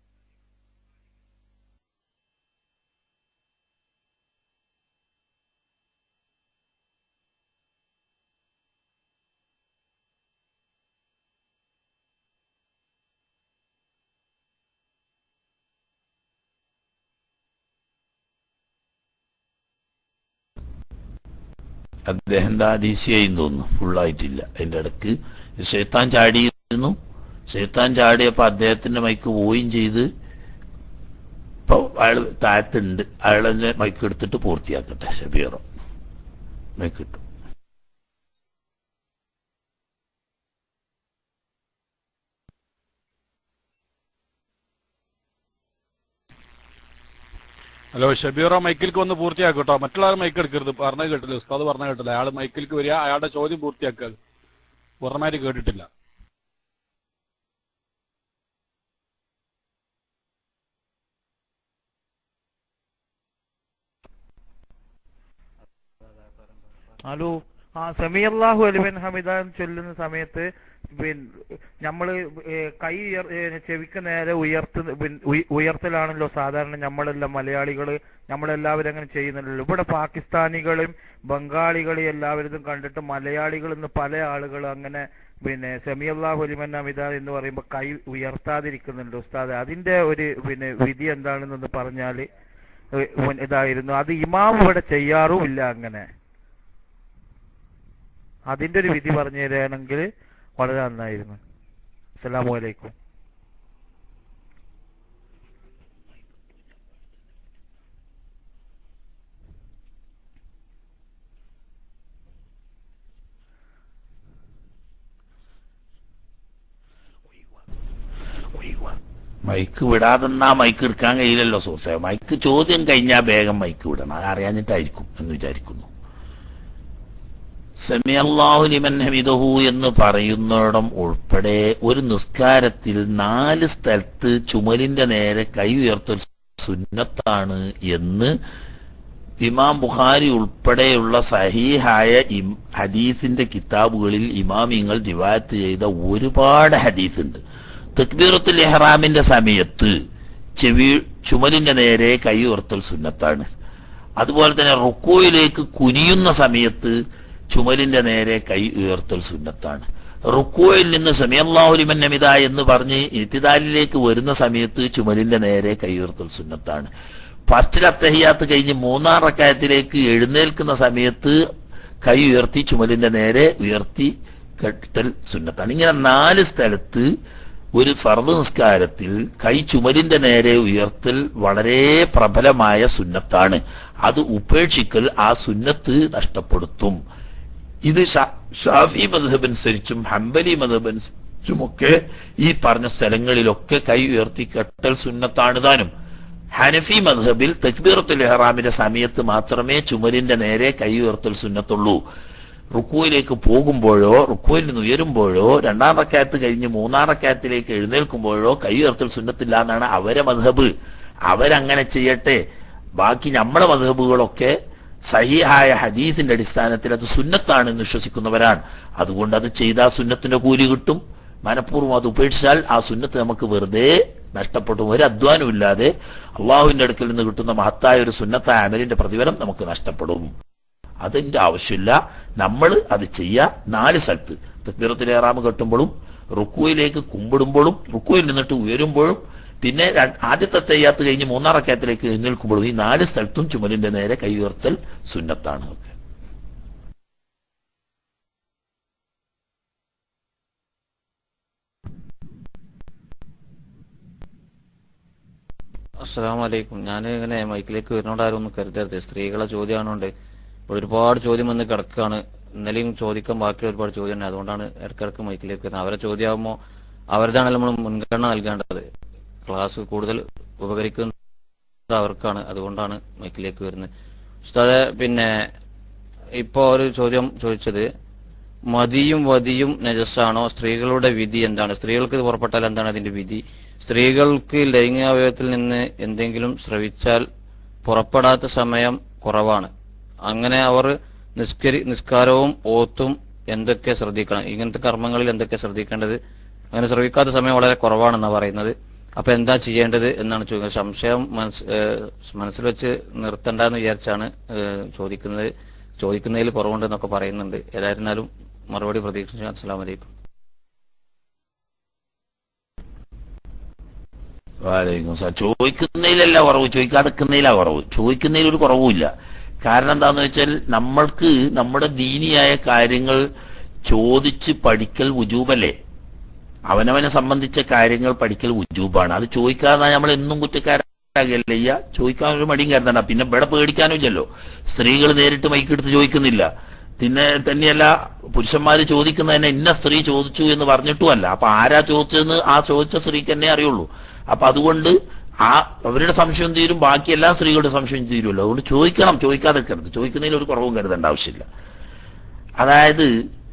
അദ്ദേഹം എന്താ ഡി സി ആയി തോന്നുന്നു ഫുള്ളായിട്ടില്ല അതിന്റെ ഇടക്ക് ഷെയ്ത്താൻ ചാടിയിരുന്നു ഷെയ്ത്താൻ ചാടിയപ്പോ അദ്ദേഹത്തിന്റെ മൈക്ക് പോവുകയും ചെയ്ത് ഇപ്പൊ അയാൾ താഴത്തുണ്ട് അയാളെ മൈക്ക് എടുത്തിട്ട് പൂർത്തിയാക്കട്ടെ ഷബീറോ മൈക്ക് കിട്ടും ഹലോ ഷബീറ മൈക്കിലേക്ക് വന്ന് പൂർത്തിയാക്കും കേട്ടോ മറ്റുള്ളവർ മൈക്ക് എടുക്കരുത് പറഞ്ഞത് കേട്ടില്ല ഉസ്താദ് പറഞ്ഞ കേട്ടില്ല അയാൾ മൈക്കിലേക്ക് വരിക അയാളുടെ ചോദ്യം പൂർത്തിയാക്കുക പൂർണ്ണമായിട്ട് കേട്ടിട്ടില്ല ഹലോ ആ സമി അള്ളാഹു അലിബൻ ഹമിദ എന്ന് ചൊല്ലുന്ന സമയത്ത് പിന്നെ നമ്മള് ഏ, കൈ ഉയർ ഏ, ചെവിക്ക് നേരെ ഉയർത്തുന്ന പിൻ- ഉയ- ഉയർത്തലാണല്ലോ സാധാരണ നമ്മളെല്ലാം മലയാളികള് നമ്മളെല്ലാവരും അങ്ങനെ ചെയ്യുന്നില്ലല്ലോ ഇവിടെ പാകിസ്ഥാനികളും ബംഗാളികളും എല്ലാവരും കണ്ടിട്ട് മലയാളികൾ ഇന്ന് പല ആളുകളും അങ്ങനെ പിന്നെ സെമി അള്ളാഹു അലിമൻ ഹമിദ എന്ന് പറയുമ്പോൾ കൈ ഉയർത്താതിരിക്കുന്നുണ്ട് ഉസ്താദ് അതിന്റെ ഒരു പിന്നെ വിധി എന്താണെന്നൊന്ന് പറഞ്ഞാല് ഏ, ഉൻ- ഇതായിരുന്നു അത് ഇമാം ഇവിടെ ചെയ്യാറുമില്ല അങ്ങനെ അതിന്റെ ഒരു വിധി പറഞ്ഞു തരികയാണെങ്കിൽ വളരെ നന്നായിരുന്നു അസ്സലാമു അലൈക്കും മൈക്ക് വിടാതെന്നാ മൈക്ക് എടുക്കാൻ കഴിയില്ലല്ലോ സുഹൃത്തെ മൈക്ക് ചോദ്യം കഴിഞ്ഞാൽ വേഗം മൈക്ക് വിടണം അത് അറിയാഞ്ഞിട്ടായിരിക്കും എന്ന് വിചാരിക്കുന്നു സെമിയല്ലാഹു ലിമൻ ഹമിദഹു എന്ന് പറയുന്നിടം ഉൾപ്പെടെ ഒരു നിസ്കാരത്തിൽ നാല് സ്ഥലത്ത് ചുമലിന്റെ നേരെ കൈ ഉയർത്തൽ സുന്നത്താണ് എന്ന് ഇമാം ബുഖാരി ഉൾപ്പെടെയുള്ള സഹീഹായ ഇം ഹദീസിന്റെ കിതാബുകളിൽ ഇമാമിങ്ങൾ റിവായത്ത് ചെയ്ത ഒരുപാട് ഹദീസ് ഉണ്ട് തക്ബീറത്തുൽ ഇഹ്റാമിന്റെ സമയത്ത് ചെവി ചുമലിന്റെ നേരെ കൈ ഉയർത്തൽ സുന്നത്താണ് അതുപോലെ തന്നെ റുക്കോയിലേക്ക് കുനിയുന്ന സമയത്ത് ചുമലിന്റെ നേരെ കൈ ഉയർത്തൽ സുന്നത്താണ് റുക്കോയിൽ നിന്ന് സമയല്ലാഹുലിമൻ നമിത എന്ന് പറഞ്ഞ് ഇത്തിദാലിലേക്ക് വരുന്ന സമയത്ത് ചുമലിന്റെ നേരെ കൈ ഉയർത്തൽ സുന്നത്താണ് ഫസ്റ്റിൽ അത്തഹിയാത്ത് കഴിഞ്ഞ് മൂന്നാം റക്കായത്തിലേക്ക് എഴുന്നേൽക്കുന്ന സമയത്ത് കൈ ഉയർത്തി ചുമലിന്റെ നേരെ ഉയർത്തി കെട്ടൽ സുന്നത്താണ് ഇങ്ങനെ നാല് സ്ഥലത്ത് ഒരു ഫർദ് നിസ്കാരത്തിൽ കൈ ചുമലിന്റെ നേരെ ഉയർത്തൽ വളരെ പ്രബലമായ സുന്നത്താണ് അത് ഉപേക്ഷിക്കൽ ആ സുന്നത്ത് നഷ്ടപ്പെടുത്തും ഇത് ഷാ- ഷാഫി മധബ് അനുസരിച്ചും ഹംബലി മധബ് അനുസരിച്ചുമൊക്കെ ഈ പറഞ്ഞ സ്ഥലങ്ങളിലൊക്കെ കൈ ഉയർത്തി കെട്ടൽ സുന്നത്താണ് താനും ഹനഫി മധബിൽ തക്ബീറത്തുൽ ഇഹ്റാമിന്റെ സമയത്ത് മാത്രമേ ചുമലിന്റെ നേരെ കൈ ഉയർത്തൽ സുന്നത്തുള്ളൂ റുക്കുവിലേക്ക് പോകുമ്പോഴോ റുക്കുവിൽ നിന്ന് ഉയരുമ്പോഴോ രണ്ടാം റക്കായത്ത് കഴിഞ്ഞ് മൂന്നാം റക്കായത്തിലേക്ക് എഴുന്നേൽക്കുമ്പോഴോ കൈ ഉയർത്തൽ സുന്നത്തില്ല എന്നാണ് അവരെ മധബ് അവരങ്ങനെ ചെയ്യട്ടെ ബാക്കി നമ്മുടെ മധബുകളൊക്കെ സഹിഹായ ഹദീസിന്റെ അടിസ്ഥാനത്തിൽ അത് സുന്നത്താണെന്ന് വിശ്വസിക്കുന്നവരാണ് അതുകൊണ്ട് അത് ചെയ്താൽ സുന്നത്തിന്റെ കൂലി കിട്ടും മനഃപൂർവ്വം അത് ഉപേക്ഷിച്ചാൽ ആ സുന്നത്ത് നമുക്ക് വെറുതെ നഷ്ടപ്പെട്ടു ഒരു അധ്വാനം ഇല്ലാതെ അള്ളാഹുവിന്റെ അടുക്കൽ നിന്ന് കിട്ടുന്ന മഹത്തായ ഒരു സുന്നത്തായ അമലിന്റെ പ്രതിഫലം നമുക്ക് നഷ്ടപ്പെടും അതിന്റെ ആവശ്യമില്ല നമ്മൾ അത് ചെയ്യുക നാല് സ്ഥലത്ത് തക്ബീറത്തിൽ ഏറാമ് കെട്ടുമ്പോഴും റുക്കുവിലേക്ക് കുമ്പിടുമ്പോഴും റുക്കുവിൽ നിന്നിട്ട് ഉയരുമ്പോഴും പിന്നെ ര- ആദ്യത്തെ തെയ്യാത്ത് കഴിഞ്ഞ് മൂന്നാം റക്കയത്തിലേക്ക് എഴുന്നേൽക്കുമ്പോഴും ഈ നാല് സ്ഥലത്തും ചുമലിന്റെ നേരെ കൈ ഉയർത്തൽ സുന്നത്താണ് അസ്സലാമു അലൈക്കും ഞാൻ ഇങ്ങനെ മൈക്കിലേക്ക് വരുന്നോണ്ട് ആരും ഒന്നും കരുതരുത് സ്ത്രീകളെ ചോദ്യമാണോണ്ട് ഇവിടെ ഒരുപാട് ചോദ്യം വന്ന് കിടക്കുകയാണ് ഇന്നലെയും ചോദിക്കാൻ ബാക്കി ഒരുപാട് ചോദ്യം ഉണ്ട് അതുകൊണ്ടാണ് ഇടയ്ക്കിടയ്ക്ക് മൈക്കിലേക്ക് വരുന്നത് അവരെ ചോദ്യമാകുമ്പോൾ അവരുടെയാണ് നമ്മൾ മുൻഗണന നൽകേണ്ടത് ക്ലാസ് കൂടുതൽ ഉപകരിക്കുന്നത് അവർക്കാണ് അതുകൊണ്ടാണ് മൈക്കിലേക്ക് വരുന്നത് ഉസ്താദെ പിന്നെ ഇപ്പോ ഒരു ചോദ്യം ചോദിച്ചത് മതിയും വതിയും നജസ്സാണോ സ്ത്രീകളുടെ വിധി എന്താണ് സ്ത്രീകൾക്ക് ഇത് പുറപ്പെട്ടാൽ എന്താണ് അതിന്റെ വിധി സ്ത്രീകൾക്ക് ലൈംഗികാവയവത്തിൽ നിന്ന് എന്തെങ്കിലും സ്രവിച്ചാൽ പുറപ്പെടാത്ത സമയം കുറവാണ് അങ്ങനെ അവർ നിസ്കരി നിസ്കാരവും ഓത്തും എന്തൊക്കെ ശ്രദ്ധിക്കണം ഇങ്ങനത്തെ കർമ്മങ്ങളിൽ എന്തൊക്കെ ശ്രദ്ധിക്കേണ്ടത് അങ്ങനെ ശ്രമിക്കാത്ത സമയം വളരെ കുറവാണെന്നാണ് പറയുന്നത് അപ്പൊ എന്താ ചെയ്യേണ്ടത് എന്നാണ് ചോദിക്കുന്നത് സംശയം മനസ് ഏഹ് മനസ്സിൽ വെച്ച് നിർത്തണ്ടെന്ന് വിചാരിച്ചാണ് ഏഹ് ചോദിക്കുന്നത് ചോദിക്കുന്നതിൽ കുറവുണ്ടെന്നൊക്കെ പറയുന്നുണ്ട് ഏതായിരുന്നാലും മറുപടി പ്രതീക്ഷിച്ചു അസ്സാം വലൈക്കും വാലൈക്കും സലാം. ചോദിക്കുന്നതിലല്ല കുറവ് ചോദിക്കാതിരിക്കുന്നതിലാ കുറവ് ചോദിക്കുന്നതിൽ ഒരു കുറവുമില്ല കാരണം എന്താന്ന് വെച്ചാൽ നമ്മൾക്ക് നമ്മുടെ ദീനിയായ കാര്യങ്ങൾ ചോദിച്ച് പഠിക്കൽ ഉജൂബല്ലേ അവനവനെ സംബന്ധിച്ച കാര്യങ്ങൾ പഠിക്കൽ ഉജൂബാണ് അത് ചോദിക്കാതെ നമ്മൾ എന്നും കുറ്റക്കാരാകല്ല ചെയ്യ ചോദിക്കാൻ ഒരു മടിയും കരുതണ്ട പിന്നെ ഇവിടെ പേടിക്കാനും ഇല്ലല്ലോ സ്ത്രീകൾ നേരിട്ട് മൈക്കെടുത്ത് ചോദിക്കുന്നില്ല പിന്നെ തന്നെയല്ല പുരുഷന്മാര് ചോദിക്കുന്നതന്നെ ഇന്ന സ്ത്രീ ചോദിച്ചു എന്ന് പറഞ്ഞിട്ടുമല്ല അപ്പൊ ആരാ ചോദിച്ചതെന്ന് ആ ചോദിച്ച സ്ത്രീക്ക് തന്നെ അറിയുള്ളൂ അപ്പൊ അതുകൊണ്ട് ആ അവരുടെ സംശയം തീരും ബാക്കി എല്ലാ സ്ത്രീകളുടെ സംശയം തീരുമല്ലോ അതുകൊണ്ട് ചോദിക്കണം ചോദിക്കാതെ കരുത് ചോദിക്കുന്നതിൽ ഒരു കുറവും കരുതേണ്ട ആവശ്യമില്ല അതായത്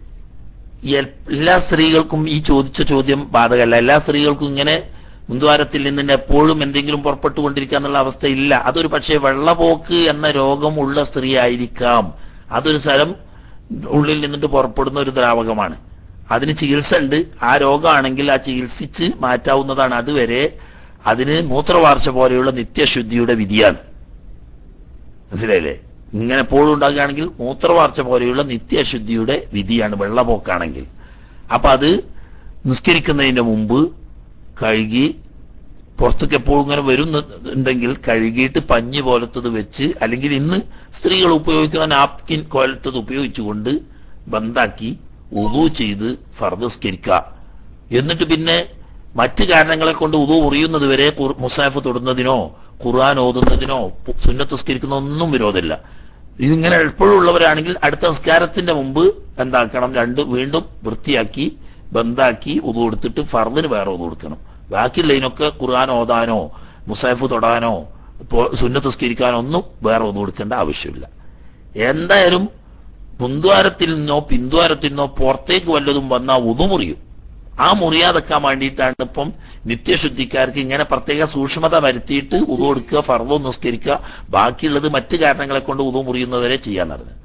എൽ- എല്ലാ സ്ത്രീകൾക്കും ഈ ചോദിച്ച ചോദ്യം ബാധകമല്ല എല്ലാ സ്ത്രീകൾക്കും ഇങ്ങനെ മുൻദ്വാരത്തിൽ നിന്ന് എപ്പോഴും എന്തെങ്കിലും പുറപ്പെട്ടുകൊണ്ടിരിക്കുക എന്നുള്ള അവസ്ഥ ഇല്ല അതൊരു പക്ഷേ വെള്ളപോക്ക് എന്ന രോഗമുള്ള സ്ത്രീ ആയിരിക്കാം അതൊരു സ്ഥലം ഉള്ളിൽ നിന്നിട്ട് പുറപ്പെടുന്ന ഒരു ദ്രാവകമാണ് അതിന് ചികിത്സ ഉണ്ട് ആ രോഗമാണെങ്കിൽ ആ ചികിത്സിച്ച് മാറ്റാവുന്നതാണ് അതുവരെ അതിന് മൂത്രവാർച്ച പോലെയുള്ള നിത്യശുദ്ധിയുടെ വിധിയാണ് മനസ്സിലായില്ലേ ഇങ്ങനെ എപ്പോഴും ഉണ്ടാകുകയാണെങ്കിൽ മൂത്രവാർച്ച പോലെയുള്ള നിത്യശുദ്ധിയുടെ വിധിയാണ് വെള്ളപോക്കാണെങ്കിൽ അപ്പൊ അത് നിസ്കരിക്കുന്നതിന്റെ മുമ്പ് കഴുകി പുറത്തേക്ക് എപ്പോഴും ഇങ്ങനെ വരുന്നുണ്ടെങ്കിൽ കഴുകിയിട്ട് പഞ്ഞി പോലത്തത് വെച്ച് അല്ലെങ്കിൽ ഇന്ന് സ്ത്രീകൾ ഉപയോഗിക്കുന്ന നാപ്കിൻ പോലത്തത് ഉപയോഗിച്ചുകൊണ്ട് ബന്ധാക്കി ഉദു ചെയ്ത് ഫർദസ്കരിക്കുക എന്നിട്ട് പിന്നെ മറ്റു കാരണങ്ങളെ കൊണ്ട് ഉദു മുറിയുന്നത് വരെ ഖുർ- മുസാഫ് തൊടുന്നതിനോ ഖുർആൻ ഓതുന്നതിനോ പു- സുന്നത്ത് ഒന്നും വിരോധമില്ല ഇതിങ്ങനെ എപ്പോഴും ഉള്ളവരാണെങ്കിൽ അടുത്ത നിസ്കാരത്തിന്റെ മുമ്പ് എന്താക്കണം രണ്ട് വീണ്ടും വൃത്തിയാക്കി ബന്ധാക്കി ഉതു കൊടുത്തിട്ട് ഫർദിന് വേറെ ഉതു കൊടുക്കണം ബാക്കിയുള്ളതിനൊക്കെ ഖുർആൻ ഓതാനോ മുസാഫ് തൊടാനോ ഇപ്പോ സുന്നത്ത് നിസ്കരിക്കാനോ ഒന്നും വേറെ ഉതു കൊടുക്കേണ്ട ആവശ്യമില്ല എന്തായാലും മുൻദ്വാരത്തിൽ നിന്നോ പിന്ദ്വാരത്തിൽ നിന്നോ പുറത്തേക്ക് വല്ലതും വന്നാൽ ഉതു മുറിയും ആ മുറിയാതെക്കാൻ വേണ്ടിയിട്ടാണ് ഇപ്പം നിത്യശുദ്ധിക്കാർക്ക് ഇങ്ങനെ പ്രത്യേക സൂക്ഷ്മത വരുത്തിയിട്ട് ഉതു കൊടുക്കുക ഫർദോ നിസ്കരിക്കുക ബാക്കിയുള്ളത് മറ്റു കാരണങ്ങളെ കൊണ്ട് ഉതു മുറിയുന്നവരെ ചെയ്യാൻ നടന്നത്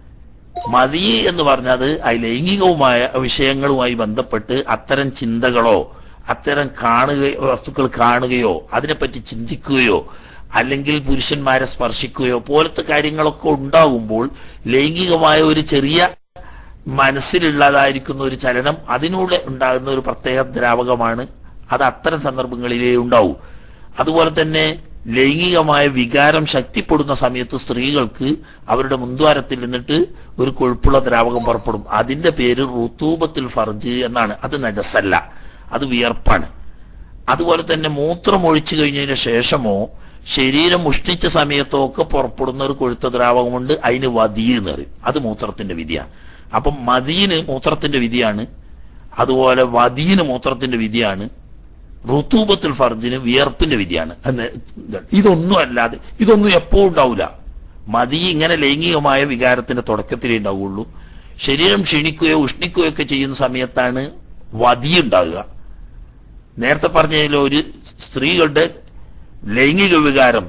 മതി എന്ന് പറഞ്ഞത് ആ ലൈംഗികവുമായ വിഷയങ്ങളുമായി ബന്ധപ്പെട്ട് അത്തരം ചിന്തകളോ അത്തരം കാണുകയോ വസ്തുക്കൾ കാണുകയോ അതിനെപ്പറ്റി ചിന്തിക്കുകയോ അല്ലെങ്കിൽ പുരുഷന്മാരെ സ്പർശിക്കുകയോ പോലത്തെ കാര്യങ്ങളൊക്കെ ഉണ്ടാകുമ്പോൾ ലൈംഗികമായ ഒരു ചെറിയ മനസ്സിലുള്ളതായിരിക്കുന്ന ഒരു ചലനം അതിലൂടെ ഉണ്ടാകുന്ന ഒരു പ്രത്യേക ദ്രാവകമാണ് അത് അത്തരം സന്ദർഭങ്ങളിലേ ഉണ്ടാവൂ അതുപോലെ തന്നെ ലൈംഗികമായ വികാരം ശക്തിപ്പെടുന്ന സമയത്ത് സ്ത്രീകൾക്ക് അവരുടെ മുൻദ്വാരത്തിൽ നിന്നിട്ട് ഒരു കൊഴുപ്പുള്ള ദ്രാവകം പുറപ്പെടും അതിന്റെ പേര് റുത്തൂബത്തിൽ ഫർജ് എന്നാണ് അത് നജസല്ല അത് വിയർപ്പാണ് അതുപോലെ തന്നെ മൂത്രം ഒഴിച്ചു കഴിഞ്ഞതിന് ശേഷമോ ശരീരം ഉഷ്ണിച്ച സമയത്തോ ഒക്കെ പുറപ്പെടുന്ന ഒരു കൊഴുത്ത ദ്രാവകമുണ്ട് അതിന് വതി എന്ന് പറയും അത് മൂത്രത്തിന്റെ വിധിയാണ് അപ്പം മതിയിന് മൂത്രത്തിന്റെ വിധിയാണ് അതുപോലെ വതിയിന് മൂത്രത്തിന്റെ വിധിയാണ് ഋതൂപത്തിൽ ഫർജിന് വിയർപ്പിന്റെ വിധിയാണ് എന്ന് ഇതൊന്നും അല്ലാതെ ഇതൊന്നും എപ്പോ ഉണ്ടാവില്ല മതി ഇങ്ങനെ ലൈംഗികമായ വികാരത്തിന്റെ തുടക്കത്തിലേ ഉണ്ടാവുള്ളൂ ശരീരം ക്ഷീണിക്കുകയോ ഉഷ്ണിക്കുകയോ ഒക്കെ ചെയ്യുന്ന സമയത്താണ് വതി ഉണ്ടാകുക നേരത്തെ പറഞ്ഞതിൽ ഒരു സ്ത്രീകളുടെ ലൈംഗിക വികാരം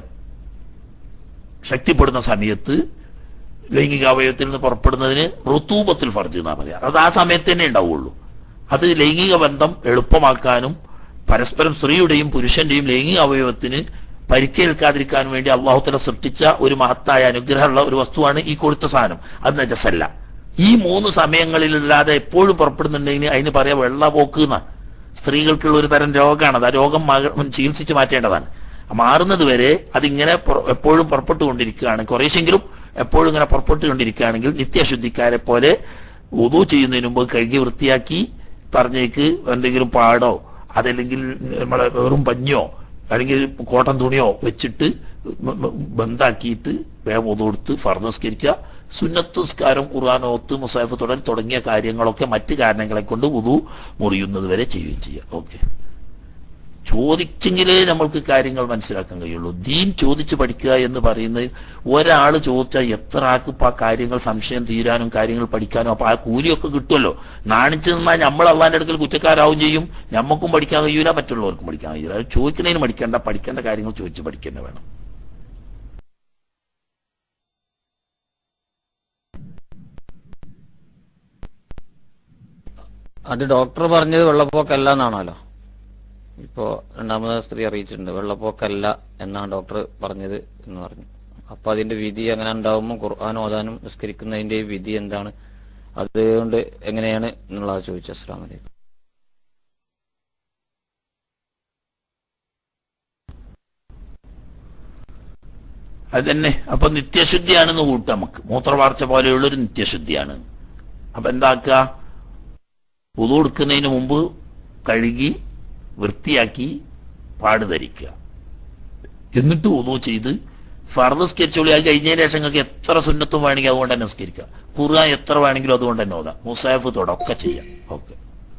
ശക്തിപ്പെടുന്ന സമയത്ത് ലൈംഗിക അവയവത്തിൽ നിന്ന് പുറപ്പെടുന്നതിന് ഋതൂപത്തിൽ ഫർജ് എന്നാ പറയാ അത് ആ സമയത്ത് തന്നെ ഉണ്ടാവുള്ളൂ അത് ലൈംഗിക ബന്ധം എളുപ്പമാക്കാനും പരസ്പരം സ്ത്രീയുടെയും പുരുഷന്റെയും ലൈംഗിക അവയവത്തിന് പരിക്കേൽക്കാതിരിക്കാൻ വേണ്ടി അള്ളാഹുത്തല സൃഷ്ടിച്ച ഒരു മഹത്തായ അനുഗ്രഹമുള്ള ഒരു വസ്തുവാണ് ഈ കൊഴുത്ത സാധനം അത് നജസല്ല ഈ മൂന്ന് സമയങ്ങളിലല്ലാതെ എപ്പോഴും പുറപ്പെടുന്നുണ്ടെങ്കിൽ അതിന് പറയാ വെള്ളപോക്ക് എന്നാ സ്ത്രീകൾക്കുള്ള ഒരു തരം രോഗമാണ് അത് ആ രോഗം മാക- ചികിത്സിച്ച് മാറ്റേണ്ടതാണ് മാറുന്നത് വരെ അതിങ്ങനെ പുറ- എപ്പോഴും പുറപ്പെട്ടുകൊണ്ടിരിക്കുകയാണ് കുറേശ്ശെങ്കിലും എപ്പോഴും ഇങ്ങനെ പുറപ്പെട്ടുകൊണ്ടിരിക്കുകയാണെങ്കിൽ നിത്യശുദ്ധിക്കാരെ പോലെ ഉദു ചെയ്യുന്നതിന് മുമ്പ് കഴുകി വൃത്തിയാക്കി പറഞ്ഞേക്ക് എന്തെങ്കിലും പാടോ അതല്ലെങ്കിൽ നമ്മളെ വെറും പഞ്ഞോ അല്ലെങ്കിൽ കോട്ടൻ തുണിയോ വെച്ചിട്ട് മ- മ- ബന്ധാക്കിയിട്ട് വേഗം ഒതു കൊടുത്ത് ഫർദസ്കരിക്കുക സുന്നത്ത് നിസ്കാരം ഖുർആൻ ഓത്ത് മുസാഫ് തുടർ തുടങ്ങിയ കാര്യങ്ങളൊക്കെ മറ്റു കാരണങ്ങളെ കൊണ്ട് ഉദു മുറിയുന്നത് വരെ ചെയ്യുകയും ചെയ്യുക ഓക്കെ ചോദിച്ചെങ്കിലേ നമ്മൾക്ക് കാര്യങ്ങൾ മനസ്സിലാക്കാൻ കഴിയുള്ളൂ ദീൻ ചോദിച്ചു പഠിക്കുക എന്ന് പറയുന്നത് ഒരാൾ ചോദിച്ചാൽ എത്ര ആൾക്ക് ഇപ്പൊ ആ കാര്യങ്ങൾ സംശയം തീരാനും കാര്യങ്ങൾ പഠിക്കാനും അപ്പൊ ആ കൂലിയൊക്കെ കിട്ടുമല്ലോ നാണിച്ചു നിന്നാൽ നമ്മൾ അള്ളാന്റെ അടുക്കൽ കുറ്റക്കാരാവും ചെയ്യും ഞമ്മക്കും പഠിക്കാൻ കഴിയൂല മറ്റുള്ളവർക്കും പഠിക്കാൻ കഴിയൂല അത് ചോദിക്കുന്നതിന് പഠിക്കേണ്ട പഠിക്കേണ്ട കാര്യങ്ങൾ ചോദിച്ച് പഠിക്കേണ്ട വേണം അത് ഡോക്ടർ പറഞ്ഞത് വെള്ളപ്പൊക്കല്ല എന്നാണല്ലോ ഇപ്പോ രണ്ടാമത് സ്ത്രീ അറിയിച്ചിട്ടുണ്ട് വെള്ളപ്പൊക്കല്ല എന്നാണ് ഡോക്ടർ പറഞ്ഞത് എന്ന് പറഞ്ഞു അപ്പൊ അതിന്റെ വിധി അങ്ങനെ ഉണ്ടാവുമ്പോൾ ഖുർആൻ ഓതാനും നിസ്കരിക്കുന്നതിന്റെ വിധി എന്താണ് അതുകൊണ്ട് എങ്ങനെയാണ് എന്നുള്ളത് ചോദിച്ചു അസ്ലാം വലൈക്കും അത് തന്നെ അപ്പൊ നിത്യശുദ്ധിയാണെന്ന് കൂട്ടാം നമുക്ക് മൂത്രവാർച്ച പോലെയുള്ള ഒരു നിത്യശുദ്ധിയാണ് അപ്പൊ എന്താക്കുക ഉതു കൊടുക്കുന്നതിന് മുമ്പ് കഴുകി വൃത്തിയാക്കി പാട് ധരിക്കുക എന്നിട്ട് ഉതു ചെയ്ത് ഫർദ് സ്കെച്ചുള്ളി അത് കഴിഞ്ഞതിന് ശേഷം നിങ്ങൾക്ക് എത്ര സുന്നത്തും വേണമെങ്കിൽ അതുകൊണ്ട് തന്നെ സ്കരിക്കുക ഖുർആൻ എത്ര വേണമെങ്കിലും അതുകൊണ്ട് തന്നെ ഓതാം മുസാഫ് തൊട ഒക്കെ ചെയ്യാം ഓക്കെ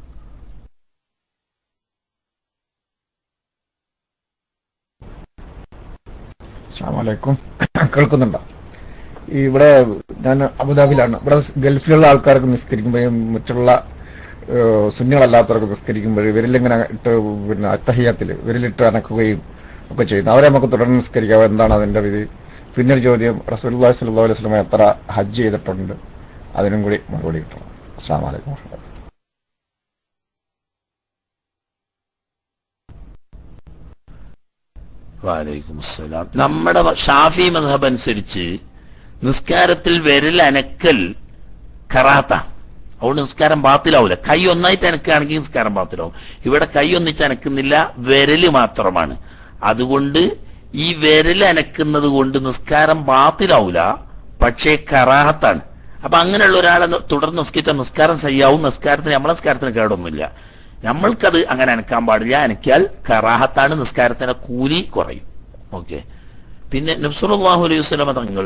അസ്സാമലൈക്കും കേൾക്കുന്നുണ്ടോ ഈ ഇവിടെ ഞാൻ അബുദാബിയിലാണ് ഇവിടെ ഗൾഫിലുള്ള ആൾക്കാർക്ക് നിസ്കരിക്കുമ്പോൾ മറ്റുള്ള ഏഹ്, സുന്നികളല്ലാത്തവർക്ക് നിസ്കരിക്കുമ്പോൾ ഇവരിലിങ്ങനെ ഇട്ട് പിന്നെ അത്തഹിയത്തിൽ ഇവരിലിട്ട് അനക്കുകയും ഒക്കെ ചെയ്യുന്നു അവരെ നമുക്ക് തുടർന്ന് നിസ്കരിക്കാം എന്താണ് അതിന്റെ വിധി പിന്നെ ഒരു ചോദ്യം റസൂലുള്ളാഹി സ്വല്ലല്ലാഹു അലൈഹി വസല്ലം എത്ര ഹജ്ജ് ചെയ്തിട്ടുണ്ട് അതിനും കൂടി മറുപടി കിട്ടണം അസ്സാം വലൈക്കും വാലൈക്കും അസ്സലാം നമ്മുടെ ഷാഫി മധബ് അനുസരിച്ച് നിസ്കാരത്തിൽ വിരൽ അനക്കൽ കറാത്ത അതുകൊണ്ട് നിസ്കാരം ബാത്തിലാവൂല കൈ ഒന്നായിട്ട് അനക്കുകയാണെങ്കിൽ നിസ്കാരം ബാത്തിലാവും ഇവിടെ കൈ ഒന്നിച്ച് അനക്കുന്നില്ല വിരല് മാത്രമാണ് അതുകൊണ്ട് ഈ വിരൽ അനക്കുന്നത് കൊണ്ട് നിസ്കാരം ബാത്തിലാവൂല പക്ഷേ കറാഹത്താണ് അപ്പൊ അങ്ങനെയുള്ള ഒരാളെ ന- തുടർന്ന് നിസ്കരിച്ച നിസ്കാരം ചെയ്യാവും നിസ്കാരത്തിന് നമ്മളെ നിസ്കാരത്തിന് കേടൊന്നുമില്ല നമ്മൾക്കത് അങ്ങനെ അനക്കാൻ പാടില്ല അനക്കിയാൽ കറാഹത്താണ് നിസ്കാരത്തിന്റെ കൂലി കുറയും ഓക്കെ പിന്നെ നബ്സുല്ലാഹു അലൈഹി വസ്ലമ തങ്ങൾ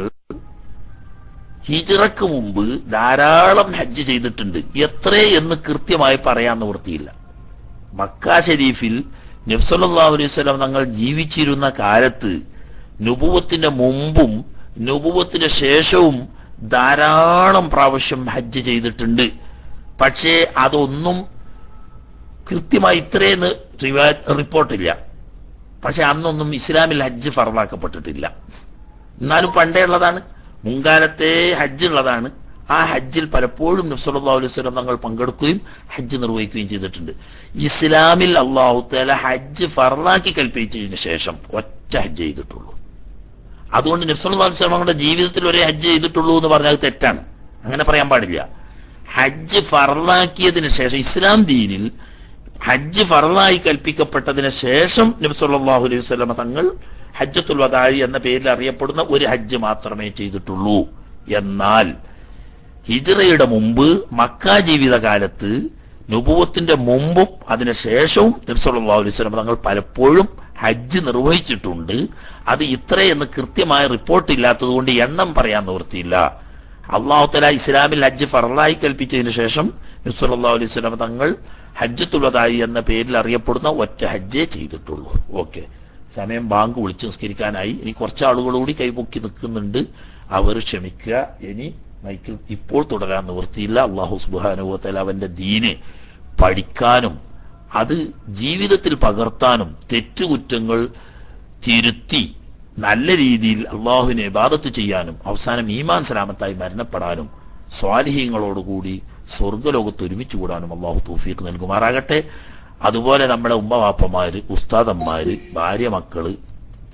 ഹിജറക്ക് മുമ്പ് ധാരാളം ഹജ്ജ് ചെയ്തിട്ടുണ്ട് എത്രേ എന്ന് കൃത്യമായി പറയാൻ നിവൃത്തിയില്ല മക്ക ഷരീഫിൽ നബ്സല്ലാഹു അലൈഹി സ്വലാം തങ്ങൾ ജീവിച്ചിരുന്ന കാലത്ത് നുപുവത്തിന്റെ മുമ്പും നുപുവത്തിന്റെ ശേഷവും ധാരാളം പ്രാവശ്യം ഹജ്ജ് ചെയ്തിട്ടുണ്ട് പക്ഷേ അതൊന്നും കൃത്യമായി ഇത്രയെന്ന് റിവാ- റിപ്പോർട്ടില്ല പക്ഷെ അന്നൊന്നും ഇസ്ലാമിൽ ഹജ്ജ് ഫറലാക്കപ്പെട്ടിട്ടില്ല എന്നാലും പണ്ടേ ഉള്ളതാണ് മുൻകാലത്തെ ഹജ്ജ് ഉള്ളതാണ് ആ ഹജ്ജിൽ പലപ്പോഴും നബ്സല്ലാ അലൈഹി സ്വലം തങ്ങൾ പങ്കെടുക്കുകയും ഹജ്ജ് നിർവഹിക്കുകയും ചെയ്തിട്ടുണ്ട് ഇസ്ലാമിൽ അള്ളാഹു തല ഹജ്ജ് ഫറലാക്കി കൽപ്പിച്ചതിന് ശേഷം ഒറ്റ ഹജ്ജ് ചെയ്തിട്ടുള്ളൂ അതുകൊണ്ട് നബ്സല്ലാ അലൈഹി സ്വലം തങ്ങളുടെ ജീവിതത്തിൽ ഒരേ ഹജ്ജ് ചെയ്തിട്ടുള്ളൂ എന്ന് പറഞ്ഞാൽ തെറ്റാണ് അങ്ങനെ പറയാൻ പാടില്ല ഹജ്ജ് ഫറലാക്കിയതിന് ശേഷം ഇസ്ലാം ദീനിൽ ഹജ്ജ് ഫറലായി കൽപ്പിക്കപ്പെട്ടതിന് ശേഷം നബി സല്ലല്ലാഹു അലൈഹി വസല്ലമ തങ്ങൾ ഹജ്ജത്തുൽ വദായി എന്ന പേരിൽ അറിയപ്പെടുന്ന ഒരു ഹജ്ജ് മാത്രമേ ചെയ്തിട്ടുള്ളൂ എന്നാൽ ഹിജ്റയുടെ മുമ്പ് മക്ക ജീവിതകാലത്ത് നുപുവത്തിന്റെ മുമ്പും അതിന് ശേഷവും നബി സല്ലല്ലാഹു അലൈഹി വസല്ലമ തങ്ങൾ പലപ്പോഴും ഹജ്ജ് നിർവഹിച്ചിട്ടുണ്ട് അത് ഇത്രയെന്ന് കൃത്യമായ റിപ്പോർട്ട് ഇല്ലാത്തത് കൊണ്ട് എണ്ണം പറയാൻ നിവൃത്തിയില്ല അള്ളാഹു തല ഇസ്ലാമിൽ ഹജ്ജ് ഫറലായി കൽപ്പിച്ചതിന് ശേഷം നബി സല്ലല്ലാഹു അലൈഹി വസല്ലമ തങ്ങൾ ഹജ്ജത്തുള്ളതായി എന്ന പേരിൽ അറിയപ്പെടുന്ന ഒറ്റ ഹജ്ജേ ചെയ്തിട്ടുള്ളൂ ഓക്കെ സമയം ബാങ്ക് വിളിച്ച് നിസ്കരിക്കാനായി ഇനി കുറച്ച് ആളുകൾ കൂടി കൈപൊക്കി നിൽക്കുന്നുണ്ട് അവർ ക്ഷമിക്കുക ഇനി മൈക്കിൽ ഇപ്പോൾ തുടരാൻ നിവൃത്തിയില്ല അള്ളാഹു സുബാനുഭവത്തല അവന്റെ ദീന് പഠിക്കാനും അത് ജീവിതത്തിൽ പകർത്താനും തെറ്റുകുറ്റങ്ങൾ തിരുത്തി നല്ല രീതിയിൽ അള്ളാഹുവിനെ ഇബാദത്ത് ചെയ്യാനും അവസാനം ഈമാൻ സലാമത്തായി മരണപ്പെടാനും സ്വാലിഹ്യങ്ങളോടുകൂടി സ്വർഗലോകത്ത് ഒരുമിച്ച് കൂടാനും അള്ളാഹു തൗഫീഖ് നൽകുമാറാകട്ടെ അതുപോലെ നമ്മുടെ ഉമ്മവാപ്പമാര് ഉസ്താദന്മാര് ഭാര്യ മക്കള്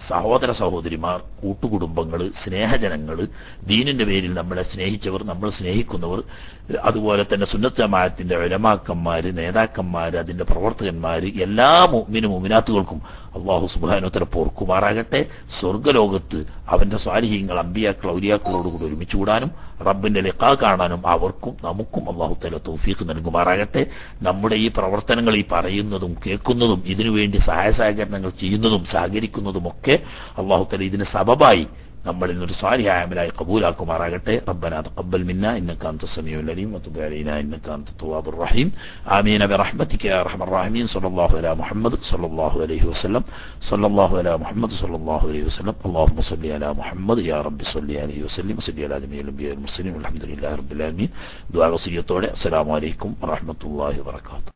സഹോദര സഹോദരിമാർ കൂട്ടുകുടുംബങ്ങൾ സ്നേഹജനങ്ങൾ ദീനിന്റെ പേരിൽ നമ്മളെ സ്നേഹിച്ചവർ നമ്മൾ സ്നേഹിക്കുന്നവർ അതുപോലെ തന്നെ സുന്നത്ത് ജമാഅത്തിന്റെ ഉലമാക്കന്മാര് നേതാക്കന്മാര് അതിന്റെ പ്രവർത്തകന്മാര് എല്ലാ മുഅ്മിനും മുമിനാത്തുകൾക്കും അള്ളാഹു സുബാനോത്തര പോർക്കുമാറാകട്ടെ സ്വർഗലോകത്ത് അവന്റെ സ്വാലിഹീങ്ങൾ അമ്പിയാക്കൾ ഔലിയാക്കളോടുകൂടി ഒരുമിച്ച് കൂടാനും റബ്ബിന്റെ ലിഖാ കാണാനും അവർക്കും നമുക്കും അള്ളാഹു തല തൗഫീഖ് നൽകുമാറാകട്ടെ നമ്മുടെ ഈ പ്രവർത്തനങ്ങൾ ഈ പറയുന്നതും കേൾക്കുന്നതും ഇതിനുവേണ്ടി സഹായ സഹകരണങ്ങൾ ചെയ്യുന്നതും സഹകരിക്കുന്നതും ഒക്കെ അള്ളാഹു തല ഇതിന് സബബായി നമ്മളിൽ നിന്നൊരു സ്വാലിഹായമലായി കബൂലാക്കുമാറാകട്ടെ റബ്ബന തഖബ്ബൽ മിന്ന ഇന്നക അൻത സമീഉൽ അലീം വതുബ് അലൈനാ ഇന്നക അൻത തവ്വാബുർ റഹീം ആമീൻ ബിറഹ്മതിക യാ അർഹമർ റഹീമീൻ സല്ലല്ലാഹു അലാ മുഹമ്മദ് സല്ലല്ലാഹു അലൈഹി വസല്ലം സല്ലല്ലാഹു അലാ മുഹമ്മദ് സല്ലല്ലാഹു അലൈഹി വസല്ലം അല്ലാഹുമ്മ സല്ലി അലാ മുഹമ്മദ് യാ റബ്ബി സല്ലി അലൈഹി വസല്ലം സല്ലി അലാ ജമീഅൽ അംബിയാ വൽ മുർസലീൻ അൽഹംദുലില്ലാഹി റബ്ബിൽ ആലമീൻ ദുആ വസിയത്തോടെ അസ്സലാമു അലൈക്കും വറഹ്മത്തുള്ളാഹി വബറകാതുഹു